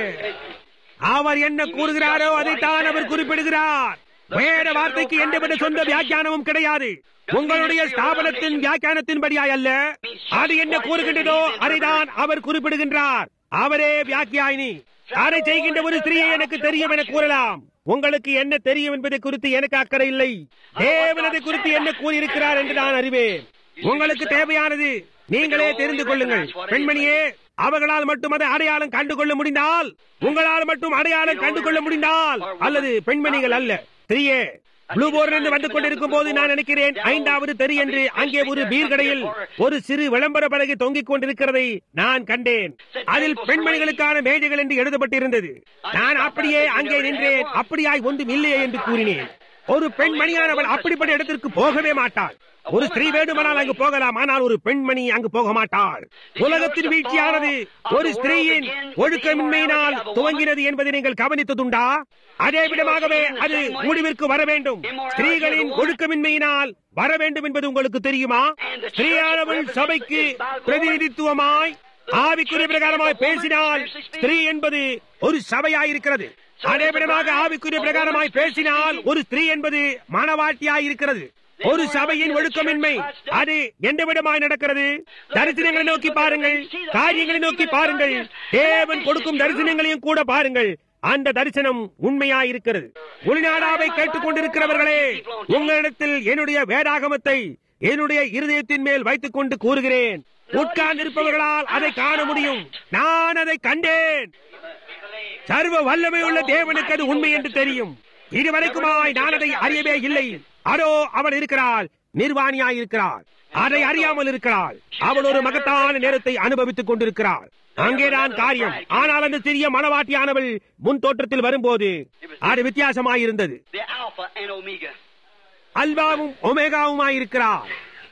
அவர் என்ன கூறுகிறாரோ அதைத்தான் அவர் குறிப்பிடுகிறார் வேற வார்த்தைக்கு எந்தவித சொந்த வியாக்கியானமும் கிடையாது உங்களுடைய ஸ்தாபனத்தின் வியாக்கியானத்தின்படியாய் அல்ல அது என்ன கூறுகின்றதோ அதைதான் அவர் குறிப்பிடுகின்றார் அவரே வியாக்கியாயினி அதை செய்கின்ற ஒரு ஸ்திரீயை எனக்கு தெரியும் என கூறலாம் உங்களுக்கு என்ன தெரியும் என்பதை குறித்து எனக்கு அக்கறை இல்லை தேவனதை குறித்து என்ன கூறியிருக்கிறார் என்று நான் அறிவேன் உங்களுக்கு தேவையானது நீங்களே தெரிந்து கொள்ளுங்கள் பெண்மணியே அவர்களால் மட்டும் அதை அடையாளம் கண்டு கொள்ள முடிந்தால் உங்களால் மட்டும் அடையாளம் கண்டு கொள்ள முடிந்தால் அல்லது பெண்மணிகள் அல்ல ஸ்திரீயே ப்ளூபோர்னிலிருந்து வந்து கொண்டிருக்கும் போது நான் நினைக்கிறேன் ஐந்தாவது தெரி என்று அங்கே ஒரு பீர் கடையில் ஒரு சிறு விளம்பர பலகை தொங்கிக் கொண்டிருக்கிறதை நான் கண்டேன் அதில் பெண்மணிகளுக்கான மேஜைகள் என்று எழுதப்பட்டிருந்தது நான் அப்படியே அங்கே நின்றேன் அப்படியாய் ஒன்றும் இல்லையே என்று கூறினேன் ஒரு பெண்மணியானவள் அப்படிப்பட்ட இடத்திற்கு போகவே மாட்டாள் ஒரு ஸ்திரீ வேண்டுமானால் அங்கு போகலாம் ஆனால் ஒரு பெண்மணி அங்கு போக மாட்டாள் உலகத்தின் வீழ்ச்சியானது ஒரு ஸ்திரீயின் ஒழுக்கமின்மையினால் துவங்கினது என்பதை நீங்கள் கவனித்ததுண்டா அதே விதமாகவே அது முடிவிற்கு வர வேண்டும் ஸ்திரீகளின் ஒழுக்கமின்மையினால் வர வேண்டும் என்பது உங்களுக்கு தெரியுமா ஸ்திரீயானவள் சபைக்கு பிரதிநிதித்துவமாய் ஆவிக்குரிய பிரகாரமாய் பேசினால் ஸ்திரீ என்பது ஒரு சபையாயிருக்கிறது அதே விதமாக ஆவிக்குரிய பிரகாரமாய் பேசினால் ஒரு ஸ்திரீ என்பது மனவாட்டியாயிருக்கிறது ஒரு சபையின் ஒழுக்கமின்மை அது எந்த விதமாய் நடக்கிறது தரிசனங்களை நோக்கி பாருங்கள் காரியங்களை நோக்கி பாருங்கள் தேவன் கொடுக்கும் தரிசனங்களையும் கூட பாருங்கள் அந்த தரிசனம் உண்மையாயிருக்கிறது ஒளிநாடாவை கேட்டுக் கொண்டிருக்கிறவர்களே உங்களிடத்தில் என்னுடைய வேதாகமத்தை என்னுடைய இருதயத்தின் மேல் வைத்துக் கொண்டு கூறுகிறேன் உட்கார்ந்திருப்பவர்களால் அதை காண முடியும் நான் அதை கண்டேன் சர்வ வல்லமை உள்ள தேவனுக்கு அது உண்மை என்று தெரியும் இதுவரைக்குமாய் நான் அதை அறியவே இல்லை அதோ அவள் இருக்கிறாள் நிர்வாணியாய் இருக்கிறாள் அதை அறியாமல் இருக்கிறாள் அவள் ஒரு மகத்தான நேரத்தை அனுபவித்துக் கொண்டிருக்கிறாள் அங்கேதான் காரியம் ஆனால் அந்த சிறிய மனவாட்டியானவள் முன் தோற்றத்தில் வரும்போது அது வித்தியாசமாயிருந்தது The Alpha and Omega. அல்வாவும் ஒமேகாவுமாயிருக்கிறார்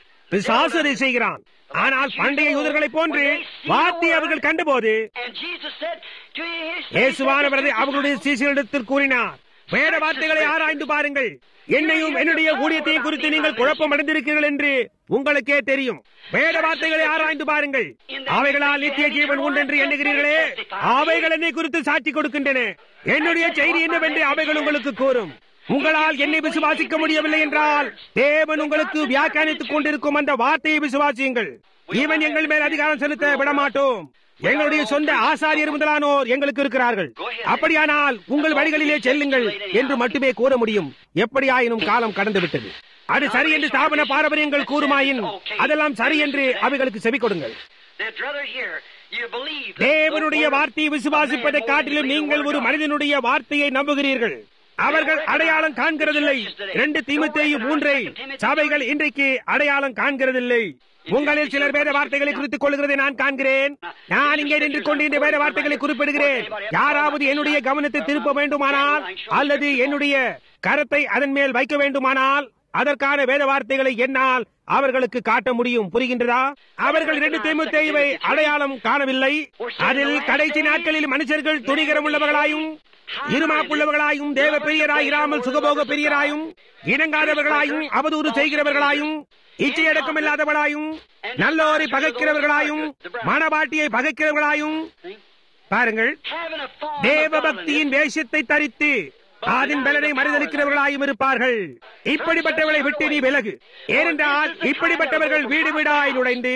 பிசாசதை செய்கிறான் ஆனால் பண்டைய யூதர்களைப் போன்று வார்த்தை அவர்கள் கண்டபோது And Jesus said to his இயேசுவானவரது அவர்களுடைய சீசனிடத்தில் கூறினார் வேத வார்த்தைகளை ஆராய்ந்து பாருங்கள் என்னையும் என்னுடைய ஊழியத்தையும் குறித்து நீங்கள் குழப்பம் அடைந்திருக்கிறீர்கள் என்று உங்களுக்கே தெரியும் வேத வார்த்தைகளை ஆராய்ந்து பாருங்கள் அவைகளால் நித்திய ஜீவன் உண்டு என்று எண்ணுகிறீர்களே அவைகள் என்னை குறித்து சாட்சி கொடுக்கின்றன என்னுடைய செய்தி என்னவென்று அவைகள் உங்களுக்கு கூறும் உங்களால் என்னை விசுவாசிக்க முடியவில்லை என்றால் தேவன் உங்களுக்கு வியாக்கியானித்துக் கொண்டிருக்கும் அந்த வார்த்தையை விசுவாசியுங்கள் இவன் எங்கள் மேல் அதிகாரம் செலுத்த விடமாட்டோம் எங்களுடைய சொந்த ஆசாரியர் முதலானோர் எங்களுக்கு இருக்கிறார்கள் அப்படியானால் உங்கள் வழிகளிலே செல்லுங்கள் என்று மட்டுமே கூற முடியும் எப்படியாயினும் காலம் கடந்து விட்டது அது சரி என்று ஸ்தாபன பாரம்பரியங்கள் கூறுமாயின் அதெல்லாம் சரி என்று அவைகளுக்கு செவி கொடுங்கள் Then, brother, here, you believe தேவனுடைய வார்த்தையை விசுவாசிப்பதை காட்டிலும் நீங்கள் ஒரு மனிதனுடைய வார்த்தையை நம்புகிறீர்கள் அவர்கள் அடையாளம் காண்கிறதில்லை இரண்டு தீமத்தேயு மூன்றை சபைகள் இன்றைக்கு அடையாளம் காண்கிறதில்லை உங்களில் சிலர் வேத வார்த்தைகளை குறித்துக் கொள்கிறதை நான் காண்கிறேன் நான் இங்கே நின்று கொண்டு இந்த வேத வார்த்தைகளை குறிப்பிடுகிறேன் யாராவது என்னுடைய கவனத்தை திருப்ப வேண்டுமானால் அல்லது என்னுடைய கரத்தை அதன் மேல் வைக்க வேண்டுமானால் அதற்கான வேத வார்த்தைகளை என்னால் அவர்களுக்கு காட்ட முடியும் புரிகின்றதா அவர்கள் இரண்டு தீமுத்தேயுவை அடையாளம் காணவில்லை அதில் கடைசி நாட்களில் மனுஷர்கள் துணிகரம் உள்ளவர்களாயும் இருமாப்புள்ளவர்களாயும் தேவ பெரியராய் இராமல் சுகபோக பெரியராயும் இணங்காதவர்களாயும் அவதூறு செய்கிறவர்களாயும் இச்சையடக்கம் இல்லாதவர்களாயும் நல்லோரை பகைக்கிறவர்களாயும் மனவாட்டியை பகைக்கிறவர்களாயும் பாருங்கள் having a form தேவ of பக்தியின் வேஷத்தை தரித்து அதன் பலனை மறுதளிக்கிறவர்களாயும் இருப்பார்கள் இப்படிப்பட்டவர்களை விட்டு நீ விலகு ஏனென்றால் இப்படிப்பட்டவர்கள் வீடு வீடாய் நுழைந்து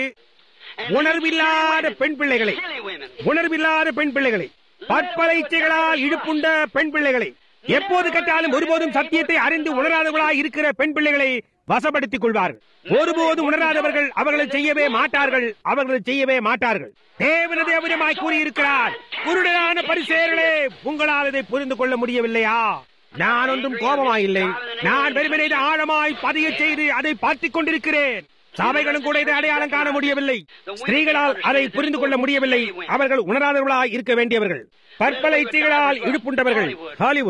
உணர்வில்லாத பெண் பிள்ளைகளை silly women. உணர்வில்லாத பெண் பிள்ளைகளை பற்பல இச்சைகளால் இழுப்புண்ட பெண் பிள்ளைகளை எப்போது கட்டாலும் ஒருபோதும் சத்தியத்தை அறிந்து உணராதவர்களாய் இருக்கிற பெண் பிள்ளைகளை வசப்படுத்திக் கொள்வார்கள் ஒருபோதும் உணராதவர்கள் அவர்களை செய்யவே மாட்டார்கள் அவர்களை செய்யவே மாட்டார்கள் தேவனது அவரியமாய் கூறியிருக்கிறார் குருடரான பரிசேர்களே உங்களால் இதை புரிந்து கொள்ள முடியவில்லையா நான் ஒன்றும் கோபமாயில்லை நான் வெறுமனே இதை ஆழமாய் பதிய செய்து அதை பார்த்துக் கொண்டிருக்கிறேன் சபைகளும் கூட இதை அடையாளம் காண முடியவில்லை ஸ்திரீகளால் அதை புரிந்து கொள்ள முடியவில்லை அவர்கள் உணராதவர்களாய் இருக்க வேண்டியவர்கள் பற்பல இச்சைகளால் இழுப்புண்டவர்கள் ஹாலிவுட்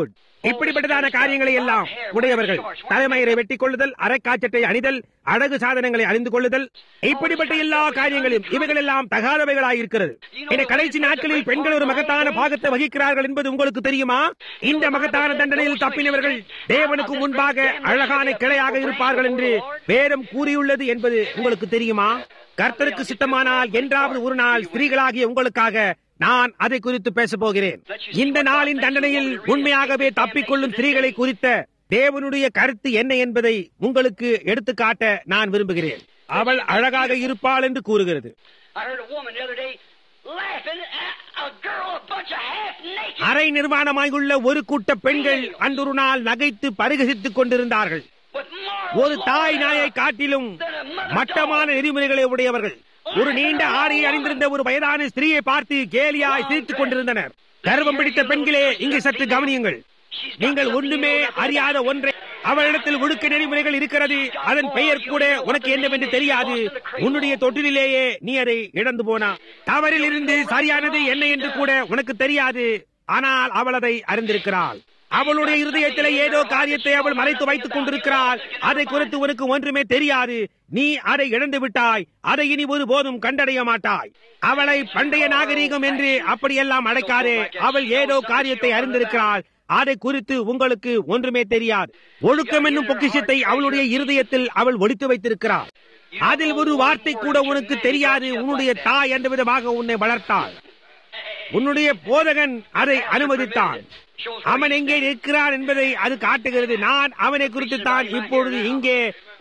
இப்படிப்பட்டதான காரியங்களை எல்லாம் உடையவர்கள் தலைமயிரை வெட்டிக் கொள்ளுதல் அரைக்காச்சட்டை அணிதல் அழகு சாதனங்களை அணிந்து கொள்ளுதல் இப்படிப்பட்ட எல்லா காரியங்களும் இவைகள் எல்லாம் தகாதவைகளாயிருக்கிறது இந்த கடைசி நாட்களில் பெண்கள் ஒரு மகத்தான பாகத்தை வகிக்கிறார்கள் என்பது உங்களுக்கு தெரியுமா இந்த மகத்தான தண்டனையில் தப்பினவர்கள் தேவனுக்கு முன்பாக அழகான கிளையாக இருப்பார்கள் என்று வேதம் கூறியுள்ளது என்பது உங்களுக்கு தெரியுமா கர்த்தருக்கு சித்தமானால் என்றாவது ஒரு நாள் ஸ்திரீகளாகிய உங்களுக்காக நான் அதை குறித்து பேசப் போகிறேன் இந்த நாளின் தண்டனையில் உண்மையாகவே தப்பிக்கொள்ளும் ஸ்திரீகளை குறித்த தேவனுடைய கருத்து என்ன என்பதை உங்களுக்கு எடுத்துக்காட்ட நான் விரும்புகிறேன் அவள் அழகாக இருப்பாள் என்று கூறுகிறது I heard a woman the other day laughing at a girl, a bunch of half naked. அரை நிர்வாணமாயுள்ள ஒரு கூட்ட பெண்கள் அன்றொரு நாள் நகைத்து பரிகசித்துக் கொண்டிருந்தார்கள் With more ஒரு தாய் நாயை காட்டிலும் மட்டமான நெறிமுறைகளை உடையவர்கள் ஒரு நீண்ட ஆடையை அணிந்திருந்த ஒரு வயதான ஸ்திரீயை பார்த்து கேலியாய் சிரித்துக் கொண்டிருந்தனர் கர்வம் பிடித்த பெண்களே இங்கு சற்று கவனியுங்கள் நீங்கள் ஒன்றுமே அறியாத ஒன்றை அவளிடத்தில் ஒழுக்க நெறிமுறைகள் இருக்கிறது அதன் பெயர் கூட உனக்கு என்னவென்று தெரியாது உன்னுடைய தொட்டிலேயே நீ அதை இழந்து போனா தவறில் இருந்து சரியானது என்ன என்று கூட உனக்கு தெரியாது ஆனால் அவள் அதை அறிந்திருக்கிறாள் அவளுடைய இருதயத்திலே ஏதோ காரியத்தை அவள் மறைத்து வைத்துக் கொண்டிருக்கிறாள் அதை குறித்து உனக்கு ஒன்றுமே தெரியாது நீ அதை இழந்து விட்டாய் அதை இனி ஒரு போதும் கண்டடைய மாட்டாய் அவளை பண்டைய நாகரீகம் என்று அப்படியெல்லாம் அழைக்காதே அவள் ஏதோ காரியத்தை அறிந்திருக்கிறாள் அதை குறித்து உங்களுக்கு ஒன்றுமே தெரியாது ஒழுக்கம் என்னும் பொக்கிஷத்தை அவளுடைய இருதயத்தில் அவள் ஒழித்து வைத்திருக்கிறாள் அதில் ஒரு வார்த்தை கூட உனக்கு தெரியாது உன்னுடைய தாய் எந்த விதமாக உன்னை வளர்த்தாள் உன்னுடைய போதகன் அதை அனுமதித்தான் அவன் எங்கே நிற்கிறான் என்பதை அது காட்டுகிறது நான் அவனை குறித்து தான் இப்பொழுது இங்கே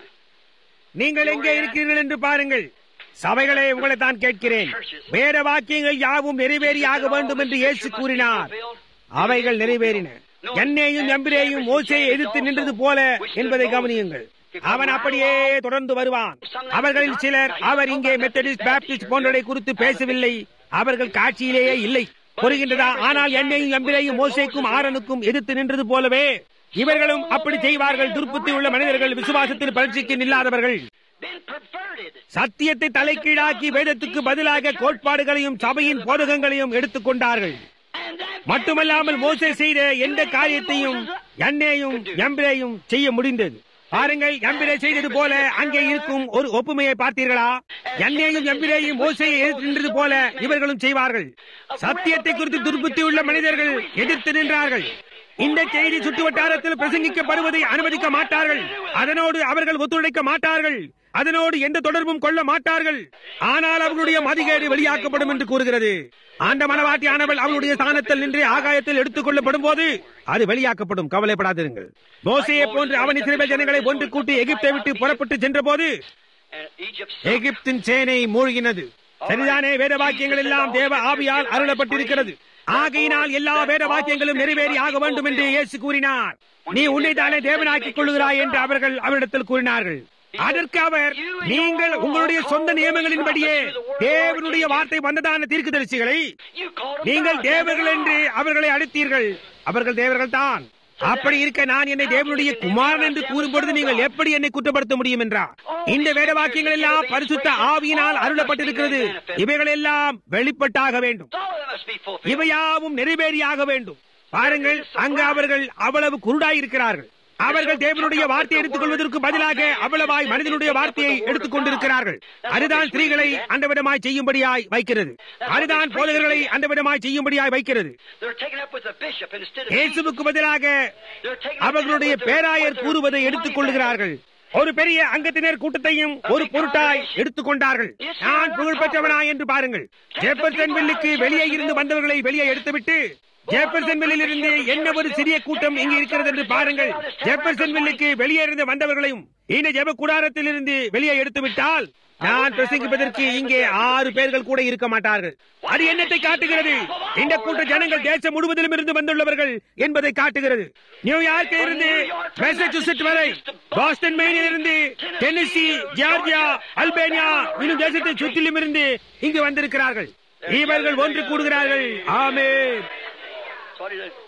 நீங்கள் எங்கே இருக்கிறீர்கள் என்று பாருங்கள் சபைகளை உங்களை தான் கேட்கிறேன் வேத வாக்கியங்கள் யாவும் நிறைவேறியாக வேண்டும் என்று இயேசு கூறினார் அவைகள் நிறைவேறின என்னையும் எம்பிரேயும் மோசையை எதிர்த்து நின்றது போல என்பதை கவனியுங்கள் அவன் அப்படியே தொடர்ந்து வருவான் அவர்களில் சிலர் அவர் இங்கே மெத்தடிஸ்ட் பாப்டிஸ்ட் போன்றவை குறித்து பேசவில்லை அவர்கள் காட்சியிலேயே இல்லை புரிகின்றதா ஆனால் என்னையும் எம்பிரையும் மோசைக்கும் ஆரனுக்கும் எதிர்த்து நின்றது போலவே இவர்களும் அப்படி செய்வார்கள் துர்ப்புத்தி உள்ள மனிதர்கள் விசுவாசத்தில் பரீட்சைக்கு நில்லாதவர்கள் Been perverted. சத்தியத்தை தலைக்கீழாக்கி வேதத்துக்கு பதிலாக கோட்பாடுகளையும் சபையின் போதகங்களையும் எடுத்துக் கொண்டார்கள் And that மட்டுமல்லாமல் மோசே செய்த எந்த காரியத்தையும் எண்ணேயும் எம்பிரேயும் செய்ய முடிந்தது பாருங்கள் எம்பிரே செய்தது போல அங்கே இருக்கும் ஒரு ஒப்புமையை பார்த்தீர்களா எண்ணேயும் எம்பிரேயும் மோசையை எதிர்த்து நின்றது போல இவர்களும் செய்வார்கள் சத்தியத்தை குறித்து துர்புத்தி உள்ள மனிதர்கள் எதிர்த்து நின்றார்கள் இந்த செய்தி சுற்று வட்டாரத்தில் பிரசங்கிக்கப்படுவதை அனுமதிக்க மாட்டார்கள் அதனோடு அவர்கள் ஒத்துழைக்க மாட்டார்கள் அதனோடு எந்த தொடர்பும் கொள்ள மாட்டார்கள் ஆனால் அவர்களுடைய மதிகேடு வெளியாக்கப்படும் என்று கூறுகிறது ஆண்ட மனவாட்டியானவள் அவளுடைய ஸ்தானத்தில் நின்று ஆகாயத்தில் எடுத்துக் கொள்ளப்படும் போது அது வெளியாக்கப்படும் கவலைப்படாதிருங்கள் மோசையை போன்று அவன் இஸ்ரேல் ஜனங்களை ஒன்று கூட்டி எகிப்தை விட்டு புறப்பட்டு சென்ற போது and Egypt எகிப்தின் சேனை மூழ்கினது சரிதானே வேத வாக்கியங்கள் எல்லாம் தேவ ஆவியால் அருளப்பட்டிருக்கிறது ஆகையினால் எல்லா வேத வாக்கியங்களும் நிறைவேறி ஆக வேண்டும் என்று இயேசு கூறினார் நீ உன்னைத்தானே தேவனாக்கிக் கொள்ளுகிறாய் என்று அவர்கள் அவரிடத்தில் கூறினார்கள் அதற்கு அவர் நீங்கள் உங்களுடைய சொந்த நியமங்களின்படியே தேவனுடைய வார்த்தை வந்ததான தீர்க்கதரிசிகளை you called them நீங்கள் gods. தேவர்கள் என்று அவர்களை அழைத்தீர்கள் அவர்கள் தேவர்கள் தான் அப்படி இருக்க நான் என்னை தேவனுடைய குமாரன் என்று கூறும்பொழுது நீங்கள் எப்படி என்னை குற்றப்படுத்த முடியும் என்றார் இந்த வேத வாக்கியங்கள் எல்லாம் பரிசுத்த ஆவியினால் அருளப்பட்டிருக்கிறது இவைகள் எல்லாம் வெளிப்பட்டாக வேண்டும் All of them must be fulfilled. இவையாவும் நிறைவேறியாக வேண்டும் பாருங்கள் அங்கு அவர்கள் அவ்வளவு குருடாயிருக்கிறார்கள் அவர்கள் தேவனுடைய வார்த்தையை எடுத்துக்கொள்வதற்கு பதிலாக அவ்வளவாய் மனிதனுடைய வார்த்தையை எடுத்துக் கொண்டிருக்கிறார்கள் அதுதான் ஸ்திரீகளை அந்த விதமாய் செய்யும்படியாய் வைக்கிறது அதுதான் போதகர்களை அந்த விதமாய் செய்யும்படியாய் வைக்கிறது They're taken up with the bishop instead of இயேசுவுக்கு பதிலாக They're taken up அவர்களுடைய with their- பேராயர் with their கூறுவதை money எடுத்துக் bag. கொள்கிறார்கள் ஒரு பெரிய அங்கத்தினர் கூட்டத்தையும் ஒரு பொருட்டாய் எடுத்துக்கொண்டார்கள் நான் புகழ்பெற்றவனா என்று பாருங்கள் ஜெப்பர்சன் வில்லுக்கு வெளியே இருந்து வந்தவர்களை வெளியே எடுத்துவிட்டு ஜெப்பர்சன் வில்லில் இருந்து என்ன ஒரு சிறிய கூட்டம் இங்கு இருக்கிறது என்று பாருங்கள் ஜெப்பர்சன் வில்லுக்கு வெளியே இருந்து வந்தவர்களையும் இந்த ஜெப கூடாரத்தில் இருந்து வெளியே எடுத்துவிட்டால் நான் பிரசங்கிப்பதற்கு இங்கே ஆறு பேர்கள் கூட இருக்க மாட்டார்கள் அது என்னத்தை காட்டுகிறது இந்த கூட்ட ஜனங்கள் தேசம் முழுவதிலும் இருந்து வந்துள்ளவர்கள் என்பதை காட்டுகிறது நியூயார்க்கில் இருந்து மெசச்சூசெட் வரை பாஸ்டன் மெயினில் இருந்து டென்னசி ஜார்ஜியா அல்பேனியா இன்னும் தேசத்தை சுற்றிலும் இருந்து இங்கு வந்திருக்கிறார்கள் இவர்கள் ஒன்று கூடுகிறார்கள் ஆமே That's what he said.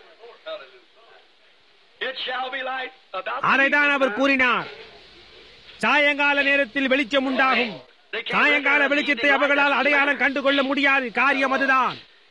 It shall be light about the அதைதான் அவர் evening கூறினார் சாயங்கால நேரத்தில் வெளிச்சம் உண்டாகும் சாயங்கால வெளிச்சத்தை அவர்களால் அடையாளம் கண்டுகொள்ள முடியாது காரியம் அதுதான்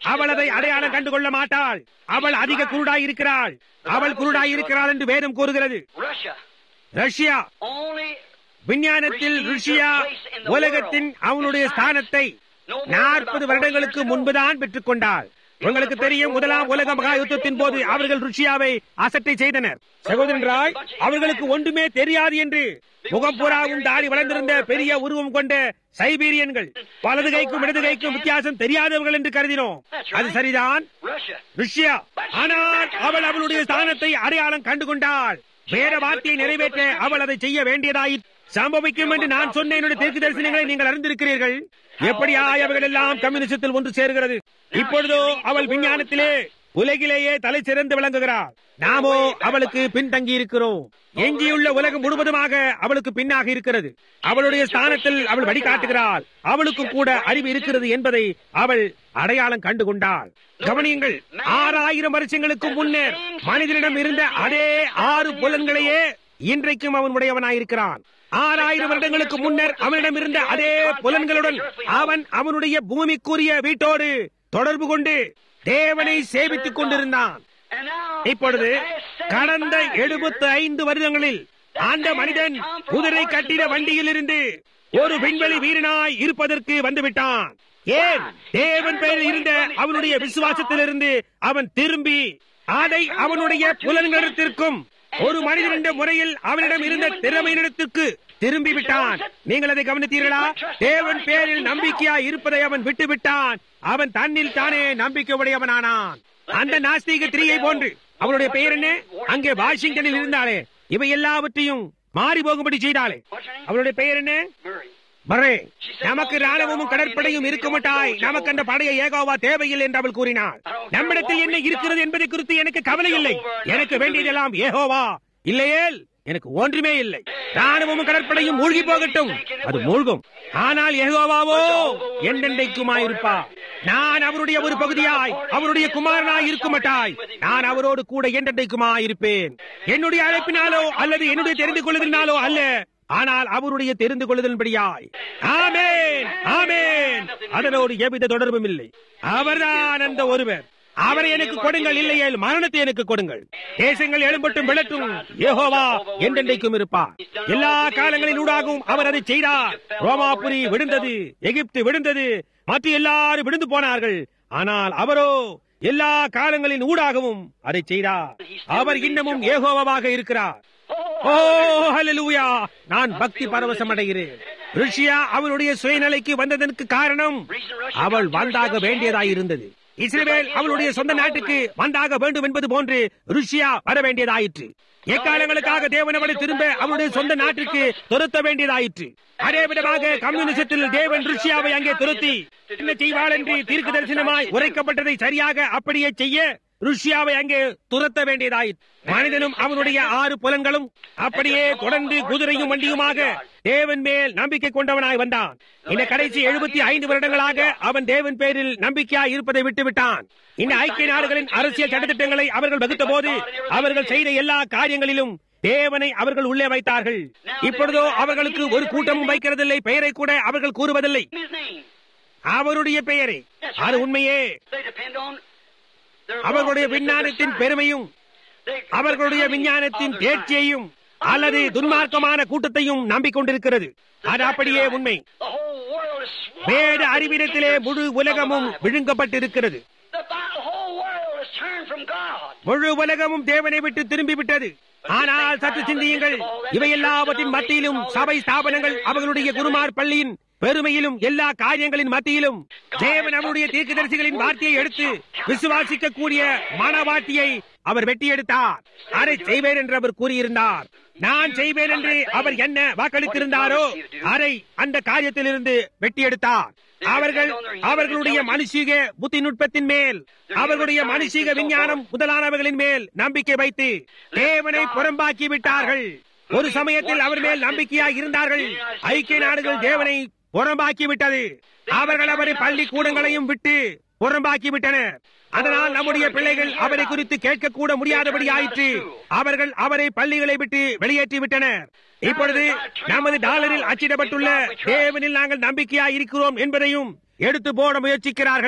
அவள் அதை அடையாளம் கண்டுகொள்ள மாட்டாள் அவள் அதிக குருடாய் இருக்கிறாள் அவள் குருடாய் இருக்கிறாள் என்று வேதம் கூறுகிறது Russia ரஷ்யா only விஞ்ஞானத்தில் ருஷ்யா உலகத்தின் அவனுடைய ஸ்தானத்தை நாற்பது வருடங்களுக்கு முன்புதான் பெற்றுக் கொண்டாள் உங்களுக்கு தெரியும் முதலாம் உலக மகா யுத்தத்தின் போது அவர்கள் ருஷ்யாவை அசட்டை செய்தனர் சகோதரன் ராய் அவர்களுக்கு ஒன்றுமே தெரியாது என்று முகம் புறாவும் தாடி வளர்ந்திருந்த பெரிய உருவம் கொண்ட சைபீரியன்கள் வலது கைக்கும் இடது கைக்கும் வித்தியாசம் தெரியாதவர்கள் என்று கருதினோம் அது சரிதான் Russia. ருஷ்யா ஆனால் அவள் அவளுடைய ஸ்தானத்தை அடையாளம் கண்டுகொண்டாள் வேற வார்த்தையை நிறைவேற்ற அவள் அதை செய்ய வேண்டியதாய் சம்பவிக்கும் என்று நான் சொன்ன என்னுடைய தெற்கு தரிசனங்களை நீங்கள் அறிந்திருக்கிறீர்கள் எப்படியாய் அவைகள் எல்லாம் கம்யூனிசத்தில் ஒன்று சேர்கிறது இப்பொழுதோ அவள் விஞ்ஞானத்திலே உலகிலேயே தலை சிறந்து விளங்குகிறாள் நாமோ அவளுக்கு பின்தங்கி இருக்கிறோம் எஞ்சியுள்ள உலகம் முழுவதுமாக அவளுக்கு பின்னாக இருக்கிறது அவளுடைய ஸ்தானத்தில் அவள் வழிகாட்டுகிறாள் அவளுக்கு கூட அறிவு இருக்கிறது என்பதை அவள் அடையாளம் கண்டு கொண்டாள் கவனியுங்கள் ஆறாயிரம் வருஷங்களுக்கு முன்னர் மனிதனிடம் இருந்த அதே ஆறு புலன்களையே இன்றைக்கும் அவன் உடையவனாயிருக்கிறான் ஆறாயிரம் வருடங்களுக்கு முன்னர் அவனிடம் இருந்த அதே புலன்களுடன் அவன் அவனுடைய பூமிக்குரிய வீட்டோடு தொடர்பு கொண்டு தேவனை சேவித்துக் கொண்டிருந்தான் And now, இப்பொழுது for the past கடந்த 75 years, எழுபத்தி ஐந்து வருடங்களில் அந்த மனிதன் குதிரை கட்டிட வண்டியில் இருந்து ஒரு விண்வெளி வீரனாய் இருப்பதற்கு வந்துவிட்டான் ஏன் தேவன் பெயரில் இருந்த அவனுடைய விசுவாசத்திலிருந்து அவன் திரும்பி அதை அவனுடைய புலன்களிடத்திற்கும் ஒரு மனிதன் என்ற முறையில் அவனிடம் இருந்த திறமையிடத்திற்கு திரும்பி விட்டான் நீங்கள் அதை கவனித்தீர்களா தேவன் பேரில் நம்பிக்கையா இருப்பதை அவன் விட்டு விட்டான் அவன் தன்னில் தானே நம்பிக்கை உடையவனானான் அந்த நாஸ்திக திரியை போன்று அவனுடைய பெயர் என்ன அங்கே வாஷிங்டனில் இருந்தாளே இவை எல்லாவற்றையும் மாறி போகும்படி செய்தாளே அவளுடைய பெயர் என்ன Murray. பரே நமக்கு ராணுவமும் கடற்படையும் இருக்க மாட்டாய் நமக்கு அந்த படைய ஏகோவா தேவையில்லை என்று அவள் கூறினாள் நம்மிடத்தில் என்ன இருக்கிறது என்பதை குறித்து எனக்கு கவலை இல்லை எனக்கு வேண்டியதெல்லாம் ஏகோவா இல்லையேல் எனக்கு ஒன்றுமே இல்லை ராணுவமும் கடற்படையும் மூழ்கி போகட்டும் அது மூழ்கும் ஆனால் ஏகோவாவோ என்றென்றைக்குமாயிருப்பா நான் அவருடைய ஒரு பகுதியாய் அவருடைய குமாரனாய் இருக்க மாட்டாய் நான் அவரோடு கூட என்றென்றைக்குமாய் இருப்பேன் என்னுடைய அழைப்பினாலோ அல்லது என்னுடைய தெரிந்து கொள்வதனாலோ அல்ல ஆனால் அவருடைய தெரிந்து கொள்ளுதல்படியாய் ஆமேன் ஆமேன் அதனோடு எவ்வித தொடர்பும் இல்லை அவர்தான் அந்த ஒருவர் அவரை எனக்கு கொடுங்கள் இல்லையேல் மரணத்தை எனக்கு கொடுங்கள் தேசங்கள் எழும்பட்டும் விளட்டும் யெகோவா என்றென்றைக்கும் இருப்பார் எல்லா காலங்களிலூடாகவும் அவர் அதை செய்தார் ரோமாபுரி விழுந்தது எகிப்து விழுந்தது மற்ற எல்லாரும் விழுந்து போனார்கள் ஆனால் அவரோ எல்லா காலங்களின் ஊடாகவும் அதை செய்தார் அவர் இன்னமும் ஏகோவாக இருக்கிறார் ஓ ஹalleluya நான் பக்தி பரவசம் அடைகிறேன் ருஷ்யா அவளுடைய சுயநிலைக்கு வந்ததற்கு காரணம் அவள் வந்தாக வேண்டியதாய் இருந்தது இஸ்ரேல் அவளுடைய சொந்த நாட்டுக்கு வந்தாக வேண்டும் என்பது போன்று ருஷ்யா வர வேண்டியதாயிற்று எக்காலங்களுக்காக தேவன் அவளை திரும்ப அவளுடைய சொந்த நாட்டிற்கு துரத்த வேண்டியதாயிற்று அதே விதமாக கம்யூனிசத்தில் தேவன் ருஷ்யாவை அங்கே துரத்தி என்ன செய்வாள் என்று தீர்க்க தரிசனமாய் உரைக்கப்பட்டதை சரியாக அப்படியே செய்ய ருஷ்யாவை அங்கே துரத்த வேண்டியதாயிற்று மனிதனும் அவனுடைய ஆறு புலன்களும் அப்படியே தொடர்ந்து குதிரையும் வண்டியுமாக தேவன் மேல் நம்பிக்கை கொண்டவனாய் வந்தான் இந்த கடைசி எழுபத்தி ஐந்து வருடங்களாக அவன் தேவன் பேரில் நம்பிக்கையாய் இருப்பதை விட்டுவிட்டான் இந்த ஐக்கிய நாடுகளின் அரசியல் சட்டத்திட்டங்களை அவர்கள் வகுத்த போது அவர்கள் செய்த எல்லா காரியங்களிலும் தேவனை அவர்கள் உள்ளே வைத்தார்கள் இப்பொழுதோ அவர்களுக்கு ஒரு கூட்டமும் வைக்கிறதில்லை பெயரை கூட அவர்கள் கூறுவதில்லை His name. அவருடைய பெயரை அது உண்மையே They depend on their அவர்களுடைய law, their விஞ்ஞானத்தின் science. பெருமையும் They- அவர்களுடைய the cunning விஞ்ஞானத்தின் of their science. தேர்ச்சியையும் அல்லது துன்மார்க்கமான கூட்டத்தையும் நம்பிக்கொண்டிருக்கிறது அது அப்படியே உண்மை The whole world is swallowed வேத up in அறிவிடத்திலே ignorance முழு of the உலகமும் Bible. விழுங்கப்பட்டிருக்கிறது The Bi- whole world is turned from God. முழு உலகமும் தேவனை விட்டு திரும்பி விட்டது ஆனால் சற்று சிந்தியுங்கள் இவை எல்லாவற்றின் மத்தியிலும் சபை ஸ்தாபனங்கள் அவர்களுடைய குருமார் பள்ளியின் பெருமையிலும் எல்லா காரியங்களின் மத்தியிலும் தேவன் அவருடைய தீர்க்கதரிசிகளின் வார்த்தையை எடுத்து விசுவாசிக்க கூடிய மனவாட்டியை அவர் வெட்டி எடுத்தார் அதை செய்வேன் என்று அவர் கூறியிருந்தார் நான் செய்வேன் என்று அவர் என்ன வாக்களித்திருந்தாரோ அதை அந்த காரியத்திலிருந்து வெட்டி எடுத்தார் அவர்கள் அவர்களுடைய மனுஷீக புத்தி நுட்பத்தின் மேல் அவர்களுடைய மனுஷீக விஞ்ஞானம் முதலானவர்களின் மேல் நம்பிக்கை வைத்து தேவனை புறம்பாக்கி விட்டார்கள் ஒரு சமயத்தில் அவர் மேல் நம்பிக்கையாக இருந்தார்கள் ஐக்கிய நாடுகள் தேவனை புறம்பாக்கி விட்டது அவர்கள் அவரை பள்ளி கூடங்களையும் விட்டு புறம்பாக்கி விட்டனர் அதனால் நம்முடைய பிள்ளைகள் அவரை குறித்து கேட்கக்கூட முடியாதபடி ஆயிற்று அவர்கள் அவரை பள்ளிகளை விட்டு வெளியேற்றி விட்டனர் இப்பொழுது நமது டாலரில் அச்சிடப்பட்டுள்ள தேவனில் நாங்கள் நம்பிக்கையா இருக்கிறோம் என்பதையும் எடுத்து போட முயற்சிக்கிறார்கள்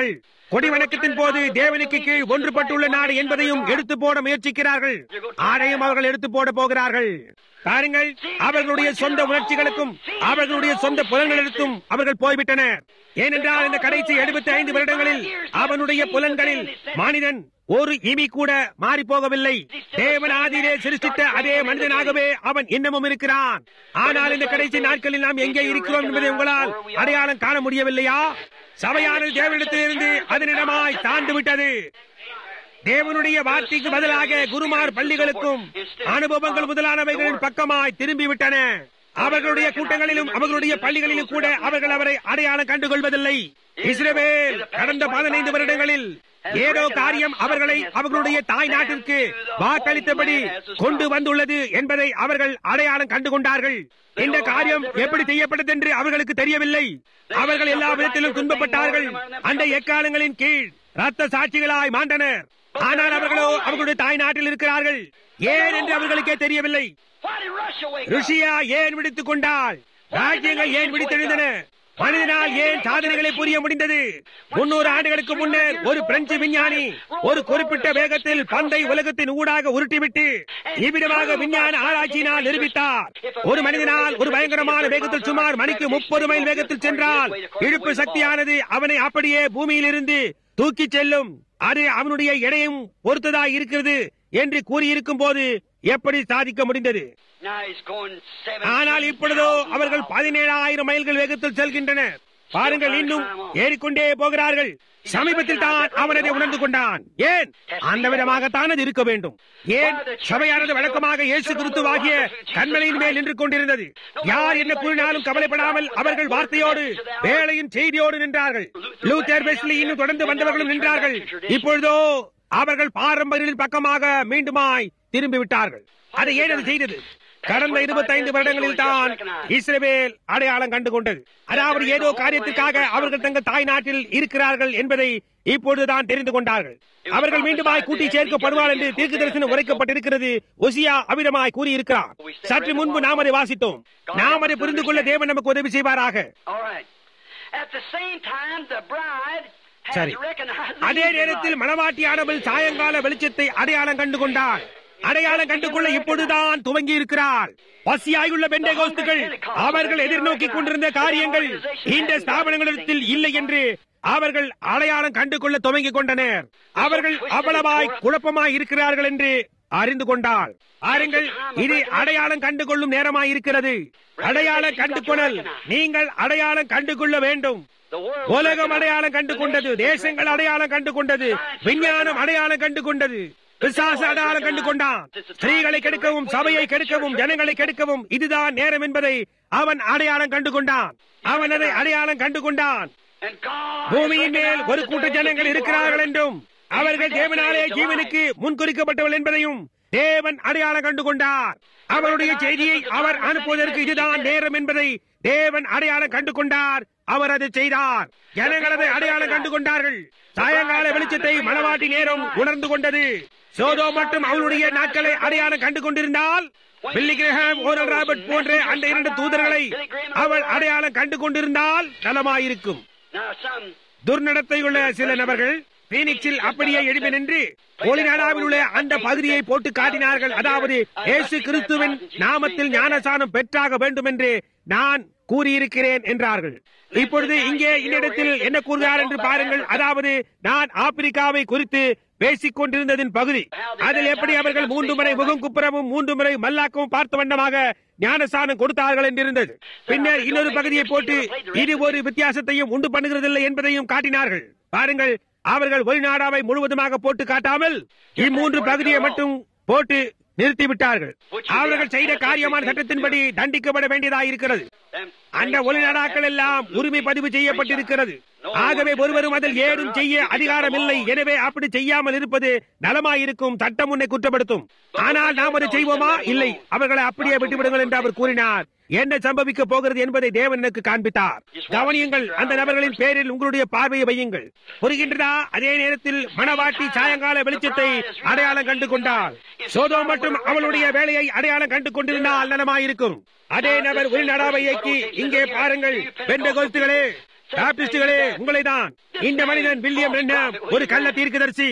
கொடி வணக்கத்தின் போது தேவனுக்கு கீழ் ஒன்றுபட்டுள்ள நாடு என்பதையும் எடுத்து போட முயற்சிக்கிறார்கள் ஆரையும் அவர்கள் எடுத்து போட போகிறார்கள் பாருங்கள் அவர்களுடைய சொந்த உணர்ச்சிகளுக்கும் அவர்களுடைய சொந்த புலன்களுக்கும் அவர்கள் போய்விட்டனர் ஏனென்றால் இந்த கடைசி எழுபத்தி ஐந்து வருடங்களில் அவனுடைய புலன்களில் மனிதன் ஒரு இமி கூட மாறி போகவில்லை தேவன் ஆதியிலே சிருஷ்டித்த அதே மனிதனாகவே அவன் இன்னமும் இருக்கிறான் ஆனால் இந்த கடைசி நாட்களில் நாம் எங்கே இருக்கிறோம் என்பதை உங்களால் அடையாளம் காண முடியவில்லையா சபையானது தேவனிடத்திலிருந்து அதனிடமாய் தாண்டு விட்டது தேவனுடைய வார்த்தைக்கு பதிலாக குருமார் பள்ளிகளுக்கும் அனுபவங்கள் முதலானவைகளின் பக்கமாய் திரும்பிவிட்டன அவர்களுடைய கூட்டங்களிலும் அவர்களுடைய பள்ளிகளிலும் கூட அவர்கள் அவரை அடையாளம் கண்டுகொள்வதில்லை இஸ்ரேல் கடந்த பதினைந்து வருடங்களில் ஏதோ காரியம் அவர்களை அவர்களுடைய தாய் நாட்டிற்கு வாக்களித்தபடி கொண்டு வந்துள்ளது என்பதை அவர்கள் அடையாளம் கண்டுகொண்டார்கள் இந்த காரியம் எப்படி செய்யப்பட்டது என்று அவர்களுக்கு தெரியவில்லை அவர்கள் எல்லா விதத்திலும் துன்பப்பட்டார்கள் அந்த எக்காலங்களின் கீழ் ரத்த சாட்சிகளாய் மாண்டனர் ஆனால் அவர்களோ அவர்களுடைய தாய் நாட்டில் இருக்கிறார்கள் ஏன் என்று அவர்களுக்கே தெரியவில்லை ருஷியா ஏன் விடுத்துக் கொண்டால் ராஜ்யங்கள் ஏன் விடுத்தெழுந்தன மனிதனால் ஏன் சாதனைகளை புரிய முடிந்தது முன்னூறு ஆண்டுகளுக்கு முன்னர் ஒரு பிரெஞ்சு விஞ்ஞானி ஒரு குறிப்பிட்ட வேகத்தில் பந்தை உலகத்தின் ஊடாக உருட்டிவிட்டு இவ்விதமாக விஞ்ஞான ஆராய்ச்சியினால் நிரூபித்தார் ஒரு மனிதனால் ஒரு பயங்கரமான வேகத்தில் சுமார் மணிக்கு முப்பது மைல் வேகத்தில் சென்றால் இழுப்பு சக்தியானது அவனை அப்படியே பூமியில் இருந்து தூக்கிச் செல்லும் அது அவனுடைய எடையும் பொறுத்ததாய் இருக்கிறது என்று கூறியிருக்கும் போது எப்படி சாதிக்க முடிந்தது ஆனால் இப்பொழுதோ அவர்கள் பதினேழாயிரம் மைல்கள் வேகத்தில் செல்கின்றனர் பாருங்கள் இன்னும் ஏறிக்கொண்டே போகிறார்கள் சமீபத்தில் தான் அவன் அதை உணர்ந்து கொண்டான் ஏன் அந்த விதமாகத்தான் அது இருக்க வேண்டும் ஏன் சபையானது வழக்கமாக இயேசு கிறிஸ்துவாகிய கண்மலையின் மேல் நின்று கொண்டிருந்தது யார் என்ன கூறினாலும் கவலைப்படாமல் அவர்கள் வார்த்தையோடு வேலையின் செய்தியோடு நின்றார்கள் லூத்தர் வெஸ்லி இன்னும் தொடர்ந்து வந்தவர்களும் நின்றார்கள் இப்பொழுதோ அவர்கள் பாரம்பரியத்தின் பக்கமாக மீண்டுமாய் திரும்பி விட்டார்கள் அதை ஏன் அது செய்தது கடந்த இருபத்தைந்து வருடங்களில் தான் இஸ்ரேல் அடையாளம் கண்டு கொண்டது அதாவது ஏதோ காரியத்திற்காக அவர்கள் தங்கள் தாய் நாட்டில் இருக்கிறார்கள் என்பதை இப்பொழுதுதான் தெரிந்து கொண்டார்கள் அவர்கள் மீண்டுமாய் கூட்டி சேர்க்கப்படுவார் என்று தீர்க்க தரிசனம் உரைக்கப்பட்டிருக்கிறது ஒசியா அவிதமாய் கூறியிருக்கிறார் சற்று முன்பு நாம் அதை வாசித்தோம் நாம் அதை புரிந்து கொள்ள தேவன் நமக்கு உதவி செய்வாராக சரி அதே நேரத்தில் மனவாட்டியானவள் சாயங்கால வெளிச்சத்தை அடையாளம் கண்டு கொண்டாள் அடையாளம் கண்டுகொள்ள இப்பொழுதுதான் துவங்கி இருக்கிறார் பசியாயுள்ள பெண்டகோஸ்துகள் அவர்கள் எதிர்நோக்கி கொண்டிருந்த காரியங்கள் இந்த ஸ்தாபனங்களிடத்தில் இல்லை என்று அவர்கள் அடையாளம் கண்டுகொள்ள துவங்கிக் கொண்டனர் அவர்கள் அவ்வளவாய் குழப்பமாய் இருக்கிறார்கள் என்று அறிந்து கொண்டாள் பாருங்கள் இது அடையாளம் கண்டுகொள்ளும் நேரமாய் இருக்கிறது அடையாளம் கண்டுகொள்ளல் நீங்கள் அடையாளம் கண்டுகொள்ள வேண்டும் உலகம் அடையாளம் கண்டு கொண்டது தேசங்கள் அடையாளம் கண்டு கொண்டது விஞ்ஞானம் அடையாளம் கண்டு கொண்டது பிசாசு அடையாளம் கண்டு கொண்டான் ஸ்திரீகளை கெடுக்கவும் சபையை கெடுக்கவும் ஜனங்களை கெடுக்கவும் இதுதான் நேரம் என்பதை அவன் அடையாளம் கண்டு கொண்டான் அவன் அதை அடையாளம் கண்டு கொண்டான் பூமியின் மேல் ஒரு கூட்ட ஜனங்கள் இருக்கிறார்கள் என்றும் அவர்கள் தேவனாலே ஜீவனுக்கு முன்குறிக்கப்பட்டவள் என்பதையும் தேவன் அடையாளம் கண்டு கொண்டார் அவருடைய செய்தியை அவர் அனுப்புவதற்கு இதுதான் நேரம் என்பதை தேவன் அடையாளம் கண்டு கொண்டார் அவர் அதை செய்தார் ஜனங்கள் அதை அடையாளம் கண்டு கொண்டார்கள் சாயங்கால வெளிச்சத்தை மனவாட்டி நேரம் உணர்ந்து கொண்டது சோதோ மற்றும் அவளுடைய நாட்களை அடையாளம் கண்டு கொண்டிருந்தால் பில்லி கிரஹாம் ஓரல் ராபர்ட் போன்ற அந்த இரண்டு தூதர்களை அவள் அடையாளம் கண்டு கொண்டிருந்தால் நலமாயிருக்கும் துர்நடத்தையுள்ள சில நபர்கள் பீனிக்ஸில் அப்படியே எழுப்பி நின்று ஒளிநாடாவில் உள்ள அந்த பகுதியை போட்டு காட்டினார்கள் அதாவது இயேசு கிறிஸ்துவின் நாமத்தில் ஞானசானம் பெற்றாக வேண்டும் என்று நான் கூறியிருக்கிறேன் என்றார்கள் இப்பொழுது இங்கே இந்த இடத்தில் என்ன கூறுகிறார் என்று பாருங்கள் அதாவது நான் ஆப்பிரிக்காவை குறித்து பேசிக் கொண்டிருந்ததின் பகுதி அதில் எப்படி அவர்கள் மூன்று முறை முகம் குப்புறமும் மூன்று முறை மல்லாக்கவும் பார்த்த வண்ணமாக ஞானசானம் கொடுத்தார்கள் என்றிருந்தது பின்னர் இன்னொரு பகுதியை போட்டு இது ஒரு வித்தியாசத்தையும் உண்டு பண்ணுகிறதில்லை என்பதையும் காட்டினார்கள் பாருங்கள் அவர்கள் வெளிநாடாவை முழுவதுமாக போட்டு காட்டாமல் இம்மூன்று பகுதியை மட்டும் போட்டு நிறுத்திவிட்டார்கள் அவர்கள் செய்த காரியமான சட்டத்தின்படி தண்டிக்கப்பட வேண்டியதாக இருக்கிறது அந்த ஒளிநாடாக்கள் எல்லாம் உரிமை பதிவு செய்யப்பட்டிருக்கிறது ஆகவே ஒருவரும் அதில் ஏதும் செய்ய அதிகாரம் இல்லை எனவே அப்படி செய்யாமல் இருப்பது நலமாயிருக்கும் சட்டம் உன்னை குற்றப்படுத்தும் ஆனால் நாம் அதை செய்வோமா இல்லை அவர்களை அப்படியே விட்டுவிடுங்கள் என்று அவர் கூறினார் என்ன சம்பவிக்க போகிறது என்பதை தேவன் எனக்கு காண்பித்தார் கவனியுங்கள் அந்த நபர்களின் பேரில் உங்களுடைய பார்வையை வையுங்கள் புரிகின்றதா அதே நேரத்தில் மணவாட்டி சாயங்கால வெளிச்சத்தை அடையாளம் கண்டு கொண்டார் சோதோ மற்றும் அவளுடைய வேலையை அடையாளம் கண்டு கொண்டிருந்தால் நலமாயிருக்கும் அதே நபர் உள்நடாவை இயக்கி இங்கே பாருங்கள் வெண்ட கொலுத்துகளே பாப்டிஸ்டுகளே உங்களை தான் இந்த மனிதன் வில்லியம் ரெண்டாம் ஒரு கள்ள தீர்க்கதரிசி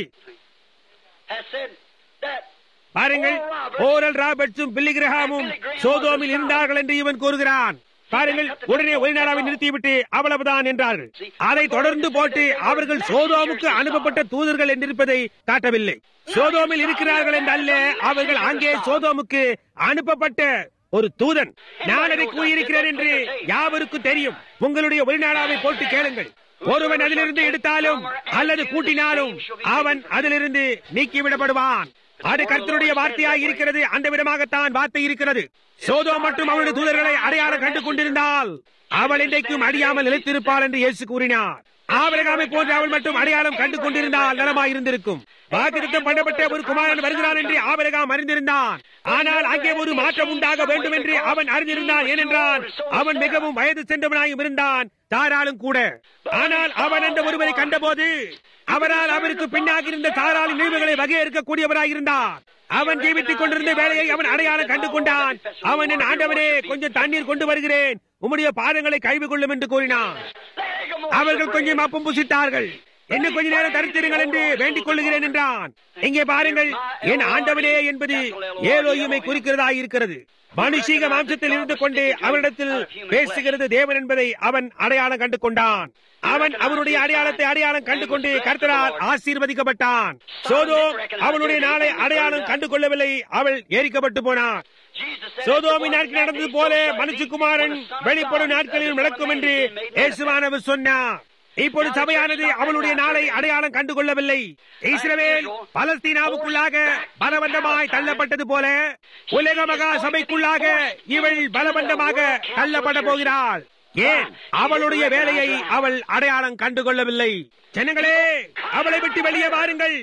has said that பாருங்கள் ஓரல் ராபர்ட்ஸும் பில்லி கிரஹாமும் சோதோமில் இருந்தார்கள் என்று இவன் கூறுகிறான் பாருங்கள் உடனே ஒளிநாடாவை நிறுத்திவிட்டு அவ்வளவுதான் என்றார்கள் அதை தொடர்ந்து போட்டு அவர்கள் சோதோமுக்கு அனுப்பப்பட்ட தூதர்கள் என்றிருப்பதை காட்டவில்லை சோதோமில் இருக்கிறார்கள் என்றல்ல அவர்கள் அங்கே சோதோமுக்கு அனுப்பப்பட்ட ஒரு தூதன் நான் அதை கூறியிருக்கிறேன் என்று யாவருக்கும் தெரியும் உங்களுடைய ஒளிநாடாவை போட்டு கேளுங்கள் ஒருவன் அதிலிருந்து எடுத்தாலும் அல்லது கூட்டினாலும் அவன் அதிலிருந்து நீக்கிவிடப்படுவான் அது கர்த்தருடைய வார்த்தையாய் இருக்கிறது அந்த விதமாகத்தான் வார்த்தை இருக்கிறது சோதோ மற்றும் அவனுடைய தூதர்களை அடையாளம் கண்டு கொண்டிருந்தால் அவள் இன்றைக்கும் அடியாமல் நிலைத்திருப்பாள் என்று இயேசு கூறினார் ஆபரகாமை போன்று அவள் மட்டும் அடையாளம் கண்டு கொண்டிருந்தால் நலமாய் இருந்திருக்கும் வாக்குத்தம் பண்ணப்பட்ட ஒரு குமாரன் வருகிறான் என்று ஆபரகாம் அறிந்திருந்தான் ஆனால் அங்கே ஒரு மாற்றம் உண்டாக வேண்டும் என்று அவன் அறிந்திருந்தான் ஏனென்றால் அவன் மிகவும் வயது சென்றவனாயும் இருந்தான் தாராளும் கூட ஆனால் அவன் அந்த ஒருவரை கண்டபோது அவரால் அவருக்கு பின்னாக இருந்த தாராளின் நினைவுகளை வகையறுக்கக்கூடியவராய் இருந்தார் அவன் ஜீவித்துக் கொண்டிருந்த வேலையை அவன் அடையாளம் கண்டு கொண்டான் அவன் என் ஆண்டவரே கொஞ்சம் தண்ணீர் கொண்டு வருகிறேன் உம்முடைய பாதங்களை கைவு கொள்ளும் என்று கூறினான் அவர்கள் கொஞ்சம் அப்பம் புசித்தார்கள் என்ன கொஞ்ச நேரம் தரித்திருங்கள் என்று வேண்டிக் கொள்ளுகிறேன் என்றான் இங்கே பாருங்கள் என் ஆண்டவனே என்பது ஏலோயுமை குறிக்கிறதா இருக்கிறது மனுஷீக மாம்சத்தில் இருந்து கொண்டு அவனிடத்தில் பேசுகிறது தேவன் என்பதை அவன் அடையாளம் கண்டு கொண்டான் அவன் அவனுடைய அடையாளத்தை அடையாளம் கண்டு கொண்டு கர்த்தரால் ஆசீர்வதிக்கப்பட்டான் சோதோ அவனுடைய நாளை அடையாளம் கண்டு கொள்ளவில்லை அவள் ஏறிக்கப்பட்டு போனான் சோதோமி நாட்கள் நடந்தது போல மனுஷகுமாரன் வெளிப்படும் நாட்களில் நடக்கும் என்று இயேசுவானவர் சொன்னார் இப்போது சபையானது அவளுடைய நாளை அடையாளம் கண்டு கொள்ளவில்லை இஸ்ரவேல் பலஸ்தீனாவுக்குள்ளாக பலவந்தமாய் தள்ளப்பட்டது போல உலக மகா சபைக்குள்ளாக இவள் பலவந்தமாக தள்ளப்பட போகிறாள் ஏன் அவளுடைய வேலையை அவள் அடையாளம் கண்டு கொள்ளவில்லை ஜனங்களே அவளை விட்டு வெளியே வாருங்கள்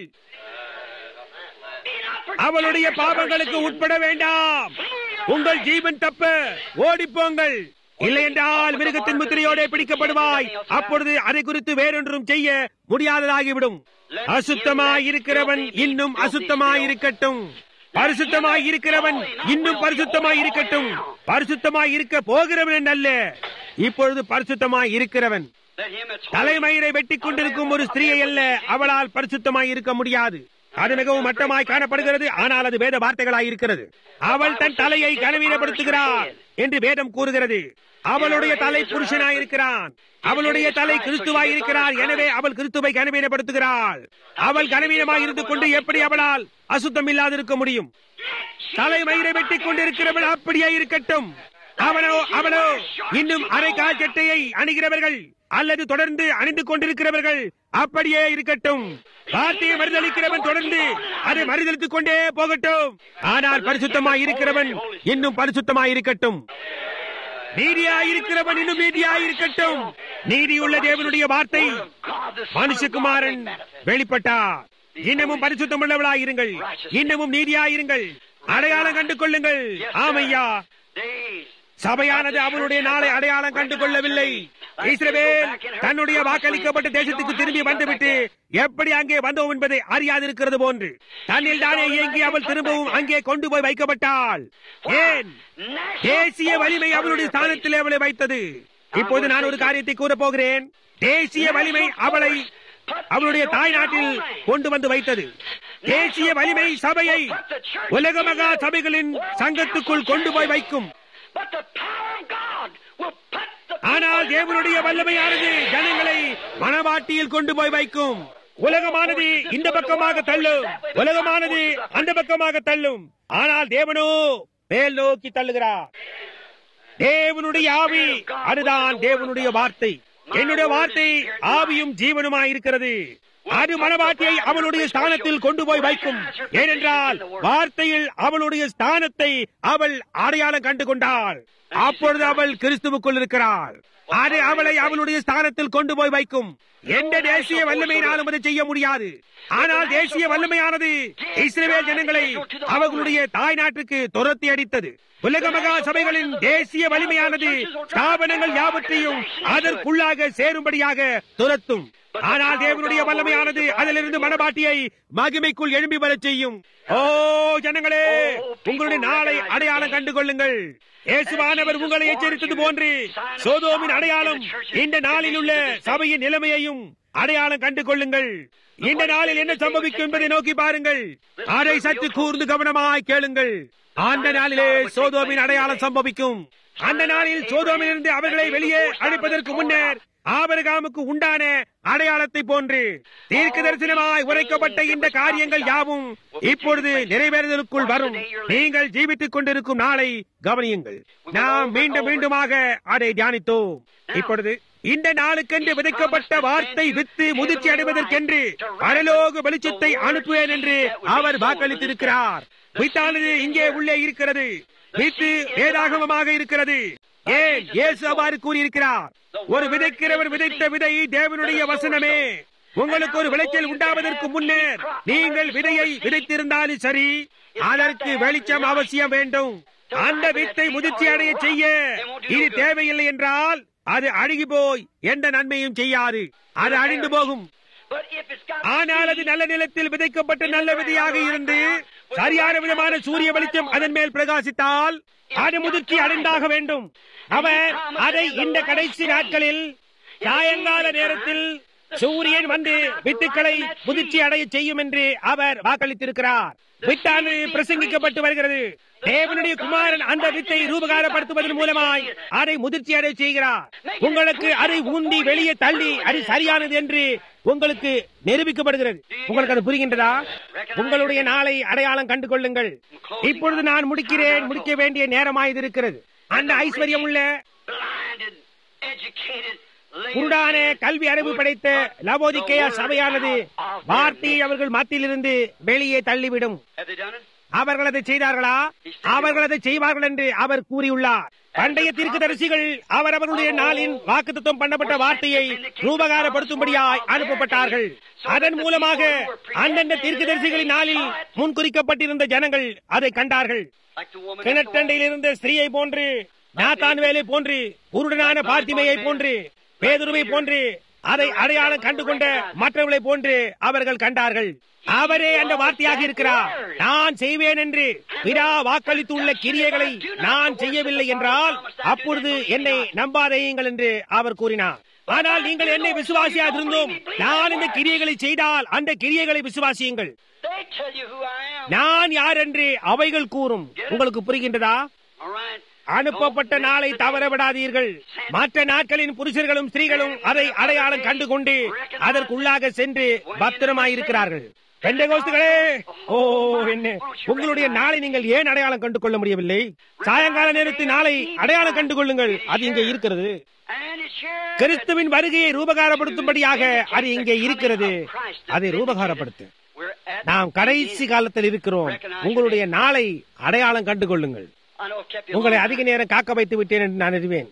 அவளுடைய பாவங்களுக்கு உட்பட வேண்டாம் உங்கள் ஜீவன் தப்ப ஓடிப்போங்கள் இல்லை என்றால் மிருகத்தின் முத்திரையோட பிடிக்கப்படுவாய் அப்பொழுது அதை குறித்து வேறொன்றும் செய்ய முடியாததாகிவிடும் அசுத்தமாய் இருக்கிறவன் இன்னும் அசுத்தமாய் இருக்கட்டும் பரிசுத்தமாய் இருக்கிறவன் இன்னும் பரிசுத்தமாய் இருக்கட்டும் பரிசுத்தமாய் இருக்க போகிறவன் அல்ல இப்பொழுது பரிசுத்தமாய் இருக்கிறவன் தலைமயிரை வெட்டிக் கொண்டிருக்கும் ஒரு ஸ்திரீயை அல்ல அவளால் பரிசுத்தமாய் இருக்க முடியாது அது மிகவும் மட்டமாய் காணப்படுகிறது ஆனால் அது வேத வார்த்தைகளாய் இருக்கிறது அவள் தன் தலையை கனவீனப்படுத்துகிறாள் என்று வேதம் கூறுகிறது அவளுடைய தலை புருஷனாய் இருக்கிறான் அவளுடைய தலை கிறிஸ்துவாய் இருக்கிறாள் எனவே அவள் கிறிஸ்துவை கனவீனப்படுத்துகிறாள் அவள் கனவீனமாய் இருந்து கொண்டு எப்படி அவளால் அசுத்தம் இல்லாதிருக்க முடியும் தலை மயிரை வெட்டிக் கொண்டிருக்கிறவள் அப்படியே இருக்கட்டும் அவனோ அவளோ இன்னும் அரை கால் சட்டையை அணுகிறவர்கள் அல்லது தொடர்ந்து அணிந்து கொண்டிருக்கிறவர்கள் அப்படியே இருக்கட்டும் வார்த்தையை மறுதளிக்கிறவன் தொடர்ந்து அதை மறுதளித்துக் கொண்டே போகட்டும் ஆனால் பரிசுத்தமாய் இருக்கிறவன் இன்னும் பரிசுத்தமாய் இருக்கட்டும் நீதியாய் இருக்கிறவன் இன்னும் நீதியாய் இருக்கட்டும் நீதியுள்ள தேவனுடைய வார்த்தை மனுஷகுமாரன் வெளிப்பட்டார் இன்னமும் பரிசுத்தம் உள்ளவளாய் இருங்கள் இன்னமும் நீதியாய் இருங்கள் அடையாளம் கண்டு கொள்ளுங்கள் ஆமையா சபையானது அவருடைய நாளை அடையாளம் கண்டு கொள்ளவில்லை இஸ்ரவேல் தன்னுடைய வாக்களிக்கப்பட்ட தேசத்துக்கு திரும்பி வந்துவிட்டு எப்படி அங்கே வந்தோம் என்பதை அறியாதிருக்கிறது போன்று தன்னில் தானே இயங்கி அவள் திரும்பவும் அங்கே கொண்டு போய் வைக்கப்பட்டாள் ஏன் தேசிய வலிமை அவளுடைய ஸ்தானத்தில் அவளை வைத்தது இப்போது நான் ஒரு காரியத்தை கூற போகிறேன் தேசிய வலிமை அவளை அவளுடைய தாய் நாட்டில் கொண்டு வந்து வைத்தது தேசிய வலிமை சபையை உலக மகா சபைகளின் சங்கத்துக்குள் கொண்டு போய் வைக்கும் ஆனால் தேவனுடைய வல்லமையானது ஜனங்களை மனவாட்டியில் கொண்டு போய் வைக்கும் உலகமானது இந்த பக்கமாக தள்ளும் உலகமானது அந்த பக்கமாக தள்ளும் ஆனால் தேவனோ மேல் நோக்கி தள்ளுகிறார் தேவனுடைய ஆவி அதுதான் தேவனுடைய வார்த்தை என்னுடைய வார்த்தை ஆவியும் ஜீவனுமாய் இருக்கிறது அது மனவாட்டியை அவளுடைய ஸ்தானத்தில் கொண்டு போய் வைக்கும் ஏனென்றால் வார்த்தையில் அவளுடைய ஸ்தானத்தை அவள் அடையாளம் கண்டு கொண்டாள் அப்பொழுது அவள் கிறிஸ்துவுக்குள் இருக்கிறாள் அது அவளை அவளுடைய ஸ்தானத்தில் கொண்டு போய் வைக்கும் எந்த தேசிய வல்லமையினாலும் அதை செய்ய முடியாது ஆனால் தேசிய வல்லமையானது இஸ்ரேல் ஜனங்களை அவர்களுடைய தாய் நாட்டுக்கு துரத்தி அடித்தது உலக மகா சபைகளின் தேசிய வலிமையானது ஸ்தாபனங்கள் யாவற்றையும் அதற்குள்ளாக சேரும்படியாக துரத்தும் ஆனால் தேவனுடைய வல்லமையானது அதிலிருந்து மனபாட்டியை மகிமைக்குள் எழும்பி வரச் செய்யும் ஓ ஜனங்களே உங்களுடைய நாளை அடையாளம் கண்டு கொள்ளுங்கள் இயேசுவானவர் உங்களை எச்சரித்தது போன்று சோதோமின் அடையாளம் இந்த நாளில் உள்ள சபையின் நிலைமையையும் அடையாளம் கண்டு கொள்ளுங்கள் இந்த நாளில் என்ன சம்பவிக்கும் என்பதை நோக்கி பாருங்கள் அதை சற்று கூர்ந்து கவனமாய் கேளுங்கள் அந்த நாளிலே சோதோமின் அடையாளம் சம்பவிக்கும் அந்த நாளில் சோதோமிலிருந்து அவர்களை வெளியே அழைப்பதற்கு முன்னர் ஆபரகாமுக்கு உண்டான அடையாளத்தை போன்று தீர்க்க தரிசனமாய் உரைக்கப்பட்ட இந்த காரியங்கள் யாவும் இப்பொழுது நிறைவேறுதலுக்குள் வரும் நீங்கள் ஜீவித்துக் கொண்டிருக்கும் நாளை கவனியுங்கள் நாம் மீண்டும் மீண்டுமாக அதை தியானித்தோம் இப்பொழுது இந்த நாளுக்கென்று விதைக்கப்பட்ட வார்த்தை வித்து முதிர்ச்சி அடைவதற்கென்று பரலோக வெளிச்சத்தை அனுப்புவேன் என்று அவர் வாக்களித்திருக்கிறார் வித்தானது இங்கே உள்ளே இருக்கிறது வித்து வேதாகமமாக இருக்கிறது ஏன் இயேசு அவ்வாறு கூறியிருக்கிறார் ஒரு விதைக்கிறவர் விதைத்த விதை தேவனுடைய வசனமே உங்களுக்கு ஒரு விளைச்சல் உண்டாவதற்கு முன்னர் நீங்கள் விதையை விதைத்திருந்தாலும் சரி அதற்கு வெளிச்சம் அவசியம் வேண்டும் அந்த வித்தை முதிர்ச்சி அடைய செய்ய இது தேவையில்லை என்றால் அது அழுகி போய் எந்த நன்மையும் செய்யாது அது அழிந்து போகும் ஆனால் அது நல்ல நிலத்தில் விதைக்கப்பட்ட நல்ல விதையாக இருந்து சரியான விதமான சூரிய வெளிச்சம் அதன் மேல் பிரகாசித்தால் அது முதிர்ச்சி அடைந்தாக வேண்டும் அவர் அதை இந்த கடைசி நாட்களில் சாயங்கால நேரத்தில் சூரியன் வந்து வித்துக்களை முதிர்ச்சி அடைய செய்யும் என்று அவர் வாக்களித்திருக்கிறார் வித்தானது பிரசங்கிக்கப்பட்டு வருகிறது தேவனுடைய குமாரன் அந்த வித்தை ரூபகாரப்படுத்துவதன் மூலமாய் அதை முதிர்ச்சி அடைய செய்கிறார் உங்களுக்கு அதை ஊந்தி வெளியே தள்ளி அது சரியானது என்று உங்களுக்கு நிரூபிக்கப்படுகிறது உங்களுக்கு அது புரிகின்றதா உங்களுடைய நாளை அடையாளம் கண்டு கொள்ளுங்கள் இப்பொழுது நான் முடிக்கிறேன் முடிக்க வேண்டிய நேரமாய் இருக்கிறது அந்த ஐஸ்வர்யம் உள்ள குருடான கல்வி அறிவு படைத்த லவோதிக்கையா சபையானது வார்த்தையை அவர்கள் மத்தியிலிருந்து வெளியே தள்ளிவிடும் அவர்கள் அதை செய்தார்களா அவர்கள் அதை செய்வார்கள் என்று அவர் கூறியுள்ளார் பண்டைய தீர்க்கதரிசிகள் அவர் அவர்களுடைய நாளின் வாக்குத்தம் பண்ணப்பட்ட வார்த்தையை ரூபகாரப்படுத்தும்படியாய் அனுப்பப்பட்டார்கள் அதன் மூலமாக அந்தந்த தீர்க்கதரிசிகளின் நாளில் முன்குறிக்கப்பட்டிருந்த ஜனங்கள் அதை கண்டார்கள் கிணற்றண்டையில் இருந்த ஸ்திரீயை போன்று நாத்தான் வேலை போன்று குருடனான பார்த்திமையை போன்று பேதுருவை போன்று அதை அடையாளம் கண்டுகொண்ட மற்றவர்களை போன்று அவர்கள் கண்டார்கள் அவரே அந்த வார்த்தையாக இருக்கிறார் நான் செய்வேன் என்று பிதா வாக்களித்துள்ள கிரியைகளை நான் செய்யவில்லை என்றால் அப்பொழுது என்னை நம்பாதையுங்கள் என்று அவர் கூறினார் ஆனால் நீங்கள் என்னை விசுவாசியாதிருந்தோம் நான் இந்த கிரியைகளை செய்தால் அந்த கிரியைகளை விசுவாசியுங்கள் நான் யார் என்று அவைகள் கூறும் உங்களுக்கு புரிகின்றதா அனுப்பப்பட்ட நாளை தவற விடாதீர்கள் மற்ற நாட்களின் புருஷர்களும் ஸ்திரீகளும் அதை அடையாளம் கண்டுகொண்டு அதற்குள்ளாக சென்று பத்திரமாயிருக்கிறார்கள் பெண்டகோஸ்துகளே ஓ என்ன உங்களுடைய நாளை நீங்கள் ஏன் அடையாளம் கண்டு கொள்ள முடியவில்லை சாயங்கால நேரத்தில் நாளை அடையாளம் கண்டு கொள்ளுங்கள் அது இங்கே இருக்கிறது கிறிஸ்துவின் வருகையை ரூபகாரப்படுத்தும்படியாக அது இங்கே இருக்கிறது அதை ரூபகாரப்படுத்து நாம் கடைசி காலத்தில் இருக்கிறோம் உங்களுடைய நாளை அடையாளம் கண்டு கொள்ளுங்கள் உங்களை அதிக நேரம் காக்க வைத்து விட்டேன் என்று நான் அறிவேன்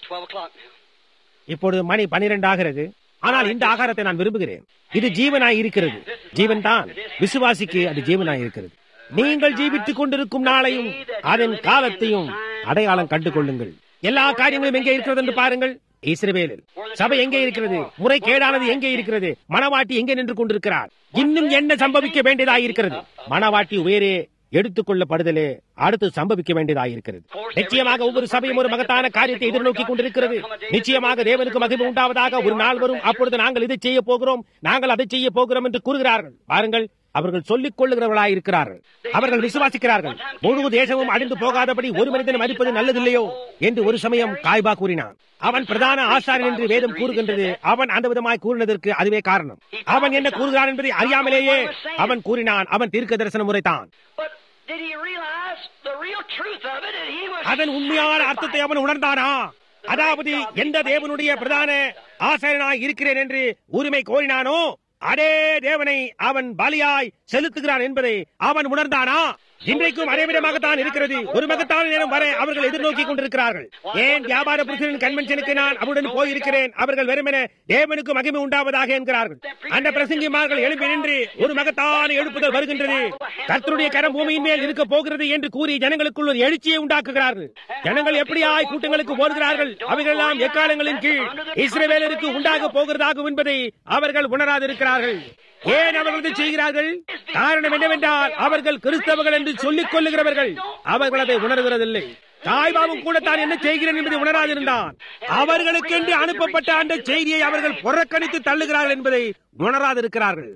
இப்பொழுது மணி பனிரெண்டு ஆகிறது ஆனால் இந்த ஆகாரத்தை நான் விரும்புகிறேன் இது ஜீவனாய் இருக்கிறது ஜீவன் தான் விசுவாசிக்கு அது ஜீவனாய் இருக்கிறது நீங்கள் ஜீவித்துக் கொண்டிருக்கும் நாளையும் அதன் காலத்தையும் அடையாளம் கண்டு கொள்ளுங்கள் எல்லா காரியங்களும் எங்கே இருக்கிறது என்று பாருங்கள் இஸ்ரவேலில் சபை எங்கே இருக்கிறது முறை கேடானது எங்கே இருக்கிறது மணவாட்டி எங்கே நின்று கொண்டிருக்கிறார் இன்னும் என்ன சம்பவிக்க வேண்டியதாக இருக்கிறது மணவாட்டி உயரே எடுத்துக் கொள்ளப்படுதலே அடுத்து சம்பவிக்க வேண்டியதாக இருக்கிறது நிச்சயமாக ஒவ்வொரு சபையும் ஒரு மகத்தான காரியத்தை எதிர்நோக்கி கொண்டிருக்கிறது நிச்சயமாக தேவனுக்கு மகிமை உண்டாவதாக ஒரு நாள் வரும் அப்பொழுது நாங்கள் இதை செய்ய போகிறோம் நாங்கள் அதை செய்ய போகிறோம் என்று கூறுகிறார்கள் பாருங்கள் அவர்கள் சொல்லிக் கொள்ளுகிறவர்களாய் இருக்கிறார்கள் அவர்கள் விசுவாசிக்கிறார்கள் முழு தேசமும் அழிந்து போகாதபடி ஒரு மனிதன் மதிப்பது நல்லதில்லையோ என்று ஒரு சமயம் காய்பா கூறினான் அவன் பிரதான ஆசாரன் என்று வேதம் கூறுகின்றது அவன் அந்த விதமாய் கூறினதற்கு அதுவே காரணம் அவன் என்ன கூறுகிறான் என்பதை அறியாமலேயே அவன் கூறினான் அவன் தீர்க்க தரிசன முறைதான் அதன் உண்மையான அர்த்தத்தை அவன் உணர்ந்தானா அதாவது எந்த தேவனுடைய பிரதான ஆசாரனாய் இருக்கிறேன் என்று உரிமை கோரினானோ அதே தேவனை அவன் பலியாய் செலுத்துகிறான் என்பதை அவன் உணர்ந்தானா இன்றைக்கும் அதே விதமாகத்தான் இருக்கிறது ஒரு மகத்தான நேரம் வரை அவர்கள் எதிர்நோக்கி கொண்டிருக்கிறார்கள் ஏன் வியாபார புருஷனின் கன்வென்ஷனுக்கு நான் அவருடன் போயிருக்கிறேன் அவர்கள் வெறுமென தேவனுக்கு மகிமை உண்டாவதாக என்கிறார்கள் அந்த பிரசங்கிமார்கள் எழுப்பி நின்று ஒரு மகத்தான எழுப்புதல் வருகின்றது கர்த்தருடைய கரம் பூமியின் மேல் இருக்க போகிறது என்று கூறி ஜனங்களுக்குள் ஒரு எழுச்சியை உண்டாக்குகிறார்கள் ஜனங்கள் எப்படியாய் கூட்டங்களுக்கு போகிறார்கள் அவைகளெல்லாம் எக்காலங்களின் கீழ் இஸ்ரவேலருக்கு உண்டாக போகிறதாகும் என்பதை அவர்கள் உணராதிருக்கிறார்கள் ஏன் அவர்கள் இதை செய்கிறார்கள் காரணம் என்னவென்றால் அவர்கள் கிறிஸ்தவர்கள் என்று சொல்லிக் கொள்ளுகிறவர்கள் அவர்கள் அதை உணர்கிறதில்லை தாய்பாவும் கூட தான் என்ன செய்கிறேன் என்பதை உணராதிருந்தான் அவர்களுக்கென்று அனுப்பப்பட்ட அந்த செய்தியை அவர்கள் புறக்கணித்து தள்ளுகிறார்கள் என்பதை உணராதிருக்கிறார்கள்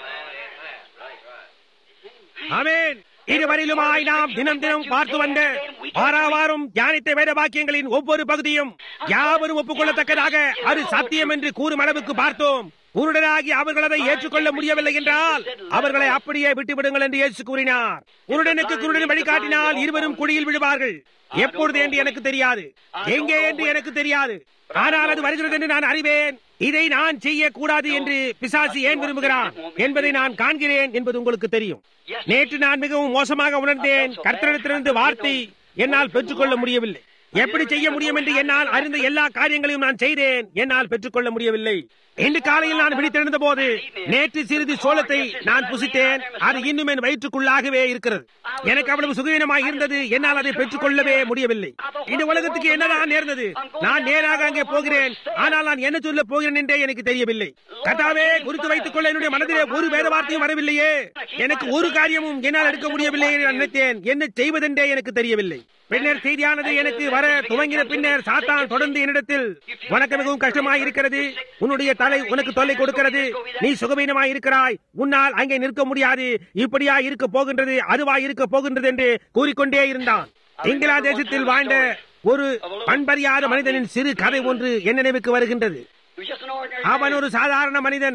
ஆமென் இதுவரையிலுமாய் நாம் தினம் தினம் பார்த்து வந்த வாராவாரம் தியானித்த வேத வாக்கியங்களின் ஒவ்வொரு பகுதியும் யாவரும் ஒப்புக்கொள்ளத்தக்கதாக அது சத்தியம் என்று கூறும் அளவுக்கு பார்த்தோம் குருடராகி அவர்கள் அதை ஏற்றுக்கொள்ள முடியவில்லை என்றால் அவர்களை அப்படியே விட்டுவிடுங்கள் என்று இயேசு கூறினார் குருடனுக்கு குருடன் வழிகாட்டினால் இருவரும் குழியில் விழுவார்கள் எப்பொழுது என்று எனக்கு தெரியாது எங்கே என்று எனக்கு தெரியாது ஆனால் அது வருகிறது என்று நான் அறிவேன் இதை நான் செய்யக்கூடாது என்று பிசாசு ஏன் விரும்புகிறான் என்பதை நான் காண்கிறேன் என்பது உங்களுக்கு தெரியும் நேற்று நான் மிகவும் மோசமாக உணர்ந்தேன் கர்த்தரிடத்திலிருந்து வார்த்தை என்னால் பெற்றுக்கொள்ள முடியவில்லை எப்படி செய்ய முடியும் என்று என்னால் அறிந்த எல்லா காரியங்களையும் நான் செய்தேன் என்னால் பெற்றுக்கொள்ள முடியவில்லை இன்று காலையில் நான் விழித்தெழுந்த போது நேற்று சிறிது சோளத்தை நான் புசித்தேன் அது இன்னும் என் வயிற்றுக்குள்ளாகவே இருக்கிறது எனக்கு அவ்வளவு சுகவீனமாக இருந்தது என்னால் அதை பெற்றுக்கொள்ளவே முடியவில்லை இந்த உலகத்துக்கு என்னதான் நேர்ந்தது நான் நேராக அங்கே போகிறேன் ஆனால் நான் என்ன சொல்ல போகிறேன் என்றே எனக்கு தெரியவில்லை கட்டாவே குறித்து வைத்துக் கொள்ள என்னுடைய மனதிலே ஒரு வேத வார்த்தையும் வரவில்லையே எனக்கு ஒரு காரியமும் என்னால் எடுக்க முடியவில்லை என்று நான் நினைத்தேன் என்ன செய்வதென்றே எனக்கு தெரியவில்லை பின்னர் செய்தியானது எனக்கு வர துவங்கின பின்னர் சாத்தான் தொடர்ந்து என்னிடத்தில் உனக்கு மிகவும் கஷ்டமாய் இருக்கிறது உன்னுடைய தலை உனக்கு தொல்லை கொடுக்கிறது நீ சுகவீனமாய் இருக்கிறாய் உன்னால் அங்கே நிற்க முடியாது இப்படியா இருக்க போகின்றது அதுவா இருக்க போகின்றது என்று கூறிக்கொண்டே இருந்தான் இங்கிலாந்து தேசத்தில் வாழ்ந்த ஒரு பண்பறியாத மனிதனின் சிறு கதை ஒன்று என் நினைவுக்கு வருகின்றது அவன் ஒரு சாதாரண மனிதன்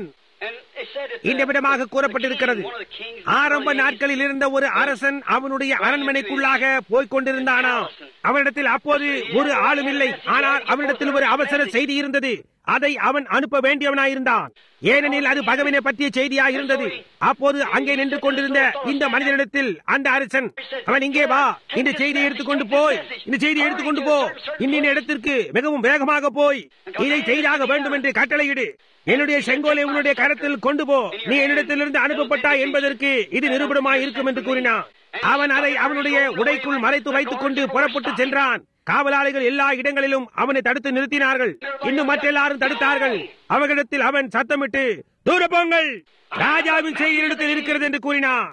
இந்த விதமாக கூறப்பட்டிருக்கிறது ஆரம்ப நாட்களில் இருந்த ஒரு அரசன் அவனுடைய அரண்மனைக்குள்ளாக போய்க் கொண்டிருந்தானா அவனிடத்தில் அப்போது ஒரு ஆளும் இல்லை ஆனால் அவனிடத்தில் ஒரு அவசர செய்தி இருந்தது அதை அவன் அனுப்ப வேண்டியவனாயிருந்தான் ஏனெனில் அது பகவினை பற்றிய செய்தியாக இருந்தது அப்போது அங்கே நின்று கொண்டிருந்த இந்த மனிதனிடத்தில் அந்த அரசன் அவன் இங்கே வா இந்த செய்தியை எடுத்துக்கொண்டு போய் இந்த செய்தியை எடுத்துக்கொண்டு போ இன்னின் இடத்திற்கு மிகவும் வேகமாக போய் இதை செய்தாக வேண்டும் என்று கட்டளையிடு என்னுடைய செங்கோலை உன்னுடைய கரத்தில் கொண்டு போ நீ என்னிடத்திலிருந்து அனுப்பப்பட்டாய் என்பதற்கு இது நிரூபணமாய் இருக்கும் என்று கூறினான் அவன் அதை அவனுடைய உடைக்குள் மறைத்து வைத்துக் கொண்டு புறப்பட்டு சென்றான் காவலாளிகள் எல்லா இடங்களிலும் அவனை தடுத்து நிறுத்தினார்கள் இன்னும் மற்றெல்லாரும் தடுத்தார்கள் அவர்களிடத்தில் அவன் சத்தமிட்டு தூர போங்கள் ராஜாவின் செய்தியிடத்தில் இருக்கிறது என்று கூறினான்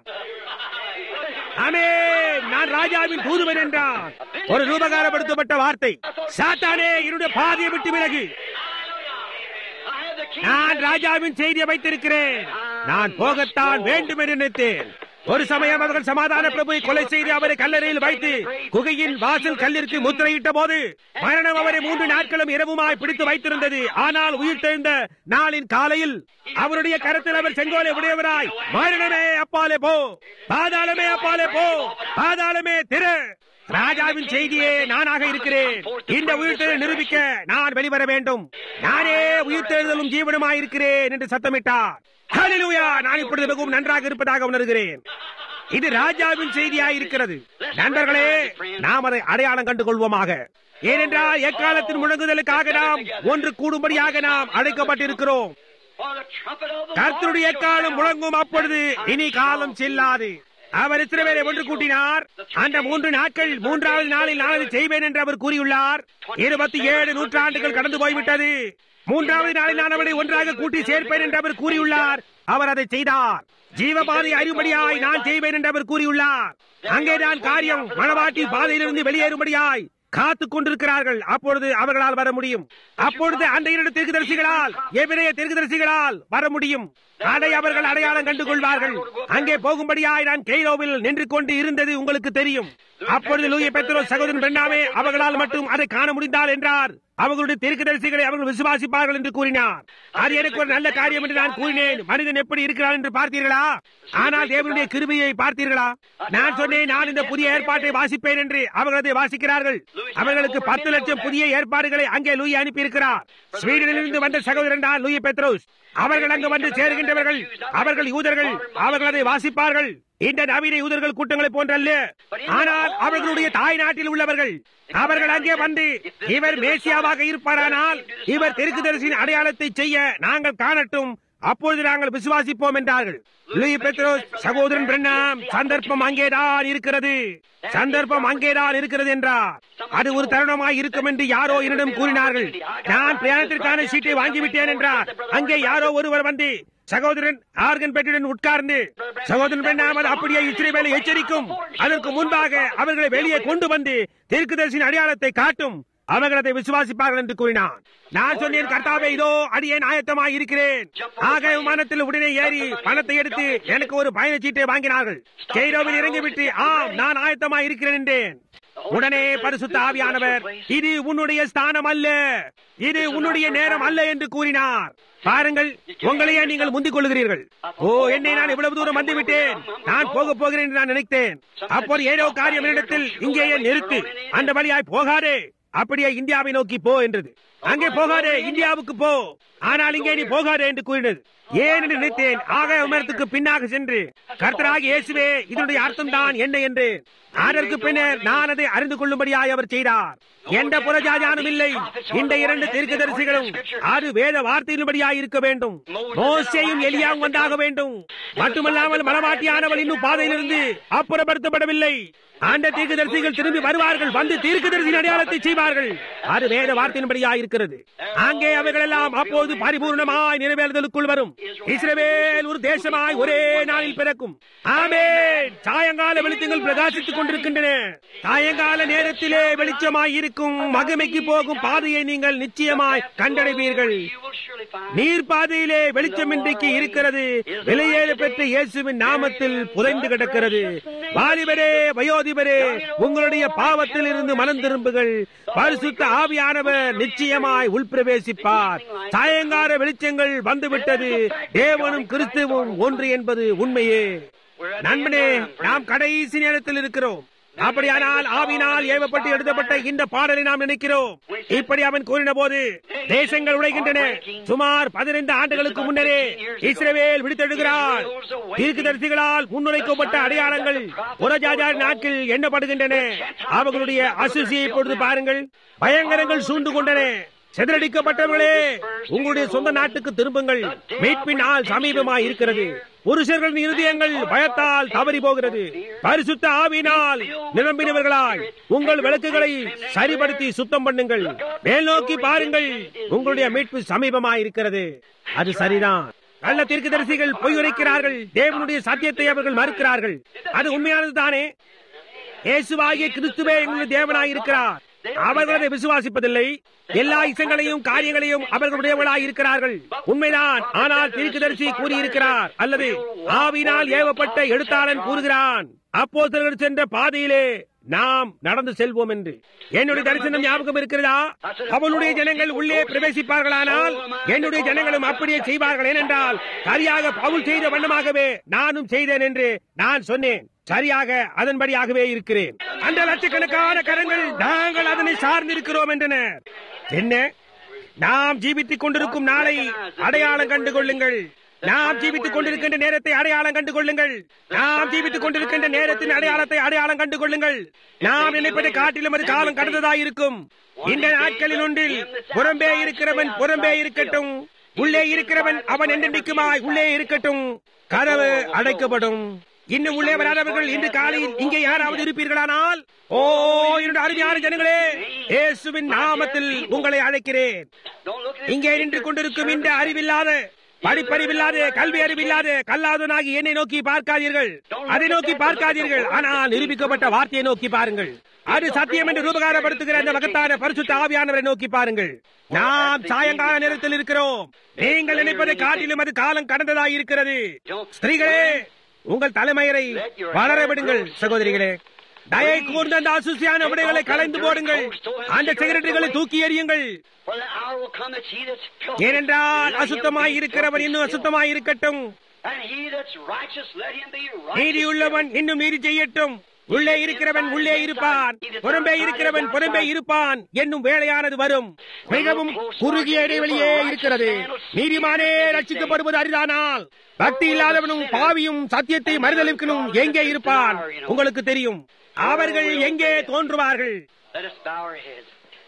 ஆமே நான் ராஜாவின் தூதுவன் என்றான் ஒரு ரூபகாரப்படுத்தப்பட்ட வார்த்தை சாத்தானே என்னுடைய பாதியை விட்டு விலகு நான் ராஜாவின் செய்தியை வைத்திருக்கிறேன் நான் போகத்தான் வேண்டும் என்று நினைத்தேன் ஒரு சமயம் அவர்கள் சமாதான பிரபுவை கொலை செய்து அவரை கல்லறையில் வைத்து குகையின் வாசல் கல்லிற்கு முத்திரையிட்ட போது மரணம் அவரை மூன்று நாட்களும் இரவுமாய் பிடித்து வைத்திருந்தது ஆனால் உயிர் தெழுந்த நாளின் காலையில் அவருடைய கரத்தில் அவர் செங்கோலை உடையவராய் மரணமே அப்பாலே போ பாதாளமே அப்பாலே போ பாதாளமே திரு ராஜாவின் செய்தியே நானாக இருக்கிறேன் இந்த உயிர்த்தெழுதலை நிரூபிக்க நான் வெளிவர வேண்டும் நானே உயிர்த்தெழுதலும் ஜீவனமாய் இருக்கிறேன் என்று சத்தமிட்டார் ஹalleluya நான் இப்பொழுது மிகவும் நன்றாக இருப்பதாக உணர்கிறேன் இது ராஜாவின் செய்தியாய் இருக்கிறது நண்பர்களே நாம் அதை அடையாளம் கண்டு கொள்வோமாக ஏனென்றால் எக்காலத்தின் முழங்குதலுக்காக நாம் ஒன்று கூடும்படியாக நாம் அழைக்கப்பட்டிருக்கிறோம் கர்த்தருடைய காலம் முழங்கும் அப்பொழுது இனி காலம் செல்லாது அவர் இஸ்ரவேலை ஒன்று கூட்டினார் அந்த மூன்று நாட்கள் மூன்றாவது நாளில் நான் அதை செய்வேன் என்று அவர் கூறியுள்ளார் இருபத்தி ஏழு நூற்றாண்டுகள் கடந்து போய்விட்டது மூன்றாவது நாளில் நான் அவரை ஒன்றாக கூட்டி சேர்ப்பேன் என்று அவர் கூறியுள்ளார் அவர் அதை செய்தார் ஜீவபாதை அறிவுபடியாய் நான் செய்வேன் என்று அவர் கூறியுள்ளார் அங்கேதான் காரியம் மணவாட்டி பாதையிலிருந்து வெளியேறும்படியாய் காத்துக் கொண்டிருக்கிறார்கள் அப்பொழுது அவர்களால் வர முடியும் அப்பொழுது அந்த இரண்டு தீர்க்கதரிசிகளால் எவ்வளைய தீர்க்கதரிசிகளால் வர முடியும் அதை அவர்கள் அடையாளம் கண்டு கொள்வார்கள் அங்கே போகும்படியாய் நான் கெய்ரோவில் நின்று கொண்டு இருந்தது உங்களுக்கு தெரியும் அப்பொழுது லூய பெத்ரோ சகோதரன் பெண்ணாமே அவர்களால் மட்டும் அதை காண முடிந்தால் என்றார் அவர்களுடைய தீர்க்கதரிசிகளை அவர்கள் விசுவாசிப்பார்கள் என்று கூறினார் அது எனக்கு ஒரு நல்ல காரியம் என்று நான் கூறினேன் மனிதன் எப்படி இருக்கிறான் என்று பார்த்தீர்களா ஆனால் தேவனுடைய கிருபியை பார்த்தீர்களா நான் சொன்னேன் நான் இந்த புதிய ஏற்பாட்டை வாசிப்பேன் என்று அவர்கள் அதை வாசிக்கிறார்கள் அவர்களுக்கு பத்து லட்சம் புதிய ஏற்பாடுகளை அங்கே லூயி அனுப்பியிருக்கிறார் ஸ்வீடனிலிருந்து வந்த சகோதரன் தான் லூயி பெத்ரோஸ் அவர்கள் அங்கு வந்து சேருகின்றவர்கள் அவர்கள் யூதர்கள் அவர்கள் அதை வாசிப்பார்கள் இந்த நவீன யூதர்கள் கூட்டங்களை போன்றல்ல ஆனால் அவர்களுடைய தாய் நாட்டில் உள்ளவர்கள் அவர்கள் அங்கே வந்து இவர் மேசியாவாக இருப்பாரானால் இவர் தெற்குதரிசின் அடையாளத்தை செய்ய நாங்கள் காணட்டும் அப்பொழுது நாங்கள் விசுவாசிப்போம் என்றார்கள் லூயி பெத்ரோஸ் சகோதரன் பிரண்ணாம் சந்தர்ப்பம் அங்கேதான் இருக்கிறது சந்தர்ப்பம் அங்கேதான் இருக்கிறது என்றார் அது ஒரு தருணமாய் இருக்கும் என்று யாரோ என்னிடம் கூறினார்கள் நான் பிரயாணத்திற்கான சீட்டை வாங்கிவிட்டேன் என்றார் அங்கே யாரோ ஒருவர் வந்து சகோதரன் ஆர்கன் பெட்டுடன் உட்கார்ந்து சகோதரன் பெண்ணாம் அது அப்படியே இஸ்ரேவேலை எச்சரிக்கும் அதற்கு முன்பாக அவர்களை வெளியே கொண்டு வந்து தெற்குதரிசின் அடையாளத்தை காட்டும் அவர்கள் அதை விசுவாசிப்பார்கள் என்று கூறினான் நான் சொன்னேன் கர்த்தாவே இதோ அடியேன் ஆயத்தமாய் இருக்கிறேன் ஆக விமானத்தில் உடனே ஏறி பணத்தை எடுத்து எனக்கு ஒரு பயணச்சீட்டை வாங்கினார்கள் கெய்ரோவில் இறங்கிவிட்டு ஆம் நான் ஆயத்தமாய் இருக்கிறேன் என்றேன் உடனே பரிசுத்த ஆவியானவர் இது உன்னுடைய ஸ்தானம் அல்ல இது உன்னுடைய நேரம் அல்ல என்று கூறினார் பாருங்கள் உங்களையே நீங்கள் முந்திக் கொள்கிறீர்கள் ஓ என்னை நான் இவ்வளவு தூரம் வந்துவிட்டேன் நான் போக போகிறேன் என்று நான் நினைத்தேன் அப்போது ஏதோ காரியம் என்னிடத்தில் இங்கேயே நிறுத்து அந்த வழியாய் போகாதே அப்படியே இந்தியாவை நோக்கி போ என்றது அங்கே போகாதே இந்தியாவுக்கு போ ஆனால் இங்கே நீ போகாதே என்று கூறினது ஏன் என்று நினைத்தேன் ஆக உமரத்துக்கு பின்னாக சென்று கர்த்தராக இயேசுவே இதனுடைய அர்த்தம் தான் என்ன என்று அதற்கு பின்னர் நான் அதை அறிந்து கொள்ளும்படியாய் அவர் செய்தார் எந்த புறஜாதியானும் இல்லை இந்த இரண்டு தீர்க்கதரிசிகளும் அது வேத வார்த்தையின்படியாய் இருக்க வேண்டும் மோசையும் எலியாவும் வந்தாக வேண்டும் மட்டுமல்லாமல் மலவாட்டியானவள் இன்னும் பாதையிலிருந்து அப்புறப்படுத்தப்படவில்லை அந்த தீர்க்கதரிசிகள் திரும்பி வருவார்கள் வந்து தீர்க்கதரிசியின் அடையாளத்தை செய்வார்கள் அது வேத வார்த்தையின்படியாய் இருக்கிறது அங்கே அவைகள் எல்லாம் அப்போது பரிபூர்ணமாய் நிறைவேறுதலுக்குள் வரும் இஸ்ரவேல் ஒரு தேசமாய் ஒரே நாளில் பிறக்கும் ஆமென் சாயங்கால வெளிச்சங்கள் பிரகாசித்துக் கொண்டிருக்கின்றன சாயங்கால நேரத்திலே வெளிச்சமாய் இருக்கும் மகிமைக்கு போகும் பாதையை நீங்கள் நிச்சயமாய் கண்டடைவீர்கள் நீர் பாதையிலே வெளிச்சம் இன்றைக்கு இருக்கிறது வெளியேற பெற்ற இயேசுவின் நாமத்தில் புதைந்து கிடக்கிறது வாலிபரே வயோதிபரே உங்களுடைய பாவத்தில் இருந்து மனம் திரும்புகள் பரிசுத்த ஆவியானவர் நிச்சயமாய் உள்பிரவேசிப்பார் சாயங்கால வெளிச்சங்கள் வந்துவிட்டது தேவனும் கிறிஸ்துவும் ஒன்று என்பது உண்மையே நண்பனே நாம் கடைசி நேரத்தில் இருக்கிறோம் அப்படியானால் ஆவினால் ஏவப்பட்டு எழுதப்பட்ட இந்த பாடலை நாம் நினைக்கிறோம் இப்படி அவன் கூறின போது தேசங்கள் உடைகின்றன சுமார் பதினைந்து ஆண்டுகளுக்கு முன்னரே இஸ்ரேவேல் விடுத்தெடுகிறார் தீர்க்கதரிசிகளால் முன்னுரைக்கப்பட்ட அடையாளங்கள் புறஜாஜார் நாட்கள் எண்ணப்படுகின்றன அவர்களுடைய அசுசியை பொழுது பாருங்கள் பயங்கரங்கள் சூழ்ந்து கொண்டன செதறடிக்கப்பட்டவர்களே உங்களுடைய சொந்த நாட்டுக்கு திரும்புங்கள் மீட்பின் நாள் சமீபமாய் இருக்கிறது புருஷர்களின் இருதயங்கள் பயத்தால் தவறி போகிறது பரிசுத்த ஆவினால் நிரம்பினவர்களாய் உங்கள் விளக்குகளை சரிபடுத்தி சுத்தம் பண்ணுங்கள் மேல் நோக்கி பாருங்கள் உங்களுடைய மீட்பு சமீபமாய் இருக்கிறது அது சரிதான் நல்ல தீர்க்கதரிசிகள் பொய் உரைக்கிறார்கள் தேவனுடைய சத்தியத்தை அவர்கள் மறுக்கிறார்கள் அது உண்மையானது தானே இயேசுவாகிய கிறிஸ்துவே எங்களுடைய தேவனாய் இருக்கிறார் அவர்கள் அதை விசுவாசிப்பதில்லை எல்லா இசங்களையும் காரியங்களையும் அவர்களுடையவர்களாய் இருக்கிறார்கள் உண்மைதான் ஆனால் தீர்க்கதரிசி கூறியிருக்கிறார் அல்லது ஆவினால் ஏவப்பட்ட எழுத்தாளன் கூறுகிறான் அப்போஸ்தலர்கள் சென்ற பாதையிலே நாம் நடந்து செல்வோம் என்று என்னுடைய தரிசனம் ஞாபகம் இருக்கிறதா அவனுடைய ஜனங்கள் உள்ளே பிரவேசிப்பார்களானால் என்னுடைய ஜனங்களும் அப்படியே செய்வார்கள் ஏனென்றால் சரியாக பவுல் செய்த வண்ணமாகவே நானும் செய்தேன் என்று நான் சொன்னேன் சரியாக அதன்படியாகவே இருக்கிறேன் அந்த லட்சக்கணக்கான கரங்கள் நாங்கள் அதனை சார்ந்திருக்கிறோம் என்றனர் என்ன நாம் ஜீவித்துக் கொண்டிருக்கும் நாளை அடையாளம் கண்டு கொள்ளுங்கள் நாம் ஜீவித்துக் கொண்டிருக்கின்ற நேரத்தை அடையாளம் கண்டு கொள்ளுங்கள் நாம் ஜீவித்துக் கொண்டிருக்கின்ற நேரத்தின் அடையாளத்தை அடையாளம் கண்டு கொள்ளுங்கள் நாம் நினைப்பதை காட்டிலும் அது காலம் கடந்ததாய் இருக்கும் இந்த நாட்களில் ஒன்றில் புறம்பே இருக்கிறவன் புறம்பே இருக்கட்டும் உள்ளே இருக்கிறவன் அவன் என்றென்றைக்குமாய் உள்ளே இருக்கட்டும் கதவு அடைக்கப்படும் இன்னும் உள்ளே வராதவர்கள் இன்று காலையில் இங்கே யாராவது இருப்பீர்களானால் ஓ என்னுடைய அருமையான ஜனங்களே இயேசுவின் நாமத்தில் உங்களை அழைக்கிறேன் இங்கே நின்று கொண்டிருக்கும் இந்த அறிவில்லாத படிப்பறிவில்லாத கல்வி அறிவில்லாத கல்லாதனாகி என்னை நோக்கி பார்க்காதீர்கள் அதை நோக்கி பார்க்காதீர்கள் ஆனால் நிரூபிக்கப்பட்ட வார்த்தையை நோக்கி பாருங்கள் அது சத்தியம் என்று ரூபகாரப்படுத்துகிற அந்த மகத்தான பரிசுத்த ஆவியானவரை நோக்கி பாருங்கள் நாம் சாயங்கால நேரத்தில் இருக்கிறோம் நீங்கள் நினைப்பதை காட்டிலும் அது காலம் கடந்ததாய் இருக்கிறது ஸ்திரீகளே உங்கள் தலைமையரை வளர விடுங்கள் சகோதரிகளே தயை கூர்ந்த அந்த அசுசியான விடைகளை கலைந்து போடுங்கள் அந்த செக்ரட்டரிகளை தூக்கி எறியுங்கள் ஏனென்றால் அசுத்தமாய் இருக்கிறவன் இன்னும் அசுத்தமாய் இருக்கட்டும் நீதியுள்ளவன் இன்னும் நீதி செய்யட்டும் உள்ளே இருக்கிறவன் உள்ளே இருப்பான் புறம்பே இருக்கிறவன் புறம்பே இருப்பான் என்னும் வேலையானது வரும் மிகவும் குறுகிய இடைவெளியே இருக்கிறது நீதிமானே ரட்சிக்கப்படுவது அரிதானால் பக்தி இல்லாதவனும் பாவியும் சத்தியத்தை மறுதளிக்கணும் எங்கே இருப்பான் உங்களுக்கு தெரியும் அவர்கள் எங்கே தோன்றுவார்கள் Let us bow our heads.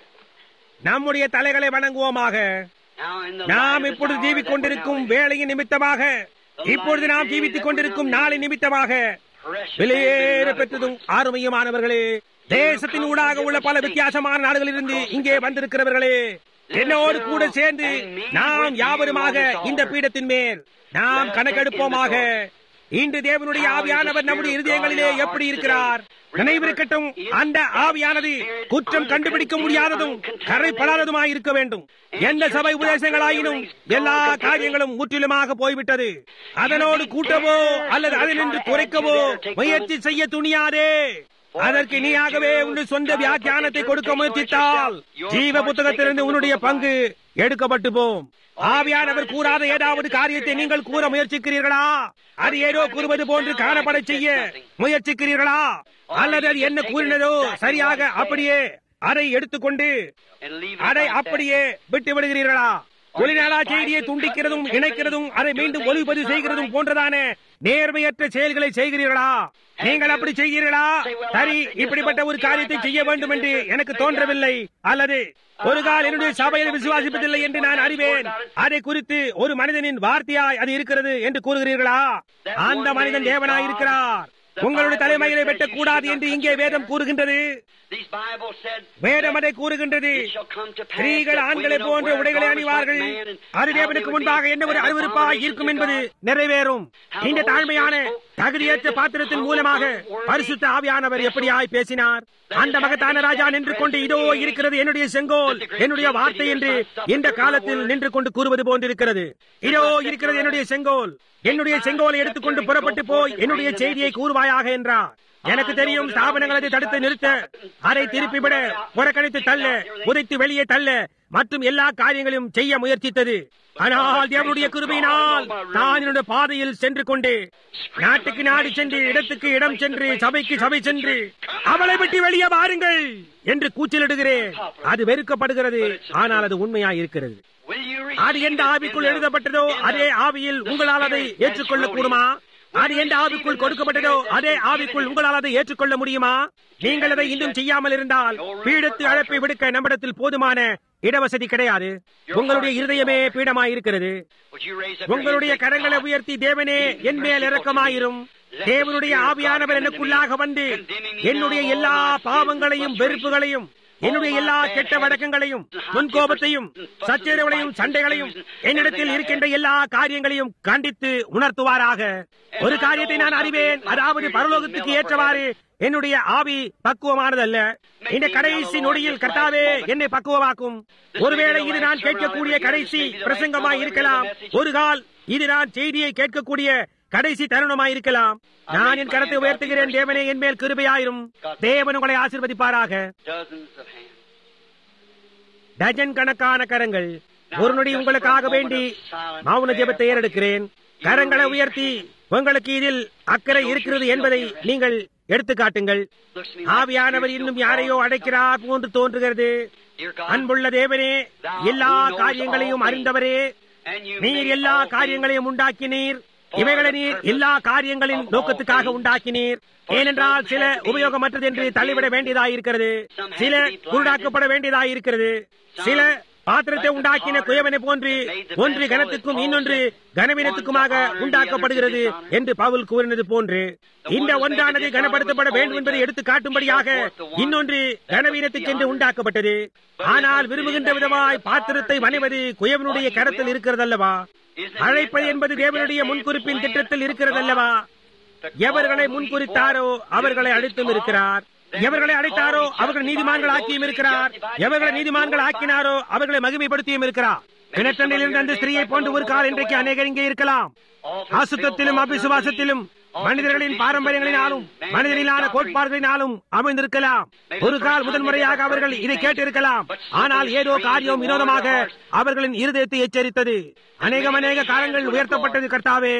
நம்முடைய தலைகளை வணங்குவோமாக Now in the நாம் light of இப்பொழுது this hour ஜீவிக் that we're கொண்டிருக்கும் now வேலையின் நிமித்தமாக இப்பொழுது நாம் ஜீவித்துக் கொண்டிருக்கும் நாளின் நிமித்தமாக precious வெளியேற and beloved பெற்றதும் அருமையமானவர்களே தேசத்தின் ஊடாக உள்ள பல வித்தியாசமான நாடுகளிலிருந்து இங்கே வந்திருக்கிறவர்களே என்னோடு கூட சேர்ந்து நாம் யாவருமாக இந்த பீடத்தின் மேல் நாம் கணக்கெடுப்போமாக இன்று தேவனுடைய ஆவியானவர் நம்முடைய இருதயங்களிலே எப்படி இருக்கிறார் நினைவிருக்கட்டும் அந்த ஆவியானது குற்றம் கண்டுபிடிக்க முடியாததும் கரைப்படாததுமாய் இருக்க வேண்டும் எந்த சபை உபதேசங்களாயினும் எல்லா காரியங்களும் முற்றிலுமாக போய்விட்டது அதனோடு கூட்டவோ அல்லது அதனின்று குறைக்கவோ முயற்சி செய்ய துணியாதே அதற்கு நீயாகவே உன் சொந்த வியாக்கியானத்தை கொடுக்க முயற்சித்தால் ஜீவ புத்தகத்திலிருந்து உன்னுடைய பங்கு எடுக்கப்பட்டு போம் ஆவியானவர் கூறாத ஏதாவது காரியத்தை நீங்கள் கூற முயற்சிக்கிறீர்களா அது ஏதோ கூறுவது போன்று காணப்பட செய்ய முயற்சிக்கிறீர்களா அல்லது அது என்ன கூறினதோ சரியாக அப்படியே அதை எடுத்துக்கொண்டு and leave it அதை like that. அப்படியே விட்டு விடுகிறீர்களா ஒளிநாளா செய்தியை துண்டிக்கிறதும் இணைக்கிறதும் அதை மீண்டும் ஒளிபதிவு செய்கிறதும் போன்றதான நேர்மையற்ற செயல்களை செய்கிறீர்களா நீங்கள் அப்படி செய்கிறீர்களா சரி இப்படிப்பட்ட ஒரு காரியத்தை செய்ய வேண்டும் என்று எனக்கு தோன்றவில்லை அல்லது ஒரு கால் என்னுடைய சபையில் விசுவாசிப்பதில்லை என்று நான் அறிவேன் அதை குறித்து ஒரு மனிதனின் வார்த்தையாய் அது இருக்கிறது என்று கூறுகிறீர்களா அந்த மனிதன் தேவனாய் இருக்கிறார் உங்களுடைய தலைமையிலே வெட்டக்கூடாது என்று இங்கே வேதம் கூறுகின்றது These Bible said வேதம் அதை கூறுகின்றது it shall come to pass ஸ்திரீகள் that ஆண்களை women போன்ற will wear உடைகளை garments அணிவார்கள் like man and அது how தேவனுக்கு they would முன்பாக be என்ன ஒரு an அருவருப்பாய் abomination இருக்கும் to என்பது God. நிறைவேறும் இந்த தாழ்மையான தகுதியற்ற பாத்திரத்தின் மூலமாக பரிசுத்த ஆவியானவர் எப்படியாய் பேசினார் அந்த மகத்தான ராஜா நின்று கொண்டு இதோ இருக்கிறது என்னுடைய செங்கோல் என்னுடைய வார்த்தை என்று இந்த காலத்தில் நின்று கொண்டு கூறுவது போன்றிருக்கிறது இதோ இருக்கிறது என்னுடைய செங்கோல் என்னுடைய செங்கோலை எடுத்துக்கொண்டு புறப்பட்டு போய் என்னுடைய செய்தியை கூறுவாயாக என்றார் எனக்கு தெரியும் ஸ்தாபனங்கள் அதை தடுத்து நிறுத்த அதை திருப்பிவிட புறக்கணித்து தள்ள உதைத்து வெளியே தள்ள மற்றும் எல்லா காரியங்களையும் செய்ய முயற்சித்தது ஆனால் தேவனுடைய கிருபையினால் நான் என்னுடைய பாதையில் சென்று கொண்டு நாட்டுக்கு நாடு சென்று இடத்துக்கு இடம் சென்று சபைக்கு சபை சென்று அவளை விட்டு வெளியே வாருங்கள் என்று கூச்சலிடுகிறேன் அது வெறுக்கப்படுகிறது ஆனால் அது உண்மையாய் இருக்கிறது Will you அது எந்த ஆவிக்குள் எழுதப்பட்டதோ அதே ஆவியில் உங்களால் அதை ஏற்றுக்கொள்ள கூடுமா அது எந்த ஆவிக்குள் கொடுக்கப்பட்டதோ அதே ஆவிக்குள் உங்களால் அதை ஏற்றுக்கொள்ள முடியுமா நீங்கள் அதை இன்னும் செய்யாமல் இருந்தால் பீடத்து அழைப்பை விடுக்க நம்மிடத்தில் போதுமான இடவசதி கிடையாது உங்களுடைய இருதயமே பீடமாய் இருக்கிறது Would you raise up your உங்களுடைய hand and say, கரங்களை God, உயர்த்தி தேவனே என் மேல் இறக்கமாயிரும் தேவனுடைய ஆவியானவர் எனக்குள்ளாக வந்து என்னுடைய எல்லா பாவங்களையும் வெறுப்புகளையும் என்னுடைய எல்லா கெட்ட வழக்கங்களையும் முன்கோபத்தையும் சச்சரவுகளையும் சண்டைகளையும் என்னிடத்தில் இருக்கின்ற எல்லா காரியங்களையும் கண்டித்து உணர்த்துவாராக ஒரு காரியத்தை நான் அறிவேன் அதாவது பரலோகத்துக்கு ஏற்றவாறு என்னுடைய ஆவி பக்குவமானதல்ல இந்த கடைசி நொடியில் கர்த்தாவே என்னை பக்குவமாக்கும் ஒருவேளை இது நான் கேட்கக்கூடிய கடைசி பிரசங்கமாய் இருக்கலாம் ஒரு கால் இது நான் செய்தியை கேட்கக்கூடிய கடைசி தருணமாய் இருக்கலாம் நான் என் கரத்தை உயர்த்துகிறேன் தேவனே என் மேல் கிருபையாயிரும் தேவன் உங்களை ஆசீர்வதிப்பாராக dozens of hands. டஜன் கணக்கான கரங்கள் ஒரு நொடி உங்களுக்காக வேண்டி மௌன ஜெபத்தை ஏறெடுக்கிறேன் கரங்களை உயர்த்தி உங்களுக்கு இதில் அக்கறை இருக்கிறது என்பதை நீங்கள் எடுத்து காட்டுங்கள் Looks to me like ஆவியானவர் you're இன்னும் still யாரையோ calling. அடைக்கிறார் போன்று தோன்றுகிறது Dear God, அன்புள்ள தேவனே எல்லா காரியங்களையும் அறிந்தவரே and you நீர் made எல்லா all things காரியங்களையும் உண்டாக்கினீர் இவைகளை நீர் எல்லா காரியங்களின் நோக்கத்துக்காக உண்டாக்கினீர் ஏனென்றால் சில உபயோகமற்றது என்று தள்ளிவிட வேண்டியதாய் இருக்கிறது சில குருடாக்கப்பட வேண்டியதாய் இருக்கிறது சில பாத்திரத்தை உண்டாக்கின குயவனை போன்று ஒன்று கனத்துக்கும் இன்னொன்று கனவீனத்துக்குமாக உண்டாக்கப்படுகிறது என்று பவுல் கூறினது போன்று இந்த ஒன்றானது கனப்படுத்தப்பட வேண்டும் என்பதை எடுத்து காட்டும்படியாக இன்னொன்று கனவீனத்துக்கென்று உண்டாக்கப்பட்டது ஆனால் விரும்புகின்ற விதமாய் பாத்திரத்தை வணைவது குயவனுடைய கரத்தில் இருக்கிறதல்லவா அழைப்பது என்பது தேவனுடைய முன்குறிப்பின் திட்டத்தில் இருக்கிறதல்லவா எவர்களை முன்குறித்தாரோ அவர்களை அழைத்தும் இருக்கிறார் எவர்களை அழைத்தாரோ அவர்கள் நீதிமான்கள் ஆக்கியும் இருக்கிறார் எவர்களை நீதிமான்கள் ஆக்கினாரோ அவர்களை மகிமைப்படுத்தியும் இருக்கிறார் கிணற்றண்டில் இருந்த அந்த ஸ்திரீயை போன்று ஒரு கால் இன்றைக்கு அநேகர் இங்கே இருக்கலாம் அசுத்தத்திலும் அபிசுவாசத்திலும் மனிதர்களின் பாரம்பரியங்களினாலும் மனிதனிலான கோட்பாடுகளினாலும் அமைந்திருக்கலாம் ஒரு கால் முதல் முறையாக அவர்கள் இதை கேட்டிருக்கலாம் ஆனால் ஏதோ காரியம் வினோதமாக அவர்களின் இருதயத்தை எச்சரித்தது அநேகம் அநேக காலங்கள் உயர்த்தப்பட்டது கர்த்தாவே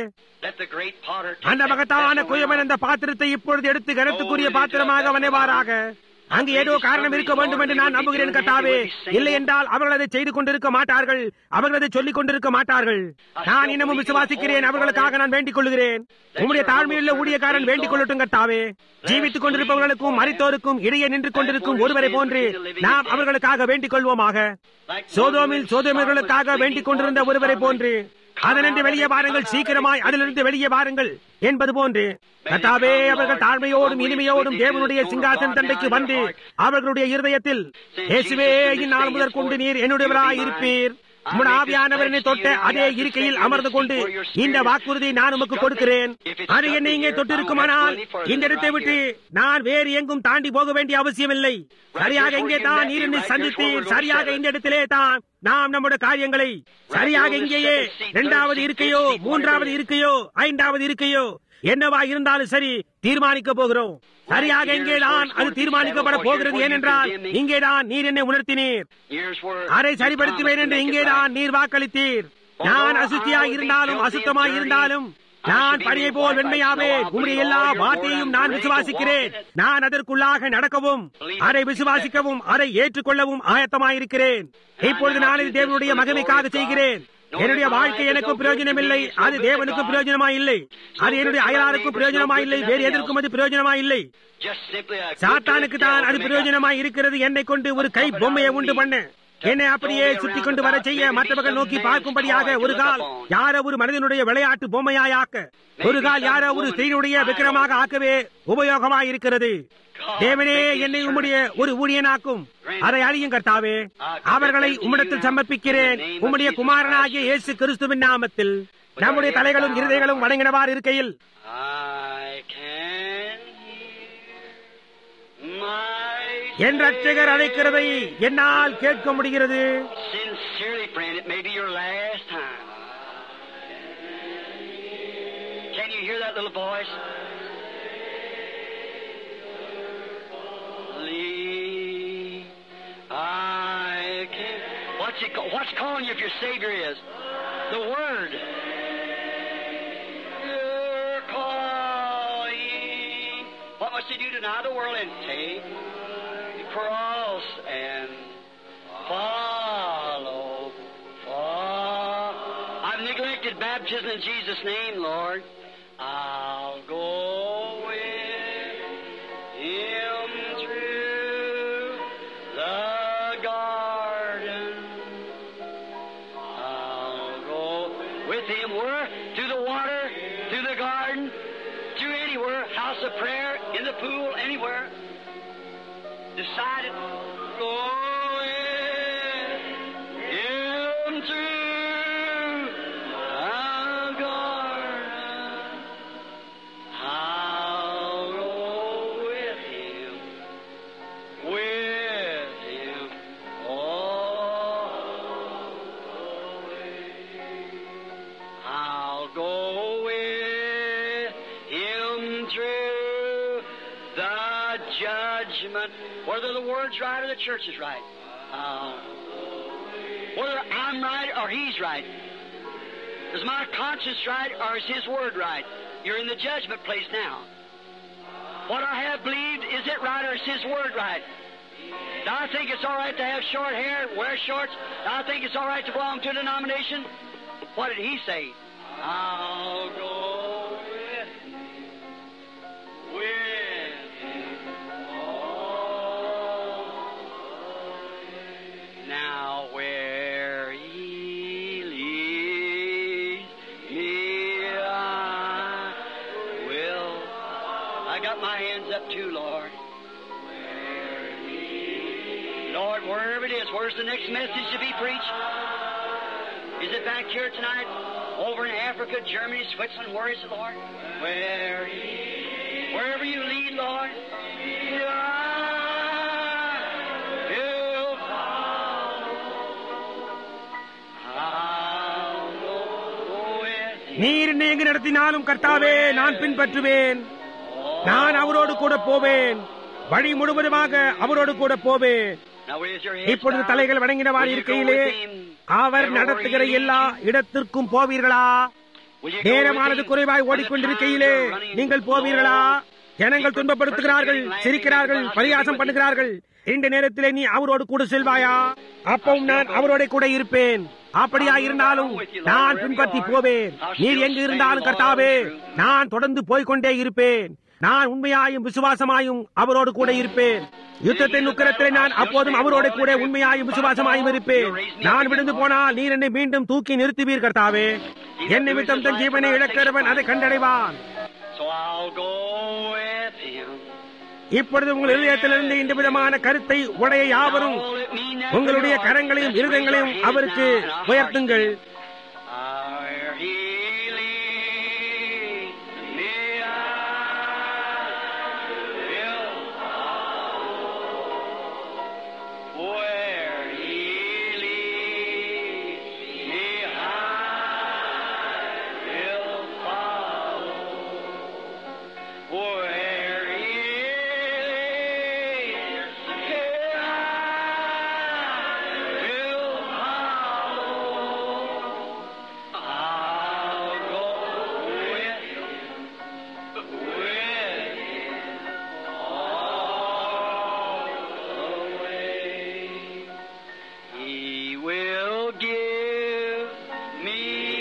அந்த மகத்தான குயவன் அந்த பாத்திரத்தை இப்பொழுது எடுத்து கனத்துக்குரிய பாத்திரமாக வனைவாராக அங்கு ஏதோ காரணம் இருக்க வேண்டும் என்று நான் நம்புகிறேன் கட்டாவே இல்லை என்றால் அவர்கள் அதை செய்து கொண்டிருக்க மாட்டார்கள் அவர்கள் அதை சொல்லிக் கொண்டிருக்க மாட்டார்கள் நான் இன்னமும் விசுவாசிக்கிறேன் அவர்களுக்காக நான் வேண்டிக் கொள்கிறேன் உங்களுடைய தாழ்மையுள்ள ஊழியக்காரன் வேண்டிக் கொள்ளட்டும் கட்டாவே ஜீவித்துக் கொண்டிருப்பவர்களுக்கும் மறித்தோருக்கும் இடையே நின்று கொண்டிருக்கும் ஒருவரை போன்று நாம் அவர்களுக்காக வேண்டிக் கொள்வோமாக சோதோமில் சோதோமியர்களுக்காக வேண்டிக் கொண்டிருந்த ஒருவரை போன்று அதனின்று வெளியே வாருங்கள் சீக்கிரமாய் அதிலிருந்து வெளியே வாருங்கள் என்பது போன்று கத்தாவே அவர்கள் தாழ்மையோடும் இனிமையோடும் தேவனுடைய சிங்காசன தண்டைக்கு வந்து அவர்களுடைய இருதயத்தில் இயேசுவே இந்நாள் முதற் கொண்டு நீர் என்னுடையவராய் இருப்பீர் உம்முடைய ஆவியானவரனை தொட்ட அதே இருக்கையில் அமர்ந்து கொண்டு இந்த வாக்குறுதியை நான் உமக்கு கொடுக்கிறேன் அது என்னை இங்கே தொட்டிருக்குமானால் இந்த இடத்தை விட்டு நான் வேறு எங்கும் தாண்டி போக வேண்டிய அவசியமில்லை சரியாக இங்கே தான் நீர் என்னை சந்தித்தீர் சரியாக இந்த இடத்திலே தான் நாம் நம்முடைய காரியங்களை சரியாக இங்கேயே இரண்டாவது இருக்கையோ மூன்றாவது இருக்கையோ ஐந்தாவது இருக்கையோ என்னவா இருந்தாலும் சரி தீர்மானிக்க போகிறோம் சரியாக இங்கேதான் அது தீர்மானிக்கப்பட போகிறது ஏனென்றால் இங்கேதான் நீர் என்னை உணர்த்தினீர் அதை சரிபடுத்துவேன் என்று இங்கேதான் நீர் வாக்களித்தீர் நான் அசுத்தியாய் இருந்தாலும் அசுத்தமாய் இருந்தாலும் நான் பணியை போல் வெண்மையாவே உங்களுடைய எல்லா வார்த்தையும் நான் விசுவாசிக்கிறேன் நான் அதற்குள்ளாக நடக்கவும் அதை விசுவாசிக்கவும் அதை ஏற்றுக்கொள்ளவும் ஆயத்தமாயிருக்கிறேன் இப்பொழுது நான் இது தேவனுடைய மகிமைக்காக செய்கிறேன் என்னுடைய வாழ்க்கை எனக்கு பிரயோஜனம் இல்லை அது தேவனுக்கு பிரயோஜனமா இல்லை அது என்னுடைய அயலாருக்கும் பிரயோஜனமா இல்லை வேறு எதற்கும் அது பிரயோஜனமா இல்லை சாத்தானுக்கு தான் அது பிரயோஜனமா இருக்கிறது என்னை கொண்டு ஒரு கை பொம்மையை உண்டு பண்ண என்னை அப்படியே சுட்டி கொண்டு வர செய்ய மற்றவர்கள் நோக்கி பார்க்கும்படியாக ஒரு கால் யாரோ ஒரு மனிதனுடைய விளையாட்டு பொம்மையாயாக்க ஒரு கால் யாரோ ஒரு ஸ்திரீனுடைய விக்கிரமாக ஆக்கவே உபயோகமாக இருக்கிறது தேவனே என்னை உம்முடைய ஒரு ஊழியனாக்கும் அதை அழியும் கர்த்தாவே அவர்களை உம்மிடத்தில் சமர்ப்பிக்கிறேன் உம்முடைய குமாரனாகிய இயேசு கிறிஸ்துவின் நாமத்தில் நம்முடைய தலைகளும் இருதைகளும் வணங்கினவாறு இருக்கையில் என் ரட்சகர் அழைக்கிறதை என்னால் கேட்க முடிகிறது Sincerely, friend, it may be your last time. Can you hear that little voice? Leave, I can. What's it? ca- What's calling you if your Savior is? The Word. You're calling. What must you do to deny the world and take the cross and follow? follow. I've neglected baptism in Jesus' name, Lord. I'll go with Him through the garden. I'll go with Him where? Through the water, through the garden, through anywhere, house of prayer, in the pool, anywhere. Decided, go with Him through the garden. I'll go with Him, with Him. Oh, I'll go with Him through the judgment, whether the word's right or the church is right. Uh, whether I'm right or He's right. Is my conscience right or is His word right? You're in the judgment place now. What I have believed, is it right or is His word right? Do I think it's all right to have short hair, wear shorts? Do I think it's all right to belong to a denomination? What did He say? I'll go with Him, with Him. Now where He leads me, I will. I got my hands up too, Lord. Lord, wherever it is, where's the next message to be preached? Is it back here tonight? Over in Africa, Germany, Switzerland? Where is it, Lord? Where Wherever you lead, Lord. I will follow. நீர் என்னை எங்கு நடத்தினாலும் கர்த்தாவே நான் பின்பற்றுவேன் நான் அவரோடு கூட போவேன் வழி முழுவதுமாக அவரோடு கூட போவேன் Now raise your heads இப்பொழுது down. தலைகள் வணங்கினவாறு Will you go இருக்கையிலே with him அவர் everywhere நடத்துகிற he leads எல்லா you? இடத்திற்கும் போவீர்களா Will you go நேரமானது with him குறைவாய் when the ஓடிக்கொண்டிருக்கையிலே times are running நீங்கள் போவீர்களா low? ஜனங்கள் துன்பப்படுத்துகிறார்கள் சிரிக்கிறார்கள் பரியாசம் பண்ணுகிறார்கள் இந்த நேரத்திலே நீ அவரோடு கூட செல்வாயா அப்பவும் நான் அவரோட கூட இருப்பேன் அப்படியா இருந்தாலும் நான் பின்பற்றி போவேன் நீர் எங்கு இருந்தாலும் கர்த்தாவே நான் தொடர்ந்து போய்க்கொண்டே இருப்பேன் நான் உண்மையாயும் விசுவாசமாயும் அவரோடு கூட இருப்பேன் யுத்தத்தின் உக்கிரத்திலே நான் அப்போதும் அவரோட கூட உண்மையாயும் விசுவாசமாயும் இருப்பேன் நான் விழுந்து போனால் நீர் என்னை மீண்டும் தூக்கி நிறுத்துவீர் கர்த்தாவே என் நிமித்தம் தன் ஜீவனை இழக்கிறவன் அதை கண்டடைவான் So I'll go with him. இப்பொழுது உங்கள் இதயத்திலிருந்து இந்த விதமான கருத்தை உடைய யாவரும் All it mean that உங்களுடைய for your கரங்களையும் heart, let's இருதயங்களையும் raise our அவருக்கு hands now and our உயர்த்துங்கள் hearts. Our healing, me I will where he leads me, I will follow. Where he leads me, I will follow. I'll go with him, with him all the way. He will give me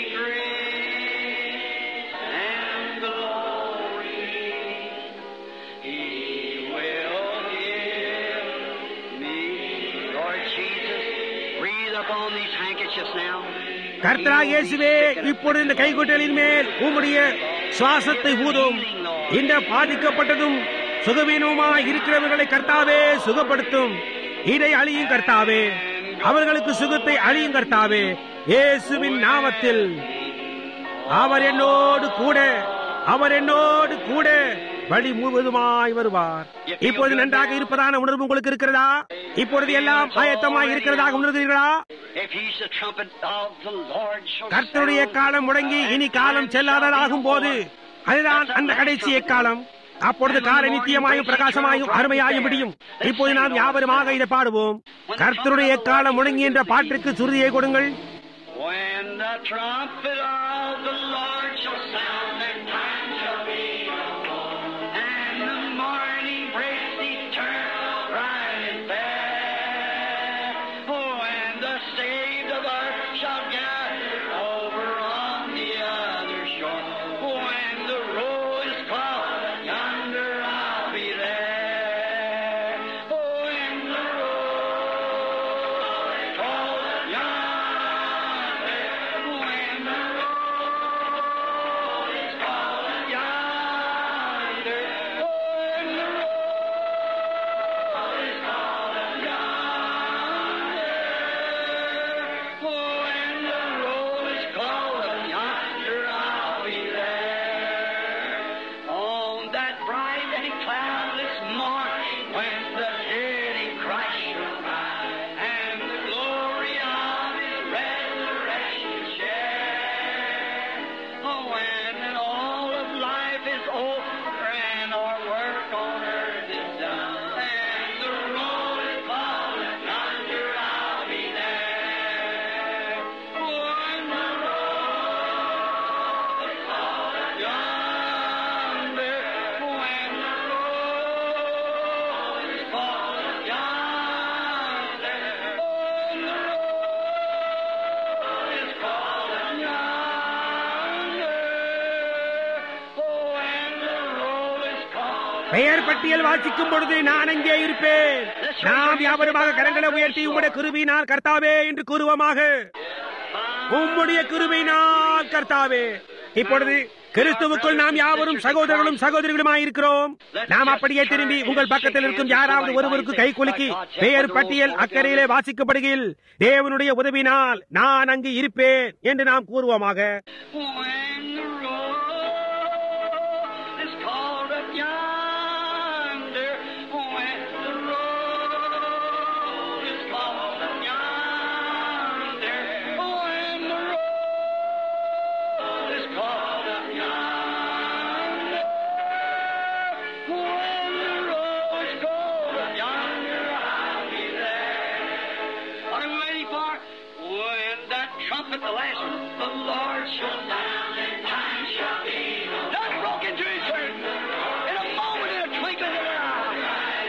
grace and glory. He will give me, Lord Jesus, breathe upon these handkerchiefs now. கர்த்தரா இயேசுவே இப்பொழுது இந்த கைகுட்டலின் மேல் உம்முடைய சுவாசத்தை ஊதும் இந்த பாதிக்கப்பட்டதும் சுகவீனமாய் இருக்கிறவர்களை கர்த்தாவே சுகப்படுத்தும் இதை அழியும் கர்த்தாவே அவர்களுக்கு சுகத்தை அழியும் கர்த்தாவே இயேசுவின் நாமத்தில் அவர் என்னோடு கூட அவர் என்னோடு கூட வழி முழுவதுமாய் வருவார் இப்பொழுது நன்றாக இருப்பதான உணர்வு உங்களுக்கு இருக்கிறதா இப்பொழுது எல்லாம் ஆயத்தமாய் இருக்கிறதாக உணர்கிறீர்களா If he's the trumpet of the Lord shall கர்த்தருடைய sound, காலம் முடங்கி இனி காலம் செல்லாததாகும் போது அதுதான் அந்த கடைசி காலம் அப்பொழுது கால நித்தியமாயும் பிரகாசமாயும் அருமையாயும் முடியும் இப்போது நாம் யாவருமாக இதை பாடுவோம் கர்த்தருடைய காலம் முடங்கி என்ற பாட்டிற்கு சுருதியை கொடுங்கள் When the trumpet of the Lord shall sound, and time shall be no more, and the morning breaks eternal, bright and fair. Oh, and the saved of earth shall gather over on the other shore. When the roll is called, yonder I'll be there. Oh, when the roll is called, yonder, when the roll is called, yonder, oh, when the roll is called, yonder, oh, when the roll is called, yonder, I'll be there. On that bright and cloudless morning when the dead in Christ shall rise and the glory of His resurrection share. Oh, when all of life is over and our work on earth is done and the roll is called yonder I'll be there. When the roll is called yonder, when the roll is called yonder, when the roll is called yonder, oh, when the roll is called பெயர் பட்டியல் வாசிக்கும் பொழுது நான் அங்கே இருப்பேன் நாம் யாவருமாக கரங்களை உயர்த்தி உம்முடைய கிருபையினால் கர்த்தாவே என்று கூறுவோமாக உம்முடைய கிருபையினால் கர்த்தாவே இப்பொழுது கிறிஸ்துவுக்குள் நாம் யாவரும் சகோதரர்களும் சகோதரிகளுமாய் இருக்கிறோம் நாம் அப்படியே திரும்பி உங்கள் பக்கத்தில் இருக்கும் யாராவது ஒருவருக்கு கை குலுக்கி பெயர் பட்டியல் அக்கறையிலே வாசிக்கப்படுகையில் தேவனுடைய உதவினால் நான் அங்கு இருப்பேன் என்று நாம் கூறுவோமாக When the roll is called up yonder, when the roll is called up yonder, when the roll is called Lord shall down and time shall be no Not broken to his church in a moment, in a twinkling of an eye.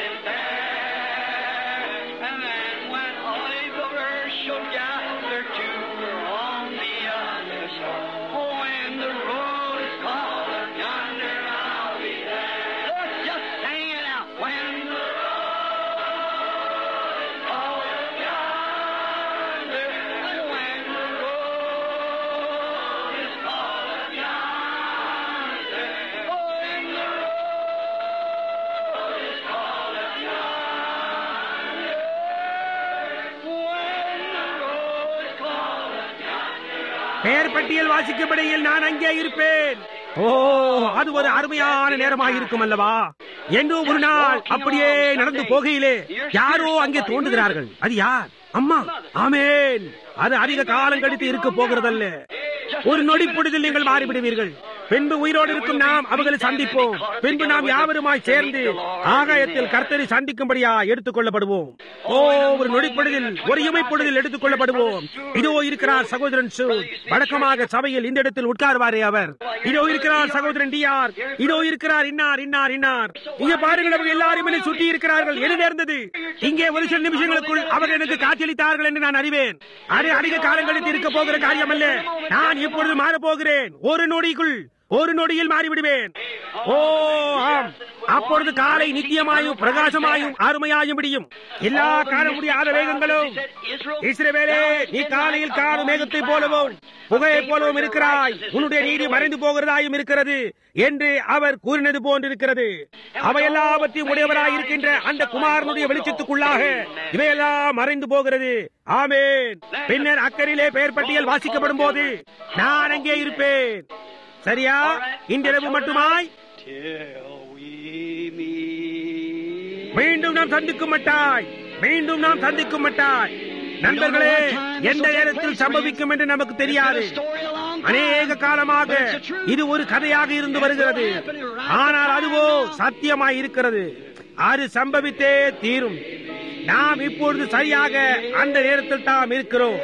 And then when all the earth shall gather to her on the other shore, when the road is called yonder, I'll be there. Let's just sing it out. When the road is called yonder, and when the road is called yonder, when the road is called yonder, when the road is called yonder. பெயர் பட்டியல் வாசிக்கப்படையில் நான் அங்கே இருப்பேன் ஓ அது ஒரு அருமையான நேரமாக இருக்கும் அல்லவா என்றோ ஒரு நாள் அப்படியே நடந்து போகையிலே யாரோ அங்கே தோன்றுகிறார்கள் அது யார் அம்மா ஆமேன் அது அதிக காலம் கழித்து இருக்க போகிறதல்ல ஒரு நொடி பொழுதில் நீங்கள் மாறிவிடுவீர்கள் பின்பு உயிரோடு இருக்கும் நாம் அவர்களை சந்திப்போம் பின்பு நாம் யாவருமாய் சேர்ந்து ஆகாயத்தில் கர்த்தரை சந்திக்கும்படியா எடுத்துக் கொள்ளப்படுவோம் ஓ ஒரு நொடி பொழுதில் ஒரு இமை பொழுதில் எடுத்துக் கொள்ளப்படுவோம் இதோ இருக்கிறார் சகோதரன் சு வழக்கமாக சபையில் இந்த இடத்தில் உட்காருவாரே அவர் இதோ இருக்கிறார் சகோதரன் டிஆர் இதோ இருக்கிறார் இன்னார் இன்னார் இன்னார் இங்க பாருங்கள் அவங்க எல்லாரும் என்னை சுற்றி இருக்கிறார்கள் என்ன நேர்ந்தது இங்கே ஒரு சில நிமிஷங்களுக்குள் அவர்கள் எனக்கு காட்சியளித்தார்கள் என்று நான் அறிவேன் அது அதிக காலங்களுக்கு இருக்க போகிற காரியம் அல்ல நான் இப்பொழுது மாறப் போகிறேன் ஒரு நொடிக்குள் ஒரு நொடியில் மாறிவிடுவேன் ஓ ஆம் அப்பொழுது காலை நித்தியமாயும் பிரகாசமாயும் அருமையாயும் முடியும் எல்லா காண முடியாத வேகங்களும் இஸ்ரவேலே நீ காலையில் காணும் மேகத்தை போலவும் புகையைப் போலவும் இருக்கிறாய் உன்னுடைய நீதி மறைந்து போகிறதாயும் இருக்கிறது என்று அவர் கூறினது போன்றிருக்கிறது அவை எல்லாவற்றையும் உடையவராய் இருக்கின்ற அந்த குமாரனுடைய வெளிச்சத்துக்குள்ளாக இவையெல்லாம் மறைந்து போகிறது ஆமேன் பின்னர் அக்கறையிலே பெயர் பட்டியல் வாசிக்கப்படும் போது நான் அங்கே இருப்பேன் சரியா இன்றிரவு மட்டுமாய் Till we meet. மீண்டும் நாம் சந்திக்கும் மட்டாய் மீண்டும் நாம் சந்திக்கும் மட்டாய் நண்பர்களே எந்த நேரத்தில் சம்பவிக்கும் என்று நமக்கு தெரியாது அநேக காலமாக இது ஒரு கதையாக இருந்து வருகிறது ஆனால் அதுவோ சத்தியமாய் இருக்கிறது அது சம்பவித்தே தீரும் நாம் இப்பொழுது சரியாக அந்த நேரத்தில் தாம் இருக்கிறோம்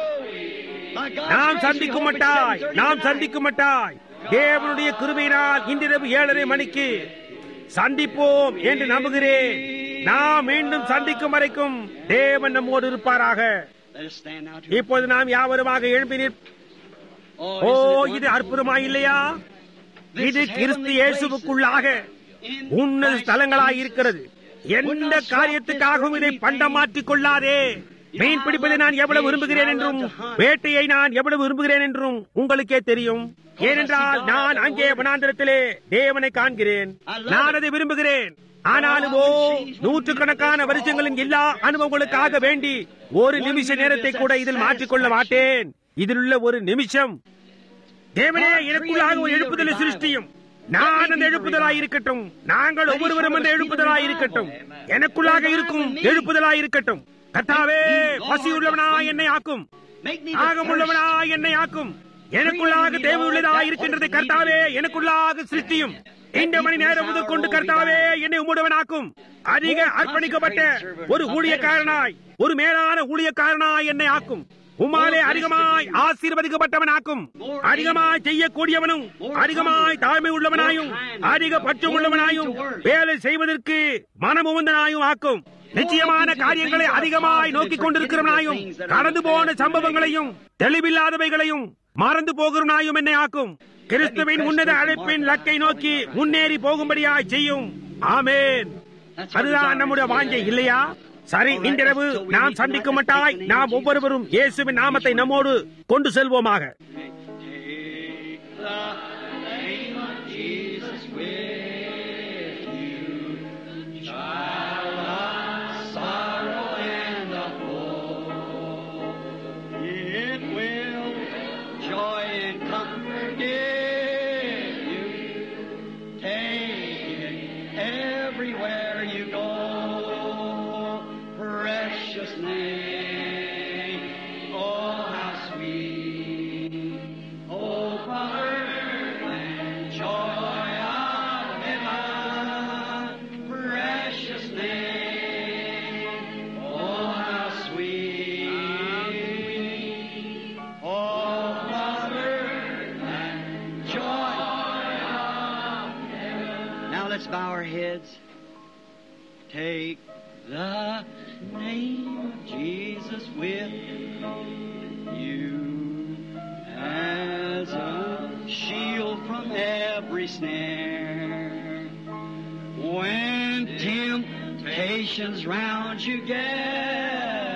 நாம் சந்திக்கும் மட்டாய் நாம் சந்திக்கும் மட்டாய் தேவனுடைய கிருபையினால் இன்றிரவு ஏழரை மணிக்கு சந்திப்போம் என்று நம்புகிறேன் நாம் மீண்டும் சந்திக்கும் வரைக்கும் தேவன் நம்மோடு இருப்பாராக Let us stand now to இப்போது நாம் யாவருமாக எழுப்பி நிற்- ஓ இது அற்புதமாய் இல்லையா இது கிறிஸ்து இயேசுவுக்குள்ளாக உன்னத ஸ்தலங்களாய் இருக்கிறது எந்த காரியத்துக்காகவும் இதை பண்டம் மாற்றிக் கொள்ளாதே மீன் பிடிப்பதை நான் எவ்வளவு விரும்புகிறேன் என்றும் வேட்டையை நான் எவ்வளவு விரும்புகிறேன் என்றும் உங்களுக்கே தெரியும் ஏனென்றால் நான் அங்கே வனாந்திரத்திலே தேவனை காண்கிறேன் நான் அதை விரும்புகிறேன் ஆனாலும் ஓ நூற்றுக்கணக்கான வருஷங்களின் எல்லா அனுபவங்களுக்காக வேண்டி ஒரு நிமிஷ நேரத்தை கூட இதில் மாற்றிக்கொள்ள மாட்டேன் இதில் உள்ள ஒரு நிமிஷம் தேவனே எனக்குள்ளாக ஒரு எழுப்புதலை சிருஷ்டியும் நான் அந்த எழுப்புதலாய் இருக்கட்டும் நாங்கள் ஒவ்வொருவரும் அந்த எழுப்புதலாய் இருக்கட்டும் எனக்குள்ளாக இருக்கும் எழுப்புதலாய் இருக்கட்டும் கர்த்தாவே பசியுள்ளவனாய் என்னை ஆக்கும் Make me ஆகமுள்ளவனாய் என்னை ஆக்கும் எனக்குள்ளாக தேவையுள்ளதாய் இருக்கின்றது கர்த்தாவே எனக்குள்ளாக சிருஷ்டியும் இந்த மணி நேரம் முதல் கொண்டு கர்த்தாவே என்னை உம்முடவனாக்கும் அதிக அர்ப்பணிக்கப்பட்ட ஒரு ஊழியக்காரனாய் ஒரு மேலான ஊழியக்காரனாய் என்னை ஆக்கும் உம்மாலே அதிகமாய் ஆசீர்வதிக்கப்பட்டவனாக்கும் அதிகமாய் செய்யக்கூடியவனும் அதிகமாய் தாழ்மை உள்ளவனாயும் அதிக பட்சம் உள்ளவனாயும் வேலை செய்வதற்கு மனமுவந்தனாயும் ஆக்கும் நிச்சயமான காரியங்களை அதிகமாய் நோக்கிக் கொண்டிருக்கிறவனாயும் கடந்து போன சம்பவங்களையும் தெளிவில்லாதவைகளையும் மறந்து போகிறவனாயும் என்னை ஆக்கும் கிறிஸ்துவின் உன்னத அழைப்பின் லக்கை நோக்கி முன்னேறி போகும்படியாய் செய்யும் ஆமேன் அதுதான் நம்முடைய வாஞ்சை இல்லையா சரி இன்றிரவு நாம் சந்திக்க மாட்டாய் நாம் ஒவ்வொருவரும் இயேசுவின் நாமத்தை நம்மோடு கொண்டு செல்வோமாக Take the name of Jesus with you. Child of sorrow and of woe. It will joy and comfort give you. Take it everywhere you go. Precious name, oh how sweet. let's bow our heads. Take the name of Jesus with you as a shield from every snare. When temptations round you gather,